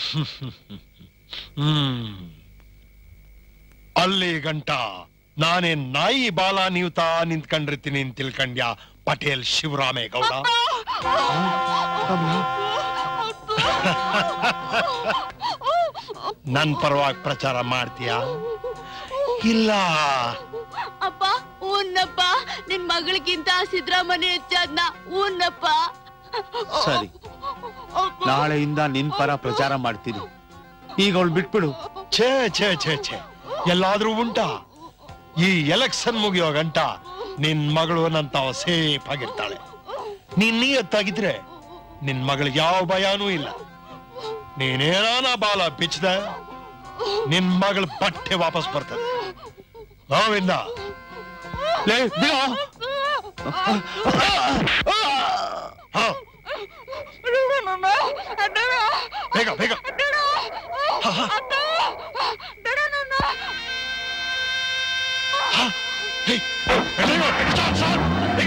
ಹ್ಮ್ ಅಲ್ಲಿ ಗಂಟ ನಾನೇನ್ ನಾಯಿ ಬಾಲ ನೀವ್ತಾ ನಿಂತ್ಕೊಂಡಿರ್ತೀನಿ ಅಂತ ತಿಳ್ಕಂಡ್ಯಾ ಪಟೇಲ್ ಶಿವರಾಮೇಗೌಡ ನನ್ ಪರವಾಗಿ ಪ್ರಚಾರ ಮಾಡ್ತೀಯಾ ಇಲ್ಲ ಅಪ್ಪ ಊನ್ನಪ್ಪ ನಿನ್ ಮಗಳಿಗಿಂತ ಸಿದ್ದರಾಮಯ್ಯ ಹೆಚ್ಚಾದ್ನ ಊನ್ನಪ್ಪ ಸರಿ ನಾಳೆಯಿಂದ ನಿನ್ ಪರ ಪ್ರಚಾರ ಮಾಡ್ತೀನಿ ಈಗ ಅವಳು ಬಿಟ್ಬಿಡು ಛೇ ಛೇ ಛೇ ಛೇ ಎಲ್ಲಾದ್ರೂ ಉಂಟಾ ಈ ಎಲೆಕ್ಷನ್ ಮುಗಿಯೋ ಗಂಟ ನಿನ್ ಮಗಳು ನಂತ ಸೇಫ್ ಆಗಿರ್ತಾಳೆ ನೀನ್ ನಿಯತ್ತಾಗಿದ್ರೆ ನಿನ್ ಮಗಳಿಗೆ ಯಾವ ಭಯನೂ ಇಲ್ಲ ನೀನೇನಾನ ಬಾಲ ಬಿಚ್ಚದ ನಿನ್ ಮಗಳ ಬಟ್ಟೆ ವಾಪಸ್ ಬರ್ತದೆ ನಾವಿಂದ ಲೇ ಬಿಡೋ ಹಾ ಬೇಗ ಬೇಗ ಹಾ, ಹಾ. ಹಾ, ಹೇ, ಎಲ್ಲಿಗೋ? ಸ್ಟಾರ್ಟ್, ಸ್ಟಾರ್ಟ್, ಬೇಗ.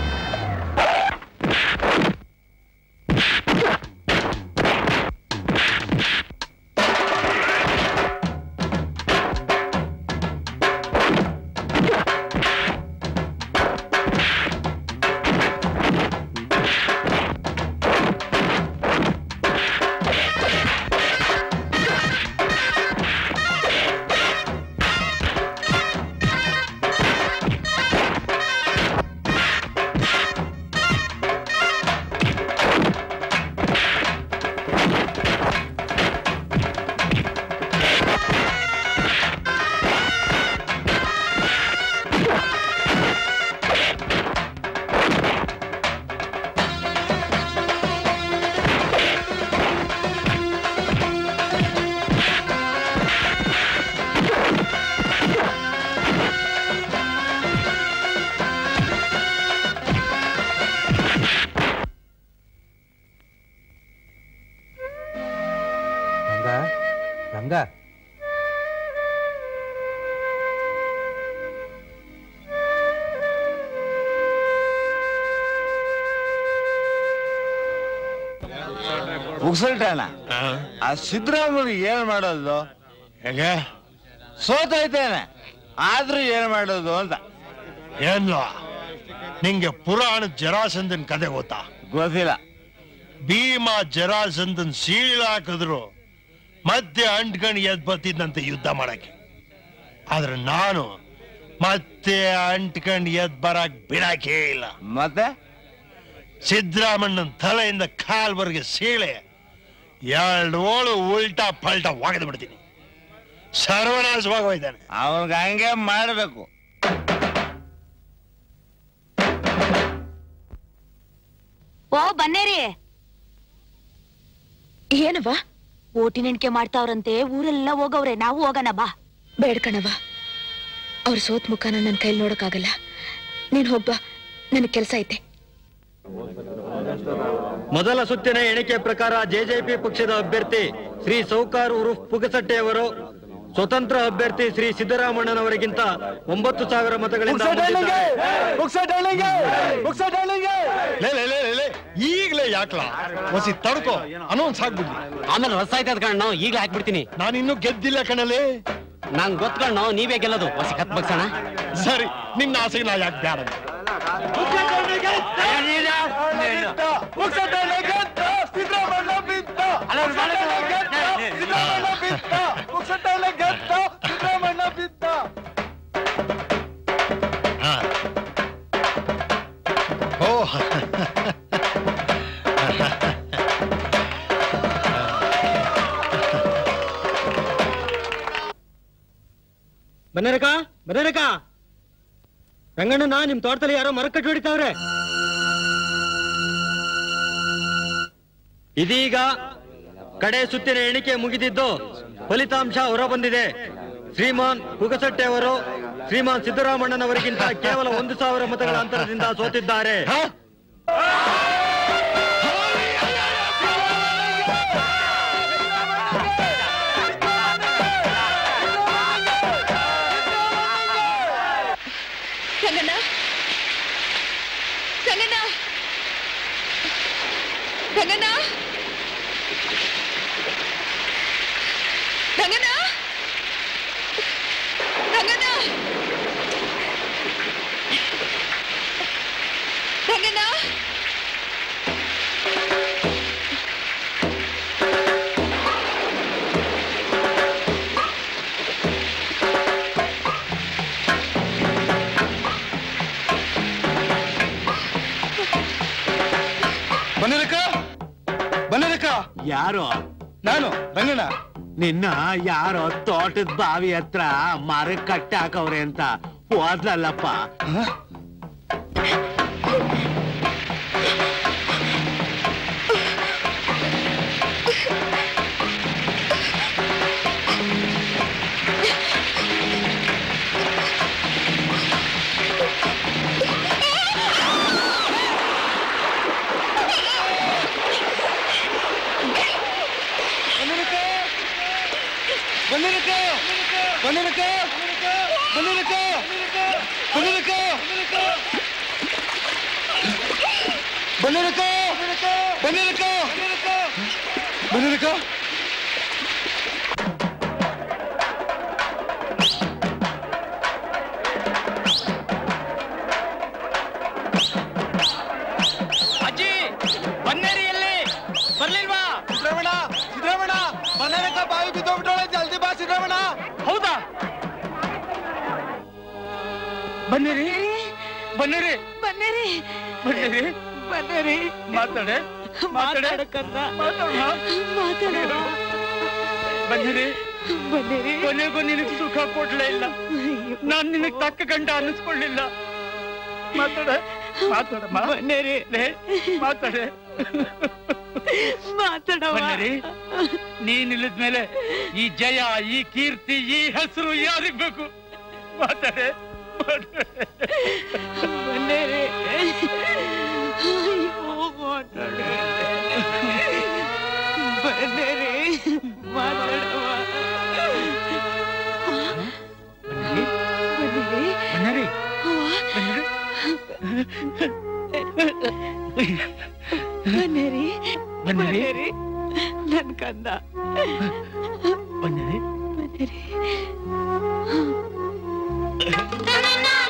ರಂಗ ರಂಗ ಮುಗ್ಸಲ್ಟಣ್ಣ ಆ ಸಿದ್ದರಾಮಯ್ಯ ಏನ್ ಮಾಡೋದು ಹೇಗೆ ಸೋತೈತೇನೆ ಆದ್ರೂ ಏನ್ ಮಾಡೋದು ಅಂತ ಏನ್ಲ ನಿಂಗೆ ಪುರಾಣ ಜರಾಸಂದನ್ ಕತೆ ಗೊತ್ತಾ ಗೊತ್ತಿಲ್ಲ ಭೀಮ ಜರಾಸಂದನ್ ಸೀಳಾಕಿದ್ರು ಮತ್ತೆ ಅಂಟ್ಕಣಿ ಎದ್ ಬತ್ತಿದ್ದಂತೆ ಯುದ್ಧ ಮಾಡಕ್ಕೆ ಆದ್ರೆ ನಾನು ಮತ್ತೆ ಅಂಟ್ಕಂಡ್ ಎದ್ ಬರಕ್ ಬಿಡಾಕೇ ಇಲ್ಲ ಮತ್ತೆ ಸಿದ್ದರಾಮಣ್ಣನ ತಲೆಯಿಂದ ಕಾಲ್ವರೆಗೆ ಸೀಳೆ ಎರಡು ಓಳು ಉಲ್ಟಾ ಪಲ್ಟಾ ಒಗೆದು ಬಿಡ್ತೀನಿ ಸರ್ವನಾಶವಾಗಿ ಹೋಯ್ತಾನೆ ಅವನ್ಗೆ ಹಂಗೆ ಮಾಡ್ಬೇಕು ಓ ಬನ್ನೇರಿ ಏನವ್ವ ಓಟಿನ ಎಣಿಕೆ ಮಾಡ್ತಾವ್ರಂತೆ ಊರೆಲ್ಲ ಹೋಗವ್ರೆ ನಾವು ಹೋಗೋಣ ಬಾ ಬೇಡ ಕಣವ್ವ ಅವ್ರ ಸೋತ್ ಮುಖನ ನನ್ನ ಕೈಲಿ ನೋಡಕ್ಕಾಗಲ್ಲ ನೀನ್ ಹೋಗ್ಬಾ ನನಗ್ ಕೆಲಸ ಐತೆ ಮೊದಲ ಸುತ್ತಿನ ಎಣಿಕೆ ಪ್ರಕಾರ ಜೆಜೆಪಿ ಪಕ್ಷದ ಅಭ್ಯರ್ಥಿ ಶ್ರೀ ಸೌಕಾರ್ ಉರುಫ್ ಪುಗಸಟ್ಟೆ ಅವರು ಸ್ವತಂತ್ರ ಅಭ್ಯರ್ಥಿ ಶ್ರೀ ಸಿದ್ದರಾಮಣ್ಣನವರಿಗಿಂತ ಒಂಬತ್ತು ಸಾವಿರ ಮತಗಳಿಂದ ಲೇ, ಲೇ, ಲೇ, ಲೇ, ಲೇ, ಈಗ್ಲೇ ಯಾಕ್ಲ ಹೊಸಿ ತಡ್ಕೋ ಅನೌನ್ಸ್ ಆಗ್ಬಿಡ್ಲಿ ಆಮೇಲೆ ಹೊಸ ಆಯ್ತದ ಕಣ್ಣು ಈಗಲೇ ಹಾಕ್ಬಿಡ್ತೀನಿ ನಾನು ಇನ್ನೂ ಗೆದ್ದಿಲ್ಲ ಕಣಲೆ ನಂಗ್ ಗೊತ್ಕಣ್ಣು ನೀವೇ ಗೆಲ್ಲೋದು ಹೊಸ ಕತ್ ಬಗ್ಸೋಣ ಸರಿ ನಿನ್ನ ಆಸೆಗೆ ನಾ ಯಾಕೆ ಬ್ಯಾಡ ಓ ಬನ್ನರಕ ಬನ್ನರಕ ರಂಗಣ್ಣನ ನಿಮ್ ತೋಟದಲ್ಲಿ ಯಾರೋ ಮರ ಕಟ್ಟಿ ಹೊಡಿತಾವ್ರೆ ಇದೀಗ ಕಡೆ ಸುತ್ತಿನ ಎಣಿಕೆ ಮುಗಿದಿದ್ದು ಫಲಿತಾಂಶ ಹೊರಬಂದಿದೆ ಶ್ರೀಮಾನ್ ಪುಗಸಟ್ಟೆ ಅವರು ಶ್ರೀಮಾನ್ ಸಿದ್ದರಾಮಣ್ಣನವರಿಗಿಂತ ಕೇವಲ ಒಂದು ಸಾವಿರ ಮತಗಳ ಅಂತರದಿಂದ ಸೋತಿದ್ದಾರೆ ರಂಗಣ್ಣ ರಂಗಣ್ಣ ರಂಗಣ್ಣ ರಂಗಣ್ಣ ರಂಗಣ್ಣ ರಂಗಣ್ಣ ಬನ್ನರಕ್ಕ ಯಾರು ನಾನು ರಂಗಣ್ಣ ನಿನ್ನ ಯಾರೋ ತೋಟದ ಬಾವಿ ಹತ್ರ ಮರ ಕಟ್ಟಿ ಹಾಕವ್ರೆ ಅಂತ ಹೋದ್ಲಲ್ಲಪ್ಪ ಬನ್ನರಕ್ಕ ಬನ್ನರಕ್ಕ ಬನ್ನರಕ್ಕ ಬನ್ನರಕ್ಕ ಬನ್ನರಕ್ಕ ಬನ್ನರಕ್ಕ ಬನ್ನರಕ್ಕ ಅಜ್ಜಿ ಬನ್ನೇರಿ ಎಲ್ಲಿ ಬರ್ಲಿಲ್ವಾ ಸಿದ್ದರಾಮಣ್ಣ ಸಿದ್ದರಾಮಣ್ಣ ಬನ್ನರಕ್ಕ ಬಾವಿ ಬಿದ್ದೋಗ್ಬಿಟ್ಟೋಳೆ ಜಲ್ದಿ ಬಾ ಸಿದ್ದರಾಮಣ್ಣ ಹೌದಾ ಬನ್ನಿರಿ ಬನ್ನಿರಿ ಬನ್ನಿರಿ ಬನ್ನಿರಿ ಬನ್ನಿರಿ ಮಾತಾಡೆ ಮಾತಾಡೆ ಮಾತಾಡಕ್ಕಂತ ಮಾತಾಡ ಬನ್ನಿರಿ ಬನ್ನಿರಿ ಕೊನೆಗೂ ನಿನಗೆ ಸುಖ ಕೊಡ್ಲೇ ಇಲ್ಲ ನಾನ್ ನಿನಗ್ ತಕ್ಕ ಗಂಡ ಅನ್ನಿಸ್ಕೊಳ್ಳಿಲ್ಲ ಮಾತಾಡ ಮಾತಾಡಮ್ಮ ಬನ್ನಿರಿ ಮಾತಾಡೆ ಮಾತಾಡವ ಬನ್ನಿರಿ ನೀನ್ ಇಲ್ಲದ್ಮೇಲೆ ಈ ಜಯ ಈ ಕೀರ್ತಿ ಈ ಹೆಸರು ಯಾರಿಗ್ ಬೇಕು ಮಾತಾಡೆ ಬನ್ನಿರಿ ಅಯ್ಯೋ ಮಾತಾಡೆ ಬನ್ನಿರಿ ಮಾತಾಡವ ಬನ್ನಿರಿ ಬನ್ನಿರಿ ಬನ್ನಿರಿ ಬನ್ನಿರಿ ಬನ್ನಿರಿ ನನ್ ಕಂದ ಬನ್ನಿರಿ ಬನ್ನಿರಿ ನನ್ನನ್ನ